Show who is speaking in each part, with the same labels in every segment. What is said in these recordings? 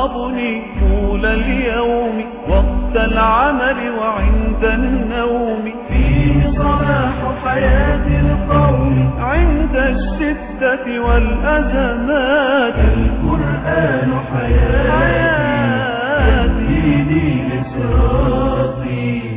Speaker 1: يحفظني طول اليوم وقت العمل وعند النوم فيه صلاح حياة القوم عند الشدة والأزمات القرآن حياتي يهديني لصراطي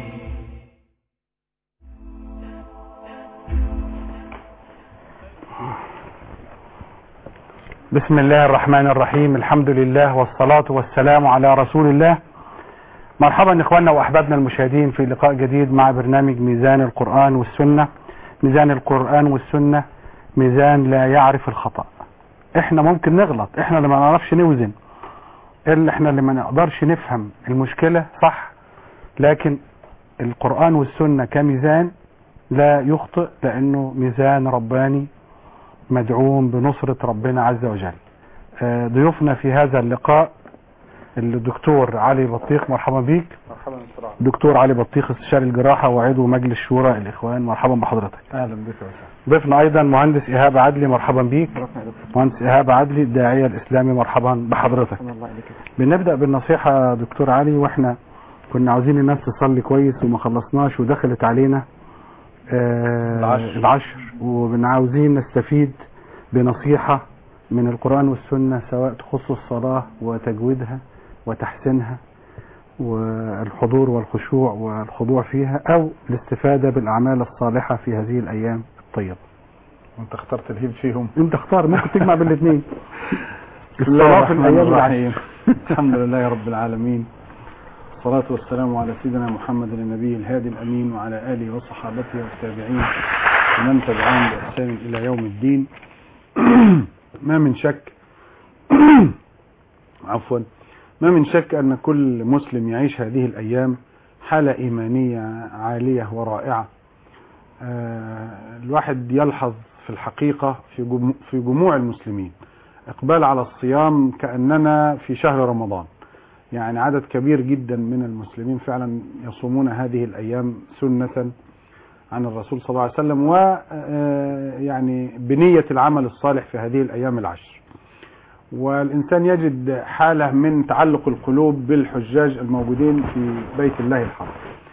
Speaker 2: بسم الله الرحمن الرحيم الحمد لله والصلاة والسلام على رسول الله مرحبا إخواننا وأحبابنا المشاهدين في لقاء جديد مع برنامج ميزان القرآن والسنة ميزان القرآن والسنة ميزان لا يعرف الخطأ احنا ممكن نغلط احنا اللي ما نعرفش نوزن اللي احنا اللي ما نقدرش نفهم المشكلة صح لكن القرآن والسنة كميزان لا يخطئ لأنه ميزان رباني مدعوم بنصرة ربنا عز وجل آه، ضيوفنا في هذا اللقاء الدكتور علي بطيخ مرحبا بيك
Speaker 3: مرحبا بسرعة
Speaker 2: دكتور علي بطيخ استشاري الجراحة وعضو مجلس شورى الإخوان مرحبا بحضرتك
Speaker 3: اهلا بك يا استاذ
Speaker 2: ضيفنا أيضا مهندس إيهاب عدلي مرحبا بيك مهندس إيهاب عدلي الداعية الإسلامي مرحبا بحضرتك
Speaker 3: الله عليك
Speaker 2: بنبدأ بالنصيحة دكتور علي واحنا كنا عاوزين الناس تصلي كويس وما خلصناش ودخلت علينا آه
Speaker 3: العشر.
Speaker 2: العشر وبنعاوزين نستفيد بنصيحة من القرآن والسنة سواء تخص الصلاة وتجويدها وتحسينها والحضور والخشوع والخضوع فيها أو الاستفادة بالأعمال الصالحة في هذه الأيام الطيبة
Speaker 3: وانت اخترت الهيب فيهم
Speaker 2: انت اختار ممكن تجمع بين الاثنين
Speaker 3: بسم الله
Speaker 2: الصلاة في
Speaker 3: الرحمن
Speaker 2: الأيام
Speaker 3: الرحيم الحمد لله رب العالمين الصلاة والسلام على سيدنا محمد النبي الهادي الأمين وعلى آله وصحابته والتابعين ومن تبعهم بإحسان إلى يوم الدين ما من شك عفوا ما من شك أن كل مسلم يعيش هذه الأيام حالة إيمانية عالية ورائعة آه، الواحد يلحظ في الحقيقة في جمو- في جموع المسلمين إقبال على الصيام كأننا في شهر رمضان يعني عدد كبير جدا من المسلمين فعلا يصومون هذه الأيام سنة عن الرسول صلى الله عليه وسلم ويعني بنية العمل الصالح في هذه الأيام العشر والإنسان يجد حالة من تعلق القلوب بالحجاج الموجودين في بيت الله الحرام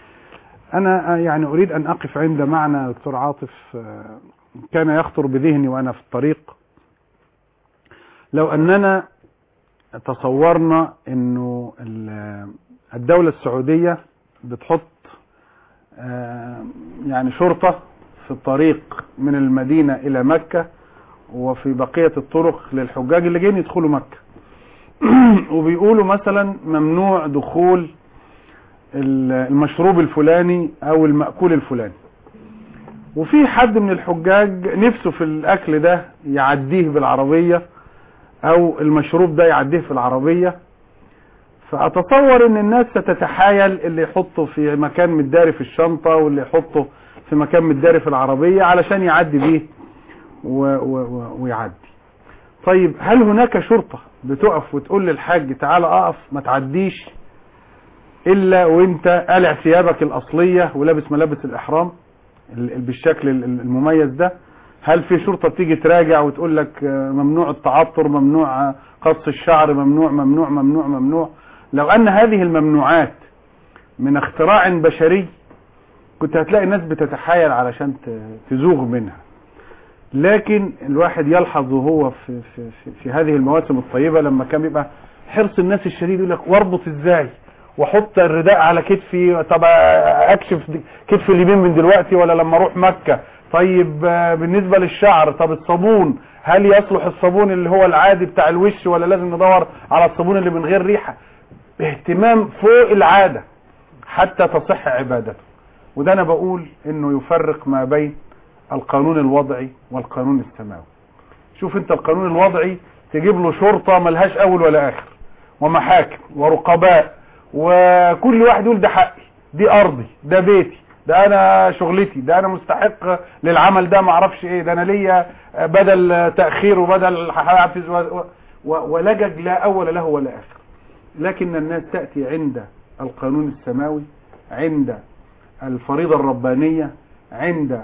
Speaker 3: أنا يعني أريد أن أقف عند معنى دكتور عاطف آه، كان يخطر بذهني وأنا في الطريق لو أننا تصورنا أنه ال- الدولة السعودية بتحط آه، يعني شرطة في الطريق من المدينة إلى مكة وفي بقية الطرق للحجاج اللي جايين يدخلوا مكة وبيقولوا مثلا ممنوع دخول ال- المشروب الفلاني او المأكول الفلاني وفي حد من الحجاج نفسه في الاكل ده يعديه بالعربية او المشروب ده يعديه في العربية فاتصور ان الناس ستتحايل اللي يحطه في مكان متداري في الشنطة واللي يحطه في مكان متداري في العربية علشان يعدي بيه و و و ويعدي طيب هل هناك شرطة بتقف وتقول للحاج تعالى اقف ما تعديش الا وانت قلع ثيابك الاصلية ولابس ملابس الاحرام ال- ال- بالشكل ال- ال- المميز ده هل في شرطة بتيجي تراجع وتقول لك آه، ممنوع التعطر ممنوع آه، قص الشعر ممنوع ممنوع ممنوع ممنوع لو ان هذه الممنوعات من اختراع بشري كنت هتلاقي الناس بتتحايل علشان ت- تزوغ منها لكن الواحد يلحظ وهو في, في, في, في هذه المواسم الطيبة لما كان بيبقى حرص الناس الشديد يقول لك واربط ازاي واحط الرداء على كتفي طب اكشف دي- كتفي اليمين من دلوقتي ولا لما اروح مكة طيب آه، بالنسبة للشعر طب الصابون هل يصلح الصابون اللي هو العادي بتاع الوش ولا لازم ندور على الصابون اللي من غير ريحة باهتمام فوق العادة حتى تصح عبادته وده انا بقول انه يفرق ما بين القانون الوضعي والقانون السماوي شوف انت القانون الوضعي تجيب له شرطة ملهاش اول ولا اخر ومحاكم ورقباء وكل واحد يقول ده حقي دي ارضي ده بيتي ده انا شغلتي ده انا مستحق للعمل ده معرفش ايه ده انا ليا بدل تأخير وبدل حافز و- و- ولجج لا اول له ولا اخر لكن الناس تأتي عند القانون السماوي عند الفريضة الربانية عند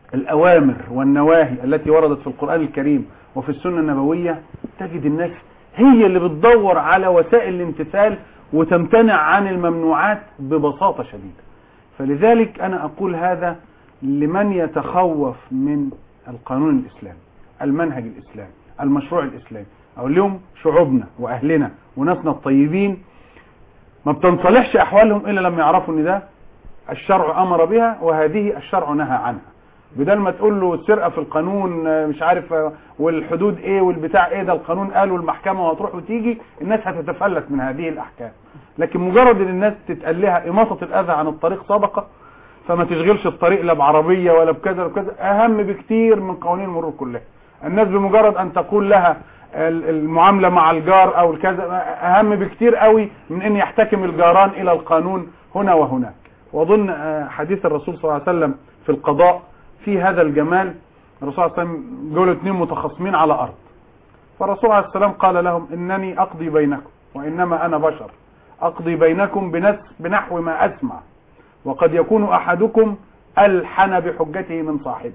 Speaker 3: الأوامر والنواهي التي وردت في القرآن الكريم وفي السنة النبوية تجد الناس هي اللي بتدور على وسائل الامتثال وتمتنع عن الممنوعات ببساطة شديدة فلذلك أنا أقول هذا لمن يتخوف من القانون الإسلامي المنهج الإسلامي المشروع الإسلامي أقول لهم شعوبنا وأهلنا وناسنا الطيبين ما بتنصلحش أحوالهم إلا لما يعرفوا إن ده الشرع أمر بها وهذه الشرع نهى عنها بدل ما تقول له السرقة في القانون آه، مش عارف آه، والحدود ايه والبتاع ايه ده القانون قال والمحكمة وهتروح وتيجي الناس هتتفلت من هذه الأحكام لكن مجرد ان الناس تتقال لها إماطة الأذى عن الطريق صدقة فما تشغلش الطريق لا بعربية ولا بكذا ولا بكذا أهم بكتير من قوانين المرور كلها الناس بمجرد أن تقول لها ال- المعاملة مع الجار أو الكذا أهم بكتير قوي من أن يحتكم الجاران إلى القانون هنا وهناك وأظن آه، حديث الرسول صلى الله عليه وسلم في القضاء في هذا الجمال الرسول صلى الله عليه وسلم دول اتنين متخاصمين على أرض فالرسول عليه السلام قال لهم إنني أقضي بينكم وإنما أنا بشر أقضي بينكم بنس بنحو ما أسمع وقد يكون أحدكم ألحن بحجته من صاحبه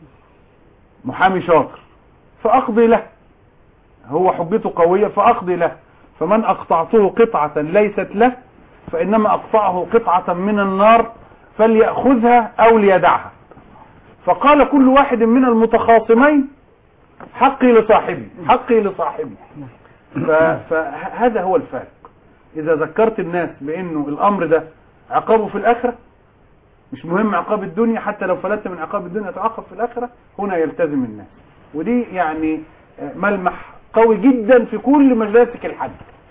Speaker 3: محامي شاطر فأقضي له هو حجته قوية فأقضي له فمن أقطعته قطعة ليست له فإنما أقطعه قطعة من النار فليأخذها أو ليدعها فقال كل واحد من المتخاصمين حقي لصاحبي حقي لصاحبي ف- فهذا هو الفارق إذا ذكرت الناس بأنه الأمر ده عقابه في الآخرة مش مهم عقاب الدنيا حتى لو فلتت من عقاب الدنيا تعاقب في الآخرة هنا يلتزم الناس ودي يعني آه، ملمح قوي جدا في كل مجالسك الحج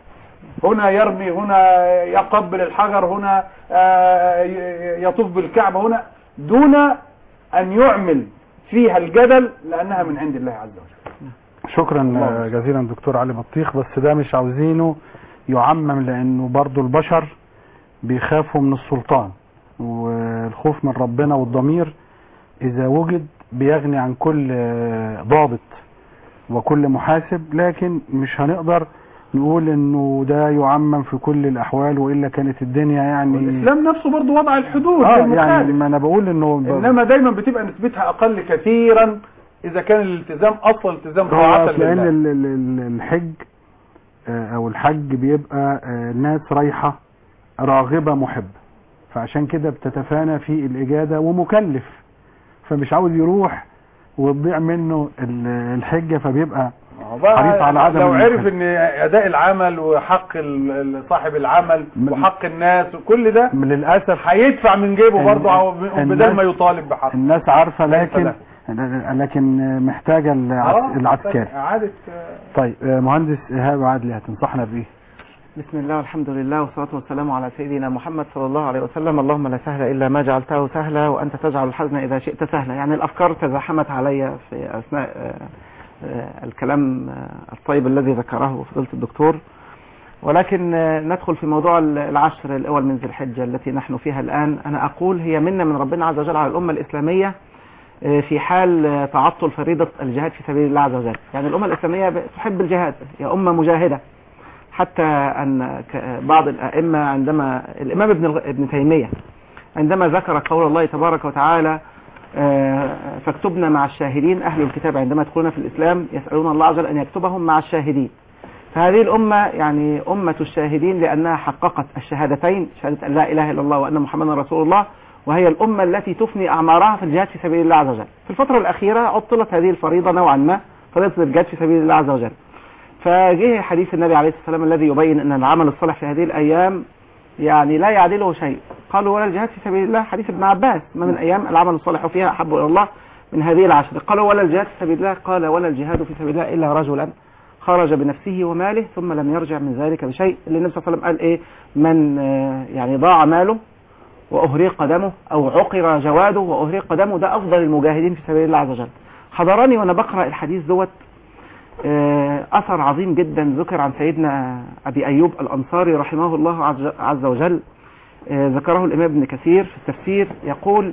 Speaker 3: هنا يرمي هنا يقبل الحجر هنا آه، ي- يطوف بالكعبة هنا دون أن يعمل فيها الجدل لأنها من عند الله عز وجل
Speaker 2: شكرا
Speaker 3: الله
Speaker 2: آه، جزيلا دكتور علي بطيخ بس ده مش عاوزينه يعمم لانه برضو البشر بيخافوا من السلطان والخوف من ربنا والضمير اذا وجد بيغني عن كل آه، ضابط وكل محاسب لكن مش هنقدر نقول انه ده يعمم في كل الاحوال والا كانت الدنيا يعني
Speaker 3: الإسلام نفسه برضو وضع الحدود
Speaker 2: اه
Speaker 3: للمخالف.
Speaker 2: يعني ما انا بقول انه ب-
Speaker 3: إنما دايما بتبقى نسبتها أقل كثيرا إذا كان الالتزام أصلا التزام
Speaker 2: هو
Speaker 3: طاعة
Speaker 2: لان
Speaker 3: لله
Speaker 2: ال- ال- ال- الحج آه، او الحج بيبقى آه، ناس رايحة راغبة محبة فعشان كده بتتفانى في الإجادة ومكلف فمش عاوز يروح وتضيع منه ال- الحجة فبيبقى
Speaker 3: هو بقى
Speaker 2: حريص على عدم
Speaker 3: لو عرف
Speaker 2: المخالفة.
Speaker 3: ان اداء العمل وحق ال- ال- صاحب العمل
Speaker 2: من-
Speaker 3: وحق الناس وكل ده
Speaker 2: للأسف
Speaker 3: هيدفع من جيبه
Speaker 2: ال-
Speaker 3: برضه أو ب-
Speaker 2: الناس-
Speaker 3: بدل ما يطالب بحقه
Speaker 2: الناس عارفة
Speaker 3: ليس
Speaker 2: لكن لكن محتاجة العس- العسكري
Speaker 3: اعاده
Speaker 2: طيب آه، مهندس إيهاب عادلي هتنصحنا بإيه؟
Speaker 4: بسم الله والحمد لله والصلاة والسلام على سيدنا محمد صلى الله عليه وسلم اللهم لا سهل إلا ما جعلته سهلا وأنت تجعل الحزن إذا شئت سهلا يعني الأفكار تزاحمت علي في أثناء آه، آه، الكلام آه، الطيب الذي ذكره فضيلة الدكتور ولكن آه، ندخل في موضوع العشر الأول من ذي الحجة التي نحن فيها الآن أنا أقول هي منة من ربنا عز وجل على الأمة الإسلامية آه، في حال آه، تعطل فريضة الجهاد في سبيل الله عز وجل يعني الأمة الإسلامية ب- تحب الجهاد هي أمة مجاهدة حتى أن ك- بعض الأئمة عندما الإمام ابن الغ- ابن تيمية عندما ذكر قول الله تبارك وتعالى آه، فاكتبنا مع الشاهدين أهل الكتاب عندما يدخلون في الإسلام يسألون الله عز وجل أن يكتبهم مع الشاهدين فهذه الأمة يعني أمة الشاهدين لأنها حققت الشهادتين شهادة أن لا إله إلا الله وأن محمدا رسول الله وهي الأمة التي تفني أعمارها في الجهاد في سبيل الله عز وجل في الفترة الأخيرة عطلت هذه الفريضة نوعا ما فريضة الجهاد في سبيل الله عز وجل فجه حديث النبي عليه الصلاة والسلام الذي يبين أن العمل الصالح في هذه الأيام يعني لا يعدله شيء قالوا ولا الجهاد في سبيل الله حديث ابن عباس ما من أيام العمل الصالح فيها أحب إلى الله من هذه العشر قالوا ولا الجهاد في سبيل الله قال ولا الجهاد في سبيل الله إلا رجلا خرج بنفسه وماله ثم لم يرجع من ذلك بشيء اللي النبي صلى الله عليه وسلم قال إيه من آه، يعني ضاع ماله وأهريق دمه أو عقر جواده وأهريق دمه ده أفضل المجاهدين في سبيل الله عز وجل حضرني وأنا بقرأ الحديث دوت آه، أثر عظيم جدا ذكر عن سيدنا أبي أيوب الأنصاري رحمه الله عز- عز وجل آه، ذكره الإمام ابن كثير في التفسير يقول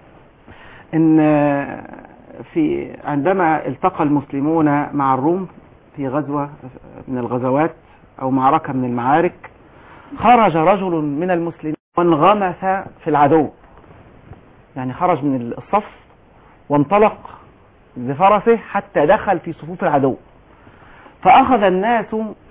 Speaker 4: إن آه، في عندما التقى المسلمون مع الروم في غزوة من الغزوات أو معركة من المعارك خرج رجل من المسلمين وانغمس في العدو يعني خرج من الصف وانطلق بفرسه حتى دخل في صفوف العدو فأخذ الناس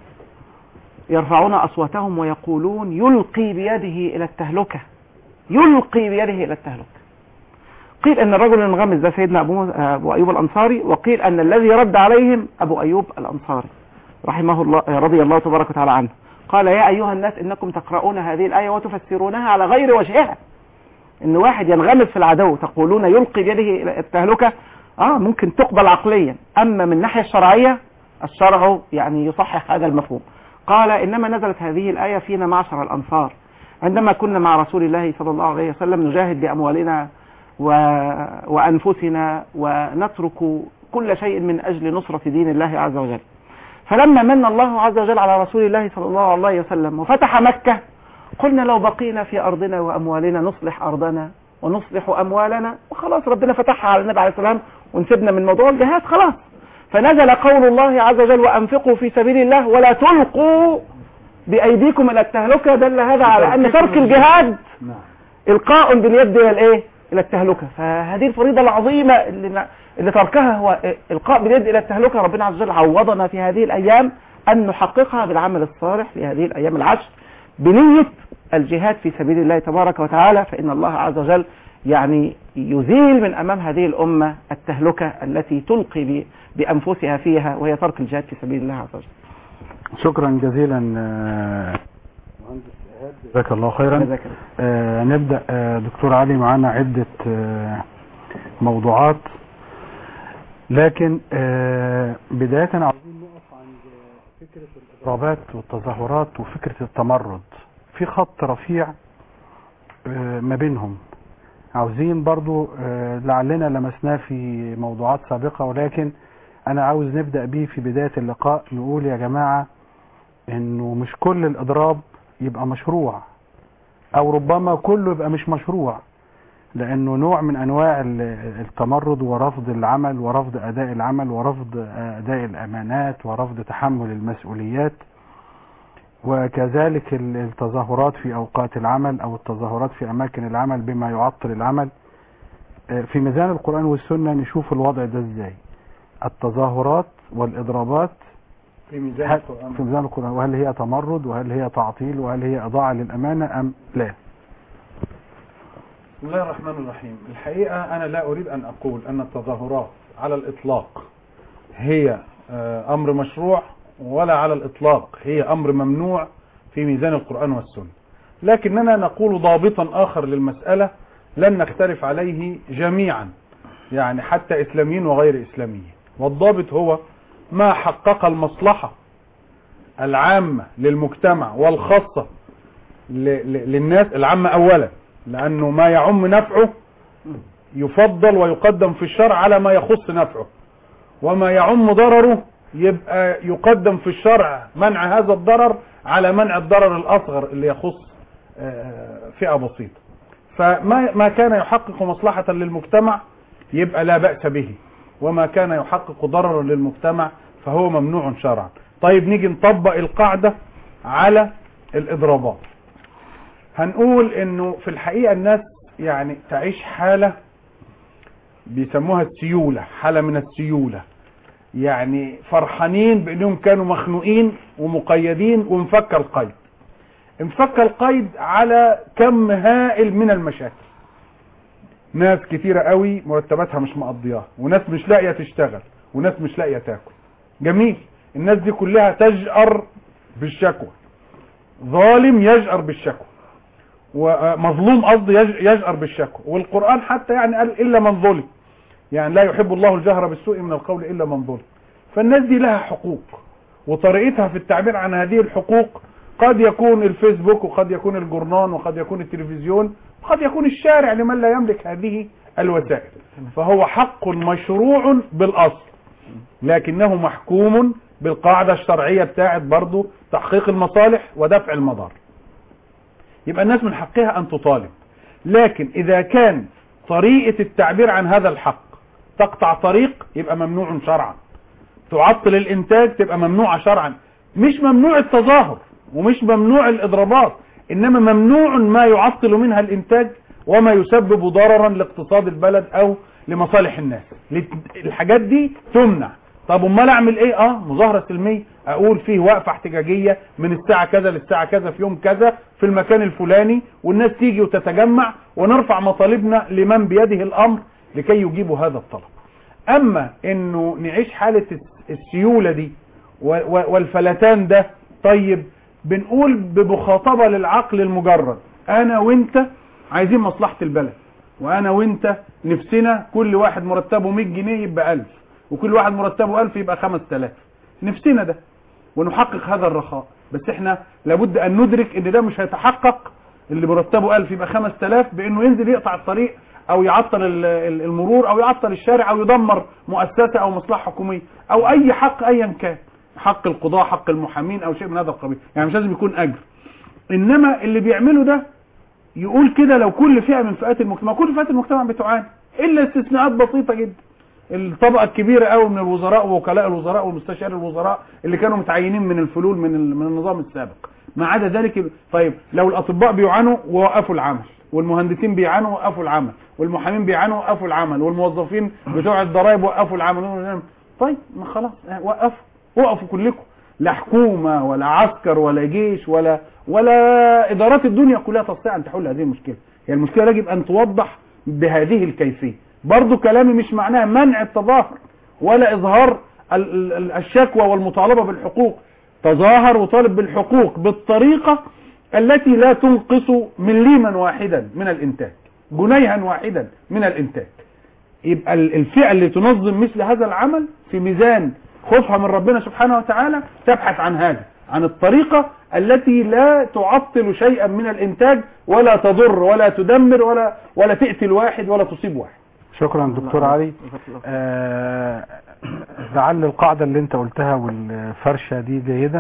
Speaker 4: يرفعون أصواتهم ويقولون يلقي بيده إلى التهلكة يلقي بيده إلى التهلكة قيل أن الرجل المنغمس ده سيدنا أبو, أبو أيوب الأنصاري وقيل أن الذي رد عليهم أبو أيوب الأنصاري رحمه الله رضي الله تبارك وتعالى عنه قال يا أيها الناس إنكم تقرؤون هذه الآية وتفسرونها على غير وجهها إن واحد ينغمس في العدو تقولون يلقي بيده إلى التهلكة آه ممكن تقبل عقليا أما من الناحية الشرعية الشرع يعني يصحح هذا المفهوم قال إنما نزلت هذه الآية فينا معشر الأنصار عندما كنا مع رسول الله صلى الله عليه وسلم نجاهد بأموالنا و... وأنفسنا ونترك كل شيء من أجل نصرة دين الله عز وجل فلما من الله عز وجل على رسول الله صلى الله عليه وسلم وفتح مكة قلنا لو بقينا في أرضنا وأموالنا نصلح أرضنا ونصلح أموالنا وخلاص ربنا فتحها على النبي عليه السلام ونسيبنا من موضوع الجهاد خلاص فنزل قول الله عز وجل وأنفقوا في سبيل الله ولا تلقوا بأيديكم إلى التهلكة دل هذا على أن ترك الجهاد
Speaker 3: نعم
Speaker 4: إلقاء باليد إلى الإيه؟ إلى التهلكة فهذه الفريضة العظيمة اللي, اللي تركها هو إلقاء باليد إلى التهلكة ربنا عز وجل عوضنا في هذه الأيام أن نحققها بالعمل الصالح في هذه الأيام العشر بنية الجهاد في سبيل الله تبارك وتعالى فإن الله عز وجل يعني يزيل من أمام هذه الأمة التهلكة التي تلقي ب- بأنفسها فيها وهي ترك الجهاد في سبيل الله عز وجل
Speaker 2: شكرا جزيلا آه، جزاك الله خيرا
Speaker 4: جزاك الله.
Speaker 2: آه، نبدأ آه، دكتور علي معانا عدة آه، موضوعات لكن آه، بداية عاوزين نقف عند فكرة الإضرابات والتظاهرات وفكرة التمرد في خط رفيع آه، ما بينهم عاوزين برضو آه، لعلنا لمسناه في موضوعات سابقة ولكن أنا عاوز نبدأ بيه في بداية اللقاء نقول يا جماعة إنه مش كل الإضراب يبقى مشروع او ربما كله يبقى مش مشروع لانه نوع من انواع ال- التمرد ورفض العمل ورفض اداء العمل ورفض اداء الامانات ورفض تحمل المسؤوليات وكذلك ال- التظاهرات في اوقات العمل او التظاهرات في اماكن العمل بما يعطل العمل آه، في ميزان القرآن والسنة نشوف الوضع ده ازاي التظاهرات والاضرابات
Speaker 3: في ميزان
Speaker 2: هل
Speaker 3: القرآن
Speaker 2: في ميزان القرآن وهل هي تمرد وهل هي تعطيل وهل هي إضاعة للأمانة أم لا
Speaker 3: بسم الله الرحمن الرحيم الحقيقة أنا لا أريد أن أقول أن التظاهرات على الإطلاق هي آه، أمر مشروع ولا على الإطلاق هي أمر ممنوع في ميزان القرآن والسنة لكننا نقول ضابطا آخر للمسألة لن نختلف عليه جميعا يعني حتى إسلاميين وغير إسلاميين والضابط هو ما حقق المصلحة العامة للمجتمع والخاصة ل- ل- للناس العامة أولا لأنه ما يعم نفعه يفضل ويقدم في الشرع على ما يخص نفعه وما يعم ضرره يبقى يقدم في الشرع منع هذا الضرر على منع الضرر الأصغر اللي يخص آه، فئة بسيطة فما ما كان يحقق مصلحة للمجتمع يبقى لا بأس به وما كان يحقق ضررا للمجتمع فهو ممنوع شرعا طيب نيجي نطبق القاعدة على الإضرابات هنقول انه في الحقيقة الناس يعني تعيش حالة بيسموها السيولة حالة من السيولة يعني فرحانين بانهم كانوا مخنوقين ومقيدين ومفك القيد انفك القيد على كم هائل من المشاكل ناس كتيرة قوي مرتباتها مش مقضياها وناس مش لاقية تشتغل وناس مش لاقية تاكل جميل الناس دي كلها تجأر بالشكوى ظالم يجأر بالشكوى ومظلوم قصدي يج- يجأر بالشكوى والقرآن حتى يعني قال إلا من ظلم يعني لا يحب الله الجهر بالسوء من القول إلا من ظلم فالناس دي لها حقوق وطريقتها في التعبير عن هذه الحقوق قد يكون الفيسبوك وقد يكون الجورنان وقد يكون التلفزيون وقد يكون الشارع لمن لا يملك هذه الوسائل فهو حق مشروع بالأصل لكنه محكوم بالقاعدة الشرعية بتاعت برضو تحقيق المصالح ودفع المضار يبقى الناس من حقها أن تطالب لكن إذا كان طريقة التعبير عن هذا الحق تقطع طريق يبقى ممنوع شرعا تعطل الإنتاج تبقى ممنوعة شرعا مش ممنوع التظاهر ومش ممنوع الإضرابات إنما ممنوع ما يعطل منها الإنتاج وما يسبب ضررا لاقتصاد البلد أو لمصالح الناس الحاجات دي تمنع طب امال اعمل ايه اه مظاهره سلميه اقول فيه وقفه احتجاجيه من الساعه كذا للساعه كذا في يوم كذا في المكان الفلاني والناس تيجي وتتجمع ونرفع مطالبنا لمن بيده الامر لكي يجيبوا هذا الطلب اما انه نعيش حاله الس- السيوله دي و- و- والفلتان ده طيب بنقول بمخاطبه للعقل المجرد انا وانت عايزين مصلحه البلد وانا وانت نفسنا كل واحد مرتبه 100 جنيه يبقى 1000 وكل واحد مرتبه 1000 يبقى 5000 نفسنا ده ونحقق هذا الرخاء بس احنا لابد ان ندرك ان ده مش هيتحقق اللي مرتبه 1000 يبقى 5000 بانه ينزل يقطع الطريق او يعطل ال- ال- المرور او يعطل الشارع او يدمر مؤسسه او مصلحه حكوميه او اي حق ايا كان حق القضاء حق المحامين او شيء من هذا القبيل يعني مش لازم يكون اجر انما اللي بيعمله ده يقول كده لو كل فئه من فئات المجتمع كل فئات المجتمع بتعاني الا استثناءات بسيطه جدا الطبقه الكبيره قوي من الوزراء ووكلاء الوزراء ومستشار الوزراء اللي كانوا متعينين من الفلول من ال- من النظام السابق ما عدا ذلك طيب لو الاطباء بيعانوا ووقفوا العمل والمهندسين بيعانوا وقفوا العمل والمحامين بيعانوا وقفوا العمل والموظفين بتوع الضرائب وقفوا العمل طيب ما خلاص اه، وقفوا وقفوا كلكم لا حكومه ولا عسكر ولا جيش ولا ولا ادارات الدنيا كلها تستطيع ان تحل هذه المشكله هي المشكله يجب ان توضح بهذه الكيفيه برضو كلامي مش معناه منع التظاهر ولا اظهار ال- ال- الشكوى والمطالبه بالحقوق تظاهر وطالب بالحقوق بالطريقه التي لا تنقص مليما واحدا من الانتاج جنيها واحدا من الانتاج يبقى ال- الفئة اللي تنظم مثل هذا العمل في ميزان خوفها من ربنا سبحانه وتعالى تبحث عن هذا عن الطريقة التي لا تعطل شيئا من الانتاج ولا تضر ولا تدمر ولا ولا تقتل واحد ولا تصيب واحد
Speaker 2: شكرا دكتور علي
Speaker 4: جزاك الله خير.
Speaker 2: آه، لعل القاعدة اللي انت قلتها والفرشة دي جيدة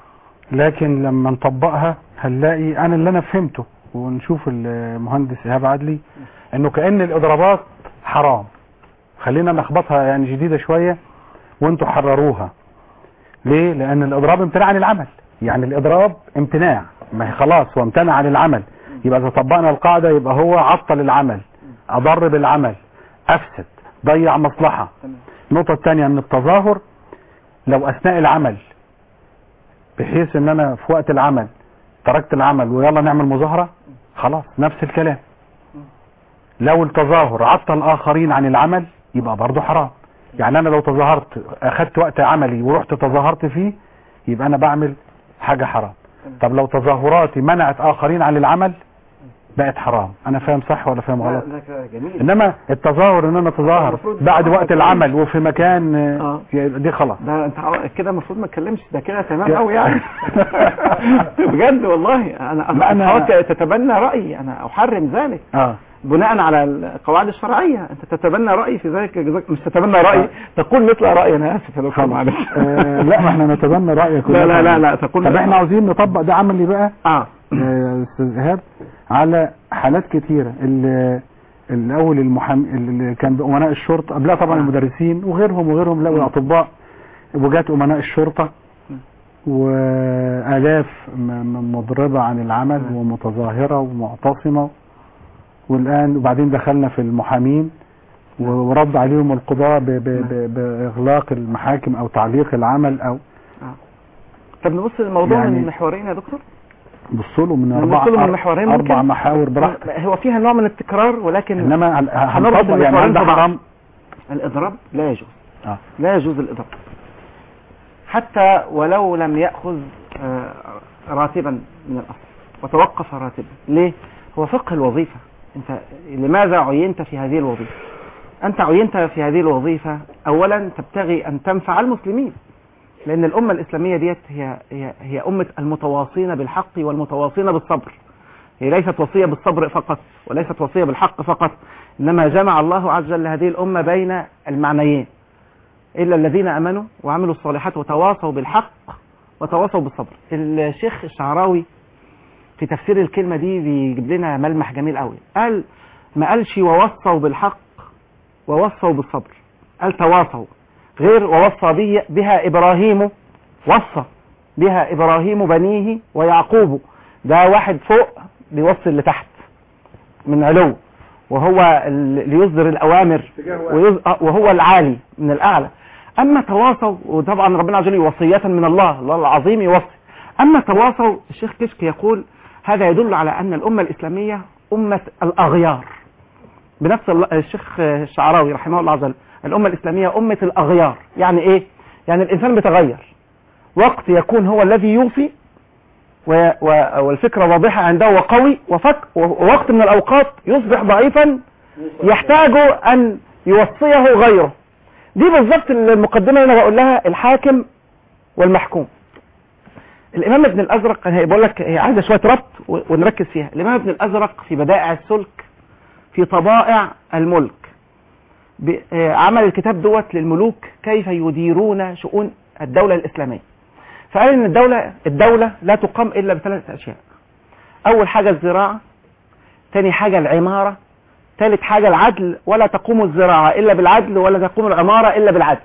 Speaker 2: لكن لما نطبقها هنلاقي انا اللي انا فهمته ونشوف المهندس ايهاب عدلي انه كأن الاضرابات حرام خلينا نخبطها يعني جديدة شوية وانتوا حرروها ليه لان الاضراب امتناع عن العمل يعني الاضراب امتناع ما هي خلاص هو امتنع عن العمل يبقى اذا طبقنا القاعدة يبقى هو عطل العمل اضر بالعمل افسد ضيع مصلحة
Speaker 4: تمام.
Speaker 2: النقطة الثانية ان التظاهر لو اثناء العمل بحيث ان انا في وقت العمل تركت العمل ويلا نعمل مظاهرة خلاص نفس الكلام لو التظاهر عطل اخرين عن العمل يبقى برضه حرام يعني انا لو تظاهرت اخدت وقت عملي ورحت تظاهرت فيه يبقى انا بعمل حاجة حرام طب لو تظاهراتي منعت اخرين عن العمل بقت حرام انا فاهم صح ولا فاهم غلط
Speaker 4: لا، ده جميل
Speaker 2: انما التظاهر ان انا اتظاهر
Speaker 4: المفروض
Speaker 2: بعد
Speaker 4: تظاهر
Speaker 2: وقت
Speaker 4: كويس.
Speaker 2: العمل وفي مكان
Speaker 4: آه.
Speaker 2: آه، دي خلاص
Speaker 4: ده انت عو- كده المفروض ما تتكلمش ده كده تمام
Speaker 2: كده.
Speaker 4: قوي يعني بجد والله انا
Speaker 2: لا،
Speaker 4: انا
Speaker 2: أنا-
Speaker 4: حاولت تتبنى رايي انا احرم ذلك
Speaker 2: اه
Speaker 4: بناء على القواعد الشرعيه انت تتبنى رايي في ذلك جزاك مش تتبنى رايي تقول مثل رايي انا اسف يا دكتور معلش
Speaker 2: آه، لا ما احنا نتبنى رايك
Speaker 4: لا لا لا لا تقول
Speaker 2: طب احنا عاوزين نطبق ده عملي بقى
Speaker 4: اه
Speaker 2: يا استاذ ايهاب على حالات كتيره ال- الاول المحام اللي كان بامناء الشرطه قبلها طبعا
Speaker 4: آه.
Speaker 2: المدرسين وغيرهم وغيرهم لا والاطباء وجات امناء الشرطه والاف م- م- مضربه عن العمل
Speaker 4: آه.
Speaker 2: ومتظاهره ومعتصمه والان وبعدين دخلنا في المحامين ورد عليهم القضاء ب- ب- ب- باغلاق المحاكم او تعليق العمل او
Speaker 4: طب نبص للموضوع
Speaker 2: يعني-
Speaker 4: من محورين يا دكتور
Speaker 2: بصوا له من
Speaker 4: نبص
Speaker 2: اربع
Speaker 4: له من محورين
Speaker 2: اربع
Speaker 4: ممكن؟
Speaker 2: محاور براحتك
Speaker 4: هو فيها نوع من التكرار ولكن
Speaker 2: انما هن-
Speaker 4: هنربط
Speaker 2: هنطبق يعني
Speaker 4: المحورين
Speaker 2: هل ده
Speaker 4: في بعض.
Speaker 2: حرام
Speaker 4: الاضراب لا يجوز
Speaker 2: اه
Speaker 4: لا يجوز الإضراب حتى ولو لم يأخذ آه، راتبا من الأصل وتوقف راتبا ليه؟ هو فقه الوظيفة أنت لماذا عينت في هذه الوظيفة؟ أنت عينت في هذه الوظيفة أولا تبتغي أن تنفع المسلمين لأن الأمة الإسلامية ديت هي هي هي أمة المتواصين بالحق والمتواصين بالصبر هي ليست وصية بالصبر فقط وليست وصية بالحق فقط إنما جمع الله عز وجل هذه الأمة بين المعنيين إلا الذين أمنوا وعملوا الصالحات وتواصوا بالحق وتواصوا بالصبر الشيخ الشعراوي في تفسير الكلمة دي بيجيب لنا ملمح جميل قوي قال ما قالش ووصوا بالحق ووصوا بالصبر قال تواصوا غير ووصى بي بها إبراهيم وصى بها إبراهيم بنيه ويعقوب ده واحد فوق بيوصل اللي تحت من علو وهو ال- اللي يصدر الأوامر ويز- آه، وهو العالي من الأعلى اما تواصوا وطبعا ربنا عز وجل وصيه من الله الله العظيم يوصي اما تواصوا الشيخ كشك يقول هذا يدل على ان الامه الاسلاميه امه الاغيار بنفس ال- الشيخ الشعراوي رحمه الله عز وجل الامه الاسلاميه امه الاغيار يعني ايه يعني الانسان بيتغير وقت يكون هو الذي يوفي و- و- والفكره واضحه عنده وقوي وفك ووقت من الاوقات يصبح ضعيفا يحتاج ان يوصيه غيره دي بالظبط المقدمه اللي انا بقول لها الحاكم والمحكوم الامام ابن الازرق هي بقول لك هي عايزه شويه ربط و- ونركز فيها الامام ابن الازرق في بدائع السلك في طبائع الملك ب- آه، عمل الكتاب دوت للملوك كيف يديرون شؤون الدوله الاسلاميه فقال ان الدوله الدوله لا تقام الا بثلاث اشياء اول حاجه الزراعه تاني حاجه العماره ثالث حاجة العدل ولا تقوم الزراعة إلا بالعدل ولا تقوم العمارة إلا بالعدل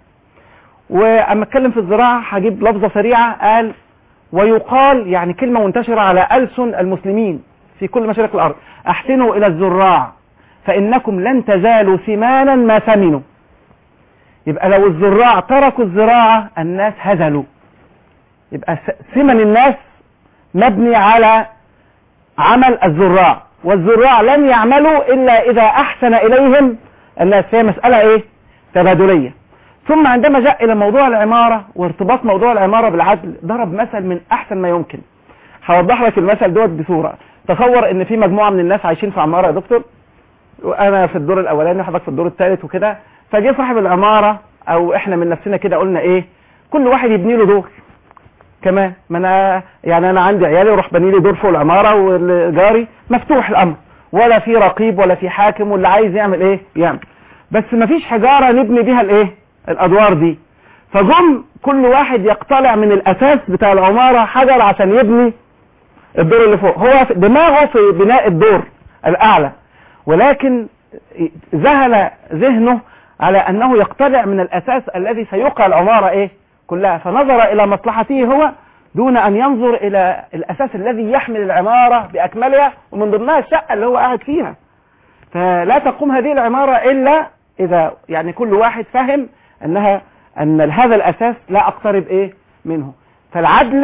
Speaker 4: وأما أتكلم في الزراعة هجيب لفظة سريعة قال ويقال يعني كلمة منتشرة على ألسن المسلمين في كل مشارق الأرض أحسنوا إلى الزراع فإنكم لن تزالوا ثمانا ما ثمنوا يبقى لو الزراع تركوا الزراعة الناس هزلوا يبقى س- ثمن الناس مبني على عمل الزراع والزراع لن يعملوا إلا إذا أحسن إليهم الناس هي مسألة إيه تبادلية ثم عندما جاء إلى موضوع العمارة وارتباط موضوع العمارة بالعدل ضرب مثل من أحسن ما يمكن هوضح لك المثل دوت بصورة تصور إن في مجموعة من الناس عايشين في عمارة يا دكتور وأنا في الدور الأولاني وحضرتك في الدور الثالث وكده فجه صاحب العمارة أو إحنا من نفسنا كده قلنا إيه كل واحد يبني له دور كمان ما انا يعني انا عندي عيالي وراح بني لي دور فوق العماره والجاري مفتوح الامر ولا في رقيب ولا في حاكم واللي عايز يعمل ايه يعمل بس ما فيش حجاره نبني بيها الايه الادوار دي فجم كل واحد يقتلع من الاساس بتاع العماره حجر عشان يبني الدور اللي فوق هو في- دماغه في بناء الدور الاعلى ولكن ذهل ذهنه على انه يقتلع من الاساس الذي سيقع العماره ايه كلها فنظر الى مصلحته هو دون ان ينظر الى الاساس الذي يحمل العماره باكملها ومن ضمنها الشقه اللي هو قاعد فيها فلا تقوم هذه العماره الا اذا يعني كل واحد فهم انها ان هذا الاساس لا اقترب ايه منه فالعدل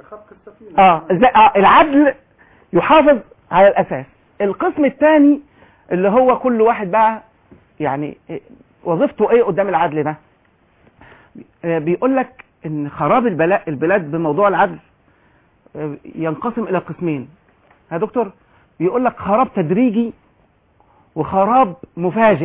Speaker 4: اه إزاي- آه، العدل يحافظ على الاساس القسم الثاني اللي هو كل واحد بقى يعني إيه- وظيفته ايه قدام العدل ده آه، بيقول لك ان خراب البلا- البلاد بموضوع العدل آه، ينقسم الى قسمين يا دكتور بيقول لك خراب تدريجي وخراب مفاجئ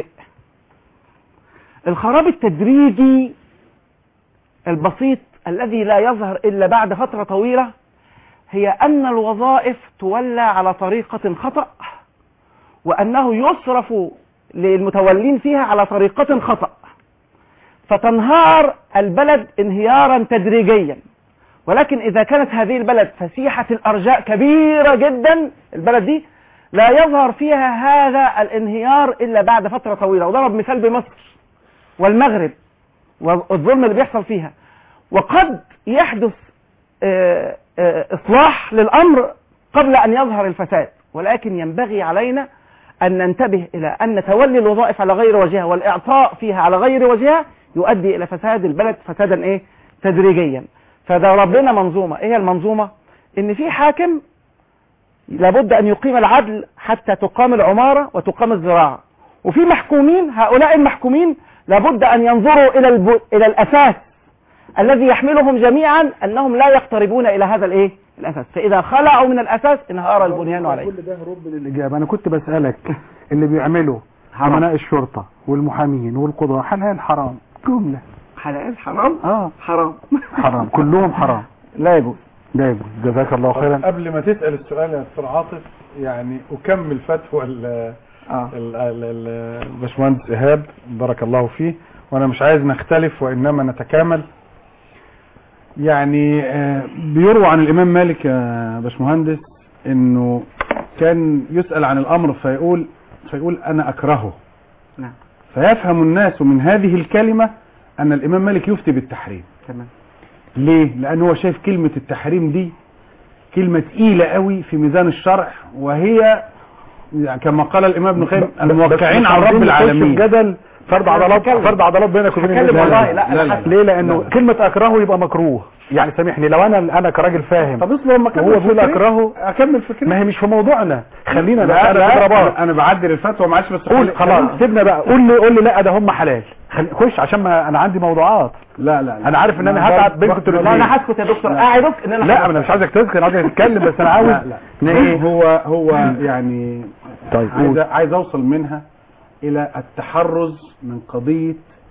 Speaker 4: الخراب التدريجي البسيط الذي لا يظهر الا بعد فتره طويله هي ان الوظائف تولى على طريقه خطا وانه يصرف للمتولين فيها على طريقه خطا فتنهار البلد انهيارا تدريجيا ولكن اذا كانت هذه البلد فسيحه الارجاء كبيره جدا البلد دي لا يظهر فيها هذا الانهيار الا بعد فتره طويله وضرب مثال بمصر والمغرب والظلم اللي بيحصل فيها وقد يحدث آه، آه، اصلاح للامر قبل ان يظهر الفساد ولكن ينبغي علينا ان ننتبه الى ان تولي الوظائف على غير وجهها والاعطاء فيها على غير وجهها يؤدي الى فساد البلد فسادا ايه تدريجيا فده ربنا منظومه ايه هي المنظومه ان في حاكم لابد ان يقيم العدل حتى تقام العماره وتقام الزراعه وفي محكومين هؤلاء المحكومين لابد ان ينظروا الى الب... الى الاساس الذي يحملهم جميعا انهم لا يقتربون الى هذا الايه الاساس فاذا خلعوا من الاساس انهار البنيان عليه
Speaker 2: كل ده هروب من الإجابة أنا كنت بسألك اللي بيعمله أمناء الشرطة والمحامين والقضاة حلال حرام جملة
Speaker 4: حلال حرام
Speaker 2: اه
Speaker 4: حرام
Speaker 2: حرام كلهم حرام
Speaker 4: لا يجوز
Speaker 2: ده يجوز جزاك الله خيرا
Speaker 3: قبل ما تسأل السؤال يا دكتور عاطف يعني أكمل فتوى ال-
Speaker 4: اه
Speaker 3: ال- ال- ال- الباشمهندس إيهاب بارك الله فيه وأنا مش عايز نختلف وإنما نتكامل يعني آه، بيروى عن الإمام مالك يا باشمهندس إنه كان يسأل عن الأمر فيقول فيقول أنا أكرهه
Speaker 4: نعم
Speaker 3: فيفهم الناس من هذه الكلمة أن الإمام مالك يفتي بالتحريم
Speaker 4: تمام
Speaker 3: ليه؟ لأن هو شايف كلمة التحريم دي كلمة تقيلة قوي في ميزان الشرع وهي يعني كما قال الامام ابن القيم الموقعين
Speaker 2: بس
Speaker 3: عن
Speaker 2: مش
Speaker 3: رب
Speaker 2: عايزين نخش في
Speaker 3: العالمين
Speaker 2: جدل فرد عضلات
Speaker 4: بتكلم.
Speaker 2: فرد عضلات بينك وبين
Speaker 4: هتكلم
Speaker 2: الناس.
Speaker 4: والله لا
Speaker 3: لا،
Speaker 4: انا
Speaker 3: لا.
Speaker 4: حاسس
Speaker 2: ليه لانه
Speaker 3: لا، لا.
Speaker 2: كلمه اكرهه يبقى مكروه يعني سامحني لو انا انا كراجل فاهم
Speaker 3: طب اصبر لما اكمل
Speaker 2: وهو بيقول
Speaker 3: فكري.
Speaker 2: اكرهه
Speaker 3: اكمل فكري
Speaker 2: ما هي مش في موضوعنا خلينا
Speaker 3: لا
Speaker 2: بقى
Speaker 3: لا
Speaker 2: اضربات
Speaker 3: أنا- انا بعدل الفتوى معلش بس
Speaker 2: قول خلاص سيبنا بقى قول لي قول لي لا ده هم حلال خلي خش عشان ما انا عندي موضوعات
Speaker 3: لا لا لا.
Speaker 2: انا عارف ان انا
Speaker 3: ما-
Speaker 2: هتعب بينكم
Speaker 3: ب- ب-
Speaker 2: انتوا
Speaker 4: والله انا
Speaker 2: الاثنين
Speaker 4: هسكت يا دكتور قاعدك ان انا
Speaker 2: لا انا مش عايزك تسكت انا عايزك تتكلم بس انا عاوز
Speaker 3: لا لا
Speaker 2: إن ايه
Speaker 3: هو هو يعني
Speaker 2: طيب
Speaker 3: عايز
Speaker 2: قول.
Speaker 3: عايز اوصل منها الى التحرز من قضيه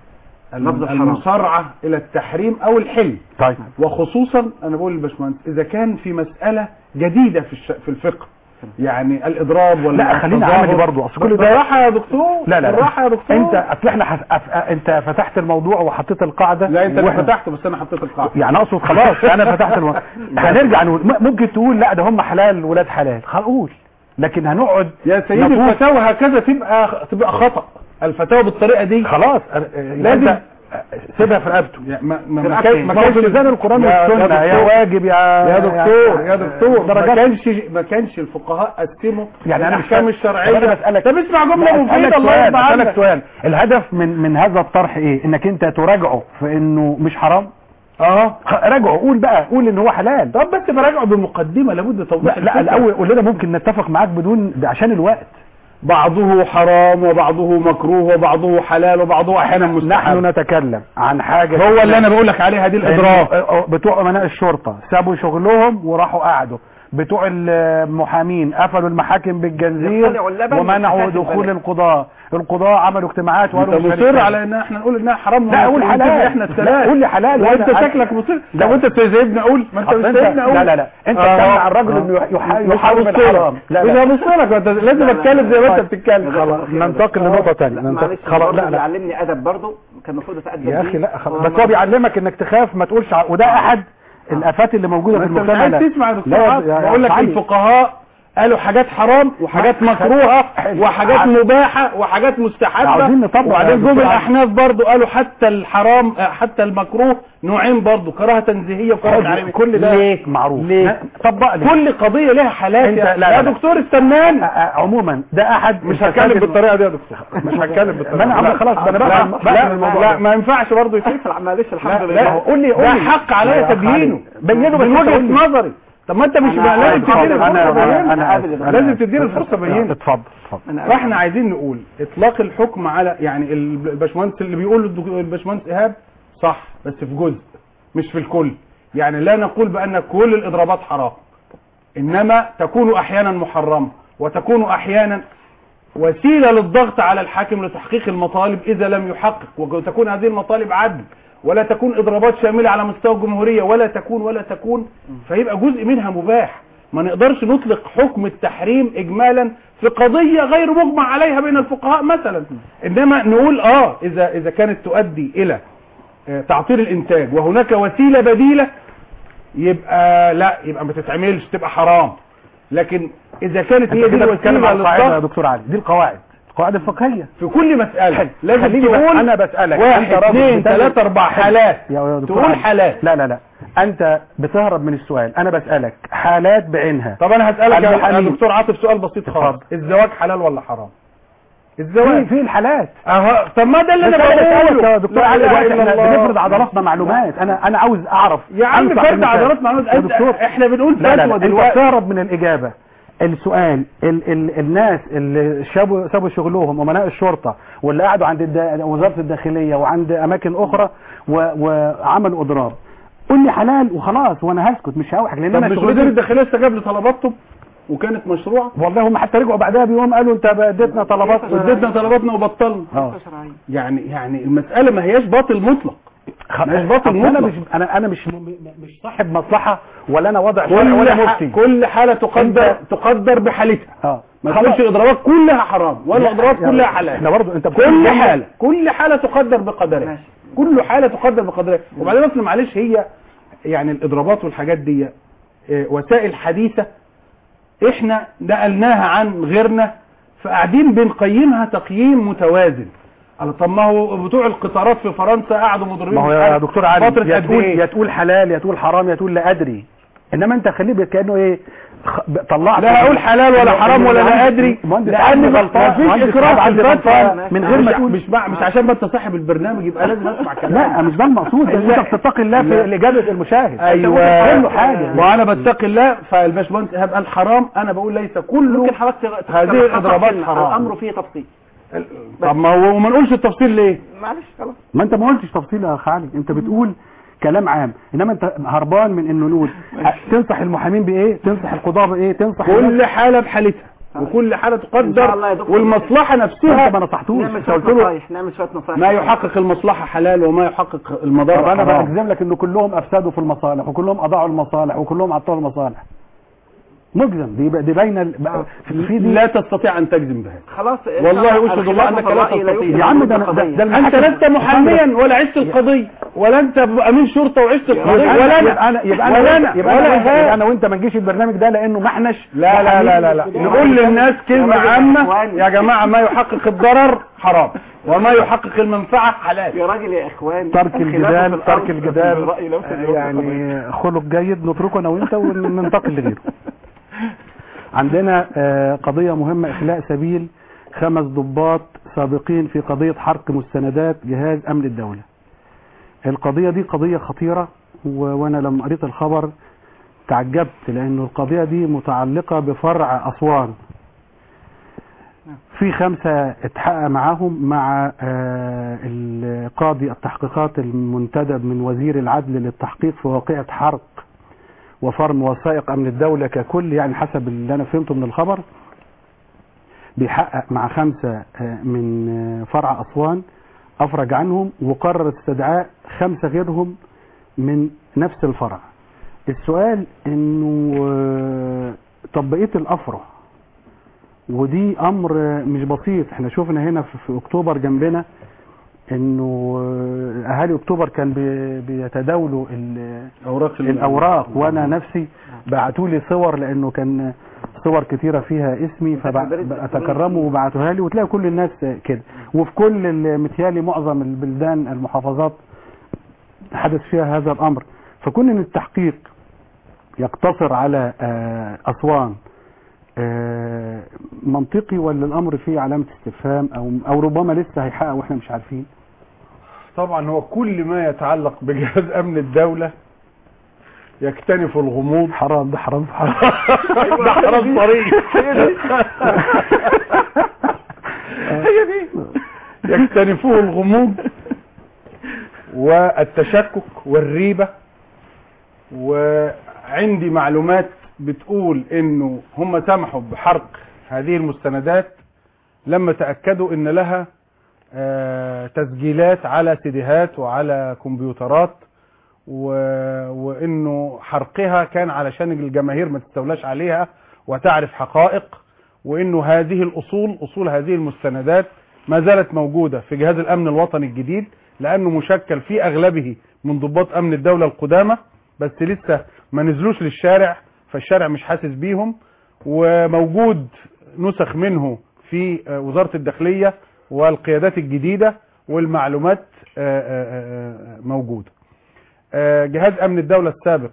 Speaker 4: لفظ الحرام.
Speaker 3: المصارعه الى التحريم او الحل
Speaker 2: طيب
Speaker 3: وخصوصا انا بقول للباشمهندس اذا كان في مساله جديده في الش... في الفقه يعني الاضراب ولا
Speaker 2: لا خلينا
Speaker 3: التظاهر.
Speaker 2: عملي برضو اصل كل ده
Speaker 3: بالراحه يا دكتور
Speaker 2: لا لا
Speaker 3: بالراحه يا دكتور
Speaker 2: انت اصل احنا حس... أف... انت فتحت الموضوع وحطيت القاعده
Speaker 3: لا انت اللي
Speaker 2: وإحنا-
Speaker 3: فتحته بس انا حطيت القاعده
Speaker 2: يعني اقصد خلاص انا فتحت الموضوع هنرجع نقول م- ممكن تقول لا ده هم حلال ولاد حلال خلاص قول لكن هنقعد
Speaker 3: يا سيدي
Speaker 2: نطوف.
Speaker 3: الفتاوى هكذا تبقى تبقى خطا الفتاوى بالطريقه دي
Speaker 2: خلاص لازم
Speaker 3: لازم-
Speaker 2: سيبها في رقبته
Speaker 3: يعني ما ما
Speaker 4: في
Speaker 3: ما
Speaker 4: رقبتي.
Speaker 3: كان- ما
Speaker 2: ما هو
Speaker 3: كانش
Speaker 2: في ميزان القران
Speaker 3: يا- يا
Speaker 2: والسنه يا
Speaker 3: دكتور.
Speaker 2: واجب يا
Speaker 3: يا دكتور يا دكتور ما
Speaker 2: درجات
Speaker 3: كانش ما كانش الفقهاء قسموا
Speaker 2: يعني انا مش
Speaker 3: الاحكام
Speaker 2: فاهم.
Speaker 3: الشرعيه
Speaker 2: طب انا بسالك
Speaker 3: طب اسمع جمله
Speaker 2: لا،
Speaker 3: مفيده
Speaker 2: أسألك
Speaker 3: الله
Speaker 2: سؤال،
Speaker 3: يرضى
Speaker 2: اسالك
Speaker 3: عنك
Speaker 2: سؤال الهدف من من هذا الطرح ايه انك انت تراجعه في انه مش حرام
Speaker 3: اه
Speaker 2: خ- راجعه قول بقى قول ان هو حلال
Speaker 3: طب بس براجعه بالمقدمه لابد توضيح
Speaker 2: لا, لا
Speaker 3: الفكرة.
Speaker 2: الاول قول لنا ممكن نتفق معاك بدون ده عشان الوقت
Speaker 3: بعضه حرام وبعضه مكروه وبعضه حلال وبعضه احيانا مستحب
Speaker 2: نحن نتكلم عن حاجه
Speaker 3: هو اللي انا بقول لك عليها دي الاضراب
Speaker 2: إن- بتوع امناء الشرطه سابوا شغلهم وراحوا قعدوا بتوع المحامين قفلوا المحاكم بالجنزير
Speaker 4: يقتلعوا اللبن
Speaker 2: ومنعوا
Speaker 4: وفتحوا
Speaker 2: دخول
Speaker 4: البلد.
Speaker 2: القضاء القضاء عملوا اجتماعات
Speaker 3: انت
Speaker 2: وقالوا مش
Speaker 3: مصر
Speaker 2: هنتكلم.
Speaker 3: على ان احنا نقول انها حرام
Speaker 2: لا قول
Speaker 3: ونتفق
Speaker 2: حلال
Speaker 3: احنا
Speaker 2: لا
Speaker 3: الثلاث
Speaker 2: قول لي حلال
Speaker 3: وانت
Speaker 2: وأنا-
Speaker 3: شكلك مصر
Speaker 2: لا.
Speaker 3: لو انت سايبني اقول ما انت
Speaker 2: أصل
Speaker 3: مش
Speaker 2: أنت-
Speaker 3: سايبني اقول
Speaker 2: لا لا لا انت
Speaker 3: آه.
Speaker 2: بتمنع الرجل
Speaker 3: آه.
Speaker 2: انه يح-
Speaker 3: مش
Speaker 2: يحارب
Speaker 3: هبص
Speaker 2: الحرام
Speaker 3: لك.
Speaker 2: لا
Speaker 3: مش
Speaker 2: لا
Speaker 3: هبص لك ما انت لازم
Speaker 4: لا، لا.
Speaker 3: اتكلم زي ما انت
Speaker 2: طيب.
Speaker 3: بتتكلم
Speaker 2: خلاص ننتقل لنقطه ثانيه
Speaker 4: لا، معلش
Speaker 2: خلاص لا لا
Speaker 4: بيعلمني ادب برضه كان المفروض اتادب
Speaker 2: يا
Speaker 4: بيه.
Speaker 2: اخي لا خلاص
Speaker 4: هو
Speaker 2: بس
Speaker 4: ما-
Speaker 2: هو بيعلمك انك تخاف ما تقولش ع- وده احد الافات اللي موجوده
Speaker 3: ما
Speaker 2: في
Speaker 3: انت مش
Speaker 2: المجتمع
Speaker 3: عايز
Speaker 2: ده.
Speaker 3: تسمع يا دكتور
Speaker 2: لا يا-
Speaker 3: عاطف.
Speaker 2: يا-
Speaker 3: بقول لك
Speaker 2: علي.
Speaker 3: الفقهاء قالوا حاجات حرام وحاجات
Speaker 2: ما-
Speaker 3: مكروهه
Speaker 2: حلو.
Speaker 3: وحاجات
Speaker 2: عايز-
Speaker 3: مباحه وحاجات مستحبه
Speaker 2: عاوزين نطبق يا
Speaker 3: وبعدين
Speaker 2: دكتور
Speaker 3: جم
Speaker 2: علي.
Speaker 3: الاحناف برضو قالوا حتى الحرام آه، حتى المكروه نوعين برضو كراهه تنزيهيه وكراهه تعليميه
Speaker 2: كل ده
Speaker 3: ليه؟
Speaker 2: معروف
Speaker 3: ليه؟
Speaker 2: طبق لي
Speaker 3: كل قضيه لها حالات
Speaker 2: انت-
Speaker 3: يا,
Speaker 2: لا،
Speaker 3: يا
Speaker 2: لا.
Speaker 3: دكتور استناني
Speaker 2: آه، آه، عموما ده احد
Speaker 3: مش
Speaker 2: الفساد
Speaker 3: هتكلم
Speaker 2: الم-
Speaker 3: بالطريقه دي يا دكتور مش هتكلم بالطريقه
Speaker 2: ما انا
Speaker 3: لا.
Speaker 2: عم- خلاص ده انا
Speaker 3: لا
Speaker 2: بفهم بفهم
Speaker 3: لا,
Speaker 2: الموضوع
Speaker 3: لا
Speaker 2: ده.
Speaker 3: ما ينفعش برضه يا شيخ
Speaker 4: معلش الحمد
Speaker 3: لا
Speaker 4: لله
Speaker 3: لا
Speaker 2: قول لي قول
Speaker 3: ده
Speaker 2: لي
Speaker 3: حق
Speaker 2: لا
Speaker 3: عليا
Speaker 2: يا أخي
Speaker 3: تبيينه
Speaker 2: بينه بس
Speaker 3: من
Speaker 2: أنت
Speaker 3: وجهه
Speaker 2: قول لي.
Speaker 3: نظري طب ما انت مش
Speaker 4: أنا-
Speaker 3: بقى لازم
Speaker 4: أنا-
Speaker 3: تديني
Speaker 2: انا
Speaker 3: الفرصه
Speaker 2: انا
Speaker 3: بينه.
Speaker 2: انا
Speaker 4: أبداً.
Speaker 2: آسف.
Speaker 3: لازم
Speaker 2: أنا
Speaker 3: تديني
Speaker 2: آسف.
Speaker 3: الفرصة بينه.
Speaker 2: اتفضل اتفضل
Speaker 4: أنا
Speaker 3: فاحنا عايزين نقول اطلاق الحكم على يعني الباشمهندس اللي بيقول الدك- الباشمهندس ايهاب صح بس في جزء مش في الكل يعني لا نقول بان كل الاضرابات حرام انما تكون احيانا محرمه وتكون احيانا وسيله للضغط على الحاكم لتحقيق المطالب اذا لم يحقق وتكون هذه المطالب عدل ولا تكون اضرابات شامله على مستوى الجمهوريه ولا تكون ولا تكون فيبقى جزء منها مباح ما نقدرش نطلق حكم التحريم اجمالا في قضيه غير مجمع عليها بين الفقهاء مثلا انما نقول اه اذا اذا كانت تؤدي الى آه، تعطيل الانتاج وهناك وسيله بديله يبقى لا يبقى ما تتعملش تبقى حرام لكن اذا كانت هي
Speaker 2: انت
Speaker 3: دي
Speaker 2: كده بتتكلم
Speaker 3: الوسيله
Speaker 2: عن القاعده يا
Speaker 3: للضغط
Speaker 2: دكتور علي دي القواعد القواعد الفقهيه
Speaker 3: في كل مساله لازم
Speaker 2: خليني بس-
Speaker 3: تقول
Speaker 2: انا بسالك
Speaker 3: واحد
Speaker 2: راجل
Speaker 3: اثنين
Speaker 2: بتعمل-
Speaker 3: ثلاثة أربع حالات
Speaker 2: يا يا دكتور
Speaker 3: تقول
Speaker 2: علي.
Speaker 3: حالات
Speaker 2: لا لا لا انت بتهرب من السؤال انا بسالك حالات بعينها
Speaker 3: طب انا هسألك يا- يا
Speaker 2: المحامين.
Speaker 3: دكتور عاطف سؤال بسيط خالص
Speaker 2: اتفضل.
Speaker 3: الزواج حلال ولا حرام
Speaker 2: في
Speaker 3: الزواج
Speaker 2: في الحالات
Speaker 3: اهو طب ما ده اللي انا
Speaker 2: بس أنا بسألك
Speaker 3: بقوله
Speaker 2: يا دكتور
Speaker 3: لا
Speaker 2: علي
Speaker 3: إله
Speaker 2: دلوقتي
Speaker 3: إلا
Speaker 2: احنا
Speaker 3: الله.
Speaker 2: بنفرض عضلاتنا معلومات انا انا عاوز اعرف
Speaker 3: يا عم
Speaker 2: أنصح
Speaker 3: فرد
Speaker 2: المثال.
Speaker 3: عضلات معلومات
Speaker 2: يا
Speaker 3: أنت-
Speaker 2: دكتور
Speaker 3: احنا بنقول
Speaker 2: لا لا, لا
Speaker 3: فتوى
Speaker 2: انت
Speaker 3: دلوقتي
Speaker 2: بتهرب من الاجابه السؤال ال ال الناس اللي سابوا سابوا شغلهم امناء الشرطه واللي قعدوا عند الدا وزاره الداخليه وعند اماكن اخرى و وعملوا اضراب قول لي حلال وخلاص وانا هسكت مش هوحك لان
Speaker 3: طب
Speaker 2: انا
Speaker 3: مش
Speaker 2: شغلتي-
Speaker 3: وزير الداخليه استجاب لطلباتهم وكانت مشروعه
Speaker 2: والله هم حتى رجعوا بعدها بيوم قالوا انت اديتنا طلبات
Speaker 3: واديتنا طلباتنا وبطلنا
Speaker 2: اه
Speaker 4: شرعية.
Speaker 3: يعني يعني المساله ما هياش باطل مطلق مش باطل
Speaker 2: أصل انا
Speaker 3: مطلق.
Speaker 2: مش انا انا مش م- م- مش صاحب مصلحه ولا انا وضع شرعي
Speaker 3: كل
Speaker 2: ولا
Speaker 3: ح-
Speaker 2: مفتي
Speaker 3: كل حاله تقدر
Speaker 2: أنت-
Speaker 3: تقدر بحالتها
Speaker 2: اه
Speaker 3: ما
Speaker 2: خلاص.
Speaker 3: تقولش الاضرابات كلها حرام ولا
Speaker 2: لا،
Speaker 3: الاضرابات
Speaker 2: يعني
Speaker 3: كلها حلال
Speaker 2: احنا برضه انت بتقول
Speaker 3: كل
Speaker 2: جملة-
Speaker 3: حاله كل حاله تقدر بقدرها
Speaker 4: ماشي.
Speaker 3: كل حاله تقدر بقدرها وبعدين اصل معلش هي يعني الاضرابات والحاجات دي آه، وسائل حديثه احنا نقلناها عن غيرنا فقاعدين بنقيمها تقييم متوازن قال طب ما هو بتوع القطارات في فرنسا قعدوا مضربين
Speaker 2: ما هو
Speaker 3: مش
Speaker 2: يا
Speaker 3: عارف
Speaker 2: دكتور علي
Speaker 3: فتره
Speaker 2: يا
Speaker 3: قد
Speaker 2: تقول
Speaker 3: ايه
Speaker 2: يا تقول حلال يا تقول حرام يا تقول لا ادري انما انت خليه كانه ايه خ- ب- طلعت
Speaker 3: لا هقول حلال ولا حرام ولا لا ادري
Speaker 2: مهندس
Speaker 3: لان
Speaker 2: عدلي
Speaker 3: ما
Speaker 2: غلطان.
Speaker 3: فيش
Speaker 2: مهندس
Speaker 3: اكراه في
Speaker 2: عدلي
Speaker 3: الفتوى
Speaker 2: غلطان من غير ما
Speaker 3: مش-
Speaker 2: تقول
Speaker 3: مش مع- مش عشان ما انت صاحب البرنامج يبقى لازم اسمع كلامك
Speaker 2: لا مش ده المقصود انت
Speaker 3: لا.
Speaker 2: بتتقي الله في
Speaker 3: لا.
Speaker 2: اجابه المشاهد
Speaker 3: ايوه
Speaker 2: قول له حاجه
Speaker 3: وانا بتقي الله فالباشمهندس ايهاب قال حرام انا بقول ليس كله
Speaker 4: ممكن حضرتك تغ-
Speaker 3: هذه
Speaker 4: تلخصها
Speaker 3: الإضرابات
Speaker 4: كلمة.
Speaker 3: حرام.
Speaker 4: الامر فيه تفصيل
Speaker 3: طب ما هو وما نقولش التفصيل ليه
Speaker 4: معلش خلاص
Speaker 2: ما انت ما قلتش تفصيل يا اخ علي انت بتقول كلام عام انما انت هربان من انه نقول تنصح المحامين بايه تنصح القضاه بايه تنصح
Speaker 3: كل حاله بحالتها وكل حاله
Speaker 4: إن شاء
Speaker 3: تقدر
Speaker 4: الله يا دكتور.
Speaker 3: والمصلحه نفسها
Speaker 2: انت ما نصحتوش
Speaker 4: نعمل
Speaker 2: انت
Speaker 4: شويه
Speaker 2: قلت له
Speaker 4: نصايح نعمل شويه نصايح
Speaker 3: ما يحقق المصلحه حلال وما يحقق المضار
Speaker 2: طب انا
Speaker 3: حرام.
Speaker 2: بجزم لك ان كلهم افسدوا في المصالح وكلهم اضاعوا المصالح وكلهم عطلوا المصالح مجزم دي دي باينه ال- بقى- في في دي
Speaker 3: لا تستطيع ان تجزم بهذا
Speaker 4: خلاص إن
Speaker 3: والله
Speaker 4: شاء الله
Speaker 3: أشهد الله
Speaker 4: الخلاف
Speaker 3: أنك
Speaker 4: في
Speaker 3: لا
Speaker 4: الرأي لا
Speaker 3: تستطيع.
Speaker 4: يفسد
Speaker 2: يا عم ده
Speaker 4: القضية.
Speaker 2: ده, ده
Speaker 3: انت
Speaker 2: المحاكم-
Speaker 3: لست محاميا ولا عشت القضيه ولا انت امين شرطه وعشت القضيه
Speaker 2: يبقى
Speaker 3: ولا
Speaker 2: انا يبقى
Speaker 3: انا
Speaker 2: انا يبقى انا
Speaker 3: ولا
Speaker 2: وانت-
Speaker 3: انا
Speaker 2: يبقى انا
Speaker 3: ولا
Speaker 2: وانت- يبقى
Speaker 3: إيهاب.
Speaker 2: انا وانت ما نجيش البرنامج ده لانه ما احناش
Speaker 3: لا لا لا لا, لا. نقول للناس كلمة
Speaker 4: راجل
Speaker 3: عامة
Speaker 4: إخواني.
Speaker 3: يا جماعة ما يحقق الضرر حرام وما يحقق المنفعة حلال
Speaker 4: يا راجل يا اخوان
Speaker 2: ترك
Speaker 4: الخلاف في
Speaker 2: الجدال
Speaker 4: الأرض
Speaker 2: ترك
Speaker 4: في
Speaker 2: الجدال
Speaker 4: الرأي لا يفسد القضية.
Speaker 2: يعني خلق جيد نتركه انا وانت وننتقل لغيره عندنا آه، قضية مهمة اخلاء سبيل خمس ضباط سابقين في قضية حرق مستندات جهاز امن الدولة القضية دي قضية خطيرة و- وانا لما قريت الخبر تعجبت لانه القضية دي متعلقة بفرع اسوان في خمسة اتحقق معاهم مع آه، القاضي التحقيقات المنتدب من وزير العدل للتحقيق في واقعة حرق وفرم وثائق امن الدولة ككل يعني حسب اللي انا فهمته من الخبر بيحقق مع خمسة آه، من آه، فرع اسوان افرج عنهم وقرر استدعاء خمسة غيرهم من نفس الفرع السؤال انه آه، طب بقيه الافرع ودي امر مش بسيط احنا شفنا هنا في, في اكتوبر جنبنا انه آه، اهالي اكتوبر كان بي- بيتداولوا ال-
Speaker 3: أوراق ال-
Speaker 2: الاوراق وانا نفسي بعتوا لي صور لانه كان صور كتيره فيها اسمي فاتكرموا وبعتوها لي وتلاقي كل الناس كده وفي كل ال- متهيألي معظم البلدان المحافظات حدث فيها هذا الامر فكون ان التحقيق يقتصر على آه، اسوان آه، منطقي ولا الامر فيه علامه استفهام او او ربما لسه هيحقق واحنا مش عارفين
Speaker 3: طبعا هو كل ما يتعلق بجهاز أمن الدولة يكتنف الغموض
Speaker 2: حرام ده حرام حرام
Speaker 3: ده حرام طريق هي دي يكتنفوه الغموض والتشكك والريبة وعندي معلومات بتقول انه هم سمحوا بحرق هذه المستندات لما تأكدوا ان لها آه، تسجيلات على سيديهات وعلى كمبيوترات و... وانه حرقها كان علشان الجماهير ما تستولاش عليها وتعرف حقائق وانه هذه الاصول اصول هذه المستندات ما زالت موجودة في جهاز الامن الوطني الجديد لانه مشكل في اغلبه من ضباط امن الدولة القدامى بس لسه ما نزلوش للشارع فالشارع مش حاسس بيهم وموجود نسخ منه في آه، وزارة الداخلية والقيادات الجديدة والمعلومات آه، آه، آه، موجودة آه، جهاز امن الدولة السابق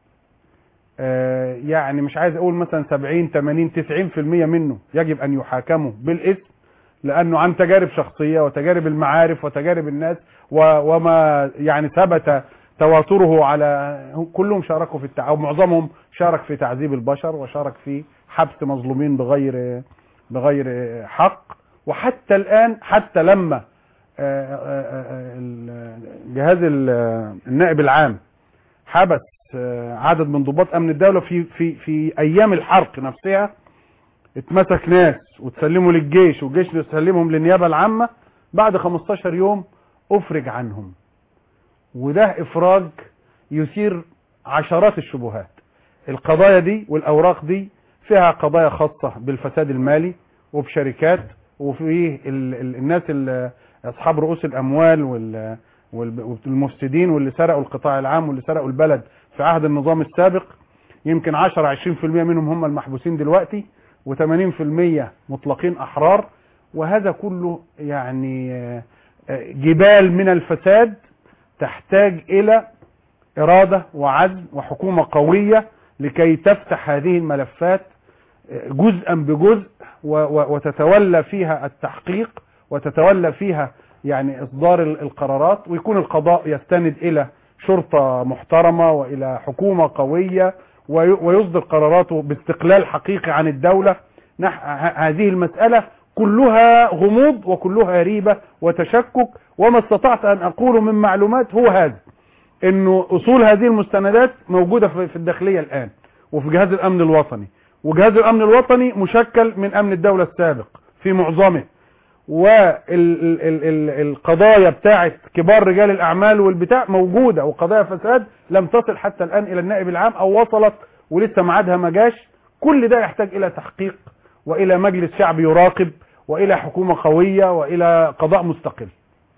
Speaker 3: آه، يعني مش عايز اقول مثلا 70 80 90% منه يجب ان يحاكموا بالاسم لانه عن تجارب شخصية وتجارب المعارف وتجارب الناس و- وما يعني ثبت تواتره على كلهم شاركوا في التع... او معظمهم شارك في تعذيب البشر وشارك في حبس مظلومين بغير بغير حق وحتى الان حتى لما آه، آه، آه، ال- جهاز ال- النائب العام حبس آه، عدد من ضباط امن الدوله في في في ايام الحرق نفسها اتمسك ناس وتسلموا للجيش والجيش يسلمهم للنيابه العامه بعد 15 يوم افرج عنهم وده افراج يثير عشرات الشبهات القضايا دي والاوراق دي فيها قضايا خاصه بالفساد المالي وبشركات وفي ال- ال- الناس ال- اصحاب رؤوس الاموال وال- وال- والمفسدين واللي سرقوا القطاع العام واللي سرقوا البلد في عهد النظام السابق يمكن 10 20% منهم هم المحبوسين دلوقتي و80% مطلقين احرار وهذا كله يعني آه، آه، جبال من الفساد تحتاج الى اراده وعزم وحكومه قويه لكي تفتح هذه الملفات جزءا بجزء و- و- وتتولى فيها التحقيق وتتولى فيها يعني اصدار ال- القرارات ويكون القضاء يستند الى شرطة محترمة والى حكومة قوية وي- ويصدر قراراته باستقلال حقيقي عن الدولة نح- ه- هذه المسألة كلها غموض وكلها ريبة وتشكك وما استطعت ان اقوله من معلومات هو هذا انه اصول هذه المستندات موجودة في في الداخلية الان وفي جهاز الامن الوطني وجهاز الامن الوطني مشكل من امن الدولة السابق في معظمه والقضايا بتاعت كبار رجال الاعمال والبتاع موجودة وقضايا فساد لم تصل حتى الان الى النائب العام او وصلت ولسه ميعادها ما جاش كل ده يحتاج الى تحقيق والى مجلس شعبي يراقب والى حكومة قوية والى قضاء مستقل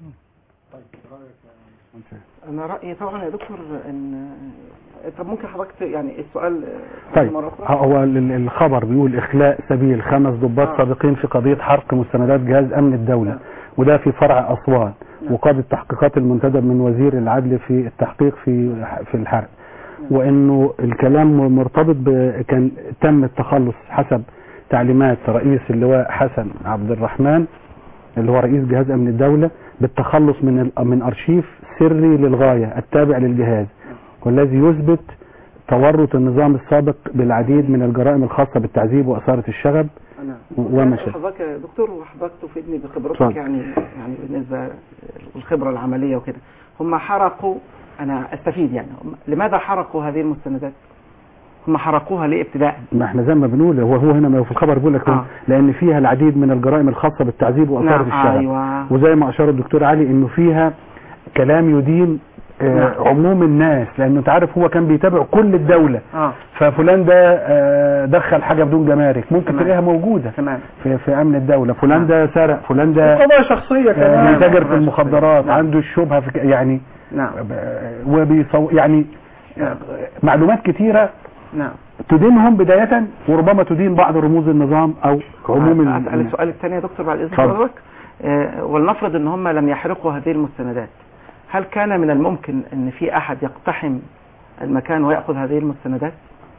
Speaker 4: انا رايي طبعا يا دكتور ان طب ممكن حضرتك يعني السؤال
Speaker 2: طيب
Speaker 4: مرة أخرى؟
Speaker 2: هو ال- الخبر بيقول اخلاء سبيل خمس ضباط
Speaker 4: آه.
Speaker 2: سابقين في قضيه حرق مستندات جهاز امن الدوله
Speaker 4: نعم.
Speaker 2: وده في فرع اسوان
Speaker 4: نعم.
Speaker 2: وقاد التحقيقات المنتدب من وزير العدل في التحقيق في في الحرق وانه الكلام مرتبط ب كان تم التخلص حسب تعليمات رئيس اللواء حسن عبد الرحمن اللي هو رئيس جهاز امن الدوله بالتخلص من ال- من ارشيف سري للغايه التابع للجهاز والذي يثبت تورط النظام السابق بالعديد من الجرائم الخاصه بالتعذيب واثاره الشغب
Speaker 4: انا
Speaker 2: وما شابه.
Speaker 4: حضرتك يا دكتور وحضرتك تفيدني بخبرتك
Speaker 2: اتفضل.
Speaker 4: يعني يعني بالنسبه للخبره العمليه وكده هم حرقوا انا استفيد يعني هم لماذا حرقوا هذه المستندات؟ هم حرقوها ليه ابتداء؟
Speaker 2: ما احنا زي ما بنقول هو هو هنا ما هو في الخبر بيقول لك
Speaker 4: آه.
Speaker 2: لان فيها العديد من الجرائم الخاصه بالتعذيب واثاره
Speaker 4: نعم
Speaker 2: الشغب
Speaker 4: ايوه
Speaker 2: وزي ما اشار الدكتور علي انه فيها كلام يدين آه
Speaker 4: نعم.
Speaker 2: عموم الناس لانه انت عارف هو كان بيتابع كل الدوله
Speaker 4: اه
Speaker 2: ففلان ده آه دخل حاجه بدون جمارك ممكن
Speaker 4: تمام.
Speaker 2: تلاقيها موجوده
Speaker 4: تمام
Speaker 2: في, في امن الدوله فلان
Speaker 4: نعم.
Speaker 2: ده سرق فلان ده
Speaker 3: قضايا شخصية
Speaker 2: آه،
Speaker 3: كمان
Speaker 2: بيتاجر في
Speaker 4: نعم.
Speaker 2: المخدرات
Speaker 4: نعم.
Speaker 2: عنده الشبهه في ك- يعني
Speaker 4: نعم
Speaker 2: آه، وبيصو يعني
Speaker 4: نعم.
Speaker 2: آه، معلومات كتيره
Speaker 4: نعم
Speaker 2: تدينهم بداية وربما تدين بعض رموز النظام او عموم ال-
Speaker 4: اسال السؤال الثاني يا دكتور بعد اذن
Speaker 2: اتفضل.
Speaker 4: حضرتك آه، ولنفرض ان هم لم يحرقوا هذه المستندات هل كان من الممكن ان في احد يقتحم المكان وياخذ هذه المستندات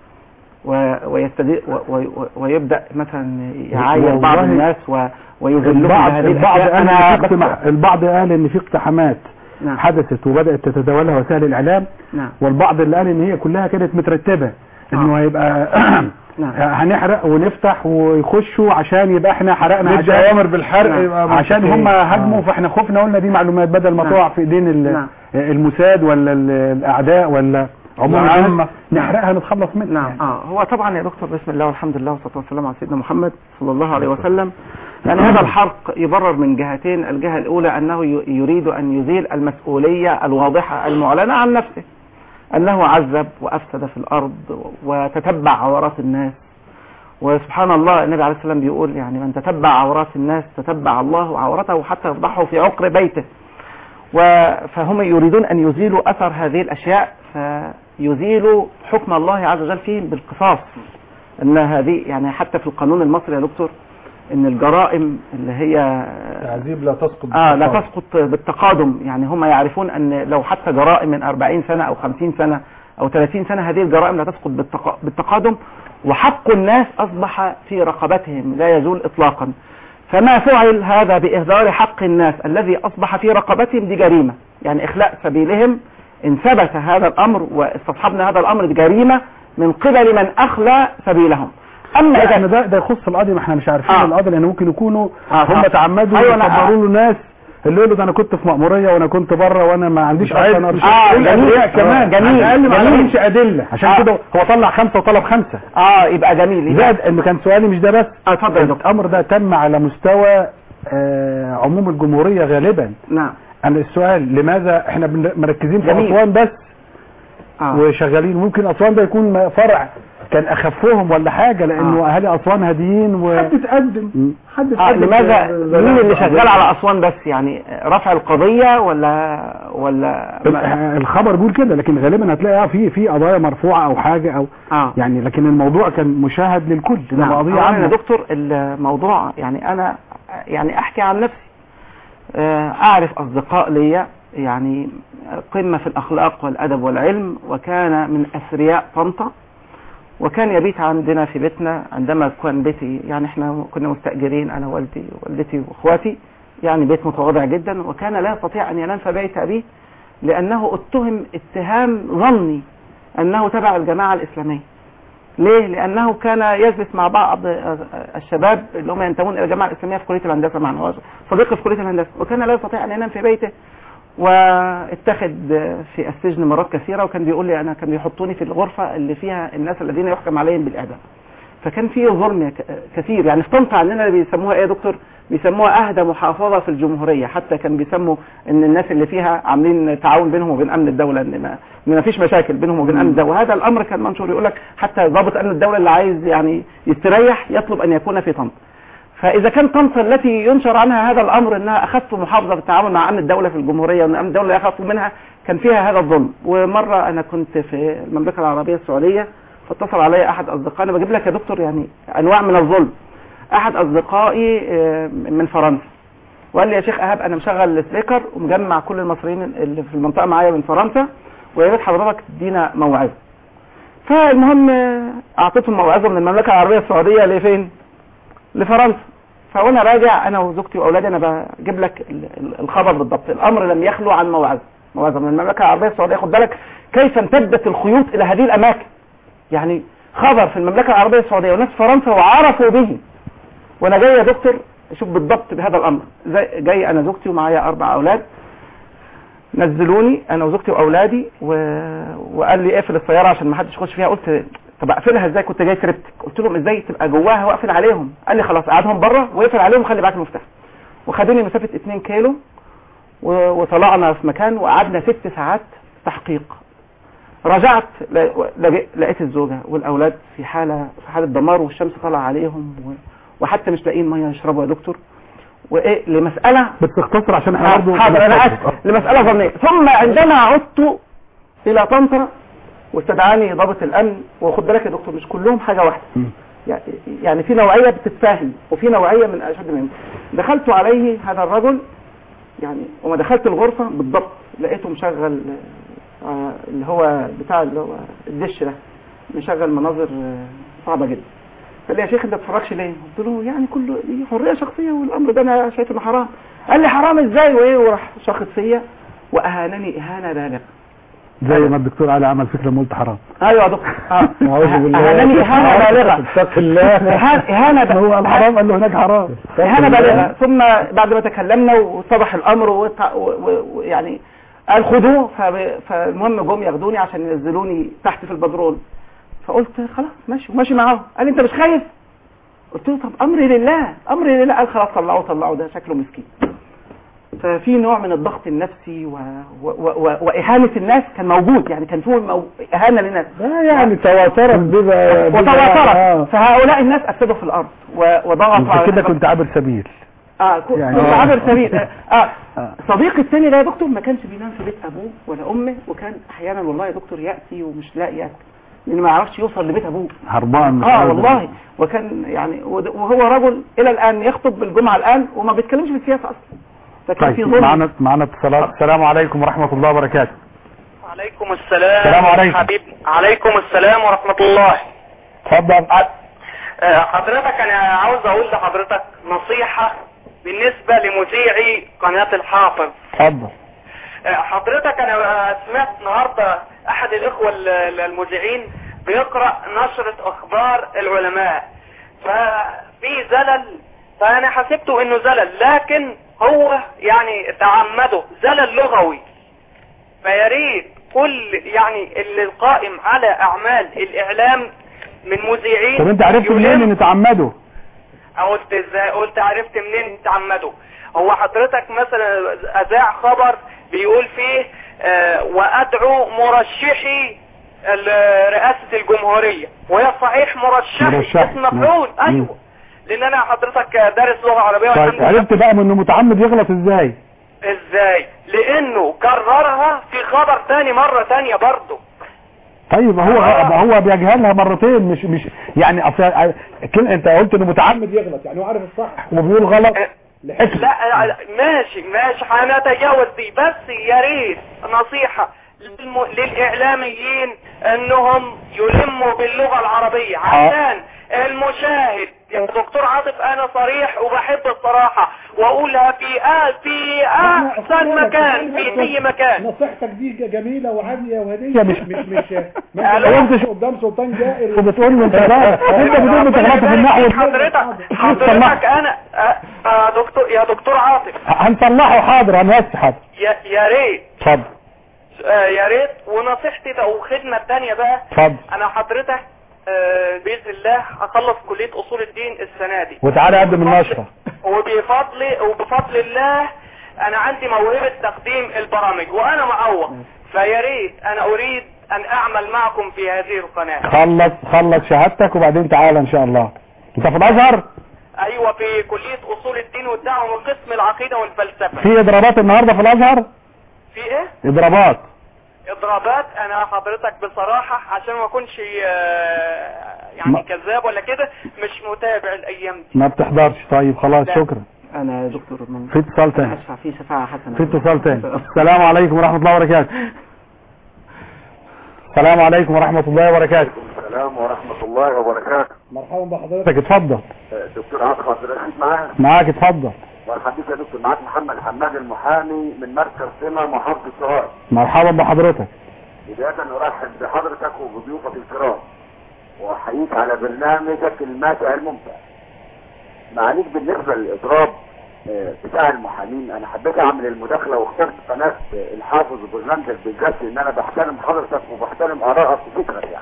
Speaker 4: و- ويستدي و- و- و- ويبدا مثلا يعاير بعض
Speaker 2: والله
Speaker 4: الناس و- ويذلهم
Speaker 2: البعض
Speaker 4: بهذه
Speaker 2: البعض
Speaker 4: الاشياء
Speaker 2: قال
Speaker 4: انا
Speaker 2: ان في
Speaker 4: بس-
Speaker 2: اقتمع- البعض قال ان في اقتحامات
Speaker 4: نعم
Speaker 2: حدثت وبدات تتداولها وسائل الاعلام
Speaker 4: نعم
Speaker 2: والبعض اللي قال ان هي كلها كانت مترتبه انه هيبقى
Speaker 4: نعم
Speaker 2: هنحرق ونفتح ويخشوا عشان يبقى احنا حرقنا
Speaker 3: ندي
Speaker 2: عشان
Speaker 3: اوامر بالحرق
Speaker 4: نعم.
Speaker 3: يبقى
Speaker 2: عشان
Speaker 3: منطقي.
Speaker 2: هم هاجموا
Speaker 3: آه.
Speaker 2: فاحنا خفنا قلنا دي معلومات بدل ما
Speaker 4: نعم.
Speaker 2: تقع في ايدين ال-
Speaker 4: نعم.
Speaker 2: الموساد ولا ال- الاعداء ولا عموم
Speaker 3: العامة.
Speaker 2: الناس، نحرقها نتخلص منها
Speaker 4: نعم اه هو طبعا يا دكتور بسم الله والحمد لله والصلاه والسلام على سيدنا محمد صلى الله عليه وسلم يعني هذا الحرق يبرر من جهتين الجهه الاولى انه ي- يريد ان يزيل المسؤوليه الواضحه المعلنه عن نفسه انه عذب وافسد في الارض وتتبع عورات الناس وسبحان الله النبي عليه السلام بيقول يعني من تتبع عورات الناس تتبع الله عورته حتى يفضحه في عقر بيته و- فهم يريدون أن يزيلوا أثر هذه الأشياء فيزيلوا حكم الله عز وجل فيهم بالقصاص أن هذه يعني حتى في القانون المصري يا دكتور أن الجرائم اللي هي
Speaker 3: تعذيب لا تسقط
Speaker 4: آه لا
Speaker 3: بالتقاضي.
Speaker 4: تسقط بالتقادم يعني هم يعرفون أن لو حتى جرائم من 40 سنة أو 50 سنة أو 30 سنة هذه الجرائم لا تسقط بالتقا- بالتقادم وحق الناس أصبح في رقبتهم لا يزول إطلاقا فما فعل هذا بإهدار حق الناس الذي أصبح في رقبتهم دي جريمة يعني إخلاء سبيلهم إن ثبت هذا الأمر واستصحبنا هذا الأمر دي جريمة من قبل من أخلى سبيلهم أما
Speaker 2: لا
Speaker 4: إذا
Speaker 2: احنا ده ده يخص القاضي ما احنا مش عارفين
Speaker 4: آه.
Speaker 2: القاضي لان ممكن يكونوا
Speaker 4: آه،
Speaker 2: هم
Speaker 4: آه.
Speaker 2: تعمدوا
Speaker 4: أيوة، أنا-
Speaker 2: يصدروا له ناس اللي يقول له ده انا كنت في مأمورية وانا كنت بره وانا ما عنديش
Speaker 3: مش عايز-
Speaker 2: اصلا
Speaker 3: مش
Speaker 2: أرشيف.
Speaker 4: آه،
Speaker 2: إيه
Speaker 4: جميل.
Speaker 2: الأدعياء
Speaker 4: آه،
Speaker 2: كمان
Speaker 4: جميل.
Speaker 2: على الاقل ما
Speaker 4: جميل.
Speaker 2: عندهمش ادله عشان
Speaker 4: آه.
Speaker 2: كده هو طلع خمسه وطلب خمسه
Speaker 4: آه يبقى جميل يبقى
Speaker 2: زائد انه كان سؤالي مش ده بس
Speaker 4: آه، اتفضل يا دكتور
Speaker 2: الامر ده تم على مستوى آه، عموم الجمهورية غالبا
Speaker 4: نعم
Speaker 2: انا السؤال لماذا احنا بن- مركزين في
Speaker 4: جميل.
Speaker 2: اسوان بس
Speaker 4: آه.
Speaker 2: وشغالين ممكن اسوان ده يكون فرع كان اخفهم ولا حاجه لانه
Speaker 4: آه.
Speaker 2: اهالي اسوان هاديين و
Speaker 3: حد تقدم
Speaker 2: م.
Speaker 3: حد
Speaker 4: آه
Speaker 3: تقدم
Speaker 4: لماذا
Speaker 3: بلاغ
Speaker 4: مين اللي
Speaker 3: بعض-
Speaker 4: شغال على اسوان بس يعني رفع القضيه ولا ولا ما-
Speaker 2: الخبر بيقول كده لكن غالبا هتلاقي اه في في قضايا مرفوعه او حاجه او
Speaker 4: اه
Speaker 2: يعني لكن الموضوع كان مشاهد للكل ده
Speaker 4: نعم
Speaker 2: قضيه
Speaker 4: أولاً يا
Speaker 2: عامه
Speaker 4: دكتور الموضوع يعني انا يعني احكي عن نفسي آه، اعرف اصدقاء ليا يعني قمه في الاخلاق والادب والعلم وكان من اثرياء طنطا وكان يبيت عندنا في بيتنا عندما كان بيتي يعني احنا كنا مستأجرين انا والدي والدتي واخواتي يعني بيت متواضع جدا وكان لا يستطيع ان ينام في بيت ابيه لانه اتهم اتهام ظني انه تبع الجماعة الاسلامية ليه؟ لانه كان يجلس مع بعض الشباب اللي هم ينتمون الى الجماعة الاسلامية في كلية الهندسة معنا هو صديقي في كلية الهندسة وكان لا يستطيع ان ينام في بيته واتخذ في السجن مرات كثيرة وكان بيقول لي انا كان بيحطوني في الغرفة اللي فيها الناس الذين يحكم عليهم بالاعدام فكان في ظلم ك- كثير يعني في طنطا عندنا بيسموها ايه يا دكتور بيسموها اهدى محافظة في الجمهورية حتى كان بيسموا ان الناس اللي فيها عاملين تعاون بينهم وبين امن الدولة ان ما, ما فيش مشاكل بينهم وبين امن الدولة وهذا الامر كان منشور يقول لك حتى ضابط امن الدولة اللي عايز يعني يستريح يطلب ان يكون في طنطا فاذا كان طنطا التي ينشر عنها هذا الامر انها اخف محافظه في التعامل مع امن الدوله في الجمهوريه وان امن الدوله يخاف منها كان فيها هذا الظلم ومره انا كنت في المملكه العربيه السعوديه فاتصل علي احد اصدقائي بجيب لك يا دكتور يعني انواع من الظلم احد اصدقائي آه، من فرنسا وقال لي يا شيخ ايهاب انا مشغل السبيكر ومجمع كل المصريين اللي في المنطقه معايا من فرنسا ويا ريت حضرتك تدينا موعظه فالمهم آه، اعطيتهم موعظه من المملكه العربيه السعوديه لفين لفرنسا فوانا راجع انا وزوجتي واولادي انا بجيب لك ال- ال- الخبر بالضبط الامر لم يخلو عن موعظه موعظه من المملكه العربيه السعوديه خد بالك كيف امتدت الخيوط الى هذه الاماكن يعني خبر في المملكه العربيه السعوديه وناس فرنسا وعرفوا به وانا جاي يا دكتور شوف بالضبط بهذا الامر زي جاي انا زوجتي ومعايا اربع اولاد نزلوني انا وزوجتي واولادي و... وقال لي اقفل السياره عشان ما حدش يخش فيها قلت طب اقفلها ازاي كنت جاي كريبتك قلت لهم ازاي تبقى جواها واقفل عليهم قال لي خلاص قعدهم بره واقفل عليهم وخلي معاك المفتاح وخدوني مسافه 2 كيلو و... وطلعنا في مكان وقعدنا ست ساعات تحقيق رجعت ل... لج- لقيت الزوجه والاولاد في حاله في حاله دمار والشمس طالعه عليهم و... وحتى مش لاقيين ميه يشربوا يا دكتور وايه لمساله
Speaker 2: بتختصر عشان احنا برضه
Speaker 4: حاضر انا اسف لمساله ظنيه ثم عندما عدت الى طنطا واستدعاني ضابط الامن وخد بالك يا دكتور مش كلهم حاجه واحده
Speaker 2: مم.
Speaker 4: يعني- يعني في نوعيه بتتفاهم وفي نوعيه من اشد منهم دخلت عليه هذا الرجل يعني وما دخلت الغرفه بالضبط لقيته مشغل آه، اللي هو بتاع اللي هو الدش ده مشغل مناظر آه، صعبه جدا قال لي يا شيخ انت ما بتتفرجش ليه؟ قلت له يعني كله دي حريه شخصيه والامر ده انا شايف انه حرام قال لي حرام ازاي وايه وراح شاخص فيا واهانني اهانه بالغه
Speaker 2: زي ما الدكتور علي عمل فكره ما قلت حرام
Speaker 4: ايوه يا دكتور اه
Speaker 2: أعوذ بالله.
Speaker 4: اهانني اهانه بالغه
Speaker 2: اتق الله
Speaker 4: إهان- اهانه ب-
Speaker 2: هو الحرام قال له هناك حرام
Speaker 4: اهانه بالغه ثم بعد ما تكلمنا واتضح الامر وت- و- و- ويعني قال خدوه فب- فالمهم جم ياخدوني عشان ينزلوني تحت في البدرول فقلت خلاص ماشي وماشي معاهم قال لي انت مش خايف قلت له طب امري لله امري لله قال خلاص طلعوه طلعوه ده شكله مسكين ففي نوع من الضغط النفسي و... و... و... واهانه الناس كان موجود يعني كان فيه مو... اهانه للناس
Speaker 2: لا يعني تواترت بيبقى
Speaker 4: وتواترت فهؤلاء الناس افسدوا في الارض و... وضغطوا
Speaker 2: انت
Speaker 4: على
Speaker 2: كده كنت عابر سبيل
Speaker 4: اه كنت
Speaker 2: يعني-
Speaker 4: كنت
Speaker 2: آه.
Speaker 4: عابر سبيل اه
Speaker 2: آه.
Speaker 4: آه. صديقي الثاني ده يا دكتور ما كانش بينام في بيت ابوه ولا امه وكان احيانا والله يا دكتور ياتي ومش لاقي ياكل لانه ما يعرفش يوصل لبيت ابوه
Speaker 2: هربان مش
Speaker 4: اه
Speaker 2: عارف.
Speaker 4: والله وكان يعني ود- وهو رجل الى الان يخطب بالجمعه الان وما بيتكلمش في السياسه اصلا فكان في
Speaker 2: طيب
Speaker 4: ظلم
Speaker 2: معنا معنا اتصالات السلام عليكم ورحمه الله وبركاته
Speaker 5: عليكم السلام
Speaker 2: السلام عليكم.
Speaker 5: حبيب عليكم السلام ورحمة الله
Speaker 2: اتفضل
Speaker 5: آه، حضرتك انا عاوز اقول لحضرتك نصيحة بالنسبة لمذيعي قناة الحافظ
Speaker 2: اتفضل
Speaker 5: آه، حضرتك انا آه، سمعت النهاردة احد الاخوة ال- ال- المذيعين بيقرأ نشرة اخبار العلماء ففي زلل فانا حسبته انه زلل لكن هو يعني تعمده زلل لغوي فيا ريت كل يعني اللي القائم على اعمال الاعلام من مذيعين
Speaker 2: طب انت عرفت منين
Speaker 5: يلم-
Speaker 2: ان تعمدوا
Speaker 5: قلت ازاي قلت عرفت منين تعمدوا هو حضرتك مثلا اذاع خبر بيقول فيه آه وادعو مرشحي ال- رئاسة الجمهورية وهي صحيح مرشح
Speaker 2: مرشح.
Speaker 5: اسم مفعول
Speaker 2: مم.
Speaker 5: ايوه لان انا حضرتك دارس لغة عربية
Speaker 2: طيب
Speaker 5: والحمد لله.
Speaker 2: عرفت بقى انه متعمد يغلط ازاي
Speaker 5: ازاي لانه كررها في خبر تاني مرة تانية برضه
Speaker 2: طيب هو
Speaker 5: آه.
Speaker 2: هو بيجهلها مرتين مش مش يعني اصل كل انت قلت انه متعمد يغلط يعني هو عارف الصح وبيقول غلط لحكمة
Speaker 5: لا ماشي ماشي هنتجاوز دي بس يا ريت نصيحة للم... للاعلاميين انهم يلموا باللغة العربية عشان المشاهد يا دكتور عاطف انا صريح وبحب الصراحة واقولها في آه في احسن مكان في اي مكان
Speaker 6: نصيحتك دي جميلة وعالية وهدية مش مش مش ما
Speaker 5: ألو؟
Speaker 6: انت قلتش قدام سلطان جائر
Speaker 2: وبتقول له انت غلط انت بتقول له انت غلط في النحو
Speaker 5: حضرتك حضرتك انا آه، آه، دكتور يا دكتور عاطف
Speaker 2: هنصلحه حاضر هنوسع حاضر
Speaker 5: يا يا ريت
Speaker 2: اتفضل
Speaker 5: آه، يا ريت ونصيحتي ده وخدمة التانية بقى
Speaker 2: اتفضل
Speaker 5: انا حضرتك آه، باذن الله اخلص كلية اصول الدين السنة دي
Speaker 2: وتعالى قدم النشرة
Speaker 5: وبفضل وبفضل الله انا عندي موهبة تقديم البرامج وانا معوض فيا ريت انا اريد ان اعمل معكم في هذه القناة
Speaker 2: خلص خلص شهادتك وبعدين تعالى ان شاء الله انت في الازهر
Speaker 5: ايوه في كلية اصول الدين والدعوة من قسم العقيدة والفلسفة
Speaker 2: في اضرابات النهارده في الازهر
Speaker 5: في ايه
Speaker 2: اضرابات
Speaker 5: اضرابات انا حضرتك بصراحة عشان ما اكونش آه، يعني
Speaker 2: ما-
Speaker 5: كذاب ولا كده مش متابع الايام دي
Speaker 2: ما بتحضرش طيب خلاص
Speaker 5: لا.
Speaker 2: شكرا
Speaker 4: انا يا دكتور من
Speaker 2: في اتصال تاني
Speaker 4: ادفع فيه شفاعة حسنة
Speaker 2: في اتصال تاني السلام عليكم ورحمة الله وبركاته السلام عليكم ورحمة الله وبركاته
Speaker 7: السلام ورحمة الله وبركاته
Speaker 6: مرحبا بحضرتك
Speaker 2: حضرتك اتفضل
Speaker 7: آه، دكتور عاطف عبد الرشيد معاك
Speaker 2: معاك اتفضل
Speaker 7: مرحبا بك يا دكتور معاك محمد حماد المحامي من مركز سما محافظة سوهاج
Speaker 2: مرحبا بحضرتك
Speaker 7: بداية نرحب بحضرتك وبضيوفك الكرام واحييك على برنامجك الماتع الممتع معاليك بالنسبة للإضراب آه، بتاع المحامين انا حبيت اعمل المداخلة واخترت قناة آه، الحافظ وبرنامجك بالذات لان انا بحترم حضرتك وبحترم ارائك وفكرك يعني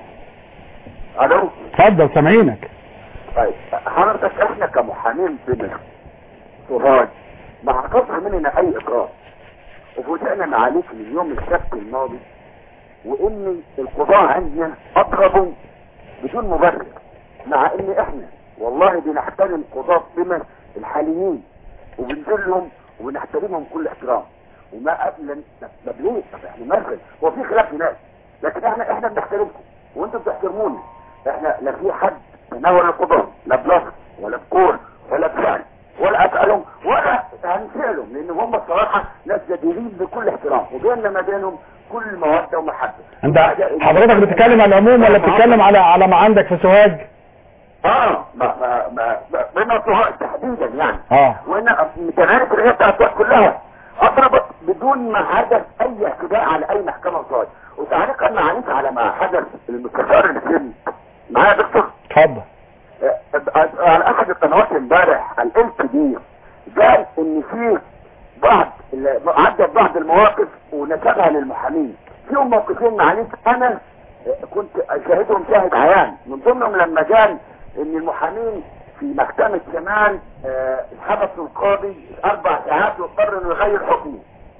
Speaker 7: الو
Speaker 2: اتفضل سامعينك
Speaker 7: طيب حضرتك احنا كمحامين في مصر سوهاج ما حصلش مننا اي اقرار وفوجئنا معاليك من يوم السبت الماضي وان القضاء عندنا اضربوا بدون مبرر مع ان احنا والله بنحترم قضاة بما الحاليين وبنزلهم وبنحترمهم كل احترام وما قبل طب ليه؟ طب احنا مركز هو في خلاف هناك لكن احنا احنا بنحترمكم وانتم بتحترمونا احنا لا في حد تناول القضاء لا بلفظ ولا بكور ولا بفعل ولا اسالهم ولا هنسالهم لان هم الصراحه ناس جديرين بكل احترام وبيننا ما بينهم كل موده ومحبه
Speaker 2: انت حضرتك بتتكلم على العموم ولا بتتكلم على على ما عندك في سوهاج
Speaker 7: اه ما ما ما ما- بما سوهاج تحديدا يعني
Speaker 2: اه
Speaker 7: وان كذلك الرئاسه بتاعت كلها اضربت بدون ما حدث اي اعتداء على اي محكمه قضائيه وتعليقا معلش على ما حدث المستشار السن معايا يا دكتور
Speaker 2: اتفضل
Speaker 7: آه، على احد القنوات امبارح الام كبير قال ان في بعض ال- عدت بعض المواقف ونسبها للمحامين فيهم موقفين معلش انا آه، كنت شاهدهم شاهد عيان من ضمنهم لما قال ان المحامين في محكمة شمال آه، حبسوا القاضي اربع ساعات واضطر انه يغير حكمه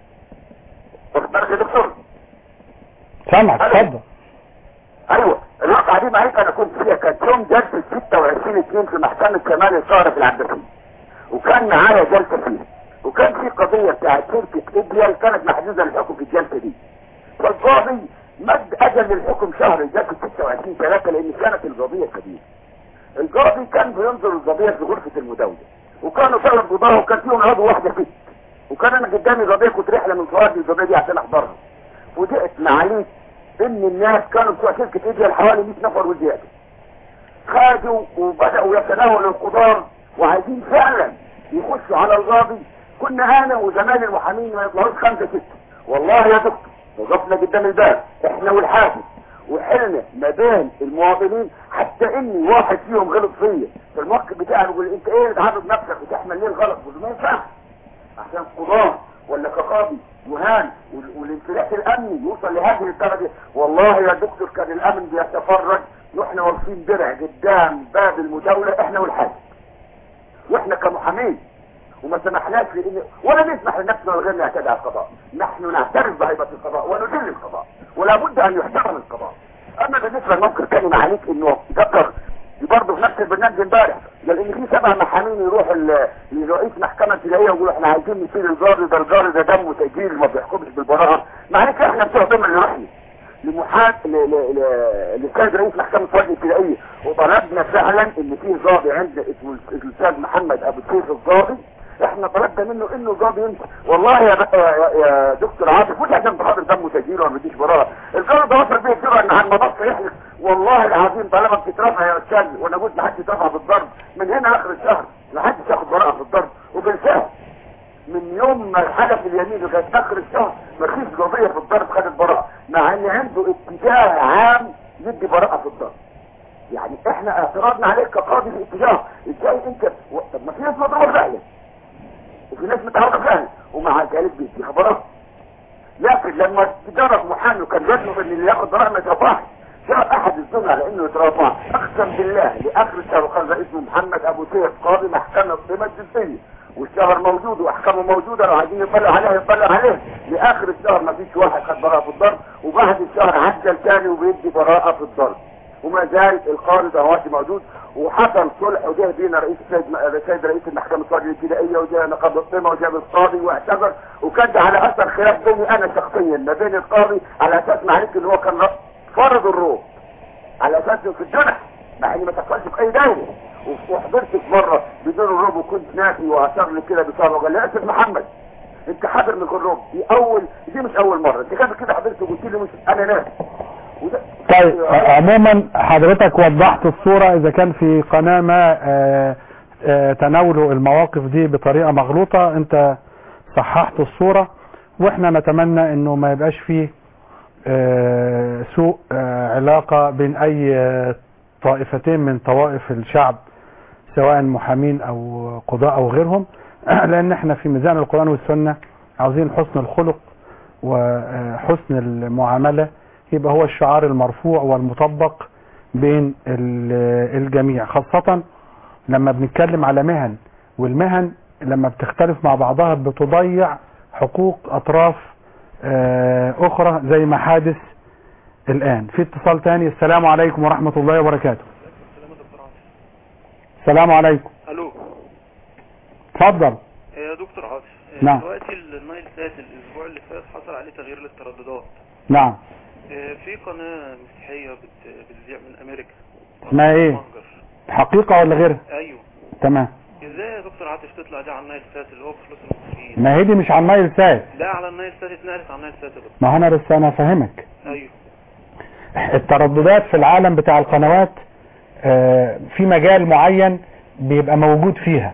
Speaker 7: واخد بالك يا دكتور
Speaker 2: سامعك اتفضل
Speaker 7: ايوه الواقعة دي معاك انا كنت فيها كانت يوم جلسة 26 2 في محكمة شمال القاهرة في العباسية وكان معايا جلسة فيها وكان في قضية بتاعت شركة ابيال كانت محجوزة للحكم في الجلسة دي فالقاضي مد اجل الحكم شهر جلسة 26 3 لان كانت القضية كبيرة القاضي كان بينظر القضية في غرفة المداولة وكانوا ثلاث قضاة وكان فيهم عضو واحدة ست وكان انا قدامي قضية كنت رحلة من فؤاد القضية دي عشان احضرها فوجئت معاليك ان الناس كانوا بتوع شركة ايديا حوالي 100 نفر وزيادة خرجوا وبدأوا يتناولوا القضاة وعايزين فعلا يخشوا على القاضي كنا انا وزمايلي المحامين ما يطلعوش خمسة ستة والله يا دكتور وقفنا قدام الباب احنا والحاكم وحلنا ما بين المواطنين حتى اني واحد فيهم غلط فيا في الموقف بتاعه بيقول انت ايه بتعرض نفسك وتحمل ليه الغلط قلت له ما ينفعش عشان قضاة ولا كقاضي يهان وال- والانفلات الامني يوصل لهذه الدرجة والله يا دكتور كان الامن بيتفرج واحنا واقفين درع قدام باب المداولة احنا والحاج واحنا كمحامين وما سمحناش لان ولا نسمح لنفسنا وغيرنا يعتدي على القضاء نحن نعترف بهيبة القضاء ونذل القضاء ولا بد ان يحترم القضاء اما بالنسبة للموقف كان عليك انه ذكر برضه في نفس البرنامج امبارح قال ان في سبع محامين يروحوا ل- لرئيس محكمة ابتدائية ويقولوا احنا عايزين نشيل الجار ده الجار ده دمه تأجيل ما بيحكمش بالبراءة معلش احنا بتوع ضمن اللي رحنا لمحاك ل- ل- ل- للسيد رئيس محكمة وجه الابتدائية وطلبنا فعلا ان في ضابط عندنا اسمه الاستاذ محمد ابو سيف الضابط احنا واحنا طلبنا منه انه جاب يمشي والله يا, ب- يا, يا, يا دكتور عاطف مش عشان بحضر دمه تجيله وما بديش براءه القانون ده وصل بيه كده ان على المنصه يحلف والله العظيم طالما بتترفع يا استاذ وانا قلت لحد يترفع بالضرب من هنا اخر الشهر لحد ياخد براءه في الضرب وبالفعل من يوم ما حدث اليمين لغايه اخر الشهر مفيش قضيه في الضرب خدت براءه مع ان عنده اتجاه عام يدي براءه في الضرب يعني احنا اعتراضنا عليك كقاضي في اتجاه ازاي انت و... طب ما في ناس مضروبه فعلا وفي ناس متعرضه فعلا ومع ذلك بيديها براءه لكن لما تجرب محامي وكان يطلب ان اللي ياخد براءه ما يترفعش جاء احد الزملاء على انه يترفع اقسم بالله لاخر الشهر وكان ده اسمه محمد ابو سيف قاضي محكمه القيمه الجنسيه والشهر موجود واحكامه موجوده لو عايزين يطلع عليها يطلع عليه لاخر الشهر ما فيش واحد خد براءه في الضرب وبعد الشهر عدل تاني وبيدي براءه في الضرب وما زال القاضي دهواتي موجود وحصل صلح وجه بينا رئيس سيد سيد رئيس المحكمه القضائيه الابتدائيه وجاء نقابه القمه وجاب القاضي واعتذر وكان ده على اثر خلاف بيني انا شخصيا ما بين القاضي على اساس معرفه ان هو كان فرض الروح على اساس إنه في الجنح مع اني ما تحصلش في اي دولة وحضرت في مرة بدون الروب وكنت ناسي واثر لي كده بصار وقال لي يا استاذ محمد انت حاضر من غير روب دي اول دي مش اول مرة انت قبل كده حضرت وقلت لي مش انا ناسي وده
Speaker 2: طيب عموما حضرتك وضحت الصورة اذا كان في قناة ما آه، آه، تناولوا المواقف دي بطريقة مغلوطة انت صححت الصورة واحنا نتمنى انه ما يبقاش فيه آه، سوء آه، علاقة بين اي آه، طائفتين من طوائف الشعب سواء محامين او قضاء او غيرهم لان احنا في ميزان القرآن والسنة عاوزين حسن الخلق وحسن المعاملة يبقى هو الشعار المرفوع والمطبق بين ال- الجميع خاصة لما بنتكلم على مهن والمهن لما بتختلف مع بعضها بتضيع حقوق اطراف آه، اخرى زي ما حادث الان في اتصال تاني السلام عليكم ورحمة الله وبركاته السلام عليكم
Speaker 8: الو
Speaker 2: اتفضل
Speaker 8: يا دكتور عاطف
Speaker 2: نعم.
Speaker 8: دلوقتي النايل سات الاسبوع اللي فات حصل عليه تغيير للترددات
Speaker 2: نعم
Speaker 8: آه، في قناة مسيحية بت- بتذيع من امريكا
Speaker 2: اسمها ايه
Speaker 8: منجر.
Speaker 2: حقيقة ولا غيرها
Speaker 8: ايوه
Speaker 2: تمام
Speaker 8: ازاي يا دكتور عاطف تطلع دي على النايل سات اللي هو بفلوس المصريين
Speaker 2: ما هي دي مش على النايل سات
Speaker 8: لا على النايل سات اتنقلت على النايل سات يا دكتور
Speaker 2: ما هو انا بس انا فاهمك
Speaker 8: ايوه
Speaker 2: الترددات في العالم بتاع القنوات آه، في مجال معين بيبقى موجود فيها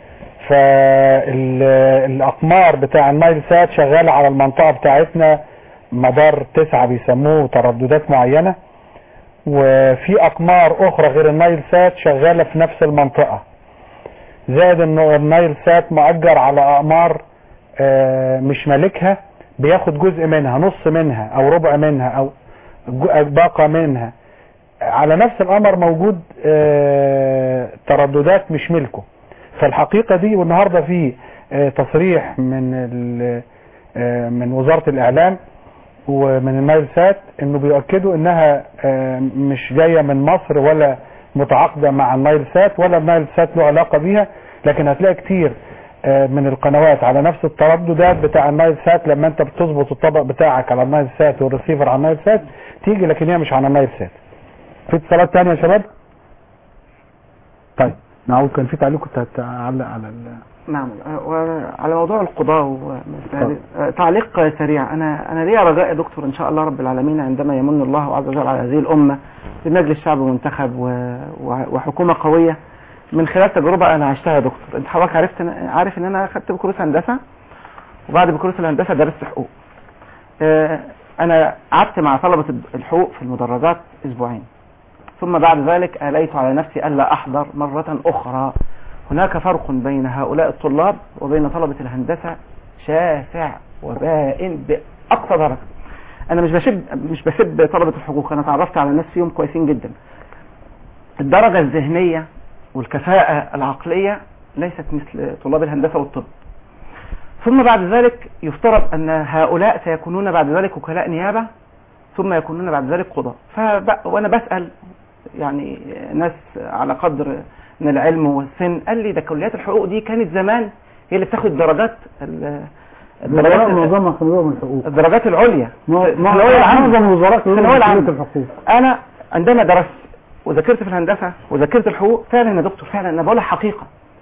Speaker 2: فالأقمار بتاع النايل سات شغالة على المنطقة بتاعتنا مدار تسعة بيسموه ترددات معينة وفي أقمار أخرى غير النايل سات شغالة في نفس المنطقة زائد انه النايل سات مؤجر على أقمار آه، مش مالكها بياخد جزء منها نص منها أو ربع منها أو جو- باقة منها على نفس الامر موجود آه، ترددات مش ملكه فالحقيقة دي والنهاردة في آه، تصريح من ال- آه، من وزارة الاعلام ومن النايل سات انه بيؤكدوا انها آه، مش جاية من مصر ولا متعاقدة مع النايل سات ولا النايل سات له علاقة بيها لكن هتلاقي كتير آه، من القنوات على نفس الترددات بتاع النايل سات لما انت بتظبط الطبق بتاعك على النايل سات والريسيفر على النايل سات تيجي لكن هي مش على النايل سات في اتصالات تانية يا شباب طيب معقول كان في تعليق كنت هتعلق على ال...
Speaker 4: نعم آه، وعلى موضوع القضاء ومسألة- آه، تعليق سريع انا انا ليا رجاء يا دكتور ان شاء الله رب العالمين عندما يمن الله عز وجل على هذه الامه بمجلس شعب منتخب و- و- وحكومه قويه من خلال تجربه انا عشتها يا دكتور انت حضرتك عرفت إن- عارف ان انا خدت بكالوريوس هندسه وبعد بكالوريوس الهندسه درست حقوق آه، انا قعدت مع طلبه الحقوق في المدرجات اسبوعين ثم بعد ذلك آليت على نفسي ألا أحضر مرة أخرى هناك فرق بين هؤلاء الطلاب وبين طلبة الهندسة شاسع وبائن بأقصى درجة أنا مش بسب مش بسب طلبة الحقوق أنا تعرفت على ناس فيهم كويسين جدا الدرجة الذهنية والكفاءة العقلية ليست مثل طلاب الهندسة والطب ثم بعد ذلك يفترض أن هؤلاء سيكونون بعد ذلك وكلاء نيابة ثم يكونون بعد ذلك قضاء فب... وأنا بسأل يعني ناس على قدر من العلم والسن قال لي ده كليات الحقوق دي كانت زمان هي اللي بتاخد درجات ال- الدرجات
Speaker 6: معظمها خبيرة من الحقوق
Speaker 4: الدرجات العليا في الثانوية
Speaker 6: معظم
Speaker 4: العامة
Speaker 6: الوزارات
Speaker 4: الثانوية
Speaker 6: كلهم
Speaker 4: العامة.
Speaker 6: كلية الحقوق
Speaker 4: انا عندما درست وذاكرت في الهندسه وذاكرت الحقوق فعلا يا دكتور فعلا انا بقولها حقيقه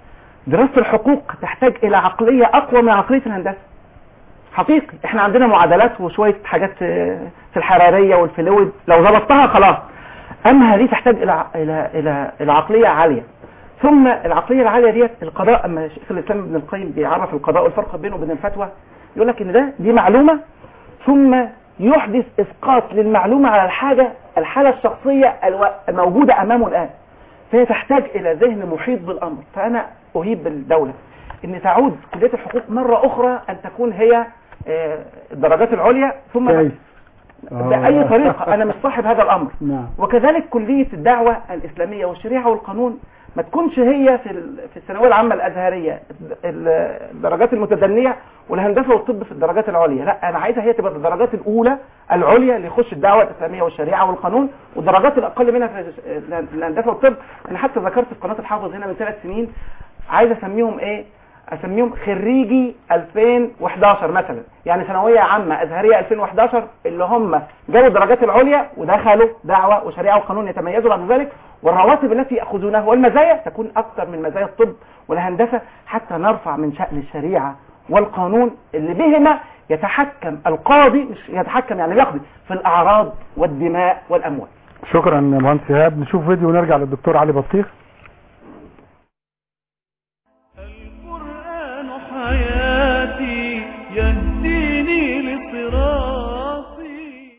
Speaker 4: دراسة الحقوق تحتاج الى عقلية اقوى من عقلية الهندسة حقيقي احنا عندنا معادلات وشوية حاجات آه، في الحرارية والفلويد لو ظبطتها خلاص اما هذه تحتاج الى الى الى الى عقلية عالية ثم العقلية العالية ديت القضاء اما شيخ الاسلام ابن القيم بيعرف القضاء والفرق بينه وبين الفتوى يقول لك ان ده دي معلومة ثم يحدث اسقاط للمعلومة على الحاجة الحالة الشخصية الو- الموجودة امامه الان فهي تحتاج الى ذهن محيط بالامر فانا اهيب بالدولة ان تعود كلية الحقوق مرة اخرى ان تكون هي آه، الدرجات العليا ثم
Speaker 3: كيف
Speaker 4: بأي طريقة أنا مش صاحب هذا الأمر
Speaker 3: نعم
Speaker 4: وكذلك كلية الدعوة الإسلامية والشريعة والقانون ما تكونش هي في ال- في الثانوية العامة الأزهرية ال- الدرجات المتدنية والهندسة والطب في الدرجات العليا لا أنا عايزها هي تبقى الدرجات الأولى العليا اللي يخش الدعوة الإسلامية والشريعة والقانون والدرجات الأقل منها في ال- الهندسة والطب أنا حتى ذكرت في قناة الحافظ هنا من ثلاث سنين عايز أسميهم إيه اسميهم خريجي 2011 مثلا يعني ثانويه عامه ازهريه 2011 اللي هم جابوا الدرجات العليا ودخلوا دعوه وشريعه وقانون يتميزوا بعد ذلك والرواتب التي ياخذونها والمزايا تكون اكثر من مزايا الطب والهندسه حتى نرفع من شان الشريعه والقانون اللي بهما يتحكم القاضي مش يتحكم يعني يقضي في الاعراض والدماء والاموال
Speaker 2: شكرا مهندس ايهاب نشوف فيديو ونرجع للدكتور علي بطيخ
Speaker 1: القرآن حياتي يهديني لصراطي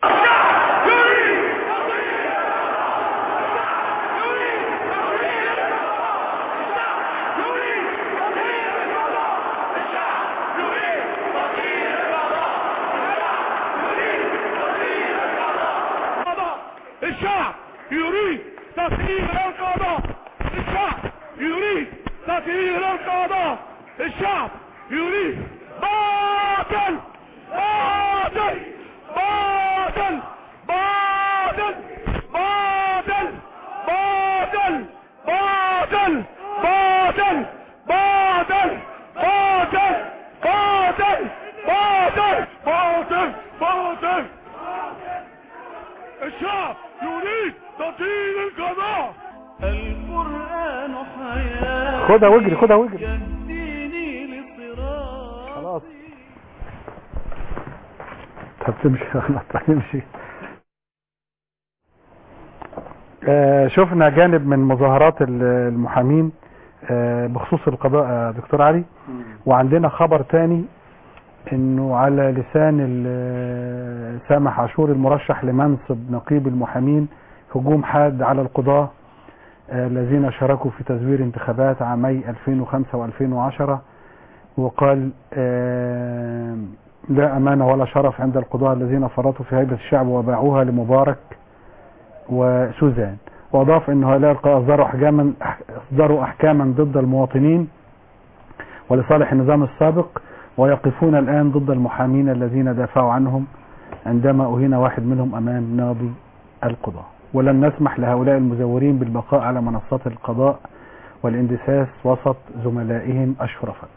Speaker 9: الشعب يريد تغيير القضاء الشعب يريد تغيير القضاء الشعب يريد باطل باطل باطل باطل باطل باطل باطل باطل باطل باطل باطل باطل باطل باطل الشعب يريد تطهير القضاء
Speaker 1: القرآن حياتي
Speaker 2: خدها واجري خدها واجري
Speaker 1: يهديني لصراطي
Speaker 2: خلاص طب تمشي خلاص هنمشي آه شفنا جانب من مظاهرات ال- المحامين آه بخصوص القضاء يا دكتور علي وعندنا خبر تاني انه على لسان ال- سامح عاشور المرشح لمنصب نقيب المحامين هجوم حاد على القضاة آه، الذين شاركوا في تزوير انتخابات عامي 2005 و2010 وقال آه، لا أمانة ولا شرف عند القضاة الذين فرطوا في هيبة الشعب وباعوها لمبارك وسوزان وأضاف أن هؤلاء القضاة أصدروا أحكاما أصدروا أحكاما ضد المواطنين ولصالح النظام السابق ويقفون الآن ضد المحامين الذين دافعوا عنهم عندما أهين واحد منهم أمام ناضي القضاء ولن نسمح لهؤلاء المزورين بالبقاء على منصات القضاء والاندساس وسط زملائهم الشرفاء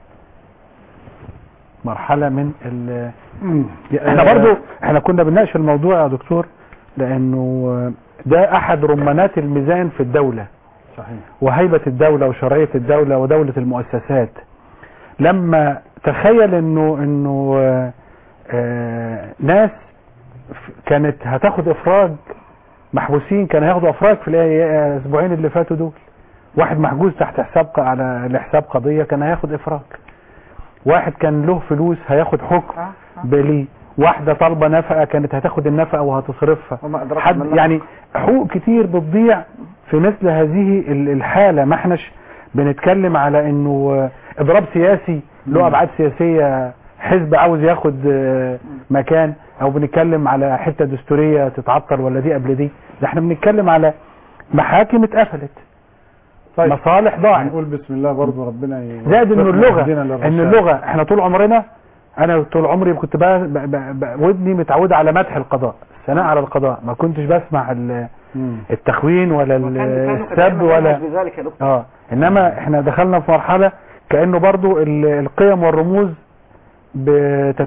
Speaker 2: مرحلة من ال احنا برضو احنا كنا بنناقش الموضوع يا دكتور لانه ده احد رمانات الميزان في الدولة
Speaker 3: صحيح
Speaker 2: وهيبة الدولة وشرعية الدولة ودولة المؤسسات لما تخيل انه انه آه، آه، ناس ف- كانت هتاخد افراج محبوسين كانوا هياخدوا افراج في الاسبوعين اللي فاتوا دول واحد محجوز تحت حساب ق- على لحساب قضية كان هياخد افراج واحد كان له فلوس هياخد حكم بليه واحدة طالبة نفقة كانت هتاخد النفقة وهتصرفها
Speaker 4: وما أدراك ما
Speaker 2: حد
Speaker 4: النفقة.
Speaker 2: يعني حقوق كتير بتضيع في مثل هذه ال- الحالة ما احناش بنتكلم على انه آه، اضراب سياسي له ابعاد سياسية حزب عاوز ياخد آه، مكان او بنتكلم على حتة دستورية تتعطل ولا دي قبل دي ده احنا بنتكلم على محاكم اتقفلت
Speaker 3: طيب
Speaker 2: مصالح ضاعت
Speaker 3: نقول بسم الله برضه ربنا ي-
Speaker 2: زائد انه
Speaker 3: يوفقنا
Speaker 2: اللغة
Speaker 3: ويهدينا للرشاد.
Speaker 2: ان اللغة احنا طول عمرنا انا طول عمري كنت بقى ب- ب- ب- ودني متعودة على مدح القضاء الثناء على القضاء ما كنتش بسمع ال-
Speaker 3: مم.
Speaker 2: التخوين ولا
Speaker 4: وكان- كانوا
Speaker 2: السب
Speaker 4: كتائب
Speaker 2: ولا
Speaker 4: منهج بذلك يا دكتور
Speaker 2: اه انما احنا دخلنا في مرحلة كأنه برضو ال- القيم والرموز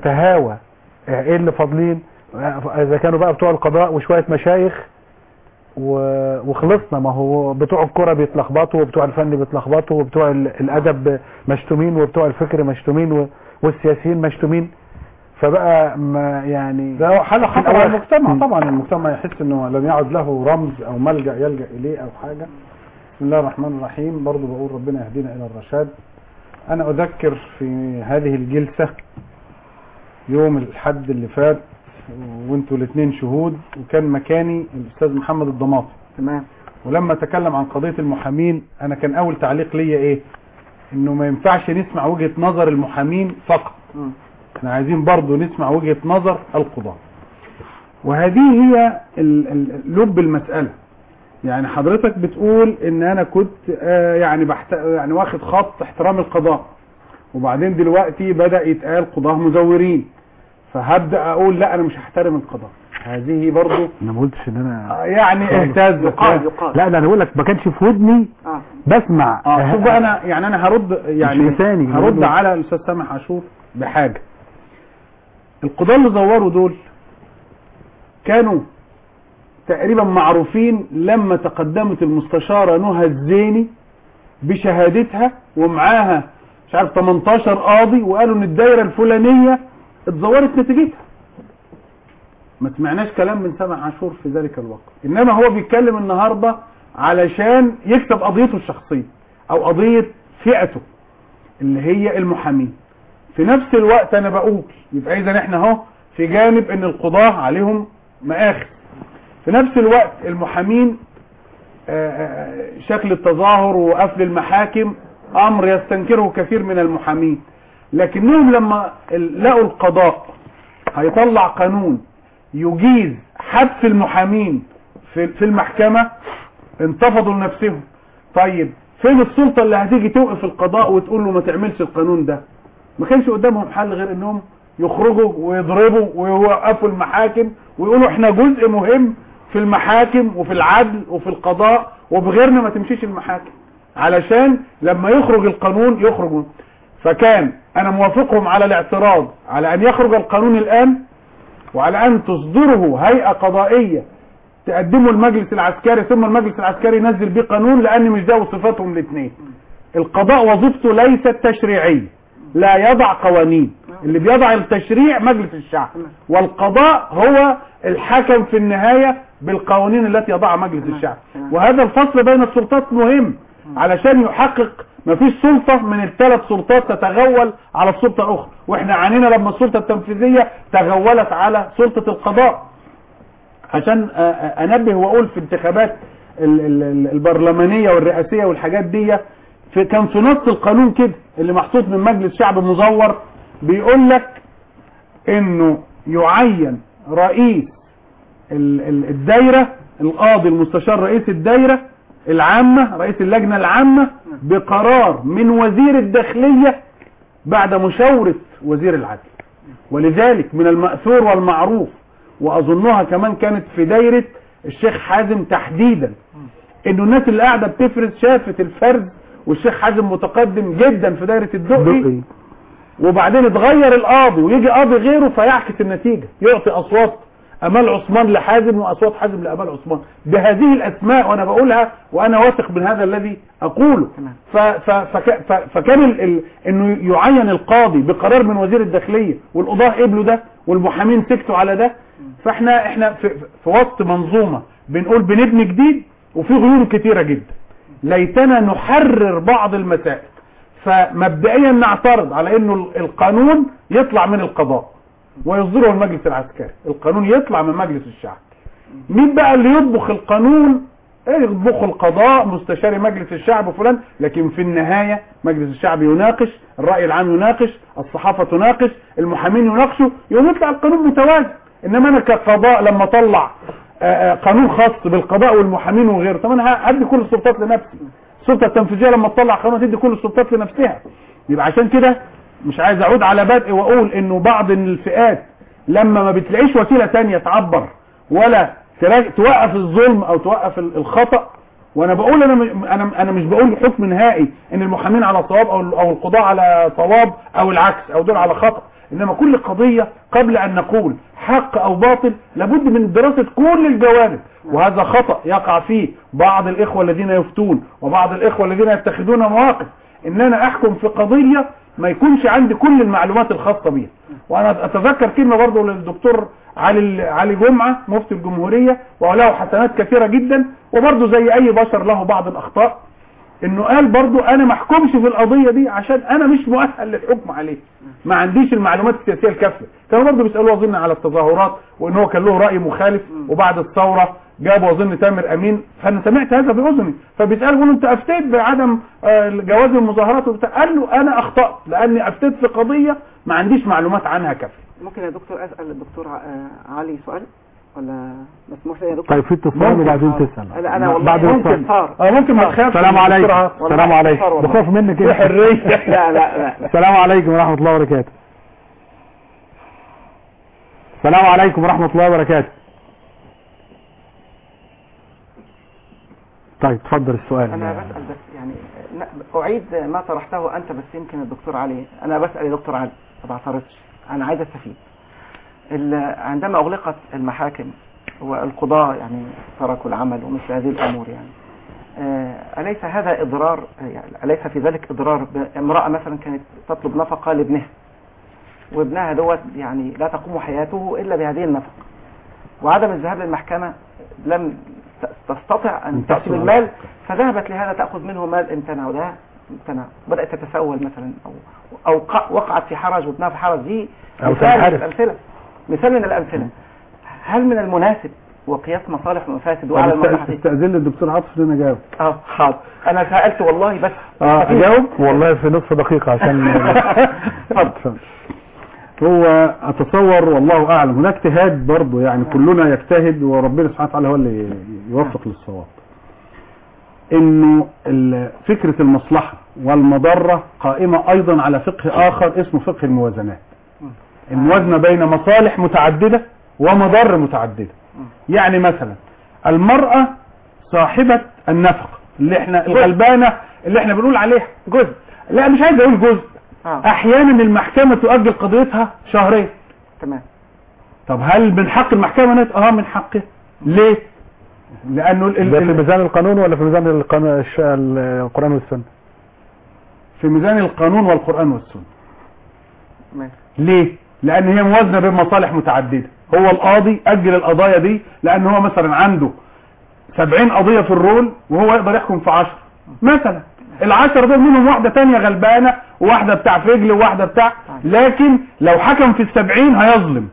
Speaker 2: بتتهاوى ايه اللي فاضلين اذا كانوا بقى بتوع القضاء وشوية مشايخ و- وخلصنا ما هو بتوع الكرة بيتلخبطوا وبتوع الفن بيتلخبطوا وبتوع ال- الادب مشتومين وبتوع الفكر مشتومين و- والسياسيين مشتومين فبقى ما يعني
Speaker 3: ده حالة خطر على
Speaker 2: الأول-
Speaker 3: المجتمع
Speaker 2: مم.
Speaker 3: طبعا المجتمع يحس انه لم يعد له رمز او ملجأ يلجأ اليه او حاجة بسم الله الرحمن الرحيم برضو بقول ربنا يهدينا الى الرشاد انا اذكر في هذه الجلسة يوم الحد اللي فات وانتوا الاثنين شهود وكان مكاني الاستاذ محمد الضماطي
Speaker 4: تمام
Speaker 3: ولما تكلم عن قضية المحامين انا كان اول تعليق ليا ايه انه ما ينفعش نسمع وجهة نظر المحامين فقط
Speaker 4: مم.
Speaker 3: احنا عايزين برضو نسمع وجهة نظر القضاة وهذه هي ال- ال- لب المسألة يعني حضرتك بتقول ان انا كنت آه، يعني بحت... يعني واخد خط احترام القضاء وبعدين دلوقتي بدأ يتقال قضاة مزورين فهبدأ اقول لا انا مش هحترم القضاء هذه برضو
Speaker 2: انا ما قلتش ان انا
Speaker 3: آه، يعني اهتز
Speaker 4: يقال يقال
Speaker 2: لا ده انا بقول لك ما كانش في ودني
Speaker 4: اه
Speaker 2: بسمع
Speaker 3: اه شوف بقى انا يعني انا هرد يعني
Speaker 2: لساني،
Speaker 3: هرد
Speaker 2: بقول-
Speaker 3: على الاستاذ سامح عاشور بحاجه القضاه اللي زوروا دول كانوا تقريبا معروفين لما تقدمت المستشاره نهى الزيني بشهادتها ومعاها مش عارف 18 قاضي وقالوا ان الدايره الفلانيه اتزورت نتيجتها ما سمعناش كلام من سامح عاشور في ذلك الوقت انما هو بيتكلم النهارده علشان يكسب قضيته الشخصيه او قضيه فئته اللي هي المحامين في نفس الوقت انا بقول يبقى اذا احنا اهو في جانب ان القضاه عليهم مآخذ في نفس الوقت المحامين آه، آه، شكل التظاهر وقفل المحاكم امر يستنكره كثير من المحامين لكنهم لما ال- لقوا القضاء هيطلع قانون يجيز حبس المحامين في في المحكمة انتفضوا لنفسهم طيب فين السلطة اللي هتيجي توقف القضاء وتقول له ما تعملش القانون ده ما كانش قدامهم حل غير انهم يخرجوا ويضربوا ويوقفوا المحاكم ويقولوا احنا جزء مهم في المحاكم وفي العدل وفي القضاء وبغيرنا ما تمشيش المحاكم علشان لما يخرج القانون يخرج فكان انا موافقهم على الاعتراض على ان يخرج القانون الان وعلى ان تصدره هيئة قضائية تقدمه المجلس العسكري ثم المجلس العسكري ينزل بيه قانون لان مش ده وصفاتهم الاثنين القضاء وظيفته ليست تشريعية لا يضع قوانين اللي بيضع التشريع مجلس الشعب والقضاء هو الحكم في النهاية بالقوانين التي يضعها مجلس الشعب وهذا الفصل بين السلطات مهم علشان يحقق مفيش سلطة من الثلاث سلطات تتغول على السلطة الأخرى واحنا عانينا لما السلطة التنفيذية تغولت على سلطة القضاء عشان آه، آه، انبه واقول في انتخابات ال- ال- ال- البرلمانيه والرئاسيه والحاجات دي في كان في نص القانون كده اللي محطوط من مجلس شعب مزور بيقول لك انه يعين رئيس ال- ال- الدايره القاضي المستشار رئيس الدايره العامه رئيس اللجنه العامه بقرار من وزير الداخليه بعد مشاوره وزير العدل ولذلك من المأثور والمعروف واظنها كمان كانت في دايرة الشيخ حازم تحديدا انه الناس اللي قاعدة بتفرز شافت الفرد والشيخ حازم متقدم جدا في دايرة الدقي
Speaker 2: دقي
Speaker 3: وبعدين اتغير القاضي ويجي قاضي غيره فيعكس النتيجة يعطي اصوات امال عثمان لحازم واصوات حازم لامال عثمان بهذه الاسماء وانا بقولها وانا واثق من هذا الذي اقوله
Speaker 4: تمام.
Speaker 3: ف ف فك ف فكان ال ال انه يعين القاضي بقرار من وزير الداخلية والقضاة قبلوا ده والمحامين سكتوا على ده فاحنا احنا في, في وسط منظومة بنقول بنبني جديد وفي غيور كتيرة جدا ليتنا نحرر بعض المسائل فمبدئيا نعترض على انه ال- القانون يطلع من القضاء ويصدره المجلس العسكري القانون يطلع من مجلس الشعب مين بقى اللي يطبخ القانون إيه يطبخ القضاء مستشاري مجلس الشعب وفلان لكن في النهاية مجلس الشعب يناقش الرأي العام يناقش الصحافة تناقش المحامين يناقشوا يوم يطلع القانون متوازن انما انا كقضاء لما اطلع آه، آه، قانون خاص بالقضاء والمحامين وغيره طب انا هدي كل السلطات لنفسي السلطة التنفيذية لما تطلع قانون تدي كل السلطات لنفسها يبقى عشان كده مش عايز اعود على بدء واقول انه بعض الفئات لما ما بتلاقيش وسيلة تانية تعبر ولا تراج- توقف الظلم او توقف ال- الخطأ وانا بقول انا م- انا انا مش بقول حكم نهائي ان المحامين على صواب او ال- او القضاء على صواب او العكس او دول على خطأ انما كل قضية قبل ان نقول حق او باطل لابد من دراسة كل الجوانب وهذا خطأ يقع فيه بعض الاخوة الذين يفتون وبعض الاخوة الذين يتخذون مواقف ان انا احكم في قضية ما يكونش عندي كل المعلومات الخاصة بيها وانا اتذكر كلمة برضه للدكتور علي علي جمعة مفتي الجمهورية وله حسنات كثيرة جدا وبرضه زي اي بشر له بعض الاخطاء انه قال برضو انا ما احكمش في القضيه دي عشان انا مش مؤهل للحكم عليه ما عنديش المعلومات السياسيه الكافيه كانوا برضو بيسالوه اظن على التظاهرات وان هو كان له راي مخالف وبعد الثوره جابوا اظن تامر امين فانا سمعت هذا باذني فبيسالوا بيقولوا انت افتيت بعدم آه، جواز المظاهرات وبتاع قال له انا اخطات لاني افتيت في قضيه ما عنديش معلومات عنها كافيه
Speaker 4: ممكن يا دكتور اسال الدكتور ع- آه، علي سؤال ولا مسموح لي يا دكتور
Speaker 2: طيب في اتصال وبعدين تسال
Speaker 4: لا انا والله
Speaker 2: بعد
Speaker 4: ممكن
Speaker 2: الاتصال
Speaker 4: صار
Speaker 3: اه ممكن ما تخافش
Speaker 2: السلام عليكم
Speaker 3: بسرعة.
Speaker 2: السلام عليكم
Speaker 4: والله.
Speaker 2: بخاف منك
Speaker 3: في
Speaker 2: إيه؟
Speaker 3: حريه
Speaker 4: لا لا لا, لا.
Speaker 2: السلام عليكم ورحمة الله وبركاته السلام عليكم ورحمة الله وبركاته طيب تفضل السؤال
Speaker 4: انا بسال بس يعني ن- اعيد ما طرحته انت بس يمكن الدكتور علي انا بسال يا دكتور علي ما بعترضش انا عايز استفيد ال- عندما اغلقت المحاكم والقضاة يعني تركوا العمل ومثل هذه الامور يعني آه، أليس هذا إضرار يعني أليس في ذلك إضرار امرأة مثلا كانت تطلب نفقة لابنها وابنها دوت يعني لا تقوم حياته إلا بهذه النفقة وعدم الذهاب للمحكمة لم ت- تستطع أن تأتي بالمال فذهبت لهذا تأخذ منه مال امتنع وده امتنع بدأت تتسول مثلا أو أو ق- وقعت في حرج وابنها في حرج دي
Speaker 2: أو
Speaker 4: مثال من
Speaker 2: تنحرف.
Speaker 4: الأمثلة مثال من الأمثلة هل من المناسب وقياس مصالح ومفاسد
Speaker 3: طب
Speaker 4: وعلى
Speaker 3: است-
Speaker 4: المصلحة
Speaker 3: استاذن الدكتور عاطف ان انا اجاوب
Speaker 4: اه حاضر انا سألت والله بس
Speaker 3: اه اجاوب
Speaker 2: والله في نصف دقيقة عشان
Speaker 3: اتفضل. هو اتصور والله اعلم هناك اجتهاد برضه يعني كلنا يجتهد وربنا سبحانه وتعالى هو اللي يوفق للصواب انه ال- فكرة المصلحة والمضرة قائمة ايضا على فقه اخر اسمه فقه الموازنات الموازنة بين مصالح متعددة ومضار متعددة يعني مثلا المرأة صاحبة النفقة اللي احنا الغلبانة اللي احنا بنقول عليها جزء لا مش عايز اقول جزء
Speaker 4: اه
Speaker 3: احيانا المحكمة تؤجل قضيتها شهرين
Speaker 4: تمام
Speaker 3: طب هل من حق المحكمة نت اه من حقها ليه لانه ال-
Speaker 2: ده
Speaker 3: ال-
Speaker 2: في
Speaker 3: ال-
Speaker 2: ميزان القانون ولا في ميزان القانون الش- القرآن والسنة
Speaker 3: في ميزان القانون والقرآن والسنة
Speaker 4: ماشي
Speaker 3: ليه لان هي موازنة بين مصالح متعددة هو القاضي اجل القضايا دي لان هو مثلا عنده سبعين قضية في الرول وهو يقدر يحكم في عشر مثلا العشر دول منهم واحدة تانية غلبانة وواحدة بتاع فجل وواحدة بتاع لكن لو حكم في السبعين هيظلم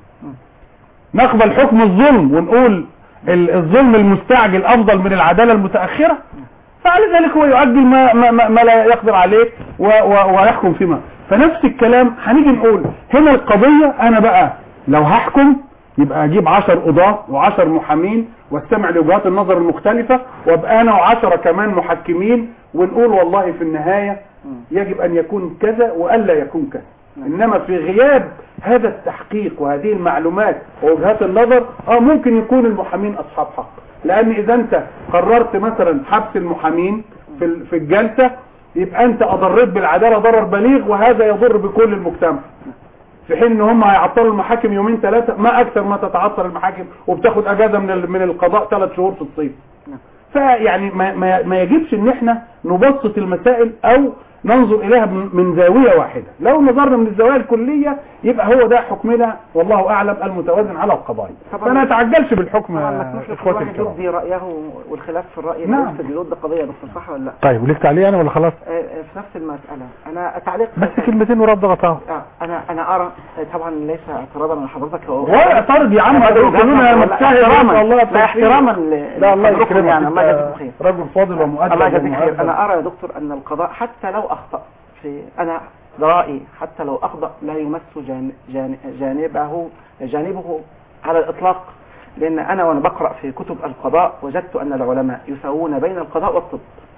Speaker 3: نقبل حكم الظلم ونقول ال- الظلم المستعجل افضل من العدالة المتأخرة فعلى ذلك هو يؤجل ما, ما, ما, ما لا يقدر عليه و و ويحكم فيما فنفس الكلام هنيجي نقول هنا القضية انا بقى لو هحكم يبقى اجيب عشر قضاة وعشر محامين واستمع لوجهات النظر المختلفة وابقى انا وعشرة كمان محكمين ونقول والله في النهاية يجب ان يكون كذا والا يكون كذا انما في غياب هذا التحقيق وهذه المعلومات ووجهات النظر اه ممكن يكون المحامين اصحاب حق لان اذا انت قررت مثلا حبس المحامين في ال- في الجلسة يبقى انت اضريت بالعدالة ضرر بليغ وهذا يضر بكل المجتمع في حين ان هم هيعطلوا المحاكم يومين ثلاثة ما اكثر ما تتعطل المحاكم وبتاخد اجازة من ال- من القضاء ثلاث شهور في الصيف فيعني ما, ما, ما يجبش ان احنا نبسط المسائل او ننظر اليها من من زاوية واحدة لو نظرنا من الزوايا الكلية يبقى هو ده حكمنا والله اعلم المتوازن على القضايا
Speaker 4: طبعاً.
Speaker 3: فانا اتعجلش بالحكم
Speaker 4: طبعا
Speaker 3: يا
Speaker 4: مسموح لكل
Speaker 3: اخواتي
Speaker 4: واحد
Speaker 3: الكرام
Speaker 4: يبدي رأيه والخلاف في الرأي
Speaker 3: نعم.
Speaker 4: لا يفسد يرد قضية يا دكتور صح ولا لا
Speaker 2: طيب وليك تعليق انا ولا خلاص
Speaker 4: آه، آه، في نفس المسألة انا تعليق
Speaker 2: بس كلمتين ورد غطاه
Speaker 4: آه، انا انا ارى آه، طبعا ليس اعتراضا من حضرتك هو
Speaker 3: ولا اعترض يا عم
Speaker 4: هذا وجهة
Speaker 3: كلنا
Speaker 4: نظر. لا،
Speaker 3: مجتهد
Speaker 4: احتراما
Speaker 3: نسأل الله
Speaker 4: لا
Speaker 3: التوفيق.
Speaker 4: احتراما ل-
Speaker 3: لا الله
Speaker 4: لحضرتكم
Speaker 3: يكرمك
Speaker 4: يعني الله
Speaker 3: أنت
Speaker 4: يجزيكم خير
Speaker 3: رجل فاضل ومؤدب
Speaker 4: الله يجزيك خير
Speaker 3: ومؤدب.
Speaker 4: انا ارى يا دكتور ان القضاء حتى لو اخطا في انا ده رايي حتى لو اخطا لا يمس جان جان جانبه جانبه على الاطلاق لان انا وانا بقرا في كتب القضاء وجدت ان العلماء يساوون بين القضاء والطب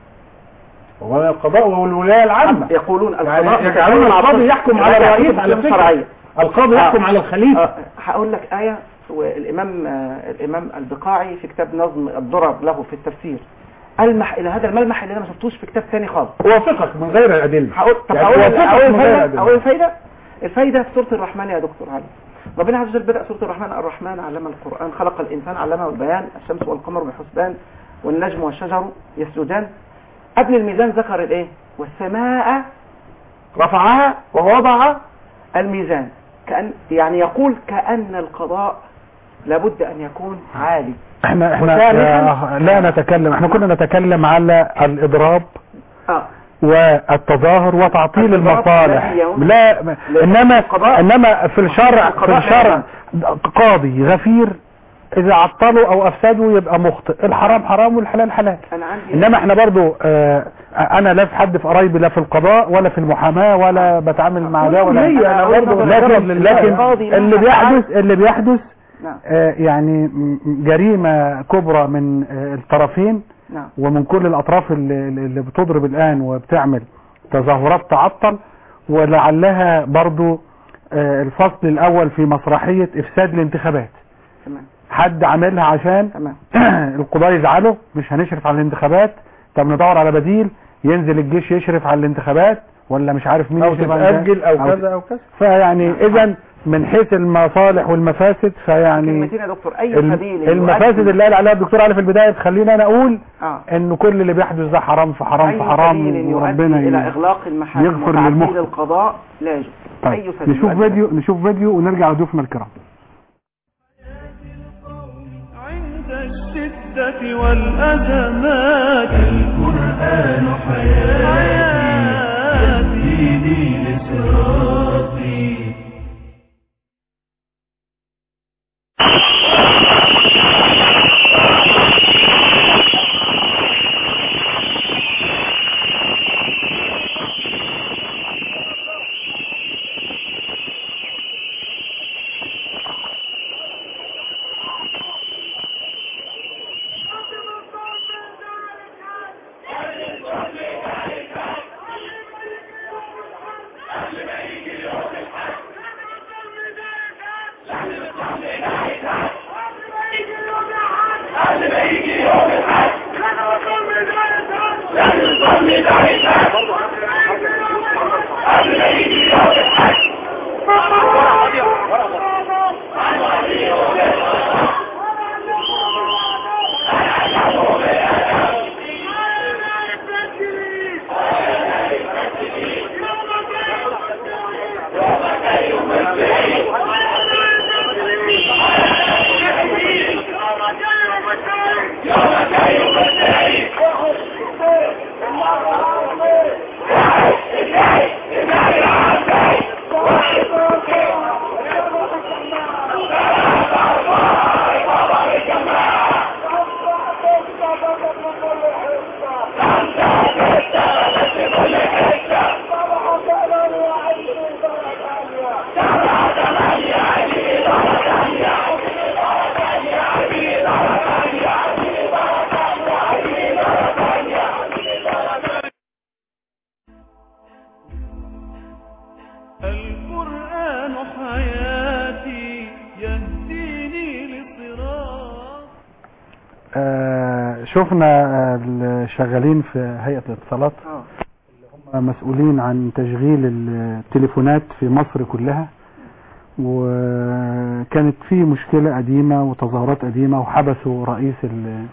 Speaker 3: ولا القضاء والولاية العامة
Speaker 4: يقولون
Speaker 3: يعني
Speaker 4: القضاء
Speaker 3: يجعلون القاضي يحكم على
Speaker 4: هذا
Speaker 3: الرئيس
Speaker 4: كتب
Speaker 3: على
Speaker 4: كتب
Speaker 3: فكرة
Speaker 4: شرعيه
Speaker 3: القاضي
Speaker 4: آه.
Speaker 3: يحكم على الخليفة
Speaker 4: آه، هقول لك آية والإمام آه، الإمام البقاعي في كتاب نظم الضرر له في التفسير ألمح إلى هذا الملمح اللي أنا ما شفتوش في كتاب ثاني خالص
Speaker 3: وافقك من غير أدلة
Speaker 4: هقول طب
Speaker 3: يعني
Speaker 4: أقول
Speaker 3: وافقك
Speaker 4: أقول
Speaker 3: من غير
Speaker 4: الفايدة
Speaker 3: أدلة.
Speaker 4: أقول الفايدة الفايدة في سورة الرحمن يا دكتور علي ربنا عز وجل بدأ سورة الرحمن الرحمن علم القرآن خلق الإنسان علمه البيان الشمس والقمر بحسبان والنجم والشجر يسجدان قبل الميزان ذكر الايه والسماء رفعها ووضع الميزان كأن يعني يقول كأن القضاء لابد أن يكون عالي
Speaker 2: احنا احنا
Speaker 4: وثالثاً-
Speaker 2: آه، لا نتكلم احنا كنا نتكلم على الاضراب
Speaker 4: آه.
Speaker 2: والتظاهر وتعطيل
Speaker 4: الإضراب
Speaker 2: المصالح
Speaker 4: الذي يوم-
Speaker 2: لا انما
Speaker 4: القضاء.
Speaker 2: انما في الشرع في
Speaker 4: القضاء
Speaker 2: الشرع قاضي غفير اذا عطلوا او افسدوا يبقى مخطئ الحرام حرام والحلال حلال
Speaker 4: أنا عندي
Speaker 2: انما احنا برضو اه انا لا في حد في قرايبي لا في القضاء ولا في المحاماه ولا بتعامل مع ده ولا
Speaker 3: كلية، أنا
Speaker 2: برضو
Speaker 3: برضو
Speaker 2: لكن
Speaker 3: بجرب لله.
Speaker 2: لكن
Speaker 4: القاضي مهما
Speaker 2: اللي بيحدث اللي بيحدث
Speaker 4: نعم
Speaker 2: آه، يعني م- جريمة كبرى من آه، الطرفين
Speaker 4: نعم
Speaker 2: ومن كل الأطراف اللي, اللي بتضرب الآن وبتعمل تظاهرات تعطل ولعلها برضو آه، الفصل الأول في مسرحية إفساد الانتخابات
Speaker 4: تمام
Speaker 2: حد عاملها عشان
Speaker 4: تمام
Speaker 2: القضاء يزعلوا مش هنشرف على الانتخابات طب ندور على بديل ينزل الجيش يشرف على الانتخابات ولا مش عارف مين
Speaker 3: او
Speaker 2: يشرف على
Speaker 3: تتأجل او
Speaker 2: الانتخابات.
Speaker 3: كذا او كذا
Speaker 2: فيعني إذا من حيث المصالح والمفاسد فيعني
Speaker 4: كلمتين يا دكتور أي
Speaker 2: الم-
Speaker 4: سبيل
Speaker 2: المفاسد
Speaker 4: يؤدي-
Speaker 2: اللي قال عليها الدكتور علي في البداية تخلينا انا اقول
Speaker 4: آه.
Speaker 2: ان كل اللي بيحدث ده حرام في حرام
Speaker 4: أي
Speaker 2: في حرام
Speaker 4: سبيل يؤدي
Speaker 2: وربنا
Speaker 4: إلى
Speaker 2: ي-
Speaker 4: إغلاق المحاكم
Speaker 2: يغفر
Speaker 4: وتعديل
Speaker 2: للمخطئ.
Speaker 4: القضاء لا يجوز أي
Speaker 2: طيب
Speaker 4: سبيل
Speaker 2: نشوف
Speaker 4: يؤدي
Speaker 2: فيديو نشوف فيديو ونرجع لضيوفنا الكرام
Speaker 1: عند الشدة والأزمات القرآن حياتي يهديني لصراطي القرآن حياتي يهديني لصراط
Speaker 2: آه، شفنا آه، الشغالين في هيئة الاتصالات
Speaker 4: آه.
Speaker 2: هم مسؤولين عن تشغيل التليفونات في مصر كلها وكانت في مشكلة قديمة وتظاهرات قديمة وحبسوا رئيس ال-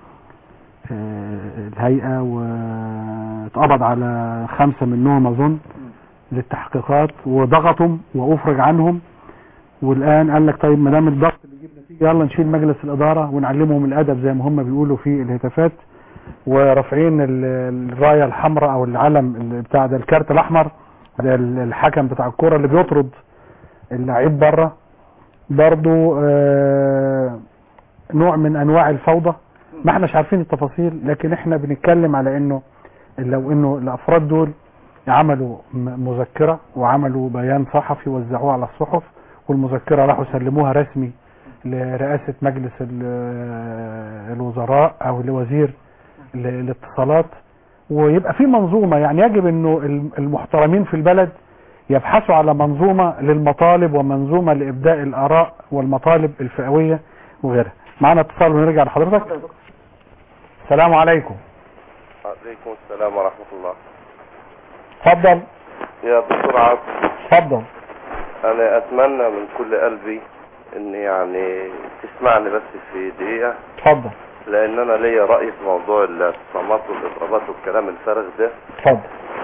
Speaker 2: آه، الهيئة واتقبض على خمسة منهم أظن للتحقيقات وضغطهم وأفرج عنهم والآن قال لك طيب ما دام الضغط بيجيب نتيجة يلا نشيل مجلس الإدارة ونعلمهم الأدب زي ما هم بيقولوا في الهتافات ورافعين ال- الراية الحمراء أو العلم اللي بتاع ده الكارت الأحمر ده ال- الحكم بتاع الكرة اللي بيطرد اللعيب بره برضو آه، نوع من أنواع الفوضى ما احناش عارفين التفاصيل لكن احنا بنتكلم على انه لو انه الافراد دول عملوا م- مذكرة وعملوا بيان صحفي وزعوه على الصحف والمذكرة راحوا سلموها رسمي لرئاسة مجلس ال- الوزراء او لوزير ال- الاتصالات ويبقى في منظومة يعني يجب انه الم- المحترمين في البلد يبحثوا على منظومة للمطالب ومنظومة لإبداء الآراء والمطالب الفئوية وغيرها معنا اتصال ونرجع لحضرتك
Speaker 4: اتفضل يا دكتور.
Speaker 2: السلام عليكم
Speaker 10: عليكم السلام ورحمة الله
Speaker 2: اتفضل
Speaker 10: يا دكتور عبد
Speaker 2: اتفضل
Speaker 10: انا اتمنى من كل قلبي ان يعني تسمعني بس في دقيقة
Speaker 2: اتفضل
Speaker 10: لان انا ليا رأي في موضوع الاعتصامات والاضرابات والكلام الفارغ ده
Speaker 2: اتفضل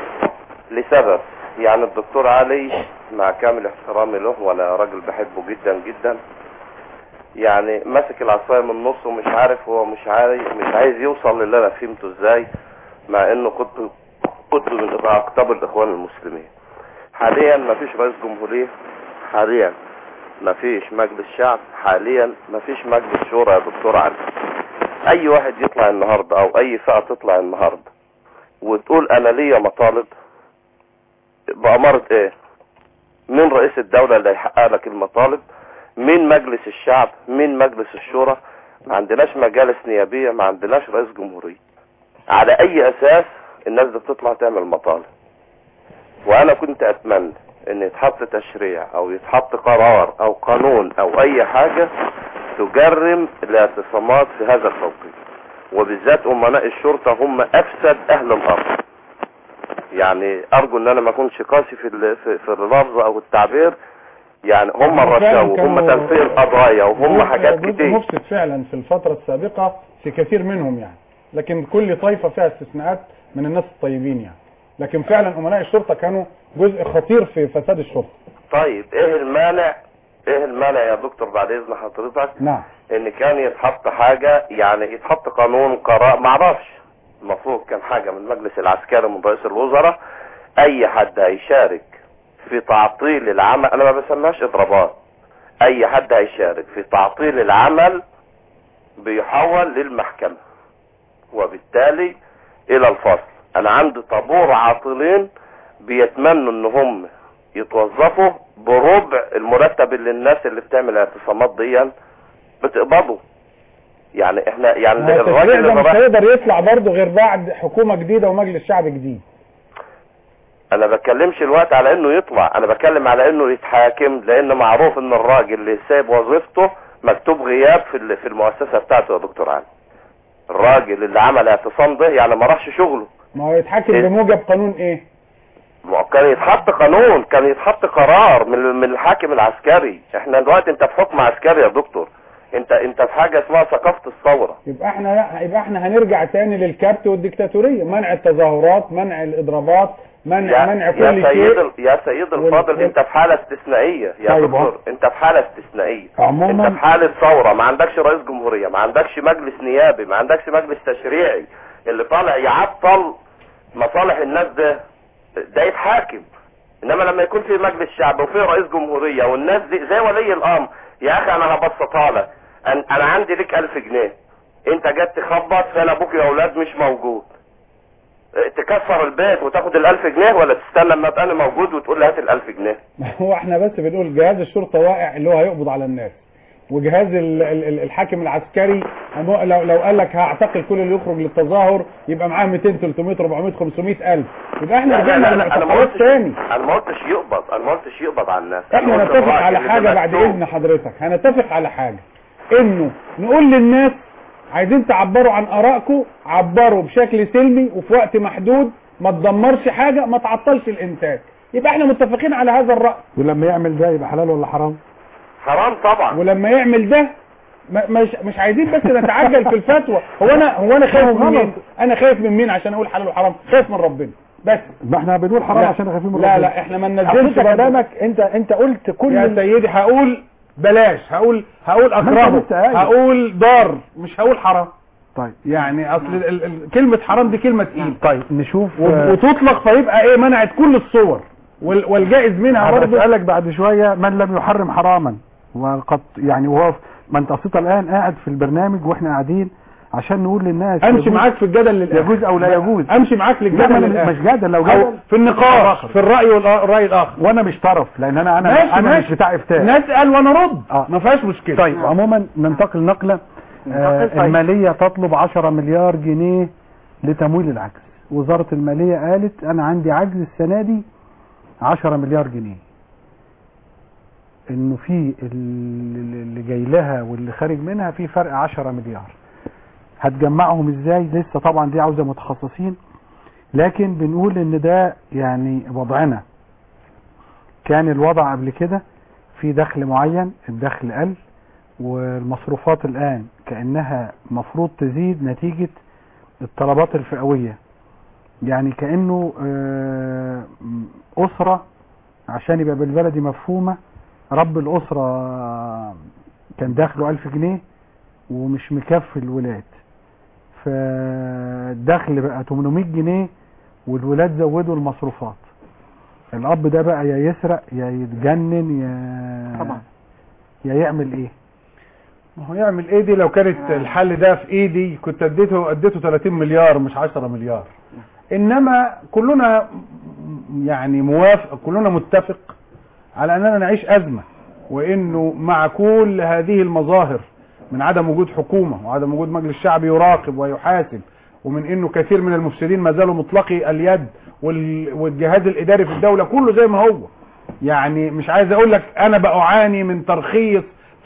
Speaker 10: لسبب يعني الدكتور علي مع كامل احترامي له وانا راجل بحبه جدا جدا يعني ماسك العصايه من النص ومش عارف هو مش عايز مش عايز يوصل للي انا فهمته ازاي مع انه كنت كنت من اقطاب الاخوان المسلمين حاليا ما فيش رئيس جمهوريه حاليا ما فيش مجلس شعب حاليا ما فيش مجلس شورى يا دكتور علي اي واحد يطلع النهارده او اي فئه تطلع النهارده وتقول انا ليا مطالب بأمارة ايه مين رئيس الدولة اللي هيحقق لك المطالب مين مجلس الشعب مين مجلس الشورى ما عندناش مجالس نيابية ما عندناش رئيس جمهورية على اي اساس الناس دي بتطلع تعمل مطالب وانا كنت اتمنى ان يتحط تشريع او يتحط قرار او قانون او اي حاجة تجرم الاعتصامات في هذا التوقيت وبالذات امناء الشرطة هم افسد اهل الارض يعني ارجو ان انا ما اكونش قاسي في ال- في, في اللفظ او التعبير يعني هم الرشاوى وهم
Speaker 3: كانوا-
Speaker 10: تنفيذ قضايا وهم
Speaker 3: جزء-
Speaker 10: حاجات
Speaker 3: جزء
Speaker 10: كتير
Speaker 3: مفسد فعلا في الفترة السابقة في كثير منهم يعني لكن كل طائفة فيها استثناءات من الناس الطيبين يعني لكن فعلا امناء الشرطة كانوا جزء خطير في فساد الشرطة
Speaker 10: طيب ايه المانع ايه المانع يا دكتور بعد اذن حضرتك
Speaker 3: نعم
Speaker 10: ان كان يتحط حاجة يعني يتحط قانون قرار معرفش المفروض كان حاجة من المجلس العسكري من رئيس الوزراء اي حد هيشارك في تعطيل العمل انا ما بسميهاش اضرابات اي حد هيشارك في تعطيل العمل بيحول للمحكمة وبالتالي الى الفصل انا عندي طابور عاطلين بيتمنوا ان هم يتوظفوا بربع المرتب اللي الناس اللي بتعمل اعتصامات دي بتقبضه يعني احنا يعني
Speaker 3: ما هو التشريع
Speaker 10: الراجل
Speaker 3: ده
Speaker 10: اللي
Speaker 3: مش
Speaker 10: راح
Speaker 3: هيقدر يطلع برضه غير بعد حكومة جديدة ومجلس شعب جديد
Speaker 10: انا بتكلمش الوقت على انه يطلع انا بتكلم على انه يتحاكم لان معروف ان الراجل اللي ساب وظيفته مكتوب غياب في ال- في المؤسسه بتاعته يا دكتور علي الراجل اللي عمل اعتصام ده يعني ما راحش شغله
Speaker 3: ما هو يتحكم
Speaker 10: إيه؟
Speaker 3: بموجب قانون ايه
Speaker 10: ما هو كان يتحط قانون كان يتحط قرار من من الحاكم العسكري احنا دلوقتي انت في حكم عسكري يا دكتور انت انت في حاجه اسمها ثقافه الثوره
Speaker 3: يبقى احنا لا يبقى احنا هنرجع تاني للكبت والديكتاتورية منع التظاهرات منع الاضرابات منع منع
Speaker 10: يا
Speaker 3: كل
Speaker 10: سيد
Speaker 3: شيء
Speaker 10: ال- يا سيد
Speaker 3: وال-
Speaker 10: الفاضل
Speaker 3: وال-
Speaker 10: انت في حاله استثنائيه يا
Speaker 3: طيب
Speaker 10: دكتور انت في حاله استثنائيه
Speaker 3: عموماً-
Speaker 10: انت في حاله ثوره ما عندكش رئيس جمهوريه ما عندكش مجلس نيابي ما عندكش مجلس تشريعي اللي طالع يعطل مصالح الناس ده ده يتحاكم انما لما يكون في مجلس شعب وفي رئيس جمهوريه والناس دي زي ولي الامر يا اخي انا هبسطها لك أن- انا عندي ليك ألف جنيه انت جت تخبط فانا ابوك يا اولاد مش موجود اه، تكسر البيت وتاخد الألف جنيه ولا تستنى لما ابقى انا موجود وتقول لي هات الألف جنيه
Speaker 3: ما هو احنا بس بنقول جهاز الشرطة واقع اللي هو هيقبض على الناس وجهاز ال- ال- ال- الحاكم العسكري أما لو لو قال لك هعتقل كل اللي يخرج للتظاهر يبقى معاه 200 300 400 500 الف يبقى احنا
Speaker 10: لا لا
Speaker 3: رجعنا
Speaker 10: لا, لا انا ما
Speaker 3: للاعتقالات
Speaker 10: قلتش
Speaker 3: تاني
Speaker 10: انا ما قلتش يقبض انا ما قلتش يقبض على الناس
Speaker 3: احنا
Speaker 10: أنا قلت
Speaker 3: نتفق
Speaker 10: الراجل
Speaker 3: على
Speaker 10: اللي
Speaker 3: حاجة بعد
Speaker 10: مكتوب.
Speaker 3: اذن حضرتك هنتفق على حاجة انه نقول للناس عايزين تعبروا عن ارائكم عبروا بشكل سلمي وفي وقت محدود ما تدمرش حاجة ما تعطلش الانتاج يبقى احنا متفقين على هذا الرأي
Speaker 2: ولما يعمل ده يبقى حلال ولا حرام
Speaker 10: حرام طبعا
Speaker 3: ولما يعمل ده ما- مش مش عايزين بس نتعجل في الفتوى هو انا هو انا خايف من مين انا خايف من مين عشان اقول حلال وحرام خايف من ربنا بس
Speaker 2: ما احنا بنقول حرام
Speaker 3: لا.
Speaker 2: عشان خايفين من
Speaker 3: لا
Speaker 2: ربنا.
Speaker 3: لا احنا ما ننزلش
Speaker 2: أصل انت
Speaker 3: برضه.
Speaker 2: كلامك انت انت قلت كل
Speaker 3: يا سيدي هقول بلاش هقول هقول
Speaker 2: ما
Speaker 3: اكرهه
Speaker 2: أنت لسه قايل.
Speaker 3: هقول ضار مش هقول حرام
Speaker 2: طيب
Speaker 3: يعني اصل ال- ال- ال- كلمة حرام دي كلمة تقيل
Speaker 2: طيب نشوف
Speaker 3: و-
Speaker 2: آه،
Speaker 3: وتطلق فيبقى ايه منعت كل الصور وال- والجائز منها
Speaker 2: هبقى
Speaker 3: برضه
Speaker 2: اسالك بعد شويه من لم يحرم حراما وقد يعني وهو ما انت اصلا الان قاعد في البرنامج واحنا قاعدين عشان نقول للناس
Speaker 3: امشي
Speaker 2: يجوز-
Speaker 3: معاك في الجدل للاخر
Speaker 2: يجوز او لا يجوز
Speaker 3: امشي معاك
Speaker 2: لا
Speaker 3: للجدل
Speaker 2: ما أنا
Speaker 3: للاخر
Speaker 2: مش جدل لو
Speaker 3: أو
Speaker 2: جدل
Speaker 3: في النقاش في الرأي والرأي الآخر
Speaker 2: وانا مش طرف لان انا انا
Speaker 3: ماشي،
Speaker 2: انا
Speaker 3: ماشي.
Speaker 2: مش بتاع افتاء
Speaker 3: نسأل ونرد
Speaker 2: آه.
Speaker 3: ما فيهاش مشكلة
Speaker 2: طيب عموما ننتقل نقله آه
Speaker 4: ننتقل، طيب.
Speaker 2: الماليه تطلب 10 مليار جنيه لتمويل العجز وزاره الماليه قالت انا عندي عجز السنه دي 10 مليار جنيه انه في اللي اللي جاي لها واللي خارج منها في فرق 10 مليار هتجمعهم ازاي لسه طبعا دي عاوزه متخصصين لكن بنقول ان ده يعني وضعنا كان الوضع قبل كده في دخل معين الدخل قل والمصروفات الآن كأنها مفروض تزيد نتيجة الطلبات الفئوية يعني كأنه آه، أسرة عشان يبقى بالبلدي مفهومة رب الأسرة كان دخله ألف جنيه ومش مكفي الولاد فالدخل بقى 800 جنيه والولاد زودوا المصروفات الأب ده بقى يا يسرق يا يتجنن يا
Speaker 4: طبعا
Speaker 2: يا يعمل ايه
Speaker 3: ما هو يعمل ايه دي لو كانت الحل ده في ايدي كنت اديته اديته 30 مليار مش 10 مليار انما كلنا يعني موافق كلنا متفق على اننا نعيش ازمه وانه مع كل هذه المظاهر من عدم وجود حكومه وعدم وجود مجلس شعبي يراقب ويحاسب ومن انه كثير من المفسدين ما زالوا مطلقي اليد وال- والجهاز الاداري في الدوله كله زي ما هو يعني مش عايز اقول لك انا بعاني من ترخيص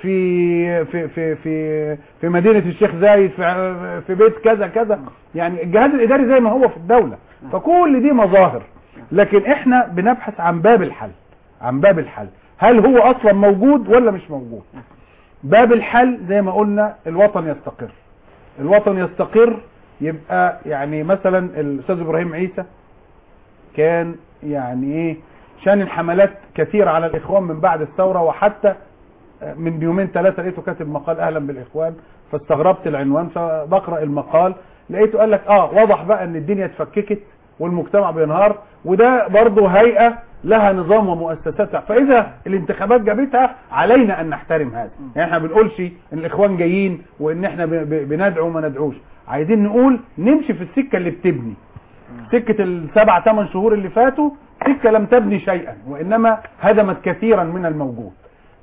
Speaker 3: في في في في في مدينه الشيخ زايد في في بيت كذا كذا يعني الجهاز الاداري زي ما هو في الدوله فكل دي مظاهر لكن احنا بنبحث عن باب الحل عن باب الحل هل هو اصلا موجود ولا مش موجود باب الحل زي ما قلنا الوطن يستقر الوطن يستقر يبقى يعني مثلا الاستاذ ابراهيم عيسى كان يعني ايه شان الحملات كثيرة على الاخوان من بعد الثورة وحتى من يومين ثلاثة لقيته كاتب مقال اهلا بالاخوان فاستغربت العنوان فبقرأ المقال لقيته قال لك اه واضح بقى ان الدنيا اتفككت والمجتمع بينهار وده برضه هيئة لها نظام ومؤسساتها فاذا الانتخابات جابتها علينا ان نحترم هذا يعني احنا بنقولش ان الاخوان جايين وان احنا ب- ب- بندعو وما ندعوش عايزين نقول نمشي في السكة اللي بتبني سكة السبع ثمان شهور اللي فاتوا سكة لم تبني شيئا وإنما هدمت كثيرا من الموجود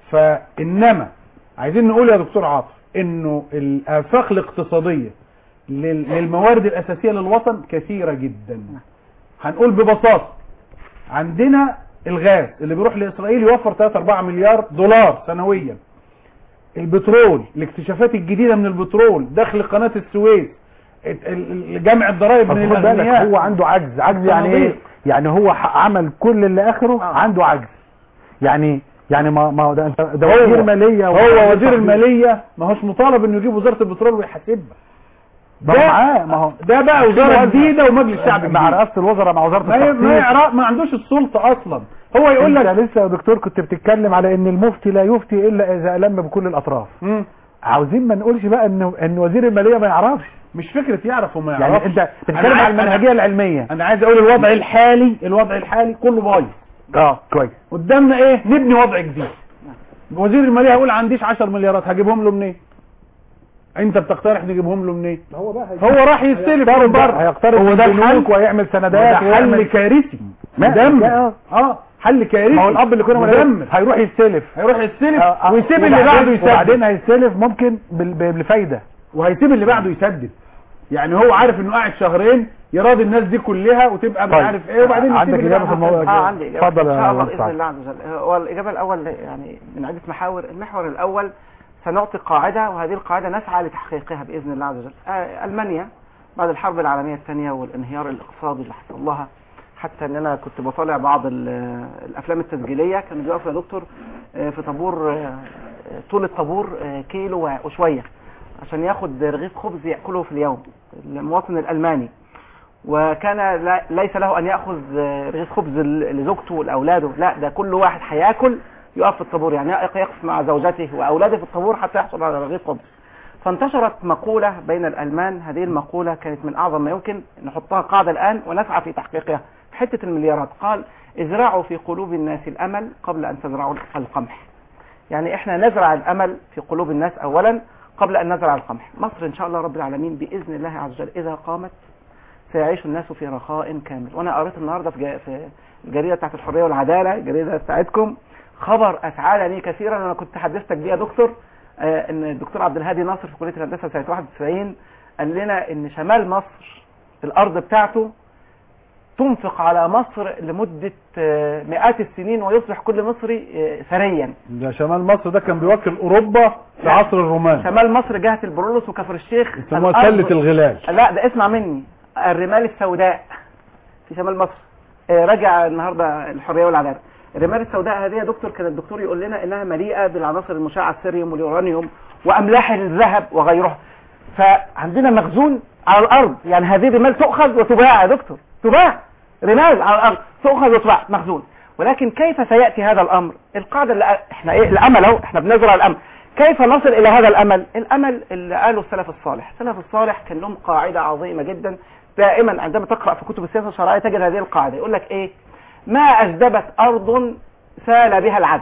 Speaker 3: فإنما عايزين نقول يا دكتور عاطف إنه الآفاق الاقتصادية لل- للموارد الأساسية للوطن كثيرة جدا هنقول ببساطة عندنا الغاز اللي بيروح لإسرائيل يوفر 3-4 مليار دولار سنويا البترول الاكتشافات الجديدة من البترول دخل قناة السويس ال- ال- جمع الضرائب من
Speaker 2: طب خد بالك
Speaker 3: الأغنياء
Speaker 2: هو عنده عجز عجز يعني ايه
Speaker 3: صناديق.
Speaker 2: يعني هو ح- عمل كل اللي اخره عنده عجز يعني يعني ما ما ده انت ده
Speaker 3: هو-
Speaker 2: وزير ماليه
Speaker 3: هو
Speaker 2: ووزير
Speaker 3: وزير
Speaker 2: تخطيط.
Speaker 3: المالية ما هوش مطالب انه يجيب وزارة البترول ويحاسبها
Speaker 2: ده معاه ما هو
Speaker 3: ده بقى وزارة
Speaker 2: وزارة-
Speaker 3: جديدة ومجلس شعب
Speaker 2: مع
Speaker 3: جديد
Speaker 2: رئاسه الوزراء مع وزاره
Speaker 3: ما ي- ما
Speaker 2: التخطيط
Speaker 3: يعرف ما عندوش السلطة اصلا هو يقول
Speaker 2: انت
Speaker 3: لك
Speaker 2: لسه يا دكتور كنت بتتكلم على ان المفتي لا يفتي الا اذا الم بكل الاطراف
Speaker 3: مم.
Speaker 2: عاوزين ما نقولش بقى ان ان وزير الماليه ما يعرفش
Speaker 3: مش فكرة يعرف وما
Speaker 2: يعني
Speaker 3: يعرفش
Speaker 2: انت
Speaker 3: أنا
Speaker 2: بتتكلم
Speaker 3: عايز-
Speaker 2: على المنهجيه العلميه
Speaker 3: انا عايز اقول الوضع الحالي الوضع الحالي كله بايظ
Speaker 2: اه كويس
Speaker 3: قدامنا ايه نبني وضع جديد وزير الماليه هيقول عنديش 10 مليارات هجيبهم له منين انت بتقترح نجيبهم له منين
Speaker 6: هو بقى
Speaker 3: هو راح يستلف من بره
Speaker 2: هيقترض
Speaker 3: هو
Speaker 2: من
Speaker 3: ده
Speaker 2: البنوك
Speaker 3: الحل
Speaker 2: ويعمل
Speaker 3: ده
Speaker 2: سندات
Speaker 3: حل
Speaker 2: ويعمل
Speaker 3: كارثي
Speaker 2: ما-
Speaker 3: مدمر
Speaker 2: اه.
Speaker 3: اه حل كارثي
Speaker 2: ما هو الاب اللي كنا
Speaker 3: مدمر
Speaker 2: بنقول هيروح يستلف
Speaker 3: هيروح يستلف
Speaker 2: آه، آه.
Speaker 3: ويسيب اللي
Speaker 2: وبعدين-
Speaker 3: بعده يسدد
Speaker 2: وبعدين هيستلف ممكن بال- بالفايده
Speaker 3: وهيسيب اللي بعده يسدد يعني هو عارف انه قاعد شهرين يراضي الناس دي كلها وتبقى مش
Speaker 2: طيب.
Speaker 3: عارف ايه وبعدين يسيب
Speaker 2: عندك
Speaker 3: اللي
Speaker 2: إجابة
Speaker 3: بعده
Speaker 2: في الموضوع
Speaker 3: يسدد.
Speaker 4: اه عندي إجابة
Speaker 2: اتفضل
Speaker 4: ان
Speaker 2: يا
Speaker 4: شاء الله
Speaker 2: أستاذ.
Speaker 4: باذن الله عز وجل هو الاجابه الاول يعني من عده محاور المحور الاول سنعطي قاعده وهذه القاعده نسعى لتحقيقها باذن الله عز وجل آه المانيا بعد الحرب العالميه الثانيه والانهيار الاقتصادي اللي حصل لها حتى ان انا كنت بطالع بعض ال- الافلام التسجيليه كانوا بيقفوا يا دكتور آه، في طابور آه، طول الطابور آه، كيلو وشويه عشان ياخد رغيف خبز ياكله في اليوم المواطن الالماني وكان لا ليس له ان ياخذ آه، رغيف خبز ل- لزوجته ولاولاده لا ده كل واحد هياكل يقف في الطابور يعني يقف مع زوجته واولاده في الطابور حتى يحصل على رغيف خبز فانتشرت مقولة بين الألمان هذه المقولة كانت من أعظم ما يمكن نحطها قاعدة الآن ونسعى في تحقيقها في حتة المليارات قال ازرعوا في قلوب الناس الأمل قبل أن تزرعوا القمح يعني احنا نزرع الأمل في قلوب الناس أولا قبل أن نزرع القمح مصر إن شاء الله رب العالمين بإذن الله عز وجل إذا قامت سيعيش الناس في رخاء كامل وأنا قريت النهاردة في جا- في الجريدة بتاعت الحرية والعدالة الجريدة بتاعتكم خبر أسعدني كثيرا أنا كنت حدثتك بيه يا دكتور آه، ان الدكتور عبد الهادي ناصر في كليه الهندسه سنه 91 قال لنا ان شمال مصر الارض بتاعته تنفق على مصر لمده آه، مئات السنين ويصبح كل مصري آه، ثريا
Speaker 3: ده شمال مصر ده كان بيوكل اوروبا في عصر الرومان
Speaker 4: شمال مصر جهه البرولوس وكفر الشيخ
Speaker 3: يسموها
Speaker 4: الأرض-
Speaker 3: سلة الغلال
Speaker 4: لا ده اسمع مني الرمال السوداء في شمال مصر آه، راجع النهارده الحريه والعداله الرمال السوداء هذه يا دكتور كان الدكتور يقول لنا انها مليئه بالعناصر المشعه السيريوم واليورانيوم واملاح الذهب وغيرها فعندنا مخزون على الارض يعني هذه الرمال تؤخذ وتباع يا دكتور تباع رمال على الارض تؤخذ وتباع مخزون ولكن كيف سياتي هذا الامر القاعده اللي احنا ايه الامل اهو احنا بنزرع الامل كيف نصل الى هذا الامل الامل اللي قاله السلف الصالح السلف الصالح كان لهم قاعده عظيمه جدا دائما عندما تقرا في كتب السياسه الشرعيه تجد هذه القاعده يقول لك ايه ما اجدبت ارض سال بها العدل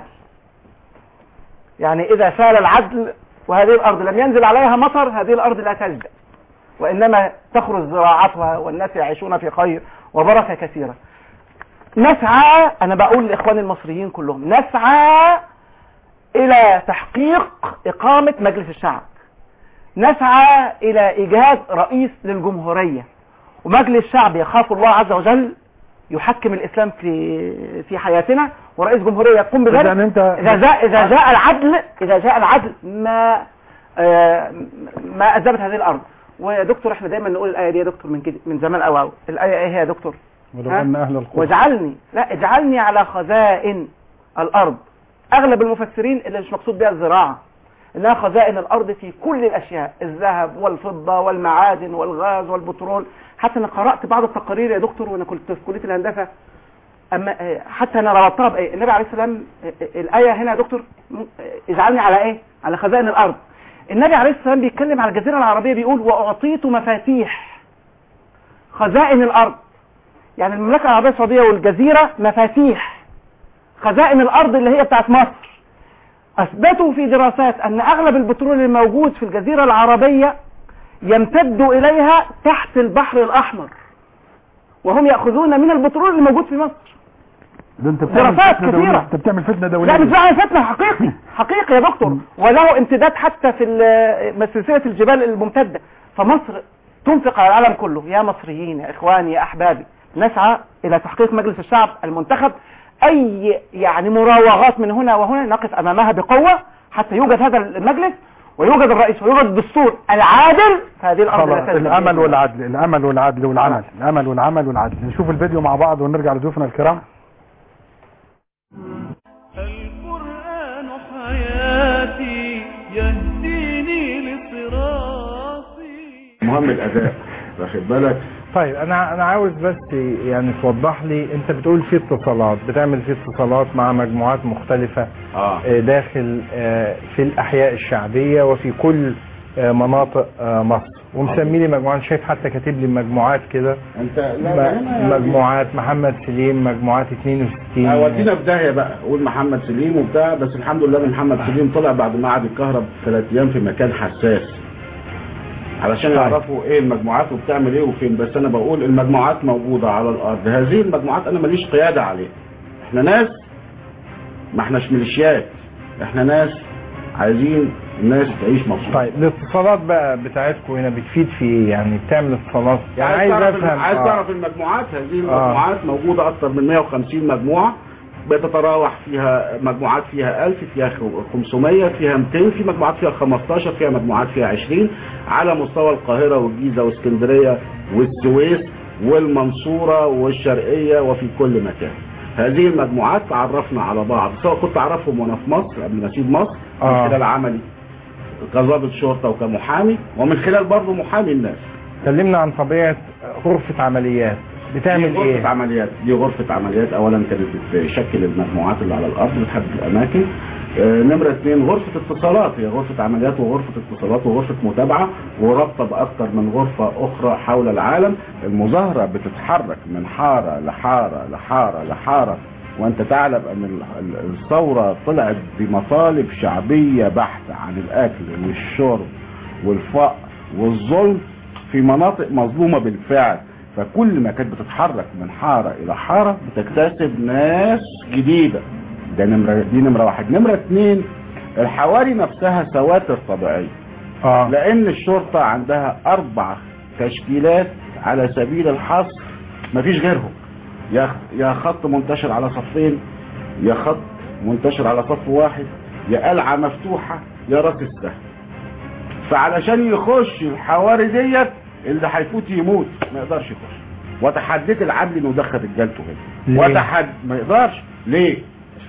Speaker 4: يعني اذا سال العدل وهذه الارض لم ينزل عليها مطر هذه الارض لا تجدب وانما تخرج زراعتها والناس يعيشون في خير وبركه كثيره نسعى انا بقول لاخواني المصريين كلهم نسعى الى تحقيق اقامه مجلس الشعب نسعى الى ايجاد رئيس للجمهوريه ومجلس شعب يخاف الله عز وجل يحكم الاسلام في في حياتنا ورئيس جمهوريه يقوم بذلك
Speaker 3: إذن أنت-
Speaker 4: اذا جاء اذا جاء العدل اذا جاء العدل ما آه، ما اذبت هذه الارض ويا دكتور احنا دايما نقول الايه دي يا دكتور من كده من زمان قوي قوي الايه ايه هي يا دكتور
Speaker 3: ولو
Speaker 4: ها؟
Speaker 3: ان اهل القرى
Speaker 4: واجعلني لا اجعلني على خزائن الارض اغلب المفسرين اللي مش مقصود بها الزراعه انها خزائن الارض في كل الاشياء الذهب والفضه والمعادن والغاز والبترول حتى انا قرات بعض التقارير يا دكتور وانا كنت في كليه الهندسه اما آه، حتى انا ربطتها بايه النبي عليه السلام آه، آه، الايه هنا يا دكتور م- آه، اجعلني على ايه على خزائن الارض النبي عليه السلام بيتكلم على الجزيره العربيه بيقول واعطيت مفاتيح خزائن الارض يعني المملكه العربيه السعوديه والجزيره مفاتيح خزائن الارض اللي هي بتاعت مصر اثبتوا في دراسات ان اغلب البترول الموجود في الجزيره العربيه يمتد اليها تحت البحر الاحمر وهم ياخذون من البترول الموجود في مصر
Speaker 3: ده انت بتعمل
Speaker 4: دراسات
Speaker 3: فتنه دوليه
Speaker 4: كثيرة.
Speaker 3: انت بتعمل فتنه دوليه
Speaker 4: لا مش معنى فتنة حقيقي حقيقي يا دكتور وله امتداد حتى في ال- سلسلة الجبال الممتدة فمصر تنفق على العالم كله يا مصريين يا اخواني يا احبابي نسعى الى تحقيق مجلس الشعب المنتخب اي يعني مراوغات من هنا وهنا نقف امامها بقوة حتى يوجد هذا المجلس ويوجد الرئيس ويوجد الدستور العادل فهذه الارض لا
Speaker 3: خلاص
Speaker 4: تزداد
Speaker 3: الامل
Speaker 4: بإذن الله.
Speaker 3: والعدل الامل والعدل والعمل الامل والعمل والعدل نشوف الفيديو مع بعض ونرجع لضيوفنا الكرام
Speaker 1: القرآن حياتي يهديني لصراطي
Speaker 11: مهم الاداء واخد بالك
Speaker 12: طيب انا انا عاوز بس يعني توضح لي انت بتقول في اتصالات بتعمل في اتصالات مع مجموعات مختلفة
Speaker 11: اه
Speaker 12: آه، داخل آه، في الاحياء الشعبية وفي كل آه، مناطق آه، مصر ومسمي لي مجموعات شايف حتى كاتب لي مجموعات كده
Speaker 11: انت لا
Speaker 12: م-
Speaker 11: لا هنا يعني-
Speaker 12: مجموعات محمد سليم مجموعات 62
Speaker 11: آه، ودينا في داهيه بقى قول محمد سليم وبتاع بس الحمد لله ان محمد سليم طلع بعد ما قعد يتكهرب ثلاث ايام في مكان حساس علشان
Speaker 12: طيب.
Speaker 11: يعرفوا ايه المجموعات وبتعمل ايه وفين بس انا بقول المجموعات موجوده على الارض هذه المجموعات انا ماليش قياده عليها احنا ناس ما احناش ميليشيات احنا ناس عايزين الناس تعيش مبسوطه
Speaker 12: طيب الاتصالات بقى بتاعتكم هنا بتفيد في ايه يعني بتعمل اتصالات يعني عايز
Speaker 11: تعرف
Speaker 12: افهم
Speaker 11: عايز
Speaker 12: آه.
Speaker 11: تعرف المجموعات هذه المجموعات موجودة أكثر من 150 مجموعة بتتراوح فيها مجموعات فيها 1000 فيها 500 فيها 200 في مجموعات فيها 15 فيها مجموعات فيها 20 على مستوى القاهرة والجيزة واسكندرية والسويس والمنصورة والشرقية وفي كل مكان هذه المجموعات تعرفنا على بعض سواء كنت أعرفهم وأنا في مصر قبل ما أسيب مصر من
Speaker 12: آه.
Speaker 11: خلال عملي كضابط شرطة وكمحامي ومن خلال برضه محامي الناس
Speaker 12: كلمنا عن طبيعة غرفة عمليات بتعمل
Speaker 11: دي غرفة
Speaker 12: ايه
Speaker 11: عمليات دي غرفة عمليات اولا كانت بتشكل المجموعات اللي على الارض بتحدد الاماكن آه، نمرة اثنين غرفة اتصالات هي غرفة عمليات وغرفة اتصالات وغرفة متابعة ورابطة بأكثر من غرفة أخرى حول العالم المظاهرة بتتحرك من حارة لحارة لحارة لحارة وأنت تعلم أن ال- ال- الثورة طلعت بمطالب شعبية بحتة عن الأكل والشرب والفقر والظلم في مناطق مظلومة بالفعل فكل ما كانت بتتحرك من حارة إلى حارة بتكتسب ناس جديدة ده نمرة دي نمرة واحد نمرة اتنين الحواري نفسها سواتر طبيعية
Speaker 12: اه
Speaker 11: لأن الشرطة عندها أربع تشكيلات على سبيل الحصر مفيش غيرهم يا يا خط منتشر على صفين يا خط منتشر على صف واحد يا قلعة مفتوحة يا راس السهم فعلشان يخش الحواري ديت اللي هيفوت يموت ما يقدرش يخش وتحديت العدل انه يدخل رجالته هنا
Speaker 12: ليه؟
Speaker 11: وتحد ما يقدرش ليه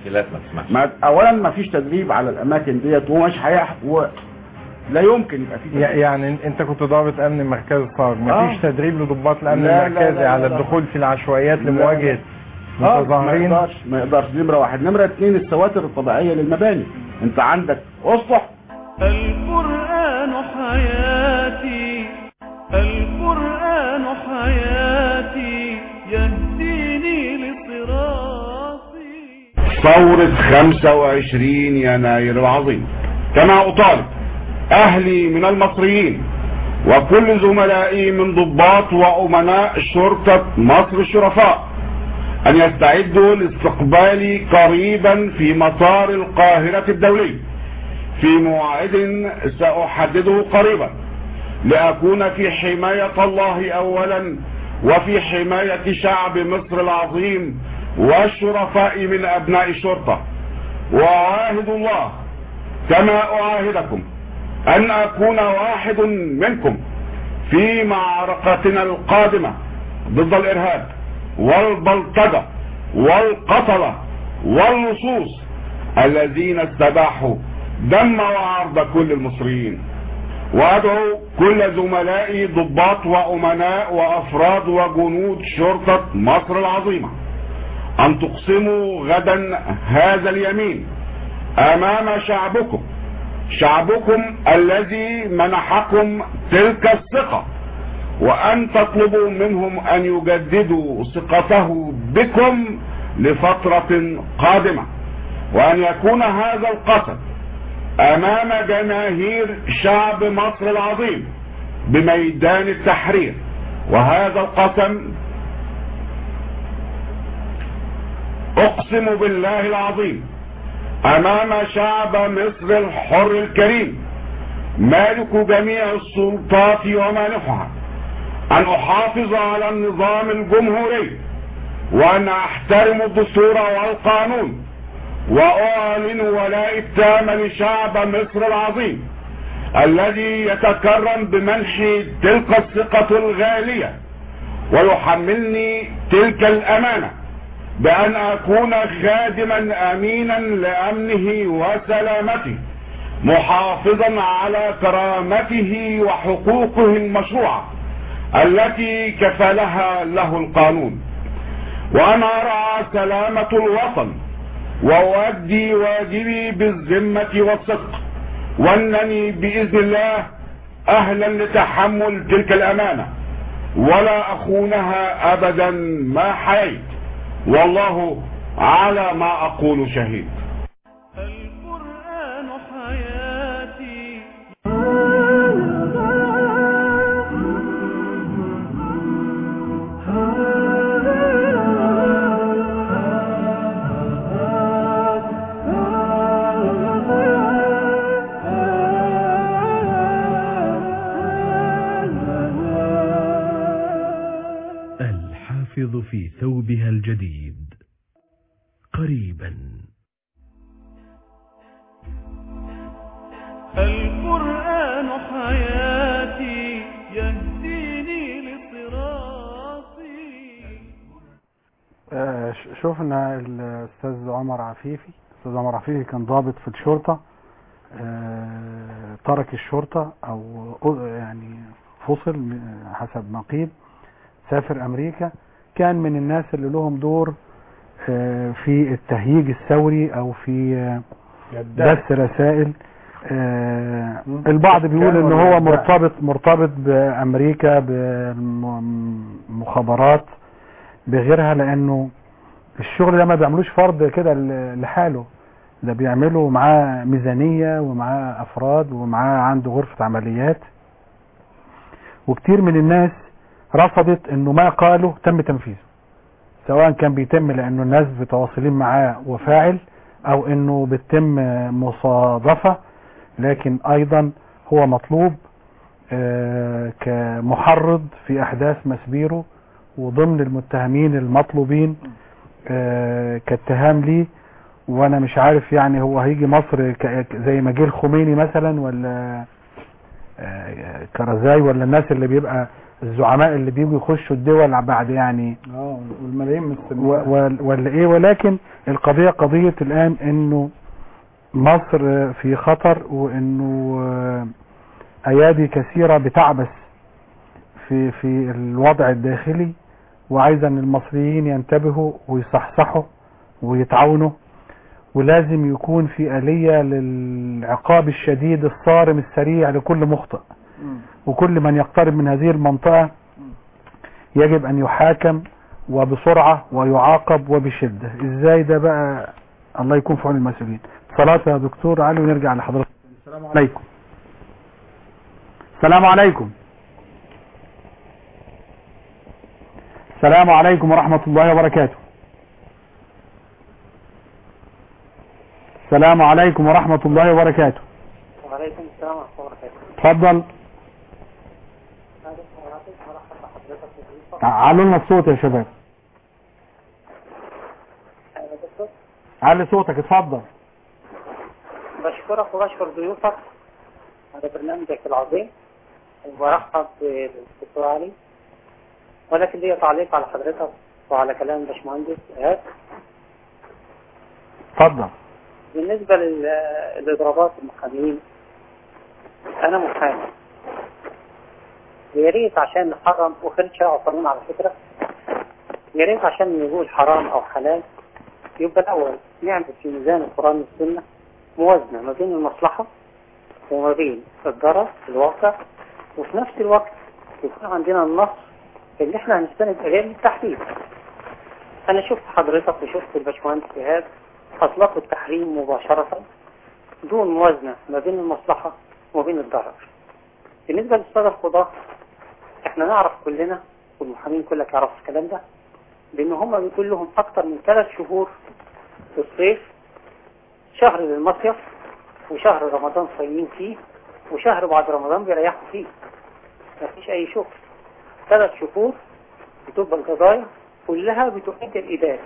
Speaker 13: تسجيلات ما تسمعش
Speaker 11: ما اولا ما فيش تدريب على الاماكن ديت ومش هيح و... لا يمكن يبقى في
Speaker 12: ي-
Speaker 11: تدريب.
Speaker 12: يعني انت كنت ضابط امن مركز الصاج
Speaker 11: آه.
Speaker 12: مفيش تدريب لضباط الامن
Speaker 11: لا، لا،
Speaker 12: المركزي
Speaker 11: لا،
Speaker 12: على
Speaker 11: لا.
Speaker 12: الدخول في العشوائيات
Speaker 11: لا،
Speaker 12: لمواجهه
Speaker 11: اه ما
Speaker 12: متظاهرين
Speaker 11: يقدرش ما يقدرش نمره واحد نمره اثنين السواتر الطبيعيه للمباني انت عندك اسطح
Speaker 1: القرآن حياتي القرآن حياتي يهديني لصراطي
Speaker 11: ثورة 25 يناير العظيم كما أطالب أهلي من المصريين وكل زملائي من ضباط وأمناء شرطة مصر الشرفاء أن يستعدوا لاستقبالي قريبا في مطار القاهرة الدولي في موعد سأحدده قريبا لأكون في حماية الله أولا وفي حماية شعب مصر العظيم والشرفاء من أبناء الشرطة وأعاهد الله كما أعاهدكم أن أكون واحد منكم في معركتنا القادمة ضد الإرهاب والبلطجة والقتلة واللصوص الذين استباحوا دم وعرض كل المصريين وادعو كل زملائي ضباط وامناء وافراد وجنود شرطة مصر العظيمة ان تقسموا غدا هذا اليمين امام شعبكم شعبكم الذي منحكم تلك الثقة وان تطلبوا منهم ان يجددوا ثقته بكم لفترة قادمة وان يكون هذا القسم امام جماهير شعب مصر العظيم بميدان التحرير وهذا القسم اقسم بالله العظيم امام شعب مصر الحر الكريم مالك جميع السلطات ومانحها ان احافظ على النظام الجمهوري وان احترم الدستور والقانون واعلن ولاء التام لشعب مصر العظيم الذي يتكرم بمنح تلك الثقة الغالية ويحملني تلك الامانة بان اكون خادما امينا لامنه وسلامته محافظا على كرامته وحقوقه المشروعة التي كفلها له القانون وان ارعى سلامة الوطن وأؤدي واجبي بالذمة والصدق وأنني بإذن الله أهلا لتحمل تلك الأمانة ولا أخونها أبدا ما حييت والله على ما أقول شهيد
Speaker 1: القرآن حياتي
Speaker 14: الحافظ في ثوبها الجديد قريبا
Speaker 1: القرآن حياتي يهديني لصراطي
Speaker 2: آه، ش- شفنا الاستاذ عمر عفيفي الاستاذ عمر عفيفي كان ضابط في الشرطة آه، ترك الشرطة او أ- يعني فصل م- حسب ما قيل سافر امريكا كان من الناس اللي لهم دور آه، في التهييج الثوري او في آه، بث رسائل آه، البعض بيقول ان هو مرتبط مرتبط بامريكا بالمخابرات بغيرها لانه الشغل ده ما بيعملوش فرد كده ل- لحاله ده بيعملوا معاه ميزانية ومعاه افراد ومعاه عنده غرفة عمليات وكتير من الناس رفضت انه ما قاله تم تنفيذه سواء كان بيتم لانه الناس متواصلين معاه وفاعل او انه بتتم مصادفة لكن ايضا هو مطلوب آه، كمحرض في احداث مسبيرو وضمن المتهمين المطلوبين آه، كاتهام ليه وانا مش عارف يعني هو هيجي مصر ك- زي ما جه الخميني مثلا ولا آه، كرزاي ولا الناس اللي بيبقى الزعماء اللي بيجوا يخشوا الدول بعد يعني
Speaker 3: اه والملايين
Speaker 2: و-
Speaker 3: مستنيين
Speaker 2: و- ولا ايه ولكن القضية قضية الان انه مصر في خطر وانه آه، ايادي كثيرة بتعبث في في الوضع الداخلي وعايزة ان المصريين ينتبهوا ويصحصحوا ويتعاونوا ولازم يكون في آلية للعقاب الشديد الصارم السريع لكل مخطئ وكل من يقترب من هذه المنطقة يجب ان يحاكم وبسرعة ويعاقب وبشدة ازاي ده بقى الله يكون في عون المسؤولين صلاة يا دكتور علي ونرجع لحضرتك السلام عليكم السلام عليكم السلام عليكم ورحمة الله وبركاته السلام عليكم ورحمة الله وبركاته
Speaker 13: وعليكم السلام ورحمة الله وبركاته
Speaker 2: اتفضل علوا لنا الصوت يا شباب علي صوتك اتفضل
Speaker 13: بشكرك وبشكر ضيوفك على برنامجك العظيم وبرحب بالدكتور علي ولكن لي تعليق على حضرتك وعلى كلام باشمهندس ايهاب
Speaker 2: اتفضل
Speaker 13: بالنسبة لل- للإضرابات المحامين أنا محامي يا ريت عشان نحرم وخلت شرع وقانون على فكرة يا ريت عشان نقول حرام أو حلال يبقى الأول نعمل في ميزان القرآن والسنة موازنة ما بين المصلحة وما بين الضرر في الواقع وفي نفس الوقت يكون عندنا النص اللي احنا هنستند إليه للتحديد أنا شفت حضرتك وشفت الباشمهندس إيهاب أطلقوا التحريم مباشرة دون موازنة ما بين المصلحة وما بين الضرر بالنسبة للسادة القضاة احنا نعرف كلنا والمحامين كلك يعرف الكلام ده بان هم بيكون لهم اكتر من ثلاث شهور في الصيف شهر للمصيف وشهر رمضان صايمين فيه وشهر بعد رمضان بيريحوا فيه مفيش اي شغل ثلاث شهور بتبقى القضايا كلها بتؤدي الإدارة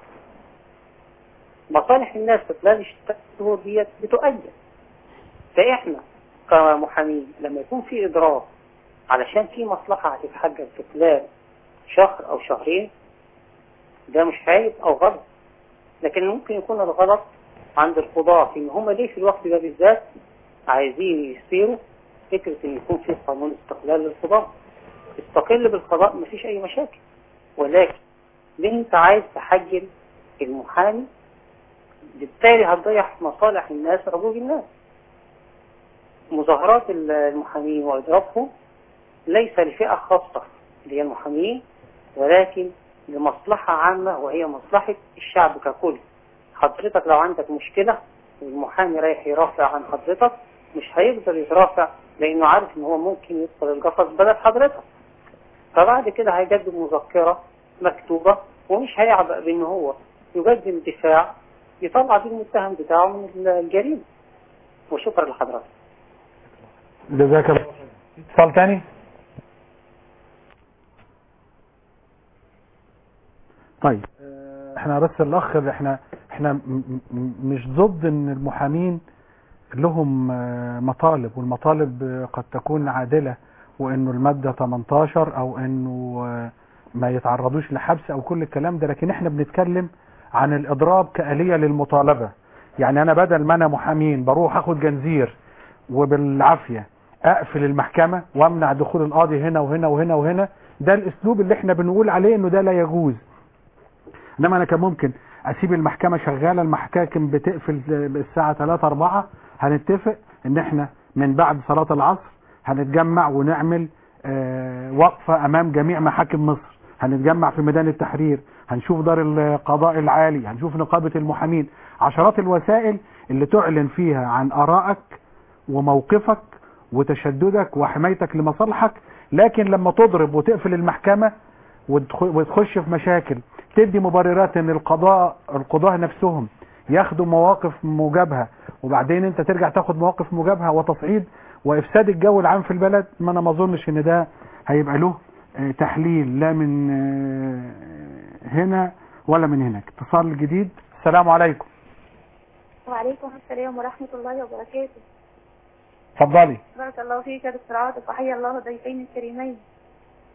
Speaker 13: مصالح الناس في خلال الثلاث شهور ديت بتؤدي فإحنا كمحامين لما يكون في إضراب علشان في مصلحة هتتحجج في خلال شهر أو شهرين ده مش عيب أو غلط لكن ممكن يكون الغلط عند القضاة في إن هم ليه في الوقت ده بالذات عايزين يصيروا فكرة إن يكون في قانون استقلال للقضاء استقل بالقضاء مفيش أي مشاكل ولكن ليه أنت عايز تحجل المحامي بالتالي هتضيع مصالح الناس وحقوق الناس مظاهرات المحامين وإضرابهم ليس لفئة خاصة اللي هي المحامين ولكن لمصلحة عامة وهي مصلحة الشعب ككل حضرتك لو عندك مشكلة والمحامي رايح يرافع عن حضرتك مش هيقدر يترافع لأنه عارف إن هو ممكن يدخل القفص بدل حضرتك فبعد كده هيقدم مذكرة مكتوبة ومش هيعبأ بإن هو يقدم دفاع يطلع بيه المتهم بتاعه من الجريمة وشكرا لحضرتك
Speaker 2: جزاك الله اتصال تاني طيب احنا بس الاخ اللي احنا احنا م- م- مش ضد ان المحامين لهم آه، مطالب والمطالب آه، قد تكون عادلة وانه المادة 18 او انه آه، ما يتعرضوش لحبس او كل الكلام ده لكن احنا بنتكلم عن الاضراب كآلية للمطالبة يعني انا بدل ما انا محامين بروح اخد جنزير وبالعافية اقفل المحكمة وامنع دخول القاضي هنا وهنا وهنا وهنا ده الاسلوب اللي احنا بنقول عليه انه ده لا يجوز انما انا كان ممكن اسيب المحكمة شغالة المحاكم بتقفل الساعة 3 4 هنتفق ان احنا من بعد صلاة العصر هنتجمع ونعمل آه، وقفة امام جميع محاكم مصر هنتجمع في ميدان التحرير هنشوف دار القضاء العالي هنشوف نقابة المحامين عشرات الوسائل اللي تعلن فيها عن ارائك وموقفك وتشددك وحمايتك لمصالحك لكن لما تضرب وتقفل المحكمة وتخ- وتخش في مشاكل تدي مبررات ان القضاء القضاة نفسهم ياخدوا مواقف مجابهة وبعدين انت ترجع تاخد مواقف مجابهة وتصعيد وافساد الجو العام في البلد ما انا ما اظنش ان ده هيبقى له آه، تحليل لا من آه، هنا ولا من هناك اتصال جديد السلام عليكم
Speaker 15: وعليكم السلام ورحمة الله وبركاته
Speaker 2: اتفضلي
Speaker 15: بارك الله فيك يا دكتور عاطف وحيا الله ضيفين الكريمين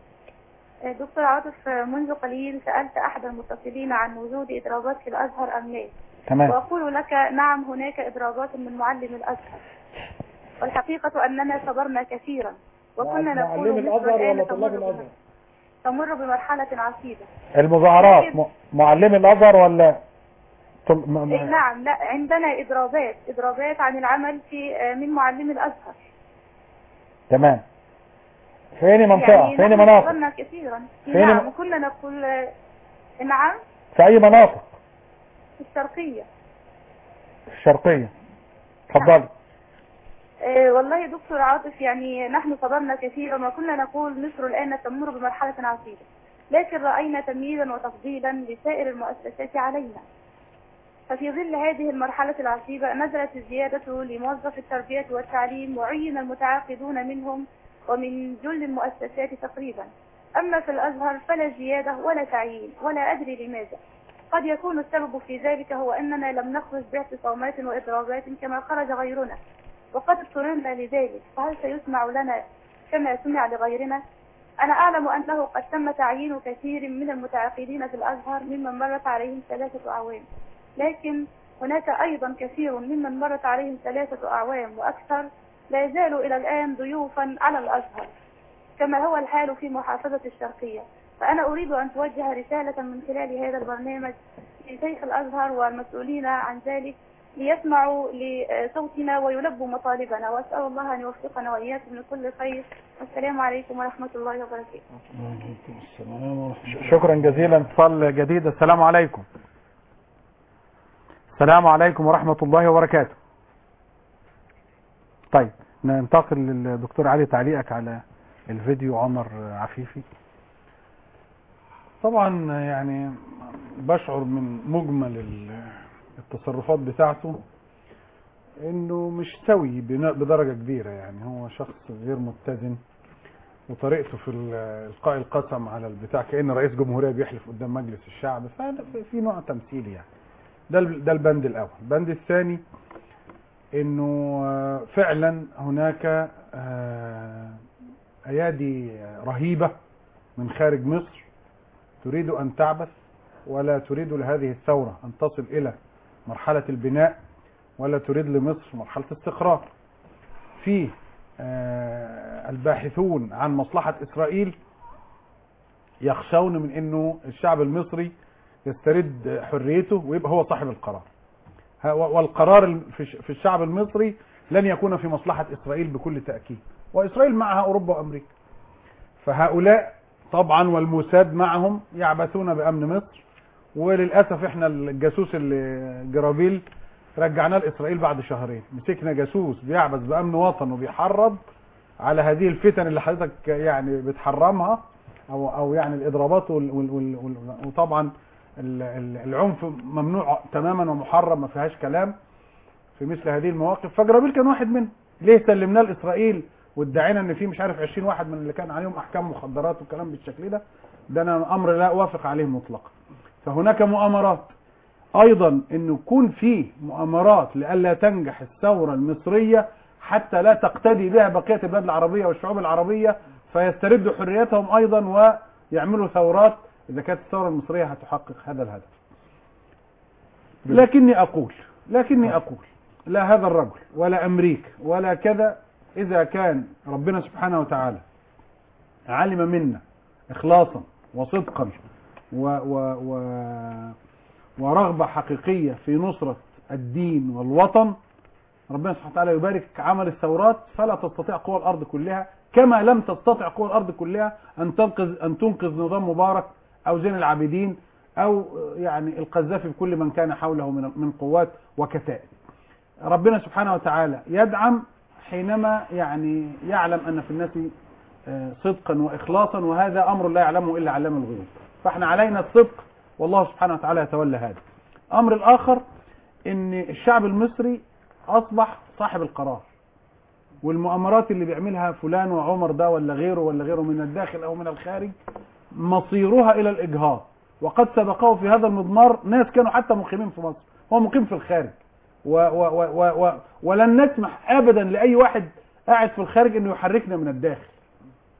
Speaker 15: دكتور عاطف منذ قليل سألت أحد المتصلين عن وجود إضرابات في الأزهر أم لا
Speaker 2: تمام
Speaker 15: وأقول لك نعم هناك إضرابات من معلم الأزهر والحقيقة أننا صبرنا كثيرا وكنا نقول
Speaker 6: معلم
Speaker 15: مصر
Speaker 6: الازهر
Speaker 15: الآن
Speaker 6: ولا
Speaker 15: تمر
Speaker 6: طلاب الازهر
Speaker 15: بم- تمر بمرحلة عصيبة
Speaker 2: المظاهرات م- معلم الازهر ولا طل- م-
Speaker 15: إيه
Speaker 2: م-
Speaker 15: نعم لا عندنا إضرابات إضرابات عن العمل في آه، من معلم الأزهر
Speaker 2: تمام فين منطقة
Speaker 15: يعني
Speaker 2: فين
Speaker 15: نحن
Speaker 2: مناطق
Speaker 15: صبرنا كثيرا
Speaker 2: فين
Speaker 15: نعم
Speaker 2: م-
Speaker 15: كنا نقول آه، نعم
Speaker 2: في اي مناطق
Speaker 15: في الشرقية
Speaker 2: في الشرقية اتفضلي
Speaker 15: آه، والله يا دكتور عاطف يعني نحن صبرنا كثيرا وكنا نقول مصر الآن تمر بمرحلة عصيبة لكن رأينا تمييزا وتفضيلا لسائر المؤسسات علينا ففي ظل هذه المرحلة العصيبة نزلت الزيادة لموظف التربية والتعليم وعين المتعاقدون منهم ومن جل المؤسسات تقريبا أما في الأزهر فلا زيادة ولا تعيين ولا أدري لماذا قد يكون السبب في ذلك هو أننا لم نخرج باعتصامات وإضرابات كما خرج غيرنا وقد اضطررنا لذلك فهل سيسمع لنا كما سمع لغيرنا أنا أعلم أنه قد تم تعيين كثير من المتعاقدين في الأزهر ممن مرت عليهم ثلاثة أعوام لكن هناك أيضا كثير ممن مرت عليهم ثلاثة أعوام وأكثر لا يزالوا إلى الآن ضيوفا على الأزهر كما هو الحال في محافظة الشرقية فأنا أريد أن توجه رسالة من خلال هذا البرنامج لشيخ الأزهر والمسؤولين عن ذلك ليسمعوا لصوتنا ويلبوا مطالبنا وأسأل الله أن يوفقنا وإياكم لكل خير والسلام عليكم ورحمة الله وبركاته
Speaker 2: شكرا جزيلا اتصال جديد السلام عليكم السلام عليكم ورحمة الله وبركاته طيب ننتقل للدكتور علي تعليقك على الفيديو عمر عفيفي
Speaker 3: طبعا يعني بشعر من مجمل ال- التصرفات بتاعته انه مش سوي بن- بدرجة كبيرة يعني هو شخص غير متزن وطريقته في ال- القاء القسم على البتاع كأن رئيس جمهورية بيحلف قدام مجلس الشعب ففي نوع تمثيل يعني ده ال- ده البند الاول البند الثاني انه آه، فعلا هناك آه، ايادي رهيبة من خارج مصر تريد ان تعبث ولا تريد لهذه الثورة ان تصل الى مرحلة البناء ولا تريد لمصر مرحلة استقرار في آه، الباحثون عن مصلحة اسرائيل يخشون من انه الشعب المصري يسترد حريته ويبقى هو صاحب القرار ها- والقرار ال- في الش- في الشعب المصري لن يكون في مصلحة إسرائيل بكل تأكيد وإسرائيل معها أوروبا وأمريكا فهؤلاء طبعا والموساد معهم يعبثون بأمن مصر وللأسف احنا الجاسوس اللي جرابيل رجعناه لإسرائيل بعد شهرين مسكنا جاسوس بيعبث بأمن وطن وبيحرض على هذه الفتن اللي حضرتك يعني بتحرمها او او يعني الاضرابات وال وال وال وال وطبعا ال- ال- العنف ممنوع تماما ومحرم ما فيهاش كلام في مثل هذه المواقف فجرابيل كان واحد منهم ليه سلمناه لاسرائيل وادعينا ان في مش عارف 20 واحد من اللي كان عليهم احكام مخدرات وكلام بالشكل ده ده انا امر لا اوافق عليه مطلقا فهناك مؤامرات ايضا انه يكون في مؤامرات لئلا تنجح الثوره المصريه حتى لا تقتدي بها بقيه البلاد العربيه والشعوب العربيه فيستردوا حريتهم ايضا ويعملوا ثورات اذا كانت الثوره المصريه هتحقق هذا الهدف لكني اقول لكني اقول لا هذا الرجل ولا امريكا ولا كذا اذا كان ربنا سبحانه وتعالى علم منا اخلاصا وصدقا و و و ورغبة حقيقية في نصرة الدين والوطن ربنا سبحانه وتعالى يبارك عمل الثورات فلا تستطيع قوى الأرض كلها كما لم تستطع قوى الأرض كلها أن تنقذ أن تنقذ نظام مبارك أو زين العابدين أو يعني القذافي بكل من كان حوله من من قوات وكتائب. ربنا سبحانه وتعالى يدعم حينما يعني يعلم أن في الناس آه، صدقا وإخلاصا وهذا أمر لا يعلمه إلا علام الغيوب فاحنا علينا الصدق والله سبحانه وتعالى يتولى هذا الأمر الآخر أن الشعب المصري أصبح صاحب القرار والمؤامرات اللي بيعملها فلان وعمر ده ولا غيره ولا غيره من الداخل أو من الخارج مصيرها إلى الإجهاض وقد سبقه في هذا المضمار ناس كانوا حتى مقيمين في مصر هو مقيم في الخارج و و و و و ولن نسمح أبدا لأي واحد قاعد في الخارج أنه يحركنا من الداخل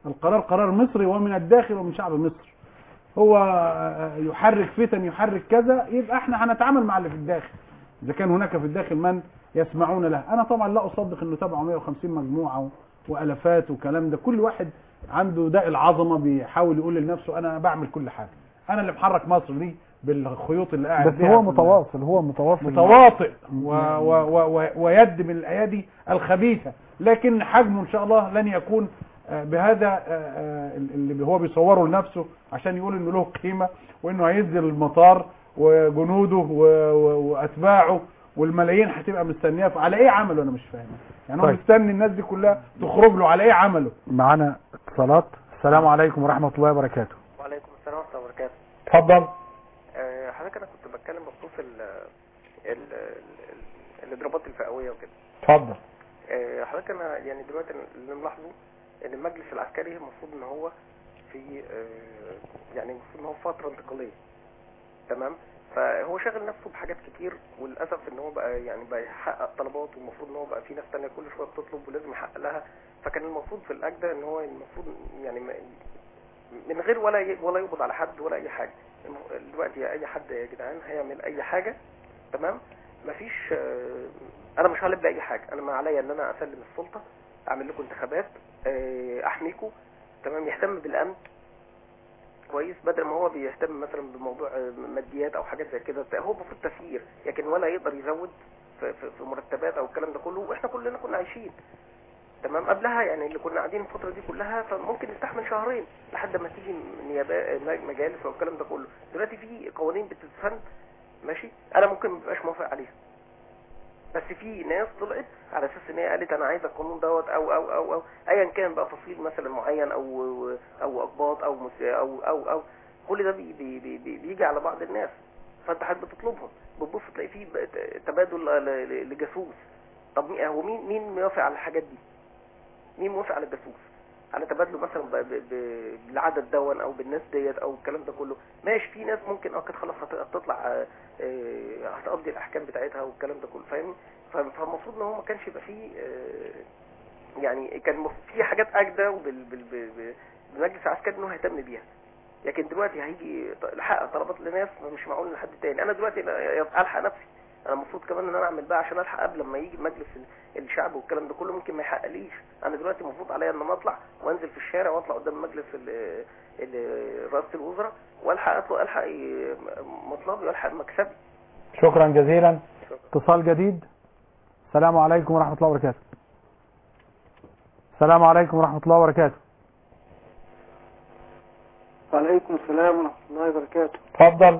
Speaker 3: القرار قرار مصري ومن الداخل ومن شعب مصر هو يحرك فتن يحرك كذا يبقى احنا هنتعامل مع اللي في الداخل اذا كان هناك في الداخل من يسمعون له انا طبعا لا اصدق انه تبعه 150 مجموعه والافات وكلام ده كل واحد عنده داء العظمه بيحاول يقول لنفسه انا بعمل كل حاجه انا اللي محرك مصر دي بالخيوط اللي قاعد
Speaker 2: بس
Speaker 3: بيها
Speaker 2: هو
Speaker 3: في ال-
Speaker 2: متواصل هو متواصل
Speaker 3: متواطئ و و و و ويد من الايادي الخبيثه لكن حجمه ان شاء الله لن يكون آه، بهذا آه، آه، اللي هو بيصوره لنفسه عشان يقول انه له قيمه وانه هينزل المطار وجنوده و- و- واتباعه والملايين هتبقى مستنياه على ايه عمله انا مش فاهم يعني هو
Speaker 2: طيب.
Speaker 3: مستني الناس دي كلها تخرج له على ايه عمله
Speaker 2: معانا اتصالات السلام عليكم ورحمه الله وبركاته
Speaker 16: وعليكم السلام ورحمة الله وبركاته
Speaker 2: اتفضل
Speaker 16: آه، حضرتك أنا كنت بتكلم بخصوص ال ال ال- الاضرابات الفئوية وكده
Speaker 2: اتفضل
Speaker 16: آه، حضرتك أنا يعني دلوقتي اللي ملاحظه إن المجلس العسكري المفروض إن هو في آه، يعني المفروض إن هو في فترة انتقالية تمام فهو شاغل نفسه بحاجات كتير وللاسف ان هو بقى يعني بقى يحقق طلبات والمفروض ان هو بقى في ناس تانية كل شويه بتطلب ولازم يحقق لها فكان المفروض في الاجدى ان هو المفروض يعني ما- من غير ولا ي- ولا يقبض على حد ولا اي حاجه الم- دلوقتي اي حد يا جدعان هيعمل اي حاجه تمام مفيش آه، انا مش هلب باي حاجه انا ما عليا ان انا اسلم السلطه اعمل لكم انتخابات آه، احميكم تمام يهتم بالامن كويس بدل ما هو بيهتم مثلا بموضوع آه، ماديات او حاجات زي كده هو المفروض تسيير لكن ولا يقدر يزود في, في, في مرتبات او الكلام ده كله واحنا كلنا كنا عايشين تمام قبلها يعني اللي كنا قاعدين الفتره دي كلها فممكن نستحمل شهرين لحد ما تيجي نيابه مجالس والكلام ده كله دلوقتي في قوانين بتتفن ماشي انا ممكن ما ابقاش موافق عليها بس في ناس طلعت على اساس ان هي قالت انا عايزه القانون دوت او او او او ايا كان بقى تفصيل مثلا معين او او اقباط او مس- او او او كل ده بي بي بي بي بيجي على بعض الناس فانت حد بتطلبهم بتبص تلاقي فيه بقى ت- تبادل ل- ل- لجاسوس طب مين هو مين مين موافق على الحاجات دي مين موافق على الجاسوس على تبادله مثلا ب- ب- ب- بالعدد دون او بالناس ديت او الكلام ده كله ماشي في ناس ممكن اه كانت خلاص هت- هتطلع آه، آه، هتقضي الاحكام بتاعتها والكلام ده كله فاهمني ف- فالمفروض ان هو ما كانش يبقى فيه آه، يعني كان مف- في حاجات اجدى وبال بال- ب- ب- بالمجلس العسكري انه هيهتم بيها لكن دلوقتي هيجي ط- يحقق طلبات لناس مش معقول لحد تاني انا دلوقتي لا- الحق نفسي انا المفروض كمان ان انا اعمل بقى عشان الحق قبل ما يجي مجلس ال- الشعب والكلام ده كله ممكن ما يحققليش انا دلوقتي المفروض عليا ان انا اطلع وانزل في الشارع واطلع قدام مجلس ال- ال- رئاسه الوزراء والحق اطلق الحق ي- مطلبي والحق مكسبي
Speaker 2: شكرا جزيلا اتصال جديد السلام عليكم ورحمة الله وبركاته السلام عليكم ورحمة الله وبركاته
Speaker 17: وعليكم السلام ورحمة الله وبركاته
Speaker 2: اتفضل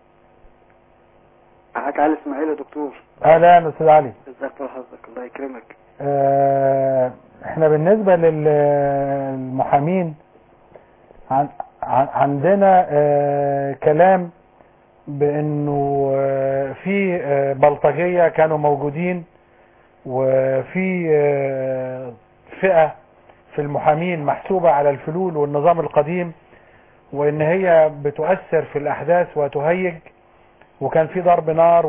Speaker 17: معاك علي اسماعيل يا دكتور
Speaker 2: اهلا استاذ علي
Speaker 17: ازيك طول حضرتك الله يكرمك
Speaker 2: آه، احنا بالنسبة للمحامين عن عن- عندنا آه، كلام بانه آه، في آه، بلطجية كانوا موجودين وفي آه، فئة في المحامين محسوبة على الفلول والنظام القديم وان هي بتؤثر في الاحداث وتهيج وكان في ضرب نار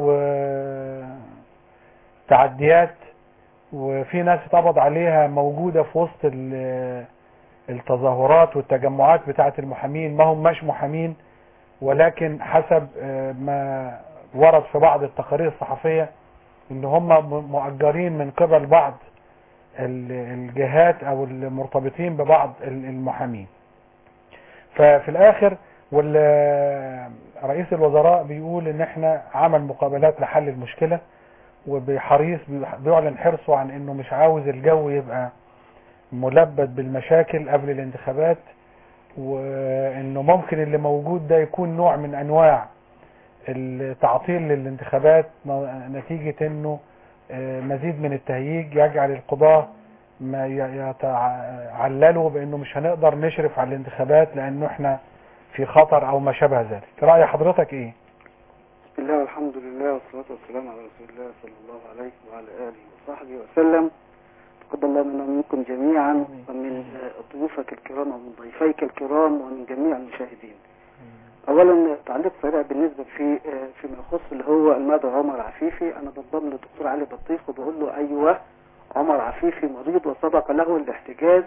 Speaker 2: وتعديات وفي ناس اتقبض عليها موجودة في وسط ال- التظاهرات والتجمعات بتاعة المحامين ما هم مش محامين ولكن حسب آه، ما ورد في بعض التقارير الصحفية ان هم م- مؤجرين من قبل بعض ال- الجهات او المرتبطين ببعض ال- المحامين ففي الاخر وال- رئيس الوزراء بيقول ان احنا عمل مقابلات لحل المشكلة وبحريص بيعلن حرصه عن انه مش عاوز الجو يبقى ملبد بالمشاكل قبل الانتخابات وانه ممكن اللي موجود ده يكون نوع من انواع التعطيل للانتخابات نتيجة انه آه، مزيد من التهييج يجعل القضاة ما ي- يتعللوا بانه مش هنقدر نشرف على الانتخابات لانه احنا في خطر او ما شابه ذلك رأي حضرتك ايه
Speaker 17: بسم الله والحمد لله والصلاة والسلام على رسول الله صلى الله عليه وعلى آله وصحبه وسلم تقبل الله منا ومنكم جميعا ومن آه، ضيوفك الكرام ومن ضيفيك الكرام ومن جميع المشاهدين اولا تعليق سريع بالنسبه في آه، فيما يخص اللي هو المدعو عمر عفيفي انا بنضم للدكتور علي بطيخ وبقول له ايوه عمر عفيفي مريض وسبق له الاحتجاز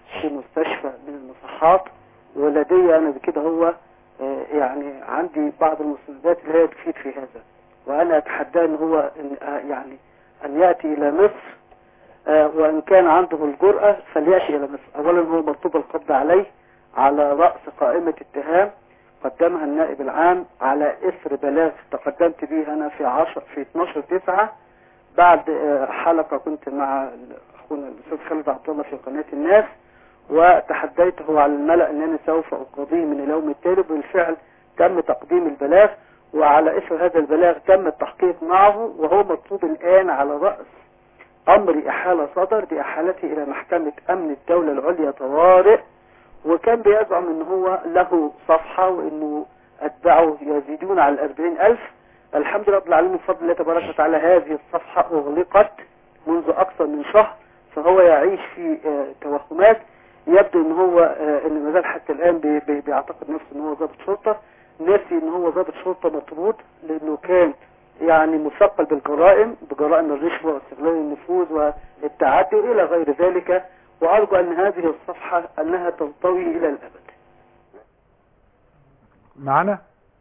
Speaker 17: في مستشفى من المصحات ولدي انا بكده هو آه، يعني عندي بعض المستندات اللي هي تفيد في هذا وانا اتحداه ان هو إن آه، يعني ان ياتي الى مصر آه، وان كان عنده الجرأة فلياتي الى مصر اولا هو مطلوب القبض عليه على رأس قائمة اتهام قدمها النائب العام على اثر بلاغ تقدمت به انا في 10 في 12 9 بعد آه، حلقة كنت مع اخونا الاستاذ خالد عبد الله في قناة الناس وتحديته على الملأ انني سوف اقاضيه من اليوم التالي بالفعل تم تقديم البلاغ وعلى اثر هذا البلاغ تم التحقيق معه وهو مطلوب الان على رأس امر احالة صدر باحالته الى محكمة امن الدولة العليا طوارئ وكان بيزعم ان هو له صفحة وانه اتباعه يزيدون على الاربعين الف الحمد لله رب العالمين بفضل الله تبارك وتعالى هذه الصفحة اغلقت منذ اكثر من شهر فهو يعيش في آه، توهمات يبدو ان هو آه، ان ما زال حتى الان بي- بي- بيعتقد نفسه ان هو ضابط شرطة ناسي ان هو ضابط شرطة مطرود لانه كان يعني مثقل بالجرائم بجرائم الرشوة واستغلال النفوذ والتعدي والى غير ذلك وارجو ان هذه الصفحة انها تنطوي الى الابد
Speaker 2: معنا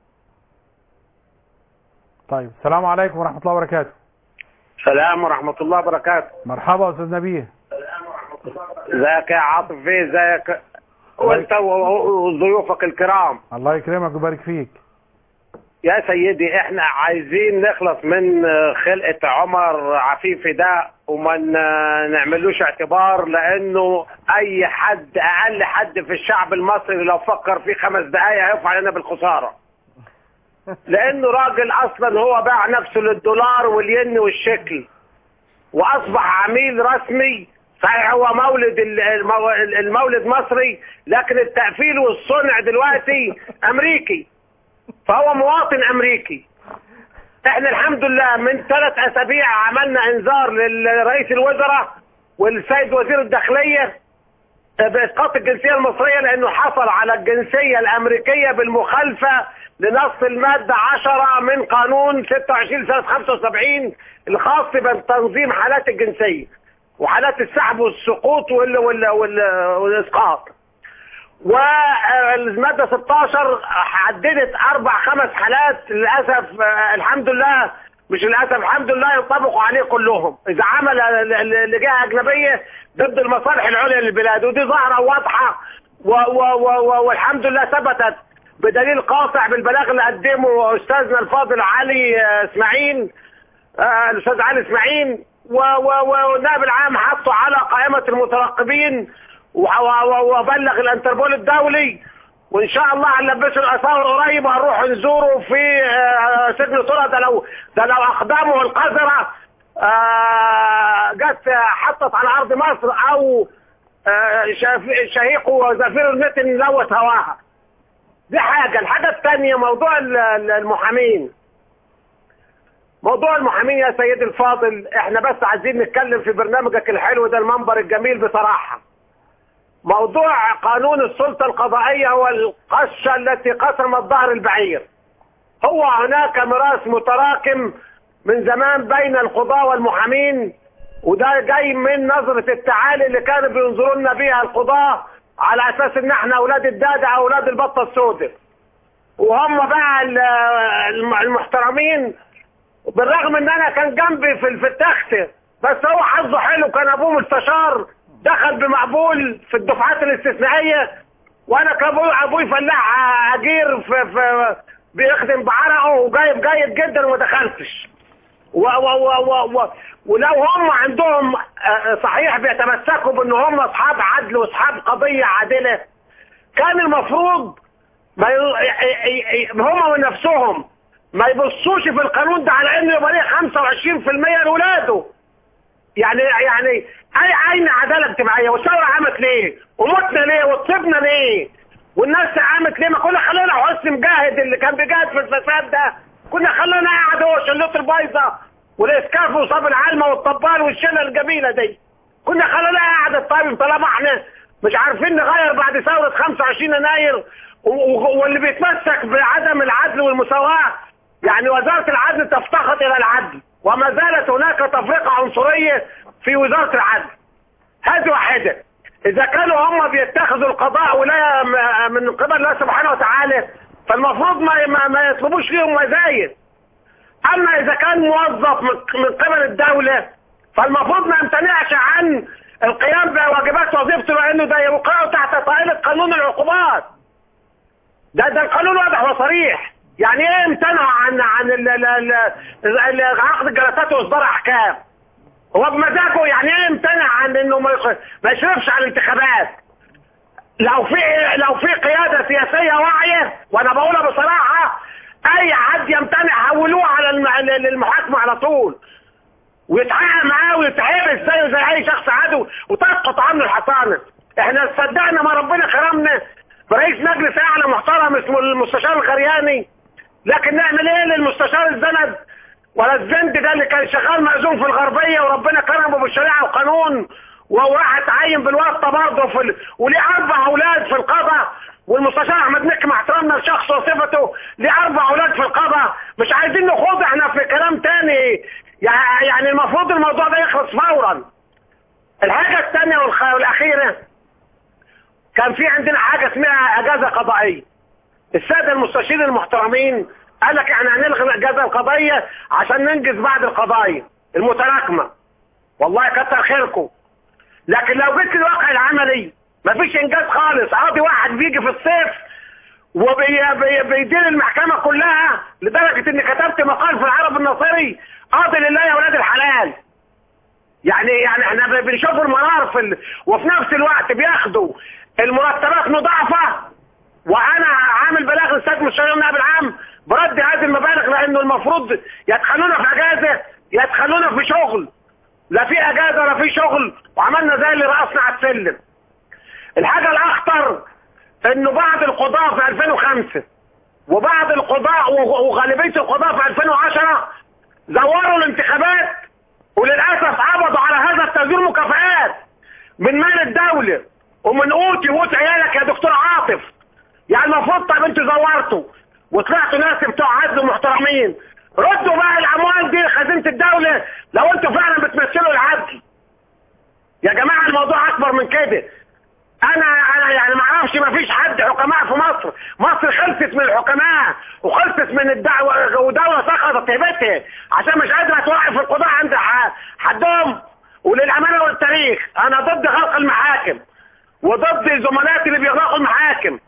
Speaker 2: طيب السلام عليكم ورحمة الله وبركاته
Speaker 18: السلام ورحمة الله وبركاته
Speaker 2: مرحبا أستاذ نبيه
Speaker 18: ازيك يا عاطفي ازيك وانت و- و- وضيوفك الكرام
Speaker 2: الله يكرمك ويبارك فيك
Speaker 18: يا سيدي احنا عايزين نخلص من خلقة عمر عفيفي ده وما ن- نعملوش اعتبار لانه اي حد اقل حد في الشعب المصري لو فكر فيه خمس دقايق هيقف علينا بالخسارة لانه راجل اصلا هو باع نفسه للدولار والين والشكل واصبح عميل رسمي صحيح هو مولد ال- المو- المولد مصري لكن التقفيل والصنع دلوقتي امريكي فهو مواطن امريكي احنا الحمد لله من ثلاث اسابيع عملنا انذار لرئيس الوزراء والسيد وزير الداخليه باسقاط الجنسيه المصريه لانه حصل على الجنسيه الامريكيه بالمخالفه لنص الماده 10 من قانون 26 سنه 75 الخاص بتنظيم حالات الجنسيه وحالات السحب والسقوط وال وال وال والاسقاط والماده 16 حددت اربع خمس حالات للاسف آه، الحمد لله مش للاسف الحمد لله ينطبقوا عليه كلهم اذا عمل ل- ل- لجهه اجنبيه ضد المصالح العليا للبلاد ودي ظاهره واضحه و و و و والحمد لله ثبتت بدليل قاطع بالبلاغ اللي قدمه استاذنا الفاضل علي آه، اسماعيل آه، الاستاذ علي اسماعيل و- و- والنائب العام حطه على قائمه المترقبين وح- و- و- وبلغ الانتربول الدولي وان شاء الله هنلبسه الاساور قريب وهنروح نزوره في آه، سجن طرة ده لو ده لو اقدامه القذره آه، جت آه، حطت على ارض مصر او آه، شاف- شهيقه زفير المتن لوث هواها دي حاجه الحاجه الثانيه موضوع ال- ال- المحامين موضوع المحامين يا سيدي الفاضل احنا بس عايزين نتكلم في برنامجك الحلو ده المنبر الجميل بصراحة موضوع قانون السلطة القضائية هو القشة التي قسمت ظهر البعير هو هناك ميراث متراكم من زمان بين القضاة والمحامين وده جاي من نظرة التعالي اللي كانوا بينظروا لنا بيها القضاة على اساس ان احنا اولاد الدادة اولاد البطة السوداء وهم بقى ال- الم- المحترمين بالرغم ان انا كان جنبي في في التخت بس هو حظه حلو كان ابوه مستشار دخل بمقبول في الدفعات الاستثنائيه وانا كان ابوي ابوي فلاح اجير في في بيخدم بعرقه وجايب جيد جدا وما دخلتش و و و و و ولو هم عندهم آه، صحيح بيتمسكوا بان هم اصحاب عدل واصحاب قضيه عادله كان المفروض ما ي... ي- ي- ي- هم من نفسهم ما يبصوش في القانون ده على انه يبقى ليه 25% لاولاده يعني يعني اي اين عداله اجتماعيه والثوره قامت ليه؟ ومتنا ليه؟ وتصبنا ليه؟ والناس قامت ليه؟ ما كنا خلينا حسن مجاهد اللي كان بيجاهد في الفساد ده كنا خلينا قاعد هو شلوت البايظه والاسكاف وصاب العلمه والطبال والشله الجميله دي كنا خلينا قاعد الطيب طالما احنا مش عارفين نغير بعد ثوره 25 يناير و- و- واللي بيتمسك بعدم العدل والمساواه يعني وزاره العدل تفتقد الى العدل وما زالت هناك تفرقه عنصريه في وزاره العدل هذه واحده اذا كانوا هم بيتخذوا القضاء ولايه م- من قبل الله سبحانه وتعالى فالمفروض ما ما, ما يطلبوش ليهم مزايد اما اذا كان موظف من من قبل الدوله فالمفروض ما يمتنعش عن القيام بواجبات وظيفته لانه ده يقع تحت طائله قانون العقوبات ده ده القانون واضح وصريح يعني ايه امتنعوا عن عن ال- ال- ال- ال- عقد الجلسات واصدار احكام هو بمزاجه يعني ايه امتنع عن انه ما يخ- ما يشرفش على الانتخابات لو في لو في قياده سياسيه واعيه وانا بقولها بصراحه اي حد يمتنع حولوه على الم- للمحاكمه على طول ويتحقق معاه ويتحبس زيه زي اي شخص عدو وتسقط عنه الحصانه احنا صدقنا ما ربنا كرمنا برئيس مجلس اعلى محترم اسمه المستشار الخرياني لكن نعمل ايه للمستشار الزند ولا الزند ده اللي كان شغال مأذون في الغربية وربنا كرمه بالشريعة والقانون وراح اتعين بالواسطة برضه في ال... وليه أربع أولاد في القضاء والمستشار أحمد مكي مع احترامنا لشخصه وصفته ليه أربع أولاد في القضاء مش عايزين نخوض احنا في كلام تاني يع- يعني المفروض الموضوع ده يخلص فورا الحاجة الثانية والخ- والأخيرة كان في عندنا حاجة اسمها أجازة قضائية السادة المستشارين المحترمين قال لك احنا هنلغي الاجازه القضائيه عشان ننجز بعض القضايا المتراكمه والله كتر خيركم لكن لو جيت الواقع العملي مفيش انجاز خالص قاضي واحد بيجي في الصيف وبيدير المحكمه كلها لدرجه اني كتبت مقال في العرب الناصري قاضي لله يا ولاد الحلال يعني يعني احنا ب- بنشوف المنار في ال... وفي نفس الوقت بياخدوا المرتبات مضاعفه وانا عامل بلاغ للسيد مستشار النائب العام برد هذه المبالغ لانه المفروض يدخلونا في اجازه يدخلونا في شغل لا في اجازه ولا في شغل وعملنا زي اللي رقصنا على السلم الحاجه الاخطر انه بعض القضاة في 2005 وبعض القضاء وغالبيه القضاء في 2010 زوروا الانتخابات وللاسف عبضوا على هذا التزوير مكافآت من مال الدوله ومن قوتي وقوت عيالك يا دكتور عاطف يعني المفروض طب انتوا زورتوا وطلعتوا ناس بتوع عدل محترمين ردوا بقى الاموال دي لخزينه الدوله لو انتوا فعلا بتمثلوا العدل يا جماعه الموضوع اكبر من كده انا انا يعني ما اعرفش ما فيش حد حكماء في مصر مصر خلصت من الحكماء وخلصت من الدعوه ودوله سقطت هيبتها عشان مش قادره توقف القضاء عند ح- حدهم وللامانه والتاريخ انا ضد غلق المحاكم وضد زملائي اللي بيغلقوا المحاكم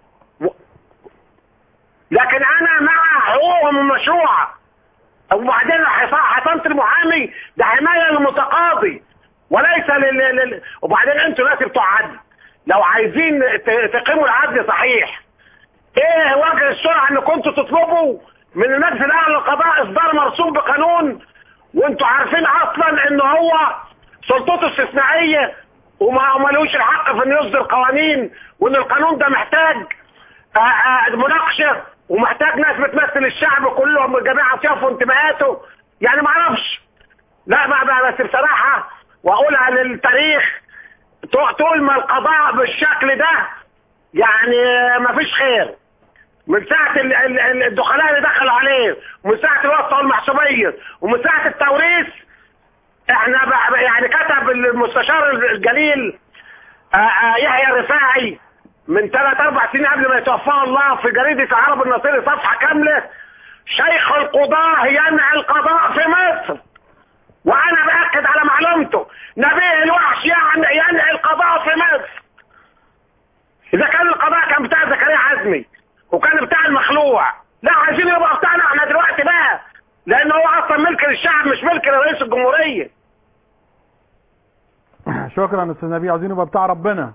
Speaker 18: لكن انا مع حقوقهم المشروعه وبعدين حصا- حصانه المحامي ده حمايه للمتقاضي وليس لل... لل... وبعدين انتوا ناس بتوع عدل لو عايزين ت- تقيموا العدل صحيح ايه وجه السرعه ان كنتوا تطلبوا من المجلس الاعلى للقضاء اصدار مرسوم بقانون وانتوا عارفين اصلا ان هو سلطته استثنائيه وما ملوش الحق في انه يصدر قوانين وان القانون ده محتاج آه، آه، مناقشه ومحتاج ناس بتمثل الشعب كلهم جميع اطيافه وانتماءاته يعني ما اعرفش لا ما ما- بس بصراحه واقولها للتاريخ تو- طول ما القضاء بالشكل ده يعني ما فيش خير من ساعة ال- ال- ال- الدخلاء اللي دخلوا عليه ومن ساعة الواسطة والمحسوبية ومن ساعة التوريث احنا بقى- يعني كتب المستشار الجليل آه، آه، يحيى الرفاعي من ثلاث اربع سنين قبل ما يتوفاه الله في جريدة العرب الناصري صفحة كاملة شيخ القضاة ينعي القضاء في مصر وانا باكد على معلومته نبيه الوحش يعني ينعي القضاء في مصر اذا كان القضاء كان بتاع زكريا عزمي وكان بتاع المخلوع لا عايزين يبقى بتاعنا احنا دلوقتي بقى لان هو اصلا ملك للشعب مش ملك لرئيس الجمهوريه
Speaker 2: شكرا استاذ نبيل عاوزين يبقى بتاع ربنا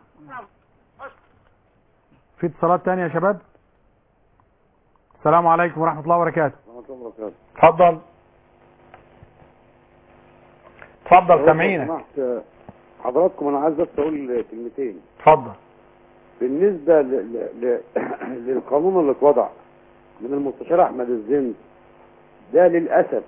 Speaker 2: في اتصالات تانية يا شباب السلام عليكم ورحمة الله وبركاته اتفضل اتفضل سامعينك
Speaker 19: سمحت حضراتكم انا عايز بس اقول كلمتين
Speaker 2: اتفضل
Speaker 19: بالنسبه ل... ل... ل... للقانون اللي اتوضع من المستشار احمد الزند ده للاسف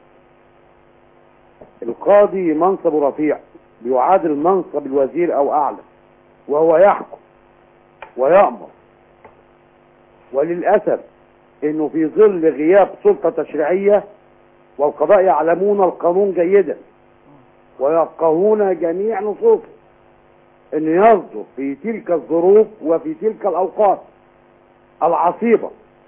Speaker 19: القاضي منصبه رفيع بيعادل منصب الوزير او اعلى وهو يحكم ويأمر وللاسف انه في ظل غياب سلطه تشريعيه والقضاء يعلمون القانون جيدا ويفقهون جميع نصوصه ان يصدر في تلك الظروف وفي تلك الاوقات العصيبة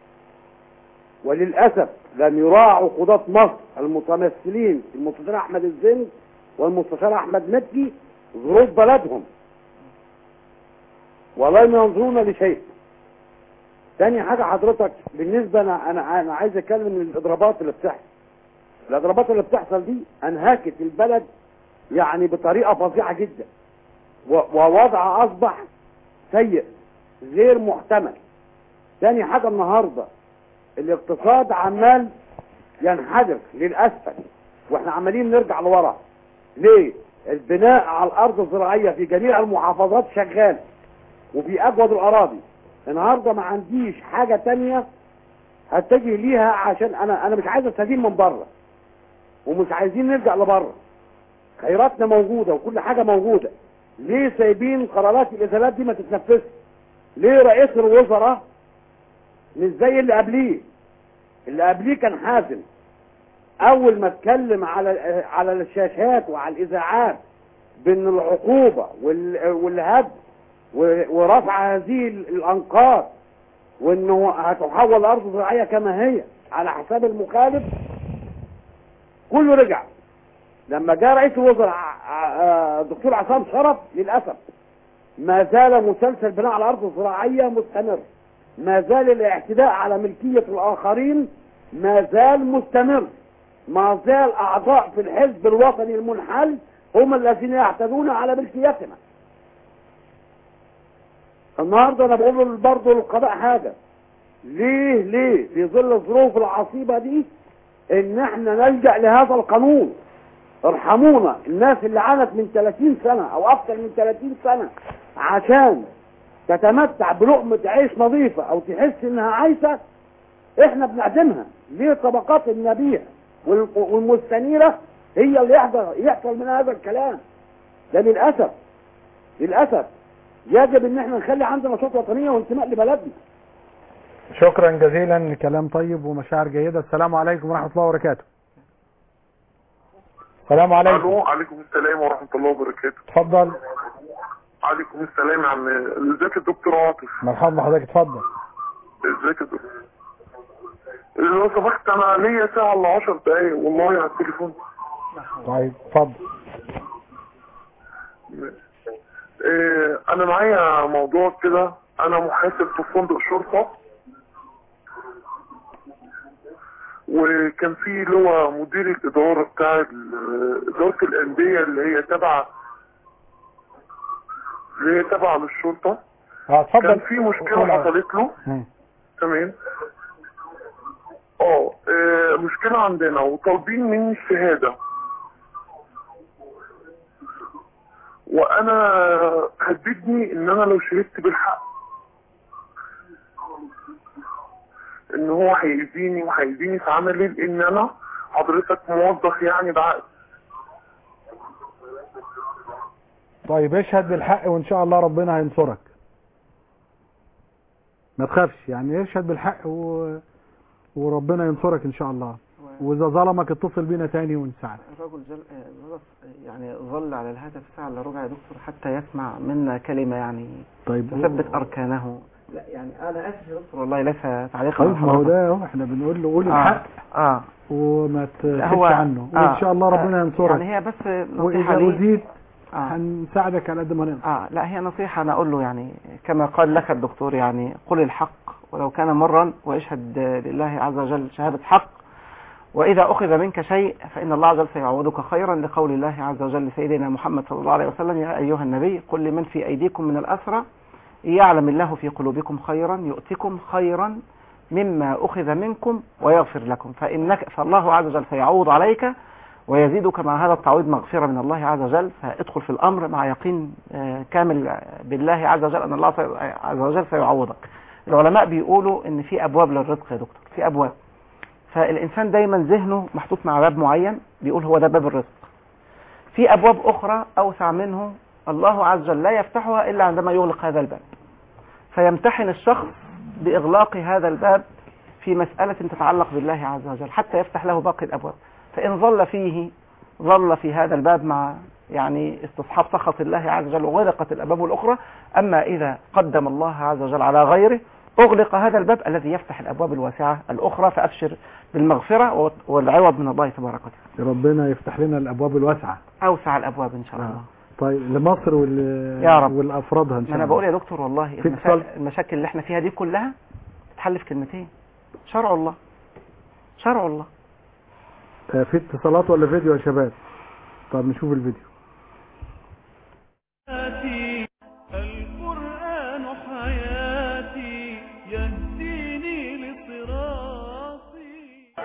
Speaker 19: وللأسف لم يراعوا قضاة مصر المتمثلين في المستشار أحمد الزند والمستشار أحمد مكي ظروف بلدهم ولم ينظرون لشيء تاني حاجة حضرتك بالنسبة أنا أنا أنا عايز أتكلم من الإضرابات اللي بتحصل الإضرابات اللي بتحصل دي أنهكت البلد يعني بطريقة فظيعة جدا و- ووضع أصبح سيء غير محتمل تاني حاجة النهاردة الاقتصاد عمال ينحدر للأسفل واحنا عمالين نرجع لورا ليه البناء على الأرض الزراعية في جميع المحافظات شغال وفي أجود الأراضي النهاردة ما عنديش حاجة تانية هتجي ليها عشان أنا أنا مش عايز أستدين من بره ومش عايزين نرجع لبره خيراتنا موجودة وكل حاجة موجودة ليه سايبين قرارات الإزالات دي ما تتنفذش ليه رئيس الوزراء مش زي اللي قبليه اللي قبليه كان حازم اول ما اتكلم على على الشاشات وعلى الاذاعات بان العقوبه وال- والهد و- ورفع هذه الانقاض وانه هتحول الارض زراعيه كما هي على حساب المخالف كله رجع لما جاء رئيس الوزراء ع- ع- دكتور عصام شرف للاسف ما زال مسلسل بناء على الارض الزراعيه مستمر ما زال الاعتداء على ملكيه الاخرين ما زال مستمر ما زال اعضاء في الحزب الوطني المنحل هم الذين يعتدون على ملكيتنا النهارده انا بقول برضه للقضاء حاجه ليه ليه في ظل الظروف العصيبه دي ان احنا نلجا لهذا القانون ارحمونا الناس اللي عانت من 30 سنه او اكثر من 30 سنه عشان تتمتع بلقمه عيش نظيفه او تحس انها عايشه احنا بنعدمها ليه طبقات النبيه وال- والمستنيره هي اللي يحضر يحصل من هذا الكلام ده للاسف للاسف يجب ان احنا نخلي عندنا صوت وطنيه وانتماء لبلدنا
Speaker 2: شكرا جزيلا كلام طيب ومشاعر جيدة السلام عليكم ورحمة الله وبركاته السلام عليكم
Speaker 9: الو عليكم السلام ورحمه الله وبركاته
Speaker 2: اتفضل
Speaker 9: عليكم السلام يا عم ازيك يا دكتور عاطف
Speaker 2: مرحبا بحضرتك اتفضل
Speaker 9: ازيك يا دكتور لو سمحت انا ليا ساعه الا 10 دقايق والله على التليفون
Speaker 2: طيب اتفضل
Speaker 9: إيه انا معايا موضوع كده انا محاسب في فندق شرطه وكان في اللي هو مدير الاداره بتاع ال- اداره الانديه اللي هي تبع اللي هي تبع للشرطه
Speaker 2: اه اتفضل
Speaker 9: كان في مشكله حصلت له
Speaker 2: مم.
Speaker 9: تمام اه آه، مشكلة عندنا وطالبين مني الشهادة وانا هددني ان انا لو شهدت بالحق ان هو هيأذيني وهيأذيني في عملي لان انا حضرتك موظف يعني بعقد
Speaker 2: طيب اشهد بالحق وان شاء الله ربنا هينصرك ما تخافش يعني اشهد بالحق و... وربنا ينصرك ان شاء الله واذا ظلمك اتصل بينا تاني ونساعدك
Speaker 4: الرجل جل... آه، يعني ظل على الهاتف ساعة الا ربع يا دكتور حتى يسمع منا كلمة يعني
Speaker 2: طيب
Speaker 4: تثبت أركانه لا يعني أنا آسف يا دكتور والله ليس تعليقا
Speaker 2: طيب
Speaker 4: على
Speaker 2: ما هو
Speaker 4: حضرتك.
Speaker 2: ده اهو احنا بنقول له قول
Speaker 4: آه.
Speaker 2: الحق
Speaker 4: اه
Speaker 2: وما
Speaker 4: لا،
Speaker 2: تخافش عنه وان شاء الله ربنا ينصرك
Speaker 4: يعني هي بس نصيحة
Speaker 2: واذا
Speaker 4: لي
Speaker 2: أزيد
Speaker 4: آه.
Speaker 2: هنساعدك على قد ما نقدر
Speaker 4: اه لا هي نصيحة انا اقول له يعني كما قال لك الدكتور يعني قل الحق ولو كان مرا واشهد لله عز وجل شهادة حق واذا اخذ منك شيء فان الله عز وجل سيعوضك خيرا لقول الله عز وجل لسيدنا محمد صلى الله عليه وسلم يا ايها النبي قل لمن في ايديكم من الاسرى يعلم الله في قلوبكم خيرا يؤتكم خيرا مما اخذ منكم ويغفر لكم فانك فالله عز وجل سيعوض عليك ويزيدك مع هذا التعويض مغفرة من الله عز وجل فادخل في الأمر مع يقين آه، كامل بالله عز وجل أن الله سي- عز وجل سيعوضك العلماء بيقولوا ان في أبواب للرزق يا دكتور في أبواب فالإنسان دايما ذهنه محطوط مع باب معين بيقول هو ده باب الرزق في أبواب أخرى أوسع منه الله عز وجل لا يفتحها إلا عندما يغلق هذا الباب فيمتحن الشخص بإغلاق هذا الباب في مسألة تتعلق بالله عز وجل حتى يفتح له باقي الأبواب فإن ظل فيه ظل في هذا الباب مع يعني استصحاب سخط الله عز وجل وغلقت الابواب الاخرى اما اذا قدم الله عز وجل على غيره اغلق هذا الباب الذي يفتح الابواب الواسعه الاخرى فابشر بالمغفره والعوض من الله تبارك وتعالى
Speaker 3: ربنا يفتح لنا الابواب الواسعه
Speaker 4: اوسع الابواب ان شاء الله
Speaker 3: طيب لمصر وال...
Speaker 4: يا رب.
Speaker 3: والافرادها ان
Speaker 4: ما
Speaker 3: شاء
Speaker 4: انا
Speaker 3: الله
Speaker 4: بقول يا دكتور والله
Speaker 3: في
Speaker 4: المشا...
Speaker 3: اتصال.
Speaker 4: المشاكل اللي احنا فيها دي كلها تتحل في كلمتين شرع الله شرع الله
Speaker 3: آه، في اتصالات ولا فيديو يا شباب طب نشوف الفيديو
Speaker 1: حياتي القرآن حياتي يهديني لصراطي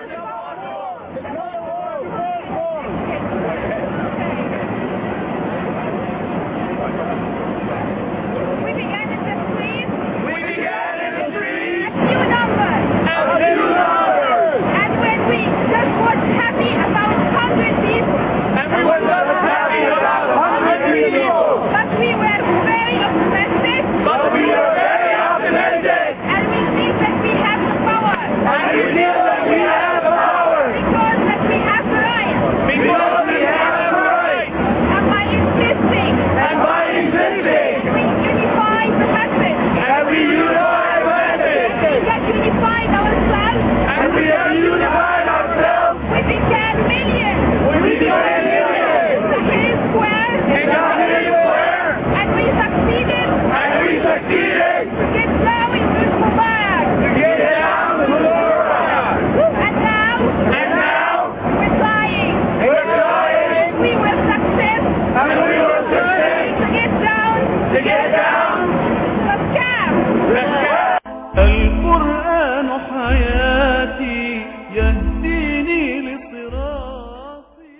Speaker 20: We began in the streets. We began in the streets. A few numbers. A few numbers. And when we just was happy about hundred people. And we were just happy about hundred people. But we were very optimistic. But we were very optimistic. And we think that we have the power. And we feel that we have the power. Because that we have the right. Because we have the right. And by insisting. And by insisting. We unify the message. And we unify the message. We get unified ourselves. And we have unified ourselves. We became millions. We became millions. The Hill Square. In the Hill Square. And we succeeded. And we succeeded. To get down into Mubarak. To get down to Mubarak. And now. And now. We're trying. We're trying. We will success. And we will success. To get down. To get down. The scam. The scam.
Speaker 1: القرآن حياتي يهديني لصراطي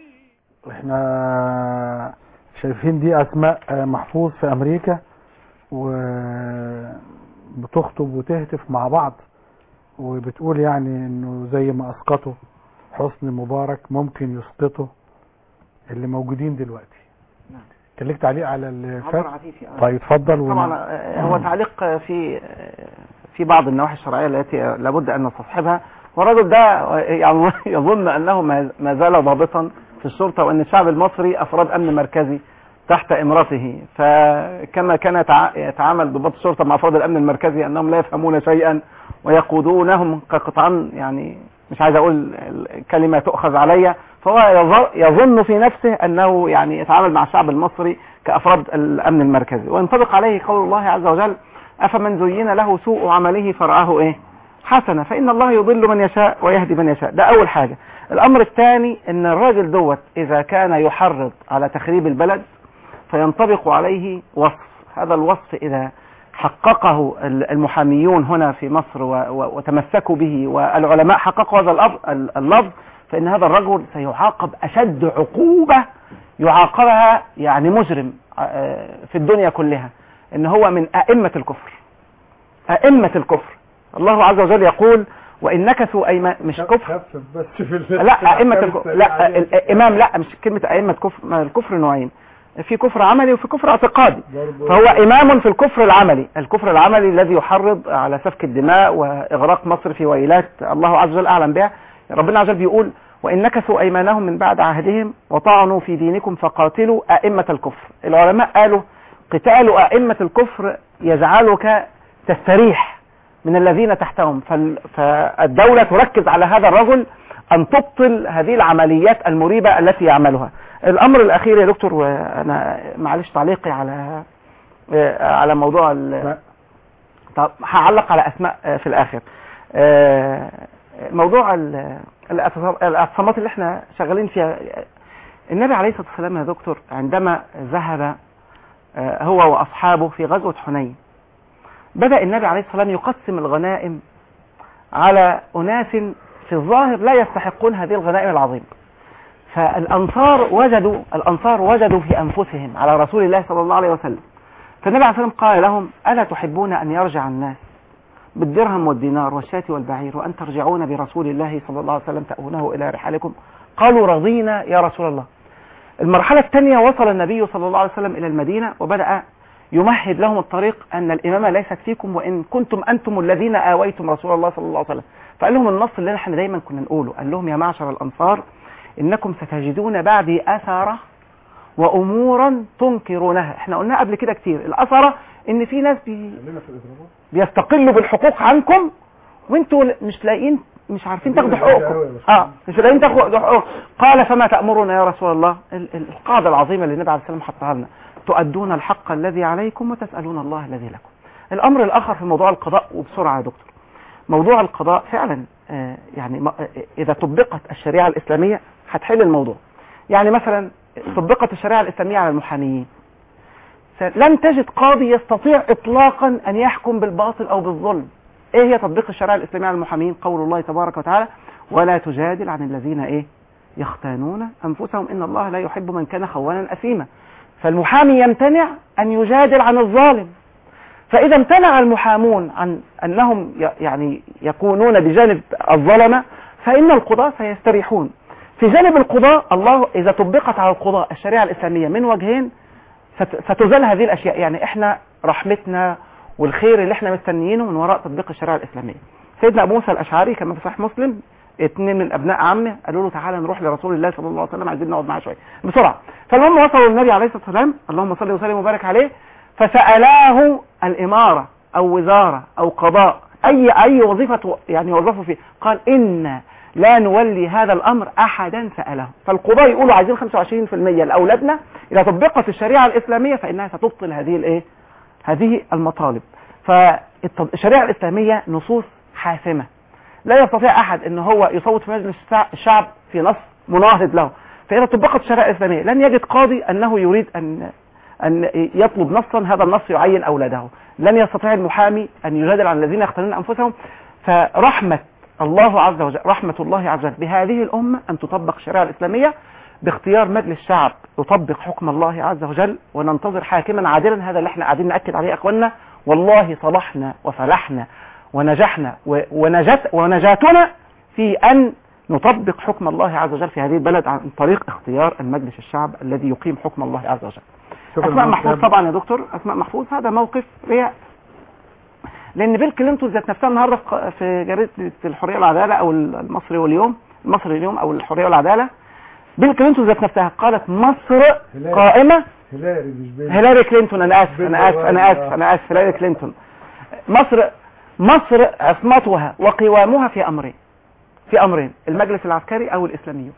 Speaker 2: احنا شايفين دي اسماء آه، محفوظ في امريكا وبتخطب وتهتف مع بعض وبتقول يعني انه زي ما اسقطوا حسني مبارك ممكن يسقطوا اللي موجودين دلوقتي
Speaker 4: نعم.
Speaker 2: كان ليك تعليق على اللي
Speaker 4: عمر
Speaker 2: فات
Speaker 4: عفيفي آه.
Speaker 2: طيب اتفضل ون-
Speaker 4: طبعا آه، هو تعليق آه، في آه، في بعض النواحي الشرعيه التي آه، لابد ان نستصحبها والرجل ده آه، يعني يظن انه ما ما زال ضابطا في الشرطه وان الشعب المصري افراد امن مركزي تحت امرته فكما كان يتع- يتعامل ضباط الشرطه مع افراد الامن المركزي انهم لا يفهمون شيئا ويقودونهم كقطعان يعني مش عايز اقول كلمه تؤخذ علي فهو يظ- يظن في نفسه انه يعني يتعامل مع الشعب المصري كافراد الامن المركزي وينطبق عليه قول الله عز وجل افمن زين له سوء عمله فرآه ايه حسنه فان الله يضل من يشاء ويهدي من يشاء ده اول حاجه الامر الثاني ان الراجل دوت اذا كان يحرض على تخريب البلد فينطبق عليه وصف هذا الوصف اذا حققه ال- المحاميون هنا في مصر و- و- وتمسكوا به والعلماء حققوا هذا الأف- ال- اللفظ فإن هذا الرجل سيعاقب أشد عقوبة يعاقبها يعني مجرم آه، في الدنيا كلها إن هو من أئمة الكفر أئمة الكفر الله عز وجل يقول وإن نكثوا أيمان مش كفر
Speaker 3: بس في ال-
Speaker 4: لا أئمة الكفر لا ال- الإمام لا مش كلمة أئمة كفر ما الكفر نوعين في كفر عملي وفي كفر اعتقادي فهو إمام في الكفر العملي الكفر العملي الذي يحرض على سفك الدماء وإغراق مصر في ويلات الله عز وجل أعلم بها ربنا عز وجل بيقول وإن نكثوا أيمانهم من بعد عهدهم وطعنوا في دينكم فقاتلوا أئمة الكفر العلماء قالوا قتال أئمة الكفر يجعلك تستريح من الذين تحتهم فال- فالدولة تركز على هذا الرجل أن تبطل هذه العمليات المريبة التي يعملها الأمر الأخير يا دكتور وأنا معلش تعليقي على آه، على موضوع ال- طب هعلق على أسماء آه، في الآخر آه، موضوع ال- الاعتصام- الاعتصامات اللي احنا شغالين فيها النبي عليه الصلاة والسلام يا دكتور عندما ذهب آه، هو وأصحابه في غزوة حنين بدأ النبي عليه الصلاة والسلام يقسم الغنائم على أناس في الظاهر لا يستحقون هذه الغنائم العظيمة فالأنصار وجدوا الأنصار وجدوا في أنفسهم على رسول الله صلى الله عليه وسلم فالنبي عليه الصلاة والسلام قال لهم ألا تحبون أن يرجع الناس بالدرهم والدينار والشاة والبعير وأن ترجعون برسول الله صلى الله عليه وسلم تأونه إلى رحالكم قالوا رضينا يا رسول الله المرحلة الثانية وصل النبي صلى الله عليه وسلم إلى المدينة وبدأ يمهد لهم الطريق أن الإمامة ليست فيكم وإن كنتم أنتم الذين آويتم رسول الله صلى الله عليه وسلم فقال لهم النص اللي احنا دايما كنا نقوله قال لهم يا معشر الأنصار إنكم ستجدون بعدي أثرة وامورا تنكرونها احنا قلنا قبل كده كتير الاثره ان في ناس بي بيستقلوا بالحقوق عنكم وانتوا مش لاقيين مش عارفين تاخدوا حقوقكم اه مش لاقيين تاخدوا حقوق قال فما تامرنا يا رسول الله ال- ال- القاعده العظيمه اللي النبي عليه السلام حطها لنا تؤدون الحق الذي عليكم وتسالون الله الذي لكم الامر الاخر في موضوع القضاء وبسرعه يا دكتور موضوع القضاء فعلا آه، يعني ما- آه، اذا طبقت الشريعه الاسلاميه هتحل الموضوع يعني مثلا طبقت الشريعه الاسلاميه على المحاميين س- لن تجد قاضي يستطيع اطلاقا ان يحكم بالباطل او بالظلم ايه هي تطبيق الشريعه الاسلاميه على المحامين قول الله تبارك وتعالى ولا تجادل عن الذين ايه يختانون انفسهم ان الله لا يحب من كان خوانا اثيما فالمحامي يمتنع ان يجادل عن الظالم فاذا امتنع المحامون عن انهم ي- يعني يكونون بجانب الظلمه فان القضاة سيستريحون في جانب القضاء الله اذا طبقت على القضاء الشريعه الاسلاميه من وجهين ست- ستزال هذه الاشياء يعني احنا رحمتنا والخير اللي احنا مستنيينه من وراء تطبيق الشريعه الاسلاميه سيدنا ابو موسى الاشعري كما في صحيح مسلم اتنين من ابناء عمه قالوا له تعالى نروح لرسول الله صلى الله عليه وسلم عايزين نقعد معاه شويه بسرعه فالمهم وصلوا للنبي عليه الصلاه والسلام اللهم صل وسلم وبارك عليه فسالاه الاماره او وزاره او قضاء اي اي وظيفه يعني وظفوا فيه قال ان لا نولي هذا الامر احدا ساله فالقضاء يقولوا عايزين 25% لاولادنا اذا طبقت الشريعه الاسلاميه فانها ستبطل هذه الايه هذه المطالب فالشريعه الاسلاميه نصوص حاسمه لا يستطيع احد ان هو يصوت في مجلس الشع- الشعب في نص مناهض له فاذا طبقت الشريعه الاسلاميه لن يجد قاضي انه يريد ان ان يطلب نصا هذا النص يعين اولاده لن يستطيع المحامي ان يجادل عن الذين يختارون انفسهم فرحمه الله عز وجل رحمه الله عز وجل بهذه الامه ان تطبق الشريعه الاسلاميه باختيار مجلس الشعب يطبق حكم الله عز وجل وننتظر حاكما عادلا هذا اللي احنا قاعدين ناكد عليه يا اخواننا والله صلحنا وفلحنا ونجحنا و- ونجت ونجاتنا في ان نطبق حكم الله عز وجل في هذه البلد عن طريق اختيار المجلس الشعب الذي يقيم حكم الله عز وجل.
Speaker 3: شكراً
Speaker 4: اسماء
Speaker 3: يا
Speaker 4: محفوظ
Speaker 3: أستاذ.
Speaker 4: طبعا يا دكتور اسماء محفوظ هذا موقف رياء لان بيل كلينتون ذات نفسها النهارده في ق- في جريده الحريه والعداله او المصري واليوم المصري اليوم او الحريه والعداله بيل كلينتون ذات نفسها قالت مصر
Speaker 6: هلال.
Speaker 4: قائمه
Speaker 6: هلاري مش بين
Speaker 4: هيلاري كلينتون انا اسف انا اسف انا اسف انا اسف هيلاري كلينتون مصر مصر عصمتها وقوامها في امرين في امرين المجلس العسكري او الاسلاميون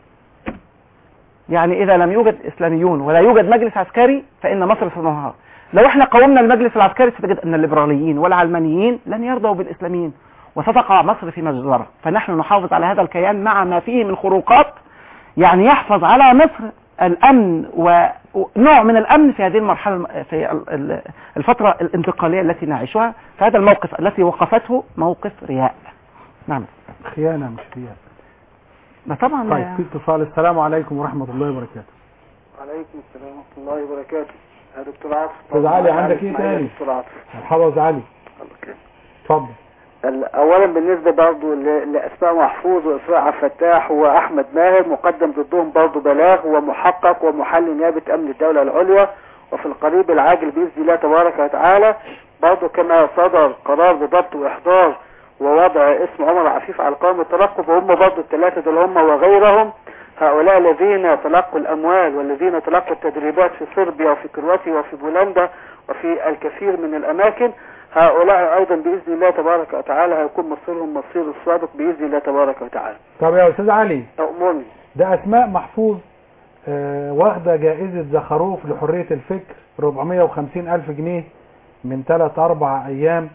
Speaker 4: يعني اذا لم يوجد اسلاميون ولا يوجد مجلس عسكري فان مصر ستنهار لو احنا قومنا المجلس العسكري ستجد ان الليبراليين والعلمانيين لن يرضوا بالاسلاميين وستقع مصر في مجزره فنحن نحافظ على هذا الكيان مع ما فيه من خروقات يعني يحفظ على مصر الامن ونوع من الامن في هذه المرحله الم- في ال- ال- الفتره الانتقاليه التي نعيشها فهذا الموقف التي وقفته موقف رياء نعم
Speaker 3: خيانة مش رياء
Speaker 4: ده طبعا
Speaker 3: طيب في اتصال السلام عليكم ورحمة الله وبركاته
Speaker 17: وعليكم السلام ورحمة الله وبركاته يا دكتور عاطف
Speaker 3: أستاذ علي،
Speaker 17: طبعاً
Speaker 3: عندك
Speaker 17: عارف
Speaker 3: إيه
Speaker 17: معايا
Speaker 3: تاني؟
Speaker 17: دكتور عاطف
Speaker 3: مرحبا يا علي اتفضل
Speaker 17: ال- اولا بالنسبه برضه ل- لاسماء محفوظ واسراء عبد الفتاح واحمد ماهر مقدم ضدهم برضه بلاغ ومحقق ومحل نيابه امن الدوله العليا وفي القريب العاجل باذن الله تبارك وتعالى برضه كما صدر قرار بضبط واحضار ووضع اسم عمر عفيف على قائمه الترقب وهم برضه الثلاثه دول هم وغيرهم هؤلاء الذين تلقوا الاموال والذين تلقوا التدريبات في صربيا وفي كرواتيا وفي بولندا وفي الكثير من الاماكن هؤلاء ايضا باذن الله تبارك وتعالى هيكون مصيرهم مصير السابق باذن الله تبارك وتعالى
Speaker 3: طب يا استاذ علي
Speaker 17: أؤمرني
Speaker 3: ده اسماء محفوظ آه واخدة جائزة زخروف لحرية الفكر 450 الف جنيه من 3 4 ايام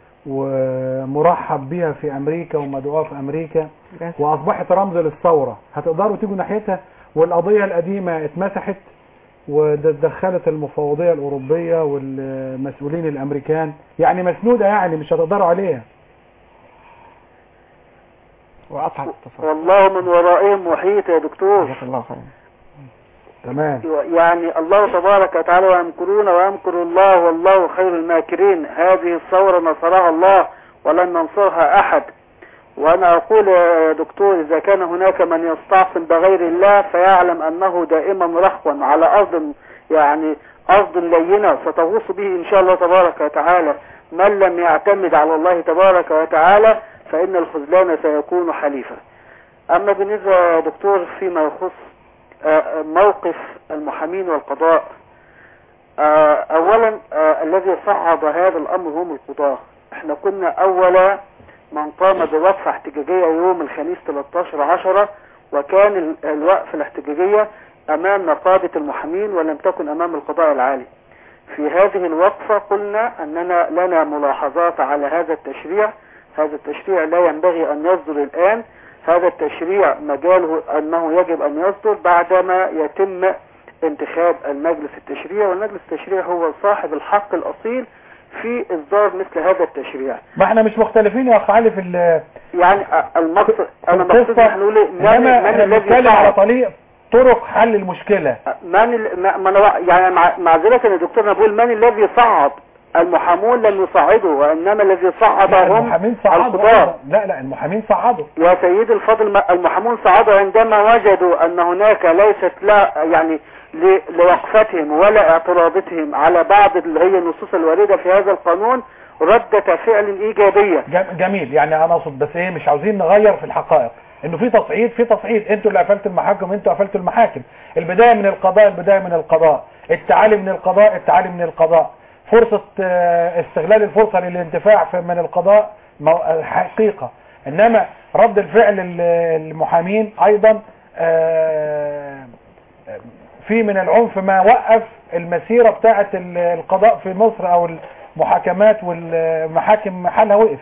Speaker 3: ومرحب بها في امريكا ومدعوة في امريكا واصبحت رمز للثورة هتقدروا تيجوا ناحيتها والقضية القديمة اتمسحت ودخلت المفوضية الأوروبية والمسؤولين الأمريكان يعني مسنودة يعني مش هتقدروا عليها
Speaker 4: وقطع
Speaker 17: والله من ورائهم محيط يا دكتور
Speaker 4: جزاك الله خير
Speaker 3: تمام
Speaker 17: يعني الله تبارك وتعالى ويمكرون ويمكر الله والله خير الماكرين هذه الثورة نصرها الله ولن ننصرها أحد وأنا أقول يا دكتور إذا كان هناك من يستعصم بغير الله فيعلم أنه دائما رخوا على أرض يعني أرض لينة ستغوص به إن شاء الله تبارك وتعالى من لم يعتمد على الله تبارك وتعالى فإن الخذلان سيكون حليفا أما بالنسبة يا دكتور فيما يخص آه، موقف المحامين والقضاء آه، اولا آه، الذي صعد هذا الامر هم القضاة احنا كنا اول من قام بوقفة احتجاجية يوم الخميس 13 عشرة وكان ال- الوقفة الاحتجاجية امام نقابة المحامين ولم تكن امام القضاء العالي في هذه الوقفة قلنا اننا لنا ملاحظات على هذا التشريع هذا التشريع لا ينبغي ان يصدر الان هذا التشريع مجاله انه يجب ان يصدر بعدما يتم انتخاب المجلس التشريعي والمجلس التشريعي هو صاحب الحق الاصيل في اصدار مثل هذا التشريع
Speaker 2: ما احنا مش مختلفين يا اخ علي في ال-
Speaker 17: يعني المقصد انا
Speaker 2: في
Speaker 17: مقصود
Speaker 2: القصة
Speaker 17: نحن نقول إيه؟ من,
Speaker 2: انما
Speaker 17: من
Speaker 2: احنا
Speaker 17: الذي
Speaker 2: بنتكلم على
Speaker 17: صعد
Speaker 2: طريق طرق حل المشكلة
Speaker 17: من ال... ما ما أنا يعني مع- معذرة يا دكتور أنا بقول من الذي صعد المحامون لم يصعدوا وانما الذي صعد
Speaker 2: لا
Speaker 17: هم
Speaker 2: المحامين صعدوا
Speaker 17: القضاة
Speaker 2: أيضاً. لا لا المحامين صعدوا
Speaker 17: يا سيدي الفاضل ما- المحامون صعدوا عندما وجدوا ان هناك ليست لا يعني ل- لوقفتهم ولا اعتراضتهم على بعض اللي هي النصوص الواردة في هذا القانون ردة فعل ايجابية
Speaker 2: جم- جميل يعني انا اقصد بس ايه مش عاوزين نغير في الحقائق انه في تصعيد في تصعيد انتوا اللي قفلتوا المحاكم انتوا قفلتوا المحاكم البدايه من القضاء البدايه من القضاء التعالي من القضاء التعالي من القضاء فرصه آه، استغلال الفرصه للانتفاع في- من القضاء مو- آه، حقيقه انما رد الفعل ال- المحامين ايضا آه، في من العنف ما وقف المسيره بتاعه ال- القضاء في مصر او المحاكمات والمحاكم حالها وقف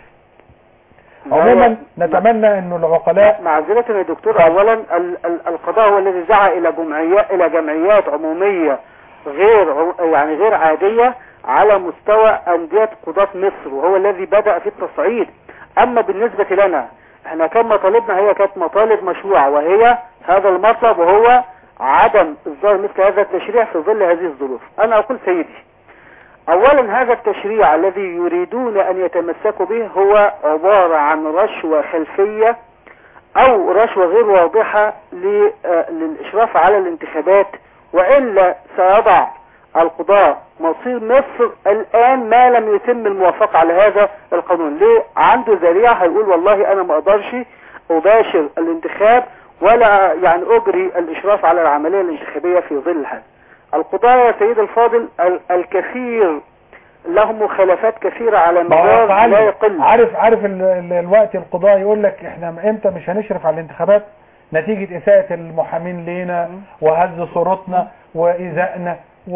Speaker 2: عموما نتمنى انه العقلاء
Speaker 17: معذرة يا دكتور اولا ال- ال- القضاء هو الذي دعا الى جمعيات الى جمعيات عمومية غير عم- يعني غير عادية على مستوى اندية قضاة مصر وهو الذي بدأ في التصعيد اما بالنسبة لنا احنا كان مطالبنا هي كانت مطالب مشروعة وهي هذا المطلب وهو عدم اصدار مثل هذا التشريع في ظل هذه الظروف انا اقول سيدي اولا هذا التشريع الذي يريدون ان يتمسكوا به هو عبارة عن رشوة خلفية او رشوة غير واضحة ل- آه، للاشراف على الانتخابات والا سيضع القضاء مصير مصر الان ما لم يتم الموافقة على هذا القانون ليه عنده ذريعة هيقول والله انا ما اقدرش اباشر الانتخاب ولا يعني اجري الاشراف على العملية الانتخابية في ظل هذا القضاء يا سيد الفاضل ال- الكثير لهم مخالفات كثيرة على
Speaker 2: ما هو
Speaker 17: مدار لا
Speaker 2: تعالى
Speaker 17: يقل
Speaker 2: عارف عارف ال- ال- الوقت القضاء يقول لك احنا امتى مش هنشرف على الانتخابات نتيجة اساءة المحامين لينا وهز صورتنا وايذائنا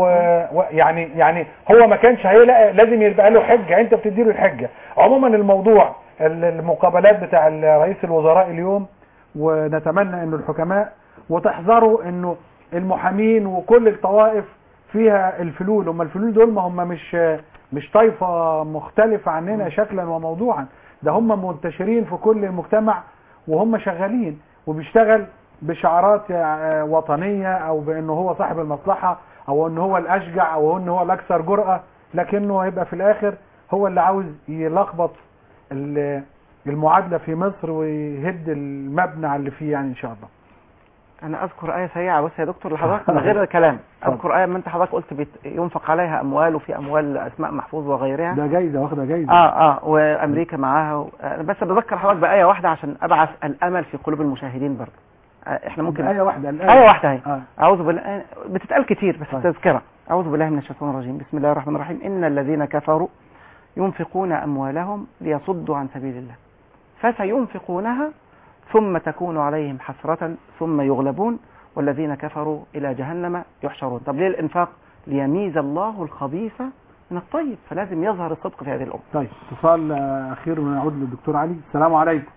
Speaker 2: ويعني يعني هو ما كانش هيلاقي لازم يبقى له حجة انت بتديله الحجة عموما الموضوع ال- المقابلات بتاع ال- رئيس الوزراء اليوم ونتمنى انه الحكماء وتحذروا انه المحامين وكل الطوائف فيها الفلول هم الفلول دول ما هم مش مش طائفة مختلفة عننا شكلا وموضوعا ده هم منتشرين في كل المجتمع وهم شغالين وبيشتغل بشعارات آه، وطنية او بانه هو صاحب المصلحة او انه هو الاشجع او انه هو الاكثر جرأة لكنه هيبقى في الاخر هو اللي عاوز يلخبط ال- المعادلة في مصر ويهد المبنى على اللي فيه يعني ان شاء الله
Speaker 4: انا اذكر ايه سريعه بس يا دكتور لحضرتك من غير كلام اذكر ايه ما انت حضرتك قلت بيت ينفق عليها اموال وفي اموال اسماء محفوظ وغيرها
Speaker 2: ده جايزة واخدة جايزة
Speaker 4: اه اه وامريكا معاها و... آه بس بذكر حضرتك بايه واحده عشان ابعث الامل في قلوب المشاهدين برضه آه احنا ممكن
Speaker 2: آية واحدة الآية.
Speaker 4: ايه واحده اهي
Speaker 2: آه.
Speaker 4: اعوذ بالله آه، بتتقال كتير بس تذكره اعوذ بالله من الشيطان الرجيم بسم الله الرحمن الرحيم ان الذين كفروا ينفقون اموالهم ليصدوا عن سبيل الله فسينفقونها ثم تكون عليهم حسرة ثم يغلبون والذين كفروا إلى جهنم يحشرون طب ليه الإنفاق ليميز الله الخبيث من الطيب فلازم يظهر الصدق في هذه الأمة
Speaker 2: طيب اتصال آه، اخير ونعود للدكتور علي السلام عليكم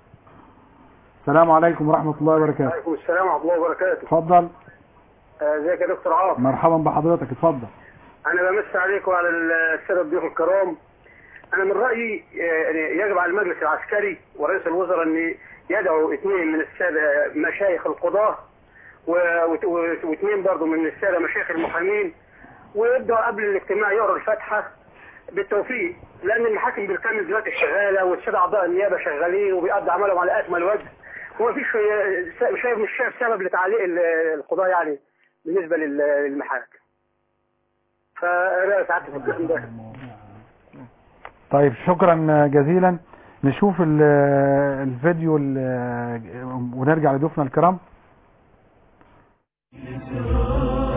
Speaker 2: السلام عليكم ورحمة الله وبركاته
Speaker 21: وعليكم السلام ورحمة الله وبركاته
Speaker 2: اتفضل
Speaker 21: آه، ازيك يا دكتور عاطف
Speaker 2: مرحبا بحضرتك اتفضل
Speaker 21: انا بمس عليك وعلى السادة الضيوف الكرام انا من رأيي آه، يعني يجب على المجلس العسكري ورئيس الوزراء ان يدعوا اثنين من السادة مشايخ القضاة و- وت- وت- واثنين برضو من السادة مشايخ المحامين ويبدأوا قبل الاجتماع يقروا الفاتحة بالتوفيق لان المحاكم بالكامل دلوقتي شغالة والسادة اعضاء النيابة شغالين وبيقضوا عملهم على اكمل وجه ومفيش آه، شايف مش شايف سبب لتعليق ال- القضاء يعني بالنسبة لل- للمحاكم فأنا سعادة في الكلام ده
Speaker 2: طيب شكرا جزيلا نشوف ال- الفيديو ال- ونرجع لضيوفنا الكرام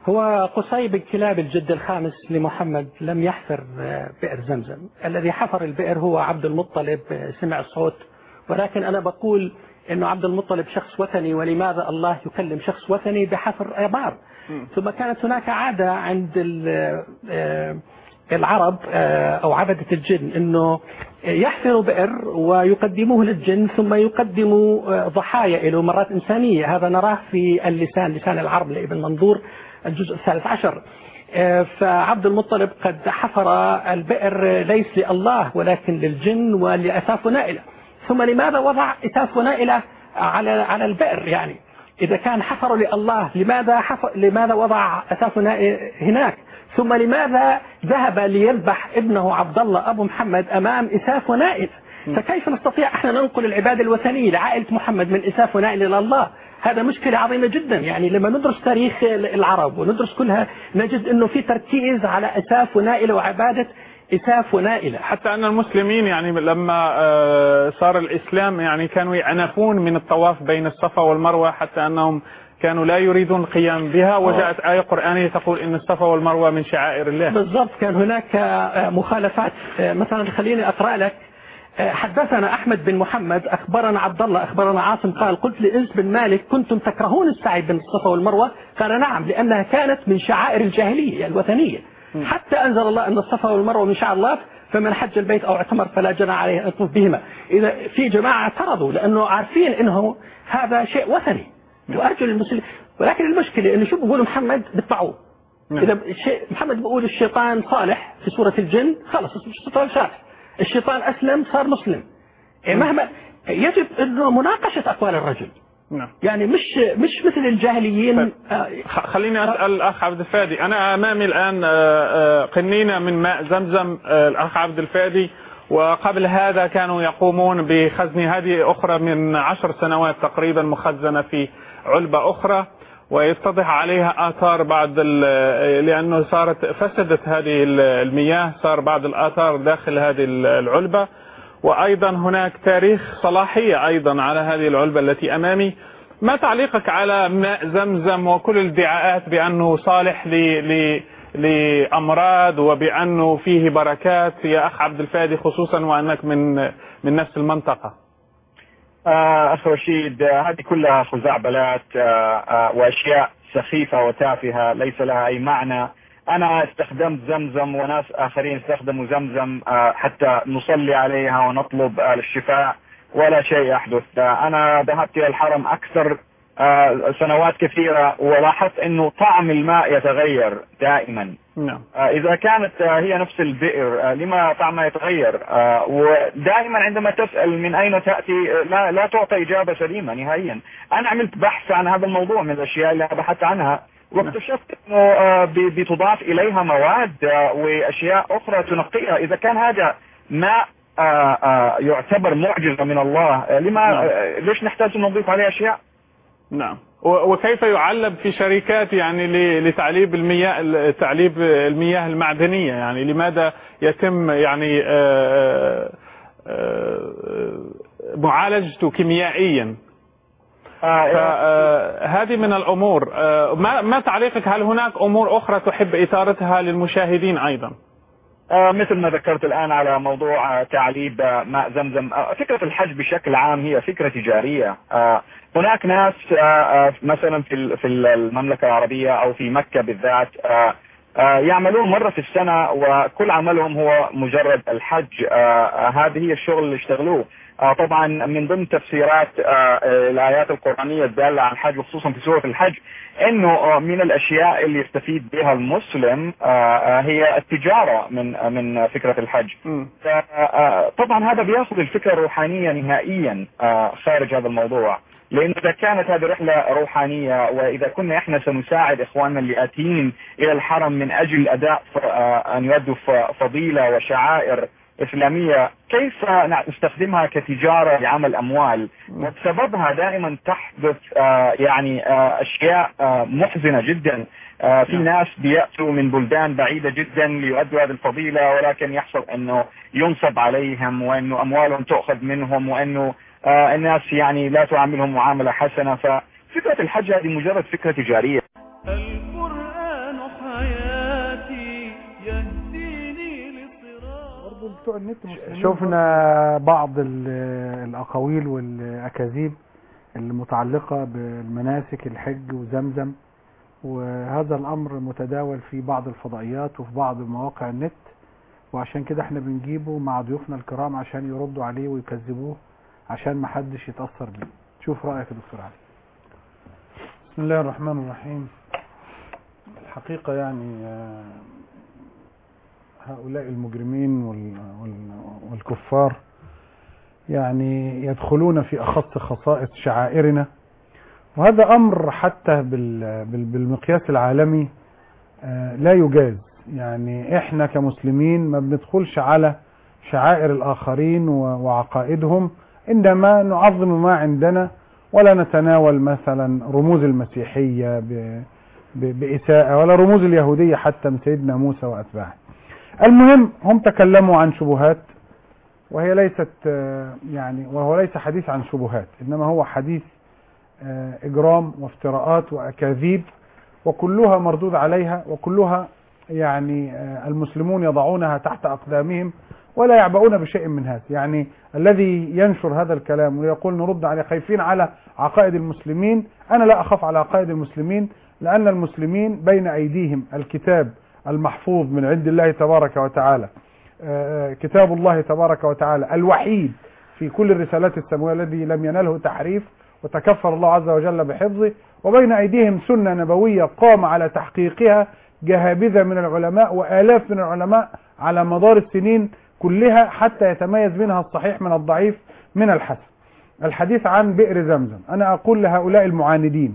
Speaker 5: هو قصي بن كلاب الجد الخامس لمحمد لم يحفر آه، بئر زمزم الذي حفر البئر هو عبد المطلب آه، سمع الصوت ولكن أنا بقول أنه عبد المطلب شخص وثني ولماذا الله يكلم شخص وثني بحفر آبار ثم كانت هناك عادة عند ال- آه، العرب آه، أو عبدة الجن أنه يحفروا بئر ويقدموه للجن ثم يقدموا آه، ضحايا له مرات إنسانية هذا نراه في اللسان لسان العرب لابن منظور الجزء الثالث عشر آه، فعبد المطلب قد حفر البئر ليس لله ولكن للجن ولأساف نائلة ثم لماذا وضع أساف نائلة على على البئر يعني إذا كان حفر لله لماذا حفر لماذا وضع أساف نائل هناك ثم لماذا ذهب ليذبح ابنه عبد الله أبو محمد أمام إساف ونائل فكيف نستطيع احنا ننقل العبادة الوثنية لعائلة محمد من إساف ونائل إلى الله هذا مشكلة عظيمة جدا يعني لما ندرس تاريخ العرب وندرس كلها نجد أنه في تركيز على إساف ونائلة وعبادة إساف ونائلة
Speaker 3: حتى أن المسلمين يعني لما آه، صار الإسلام يعني كانوا يعنفون من الطواف بين الصفا والمروة حتى أنهم كانوا لا يريدون القيام بها وجاءت آية قرآنية تقول إن الصفا والمروة من شعائر الله
Speaker 5: بالضبط كان هناك آه، مخالفات آه، مثلا خليني أقرأ لك آه، حدثنا أحمد بن محمد أخبرنا عبد الله أخبرنا عاصم قال قلت لإنس بن مالك كنتم تكرهون السعي بين الصفا والمروة قال نعم لأنها كانت من شعائر الجاهلية الوثنية حتى أنزل الله أن الصفا والمروة من شعائر الله فمن حج البيت أو اعتمر فلا جناح عليه أن يطوف بهما إذا في جماعة اعترضوا لأنه عارفين أنه هذا شيء وثني وأرجو المسلمين ولكن المشكلة أنه شو بيقولوا محمد بيتبعوه إذا الشيء محمد بيقول الشيطان صالح في سورة الجن خلص الشيطان صالح الشيطان أسلم صار مسلم إيه مهما يجب أنه مناقشة أقوال الرجل
Speaker 3: نعم
Speaker 5: يعني مش مش مثل الجاهليين
Speaker 3: خ- خليني أسأل الأخ عبد الفادي أنا أمامي الآن آه، آه، قنينة من ماء زمزم آه، الأخ عبد الفادي وقبل هذا كانوا يقومون بخزن هذه أخرى من عشر سنوات تقريبا مخزنة في علبة أخرى ويتضح عليها آثار بعض ال- لأنه صارت فسدت هذه ال- المياه صار بعض الآثار داخل هذه ال- العلبة وأيضا هناك تاريخ صلاحية أيضا على هذه العلبة التي أمامي ما تعليقك على ماء زمزم وكل الادعاءات بأنه صالح ل... ل... لأمراض وبأنه فيه بركات يا أخ عبد الفادي خصوصا وأنك من من نفس المنطقة
Speaker 22: آه، أخ رشيد آه، هذه كلها خزعبلات آه، آه، وأشياء سخيفة وتافهة ليس لها أي معنى أنا استخدمت زمزم وناس آخرين استخدموا زمزم آه، حتى نصلي عليها ونطلب آه، الشفاء ولا شيء يحدث آه، أنا ذهبت إلى الحرم أكثر آه، سنوات كثيرة ولاحظت أنه طعم الماء يتغير دائما
Speaker 3: نعم
Speaker 22: آه، إذا كانت آه، هي نفس البئر آه، لما طعمها يتغير آه، ودائما عندما تسأل من أين تأتي آه، لا, لا تعطى إجابة سليمة نهائيا أنا عملت بحث عن هذا الموضوع من الأشياء اللي أنا بحثت عنها واكتشفت أنه آه، ب- بتضاف إليها مواد آه، وأشياء أخرى تنقيها إذا كان هذا ماء آه، آه، يعتبر معجزة من الله آه، لما
Speaker 3: نعم.
Speaker 22: آه، ليش نحتاج أن نضيف عليه أشياء
Speaker 3: نعم و- وكيف يعلب في شركات يعني ل- لتعليب المياه تعليب المياه المعدنية يعني لماذا يتم يعني آه، آه، معالجته كيميائيا فهذه من الأمور آه، ما ما تعليقك هل هناك أمور أخرى تحب إثارتها للمشاهدين أيضا
Speaker 22: آه، مثل ما ذكرت الآن على موضوع آه، تعليب آه، ماء زمزم آه، فكرة الحج بشكل عام هي فكرة تجارية آه، هناك ناس آه، آه، مثلا في ال- في المملكة العربية أو في مكة بالذات آه، آه، يعملون مرة في السنة وكل عملهم هو مجرد الحج آه، آه، هذه هي الشغل اللي يشتغلوه آه، طبعا من ضمن تفسيرات آه، آه، الآيات القرآنية الدالة عن الحج وخصوصا في سورة الحج انه آه، من الاشياء اللي يستفيد بها المسلم آه، آه، هي التجارة من آه، من فكرة الحج ف- آه، طبعا هذا بياخذ الفكرة الروحانية نهائيا آه، خارج هذا الموضوع لأن إذا كانت هذه رحلة روحانية وإذا كنا إحنا سنساعد إخواننا اللي آتين إلى الحرم من أجل أداء ف- آه، أن يؤدوا ف- فضيلة وشعائر إسلامية كيف نستخدمها كتجارة لعمل أموال وبسببها دائما تحدث آه، يعني آه، أشياء آه، محزنة جدا آه، في ناس بيأتوا من بلدان بعيدة جدا ليؤدوا هذه الفضيلة ولكن يحصل أنه ينصب عليهم وأنه أموالهم تؤخذ منهم وأنه آه، الناس يعني لا تعاملهم معاملة حسنة ففكرة الحج هذه مجرد فكرة تجارية
Speaker 1: القرآن
Speaker 3: بتوع النت مسلمين
Speaker 2: شفنا بعض ال- الأقاويل والأكاذيب المتعلقة بالمناسك الحج وزمزم وهذا الأمر متداول في بعض الفضائيات وفي بعض مواقع النت وعشان كده احنا بنجيبه مع ضيوفنا الكرام عشان يردوا عليه ويكذبوه عشان ما حدش يتأثر بيه شوف رأيك يا دكتور علي
Speaker 3: بسم الله الرحمن الرحيم الحقيقة يعني آه، هؤلاء المجرمين وال- وال- والكفار يعني يدخلون في أخص خصائص شعائرنا وهذا أمر حتى بال- بال- بالمقياس العالمي آه، لا يجاز يعني احنا كمسلمين ما بندخلش على شعائر الآخرين و- وعقائدهم إنما نعظم ما عندنا ولا نتناول مثلا رموز المسيحية ب- ب- بإساءة ولا رموز اليهودية حتى من سيدنا موسى وأتباعه المهم هم تكلموا عن شبهات وهي ليست آه، يعني وهو ليس حديث عن شبهات إنما هو حديث آه، إجرام وافتراءات وأكاذيب وكلها مردود عليها وكلها يعني آه، المسلمون يضعونها تحت أقدامهم ولا يعبؤون بشيء من هذا يعني الذي ينشر هذا الكلام ويقول نرد عليه خايفين على عقائد المسلمين أنا لا أخاف على عقائد المسلمين لأن المسلمين بين أيديهم الكتاب المحفوظ من عند الله تبارك وتعالى آه، كتاب الله تبارك وتعالى الوحيد في كل الرسالات السماوية الذي لم ينله تحريف وتكفر الله عز وجل بحفظه وبين أيديهم سنة نبوية قام على تحقيقها جهابذة من العلماء وآلاف من العلماء على مدار السنين كلها حتى يتميز منها الصحيح من الضعيف من الحسن الحديث عن بئر زمزم أنا أقول لهؤلاء المعاندين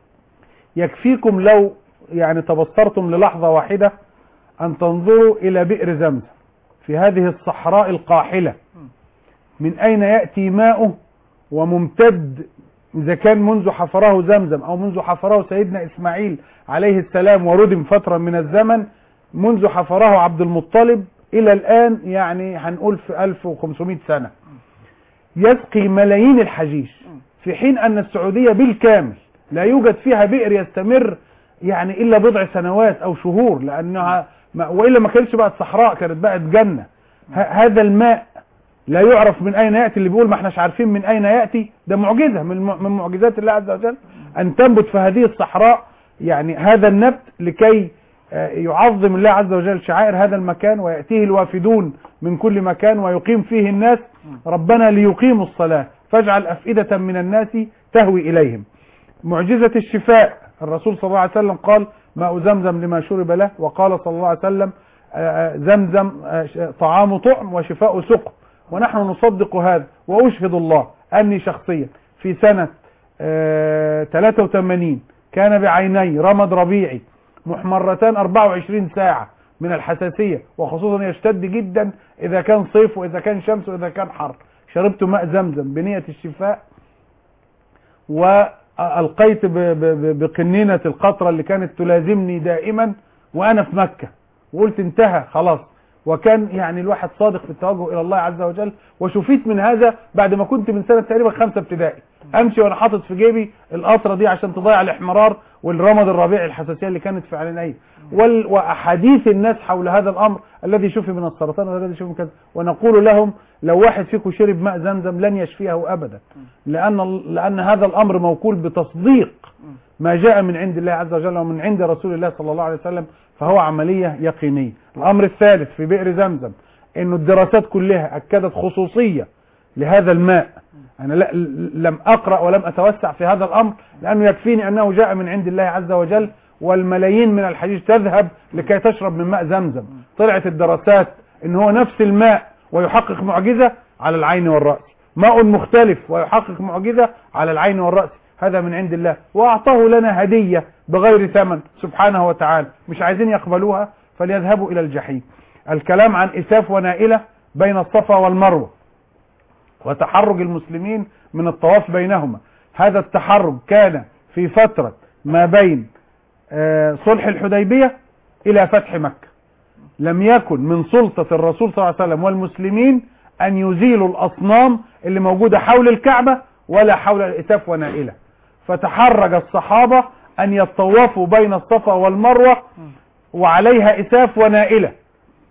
Speaker 3: يكفيكم لو يعني تبصرتم للحظة واحدة أن تنظروا إلى بئر زمزم في هذه الصحراء القاحلة من أين يأتي ماؤه وممتد إذا كان منذ حفره زمزم أو منذ حفره سيدنا إسماعيل عليه السلام وردم فترة من الزمن منذ حفره عبد المطلب إلى الآن يعني هنقول في 1500 سنة يسقي ملايين الحجيج في حين أن السعودية بالكامل لا يوجد فيها بئر يستمر يعني إلا بضع سنوات أو شهور لأنها ما وإلا ما كانتش بقت صحراء كانت بقت جنة ه- هذا الماء لا يعرف من أين يأتي اللي بيقول ما احناش عارفين من أين يأتي ده معجزة من م- من معجزات الله عز وجل أن تنبت في هذه الصحراء يعني هذا النبت لكي آه، يعظم الله عز وجل شعائر هذا المكان ويأتيه الوافدون من كل مكان ويقيم فيه الناس ربنا ليقيموا الصلاة فاجعل أفئدة من الناس تهوي إليهم معجزة الشفاء الرسول صلى الله عليه وسلم قال ماء زمزم لما شرب له وقال صلى الله عليه وسلم آه، آه، زمزم آه، ش- طعام طعم وشفاء سقم ونحن نصدق هذا وأشهد الله أني شخصيا في سنة آه، 83 كان بعيني رمد ربيعي محمرتان 24 ساعة من الحساسية وخصوصا يشتد جدا إذا كان صيف وإذا كان شمس وإذا كان حر شربت ماء زمزم بنية الشفاء وألقيت ب- ب- ب- بقنينة القطرة اللي كانت تلازمني دائما وأنا في مكة وقلت انتهى خلاص وكان يعني الواحد صادق في التوجه إلى الله عز وجل وشفيت من هذا بعد ما كنت من سنة تقريبا خمسة ابتدائي أمشي وأنا حاطط في جيبي القطرة دي عشان تضيع الإحمرار والرمد الربيعي الحساسية اللي كانت في عيني وال- وأحاديث الناس حول هذا الأمر الذي شفي من السرطان والذي شفي من كذا ونقول لهم لو واحد فيكم شرب ماء زمزم لن يشفيه أبدا لأن, لأن هذا الأمر موكول بتصديق ما جاء من عند الله عز وجل ومن عند رسول الله صلى الله عليه وسلم فهو عملية يقينية الأمر الثالث في بئر زمزم أنه الدراسات كلها أكدت خصوصية لهذا الماء أنا لا لم أقرأ ولم أتوسع في هذا الأمر لأنه يكفيني أنه جاء من عند الله عز وجل والملايين من الحجيج تذهب لكي تشرب من ماء زمزم طلعت الدراسات ان هو نفس الماء ويحقق معجزة على العين والرأس ماء مختلف ويحقق معجزة على العين والرأس هذا من عند الله وأعطاه لنا هدية بغير ثمن سبحانه وتعالى مش عايزين يقبلوها فليذهبوا إلى الجحيم الكلام عن إساف ونائلة بين الصفا والمروة وتحرج المسلمين من الطواف بينهما هذا التحرج كان في فترة ما بين آه، صلح الحديبية إلى فتح مكة لم يكن من سلطة الرسول صلى الله عليه وسلم والمسلمين أن يزيلوا الأصنام اللي موجودة حول الكعبة ولا حول الإساف ونائلة فتحرج الصحابة أن يطوفوا بين الصفا والمروة وعليها إساف ونائلة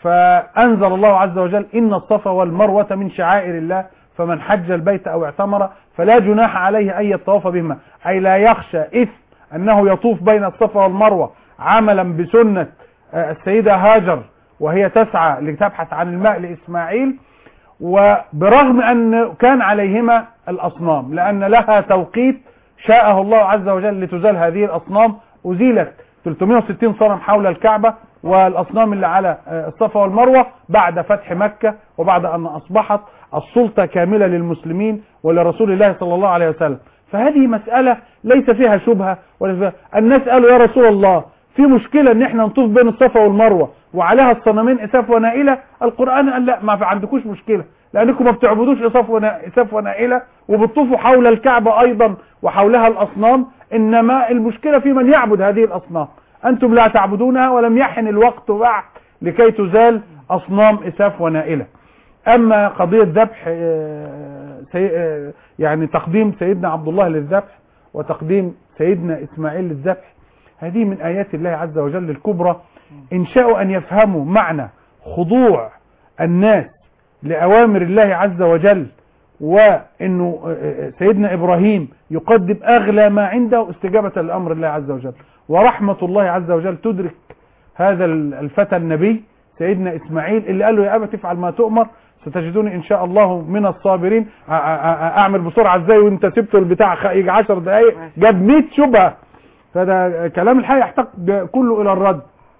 Speaker 3: فأنزل الله عز وجل إن الصفا والمروة من شعائر الله فمن حج البيت أو اعتمر فلا جناح عليه أن يطوف بهما أي لا يخشى إثم أنه يطوف بين الصفا والمروة عملا بسنة آه، السيدة هاجر وهي تسعى لتبحث عن الماء لإسماعيل وبرغم أن كان عليهما الأصنام لأن لها توقيت شاءه الله عز وجل لتزال هذه الأصنام أزيلت 360 صنم حول الكعبة والأصنام اللي على آه، الصفا والمروة بعد فتح مكة وبعد أن أصبحت السلطة كاملة للمسلمين ولرسول الله صلى الله عليه وسلم فهذه مسألة ليس فيها شبهة ولا فيها الناس قالوا يا رسول الله في مشكلة ان احنا نطوف بين الصفا والمروة وعليها الصنمين اساف ونائلة القرآن قال لا ما في عندكوش مشكلة لانكم ما بتعبدوش اساف ونا- اساف ونائلة وبتطوفوا حول الكعبة ايضا وحولها الاصنام انما المشكلة في من يعبد هذه الاصنام انتم لا تعبدونها ولم يحن الوقت بعد لكي تزال اصنام اساف ونائلة اما قضية ذبح آه، سي- آه، يعني تقديم سيدنا عبد الله للذبح وتقديم سيدنا اسماعيل للذبح هذه من ايات الله عز وجل الكبرى ان شاءوا ان يفهموا معنى خضوع الناس لاوامر الله عز وجل وانه آه، آه، سيدنا ابراهيم يقدم اغلى ما عنده استجابة لامر الله عز وجل ورحمة الله عز وجل تدرك هذا الفتى النبي سيدنا اسماعيل اللي قال له يا ابا تفعل ما تؤمر ستجدوني ان شاء الله من الصابرين أ- أ- أ- اعمل بسرعه ازاي وانت سبته البتاع خ- يجي 10 دقائق جاب 100 شبهه فده كلام الحي يحتاج كله الى الرد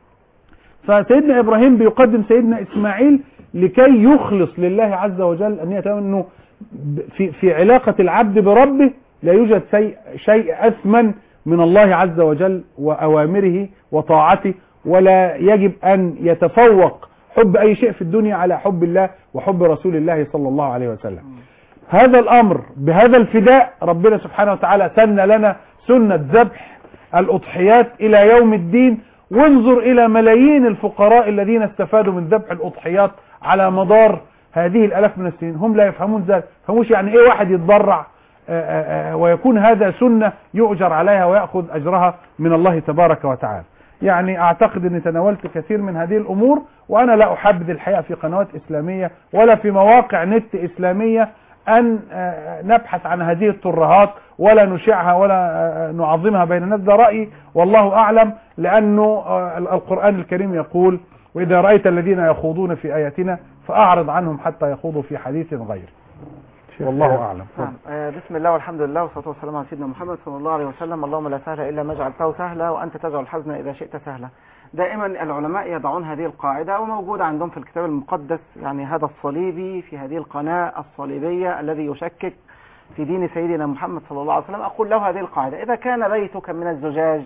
Speaker 3: فسيدنا ابراهيم بيقدم سيدنا اسماعيل لكي يخلص لله عز وجل ان يتمنى انه ب- في في علاقه العبد بربه لا يوجد شيء شيء اثمن من الله عز وجل واوامره وطاعته ولا يجب ان يتفوق حب اي شيء في الدنيا على حب الله وحب رسول الله صلى الله عليه وسلم هذا الامر بهذا الفداء ربنا سبحانه وتعالى سن لنا سنة ذبح الاضحيات الى يوم الدين وانظر الى ملايين الفقراء الذين استفادوا من ذبح الاضحيات على مدار هذه الالاف من السنين هم لا يفهمون ذلك فهموش يعني ايه واحد يتضرع آه، آه، آه، ويكون هذا سنة يؤجر عليها ويأخذ اجرها من الله تبارك وتعالى يعني اعتقد اني تناولت كثير من هذه الامور وانا لا احبذ الحقيقة في قنوات اسلامية ولا في مواقع نت اسلامية ان آه، نبحث عن هذه الترهات ولا نشيعها ولا آه، نعظمها بين الناس ده رأيي والله اعلم لانه آه، القرآن الكريم يقول واذا رأيت الذين يخوضون في اياتنا فاعرض عنهم حتى يخوضوا في حديث غيره والله اعلم
Speaker 4: نعم آه، بسم الله والحمد لله والصلاة والسلام على سيدنا محمد صلى الله عليه وسلم اللهم لا سهل إلا ما جعلته سهلا وأنت تجعل الحزن إذا شئت سهلا دائما العلماء يضعون هذه القاعدة وموجودة عندهم في الكتاب المقدس يعني هذا الصليبي في هذه القناة الصليبية الذي يشكك في دين سيدنا محمد صلى الله عليه وسلم أقول له هذه القاعدة إذا كان بيتك من الزجاج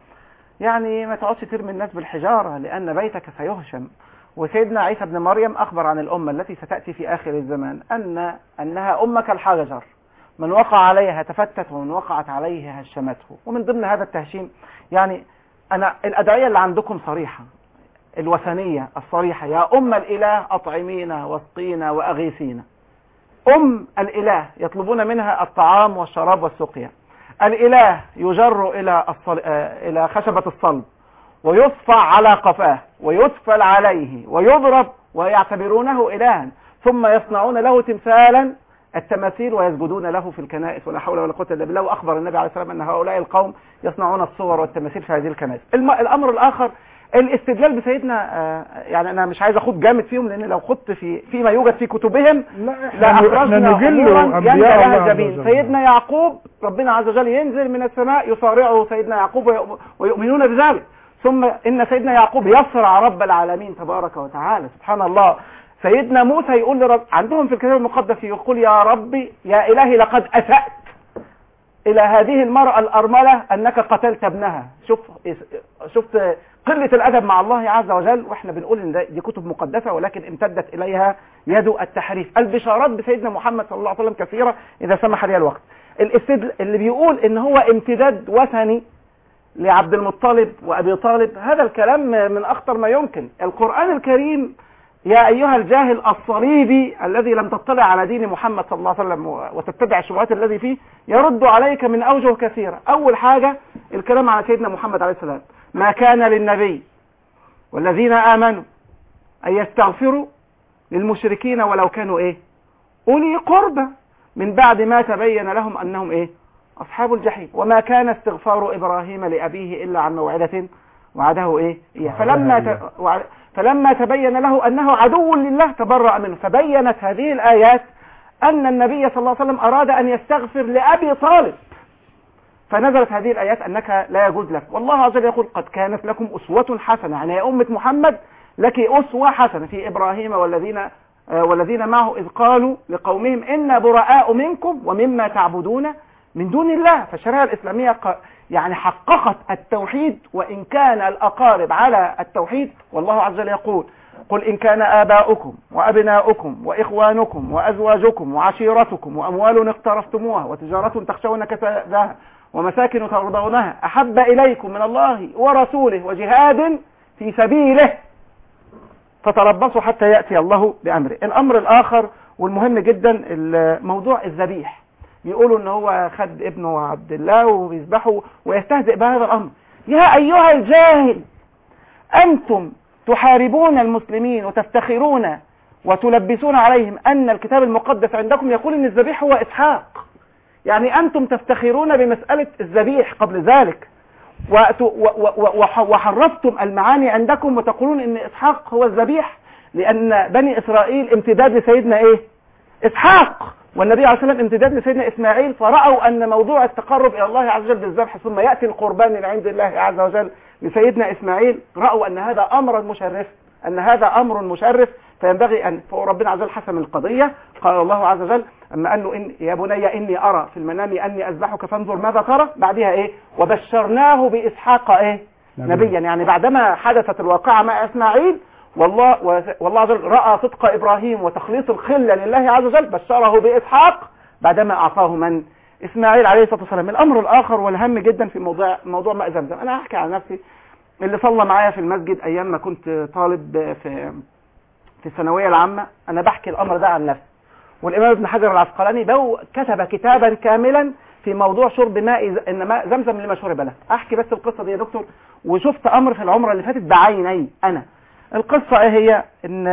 Speaker 4: يعني ما تقعدش ترمي الناس بالحجارة لأن بيتك سيهشم وسيدنا عيسى بن مريم أخبر عن الأمة التي ستأتي في آخر الزمان أن أنها أمة كالحجر من وقع عليها تفتت ومن وقعت عليه هشمته ومن ضمن هذا التهشيم يعني أنا الأدعية اللي عندكم صريحة الوثنية الصريحة يا أم الإله أطعمينا واسقينا وأغيثينا أم الإله يطلبون منها الطعام والشراب والسقيا الإله يجر إلى الصل... آه، إلى خشبة الصلب ويصفع على قفاه ويسفل عليه ويضرب ويعتبرونه إلها ثم يصنعون له تمثالا التماثيل ويسجدون له في الكنائس ولا حول ولا قوة إلا بالله وأخبر النبي عليه الصلاة والسلام أن هؤلاء القوم يصنعون الصور والتماثيل في هذه الكنائس الم... الأمر الآخر الاستدلال بسيدنا آه، يعني أنا مش عايز أخوض جامد فيهم لأن لو خضت في فيما يوجد في كتبهم لا
Speaker 3: إحنا- إحنا نجل
Speaker 4: أموراً
Speaker 3: أنبياء
Speaker 4: ينبغي لها
Speaker 3: الله عز
Speaker 4: الجبين.
Speaker 3: وجل.
Speaker 4: سيدنا يعقوب ربنا عز وجل ينزل من السماء يصارعه سيدنا يعقوب ويؤ- ويؤمنون بذلك ثم إن سيدنا يعقوب يصرع رب العالمين تبارك وتعالى سبحان الله سيدنا موسى يقول لرب عندهم في الكتاب المقدس يقول يا ربي يا إلهي لقد أسأت إلى هذه المرأة الأرملة أنك قتلت ابنها شوف شفت قلة الأدب مع الله عز وجل وإحنا بنقول إن ده- دي كتب مقدسة ولكن امتدت إليها يد التحريف البشارات بسيدنا محمد صلى الله عليه وسلم كثيرة إذا سمح لي الوقت الاستدل اللي بيقول إن هو امتداد وثني لعبد المطلب وأبي طالب هذا الكلام من أخطر ما يمكن القرآن الكريم يا أيها الجاهل الصليبي الذي لم تطلع على دين محمد صلى الله عليه وسلم وتتبع الشبهات الذي فيه يرد عليك من أوجه كثيرة أول حاجة الكلام على سيدنا محمد عليه السلام ما كان للنبي والذين آمنوا أن يستغفروا للمشركين ولو كانوا إيه أولي قربى من بعد ما تبين لهم أنهم إيه أصحاب الجحيم وما كان استغفار إبراهيم لأبيه إلا عن موعدة وعده إيه إياه فلما ت... وع- فلما تبين له أنه عدو لله تبرأ منه فبينت هذه الآيات أن النبي صلى الله عليه وسلم أراد أن يستغفر لأبي طالب فنزلت هذه الآيات أنك لا يجوز لك والله عز وجل يقول قد كانت لكم أسوة حسنة يعني يا أمة محمد لك أسوة حسنة في إبراهيم والذين آه، والذين معه إذ قالوا لقومهم إنا براء منكم ومما تعبدون من دون الله فالشريعة الإسلامية ق- يعني حققت التوحيد وإن كان الأقارب على التوحيد والله عز وجل يقول قل إن كان آباؤكم وأبناؤكم وإخوانكم وأزواجكم وعشيرتكم وأموال اقترفتموها وتجارة تخشون كسادها ومساكن ترضونها أحب إليكم من الله ورسوله وجهاد في سبيله فتربصوا حتى يأتي الله بأمره الأمر الآخر والمهم جدا موضوع الذبيح بيقولوا ان هو خد ابنه عبد الله وبيذبحه ويستهزئ بهذا الامر يا ايها الجاهل انتم تحاربون المسلمين وتفتخرون وتلبسون عليهم ان الكتاب المقدس عندكم يقول ان الذبيح هو اسحاق يعني انتم تفتخرون بمسألة الذبيح قبل ذلك وت- و- و- وح- وحرفتم المعاني عندكم وتقولون ان اسحاق هو الذبيح لان بني اسرائيل امتداد لسيدنا ايه اسحاق والنبي عليه الصلاه والسلام امتداد لسيدنا اسماعيل فرأوا ان موضوع التقرب الى الله عز وجل بالذبح ثم ياتي القربان من عند الله عز وجل لسيدنا اسماعيل رأوا ان هذا امر مشرف ان هذا امر مشرف فينبغي ان فربنا عز وجل حسم القضيه قال الله عز وجل اما انه إن يا بني اني ارى في المنام اني اذبحك فانظر ماذا ترى بعدها ايه وبشرناه باسحاق ايه
Speaker 2: نبيا.
Speaker 4: نبيا يعني بعدما حدثت الواقعه مع اسماعيل والله والله عز وجل راى صدق ابراهيم وتخليص الخله لله عز وجل بشره باسحاق بعدما اعطاه من اسماعيل عليه الصلاه والسلام الامر الاخر والهم جدا في موضوع موضوع ماء زمزم انا هحكي عن نفسي اللي صلى معايا في المسجد ايام ما كنت طالب في في الثانويه العامه انا بحكي الامر ده عن نفسي والامام ابن حجر العسقلاني بو كتب كتابا كاملا في موضوع شرب ماء ز- ان ماء زمزم لما شرب له احكي بس القصه دي يا دكتور وشفت امر في العمره اللي فاتت بعيني انا القصه ايه هي ان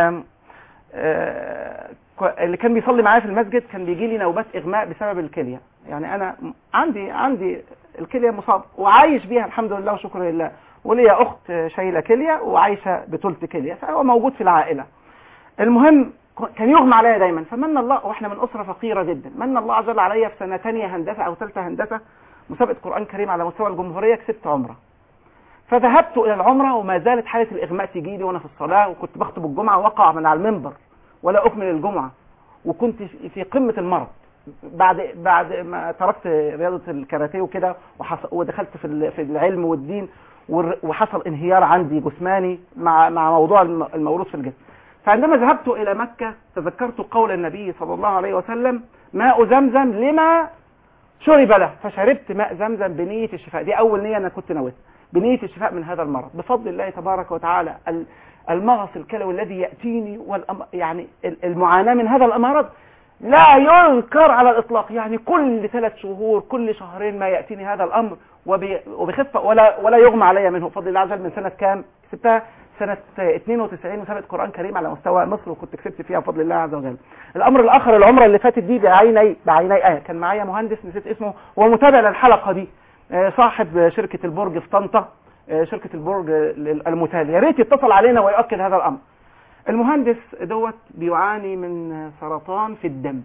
Speaker 4: آه، ك- اللي كان بيصلي معايا في المسجد كان بيجي لي نوبات اغماء بسبب الكليه يعني انا م- عندي عندي الكليه مصاب وعايش بيها الحمد لله وشكرا لله وليا اخت شايله كليه وعايشه بثلث كليه فهو موجود في العائله المهم ك- كان يغمى عليا دايما فمن الله واحنا من اسره فقيره جدا من الله عز وجل عليا في سنه ثانيه هندسه او ثالثه هندسه مسابقه قران كريم على مستوى الجمهوريه كسبت عمره فذهبت الى العمره وما زالت حاله الاغماء تجي لي وانا في الصلاه وكنت بخطب الجمعه وقع من على المنبر ولا اكمل الجمعه وكنت في- في قمه المرض بعد بعد ما تركت رياضه الكاراتيه وكده وحص- ودخلت في ال- في العلم والدين والر- وحصل انهيار عندي جسماني مع مع موضوع الم- الموروث في الجسم فعندما ذهبت الى مكه تذكرت قول النبي صلى الله عليه وسلم ماء زمزم لما شرب له فشربت ماء زمزم بنية الشفاء دي أول نية أنا كنت نويت بنية الشفاء من هذا المرض بفضل الله تبارك وتعالى ال- المغص الكلوي الذي يأتيني والأم... يعني ال- المعاناة من هذا المرض لا ينكر على الإطلاق يعني كل ثلاث شهور كل شهرين ما يأتيني هذا الأمر وب... وبخفة ولا ولا يغمى علي منه بفضل الله عز وجل من سنة كام كسبتها سنة 92 مسابقة قرآن كريم على مستوى مصر وكنت كسبت فيها بفضل الله عز وجل الأمر الآخر العمرة اللي فاتت دي بعيني بعيني آية كان معايا مهندس نسيت اسمه هو متابع للحلقة دي آه، صاحب شركة البرج في طنطا آه، شركة البرج المتالي يا ريت يتصل علينا ويؤكد هذا الأمر المهندس دوت بيعاني من سرطان في الدم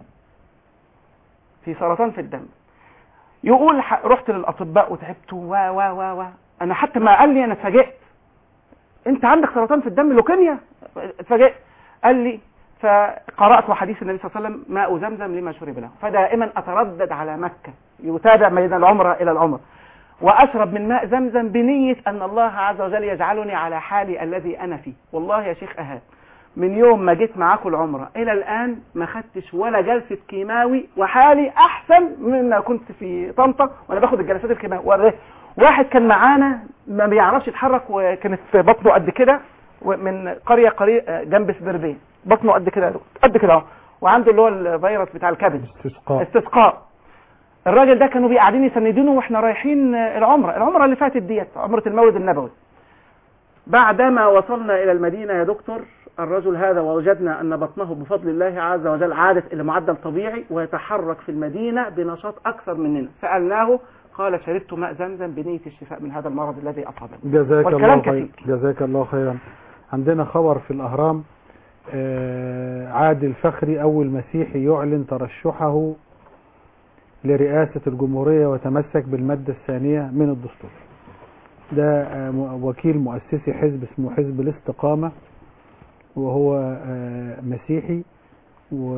Speaker 4: في سرطان في الدم يقول ح- رحت للأطباء وتعبت و و و و أنا حتى ما قال لي أنا اتفاجئت أنت عندك سرطان في الدم لوكيميا اتفاجئت قال لي فقرأت حديث النبي صلى الله عليه وسلم ماء زمزم لما شرب له فدائما أتردد على مكة يتابع بين العمرة إلى العمرة وأشرب من ماء زمزم بنية أن الله عز وجل يجعلني على حالي الذي أنا فيه والله يا شيخ أهاد من يوم ما جيت معاكم العمرة إلى الآن ما خدتش ولا جلسة كيماوي وحالي أحسن مما كنت في طنطا وأنا باخد الجلسات الكيماوي والله واحد كان معانا ما بيعرفش يتحرك وكانت في بطنه قد كده من قرية قرية جنب سبربين بطنه قد كده قد كده اهو وعنده اللي هو الفيروس بتاع الكبد
Speaker 2: استسقاء
Speaker 4: استسقاء الراجل ده كانوا قاعدين يسندينه واحنا رايحين العمره العمره اللي فاتت ديت عمره المولد النبوي بعدما وصلنا الى المدينه يا دكتور الرجل هذا ووجدنا أن بطنه بفضل الله عز وجل عادت إلى معدل طبيعي ويتحرك في المدينة بنشاط أكثر مننا سألناه قال شربت ماء زمزم بنية الشفاء من هذا المرض الذي أصابني
Speaker 3: جزاك
Speaker 4: والكلام
Speaker 3: الله
Speaker 4: كثير
Speaker 3: خير جزاك الله خيرا عندنا خبر في الأهرام آه، عادل فخري أول مسيحي يعلن ترشحه لرئاسة الجمهورية وتمسك بالمادة الثانية من الدستور ده آه، م- وكيل مؤسسي حزب اسمه حزب الاستقامة وهو آه، مسيحي و...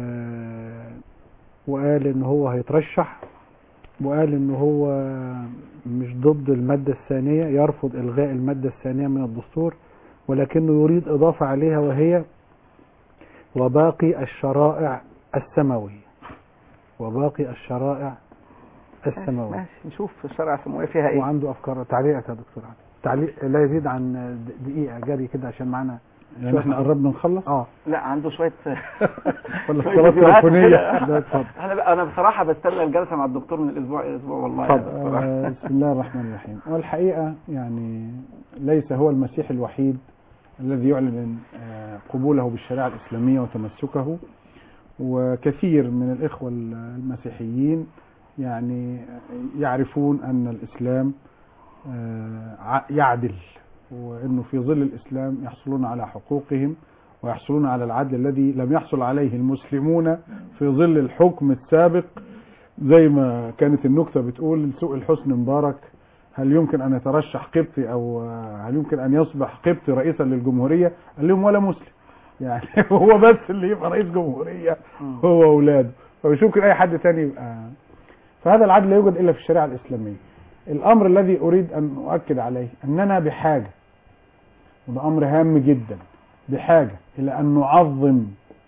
Speaker 3: وقال ان هو هيترشح وقال ان هو مش ضد المادة الثانية يرفض الغاء المادة الثانية من الدستور ولكنه يريد اضافة عليها وهي وباقي الشرائع السماوية وباقي الشرائع السماوية
Speaker 4: ماشي نشوف الشرع السماوية فيها إيه
Speaker 3: وعنده افكار تعليقك يا دكتور علي تعليق لا يزيد عن د- دقيقة جري كده عشان معانا
Speaker 2: يعني
Speaker 3: شوية
Speaker 2: احنا
Speaker 3: حاجات.
Speaker 2: قربنا نخلص
Speaker 3: اه
Speaker 4: لا عنده شوية
Speaker 3: ولا
Speaker 4: شوية
Speaker 3: الصلاة
Speaker 4: فيديوهات
Speaker 3: التليفونية
Speaker 4: كده.
Speaker 3: لا اتفضل
Speaker 4: انا انا بصراحة بستنى الجلسة مع الدكتور من الاسبوع الى اسبوع والله يا دكتور.
Speaker 2: آه، بسم الله الرحمن الرحيم والحقيقة يعني ليس هو المسيح الوحيد الذي يعلن آه، قبوله بالشريعة الإسلامية وتمسكه وكثير من الإخوة المسيحيين يعني يعرفون أن الإسلام آه، ع- يعدل وأنه في ظل الإسلام يحصلون على حقوقهم ويحصلون على العدل الذي لم يحصل عليه المسلمون في ظل الحكم السابق زي ما كانت النكتة بتقول سوء الحسن مبارك هل يمكن أن يترشح قبطي أو هل يمكن أن يصبح قبطي رئيسا للجمهورية قال لهم ولا مسلم يعني هو بس اللي يبقى رئيس جمهورية هو وأولاده فمش ممكن أي حد تاني يبقى فهذا العدل لا يوجد إلا في الشريعة الإسلامية الأمر الذي أريد أن أؤكد عليه أننا بحاجة وده أمر هام جدا بحاجة إلى أن نعظم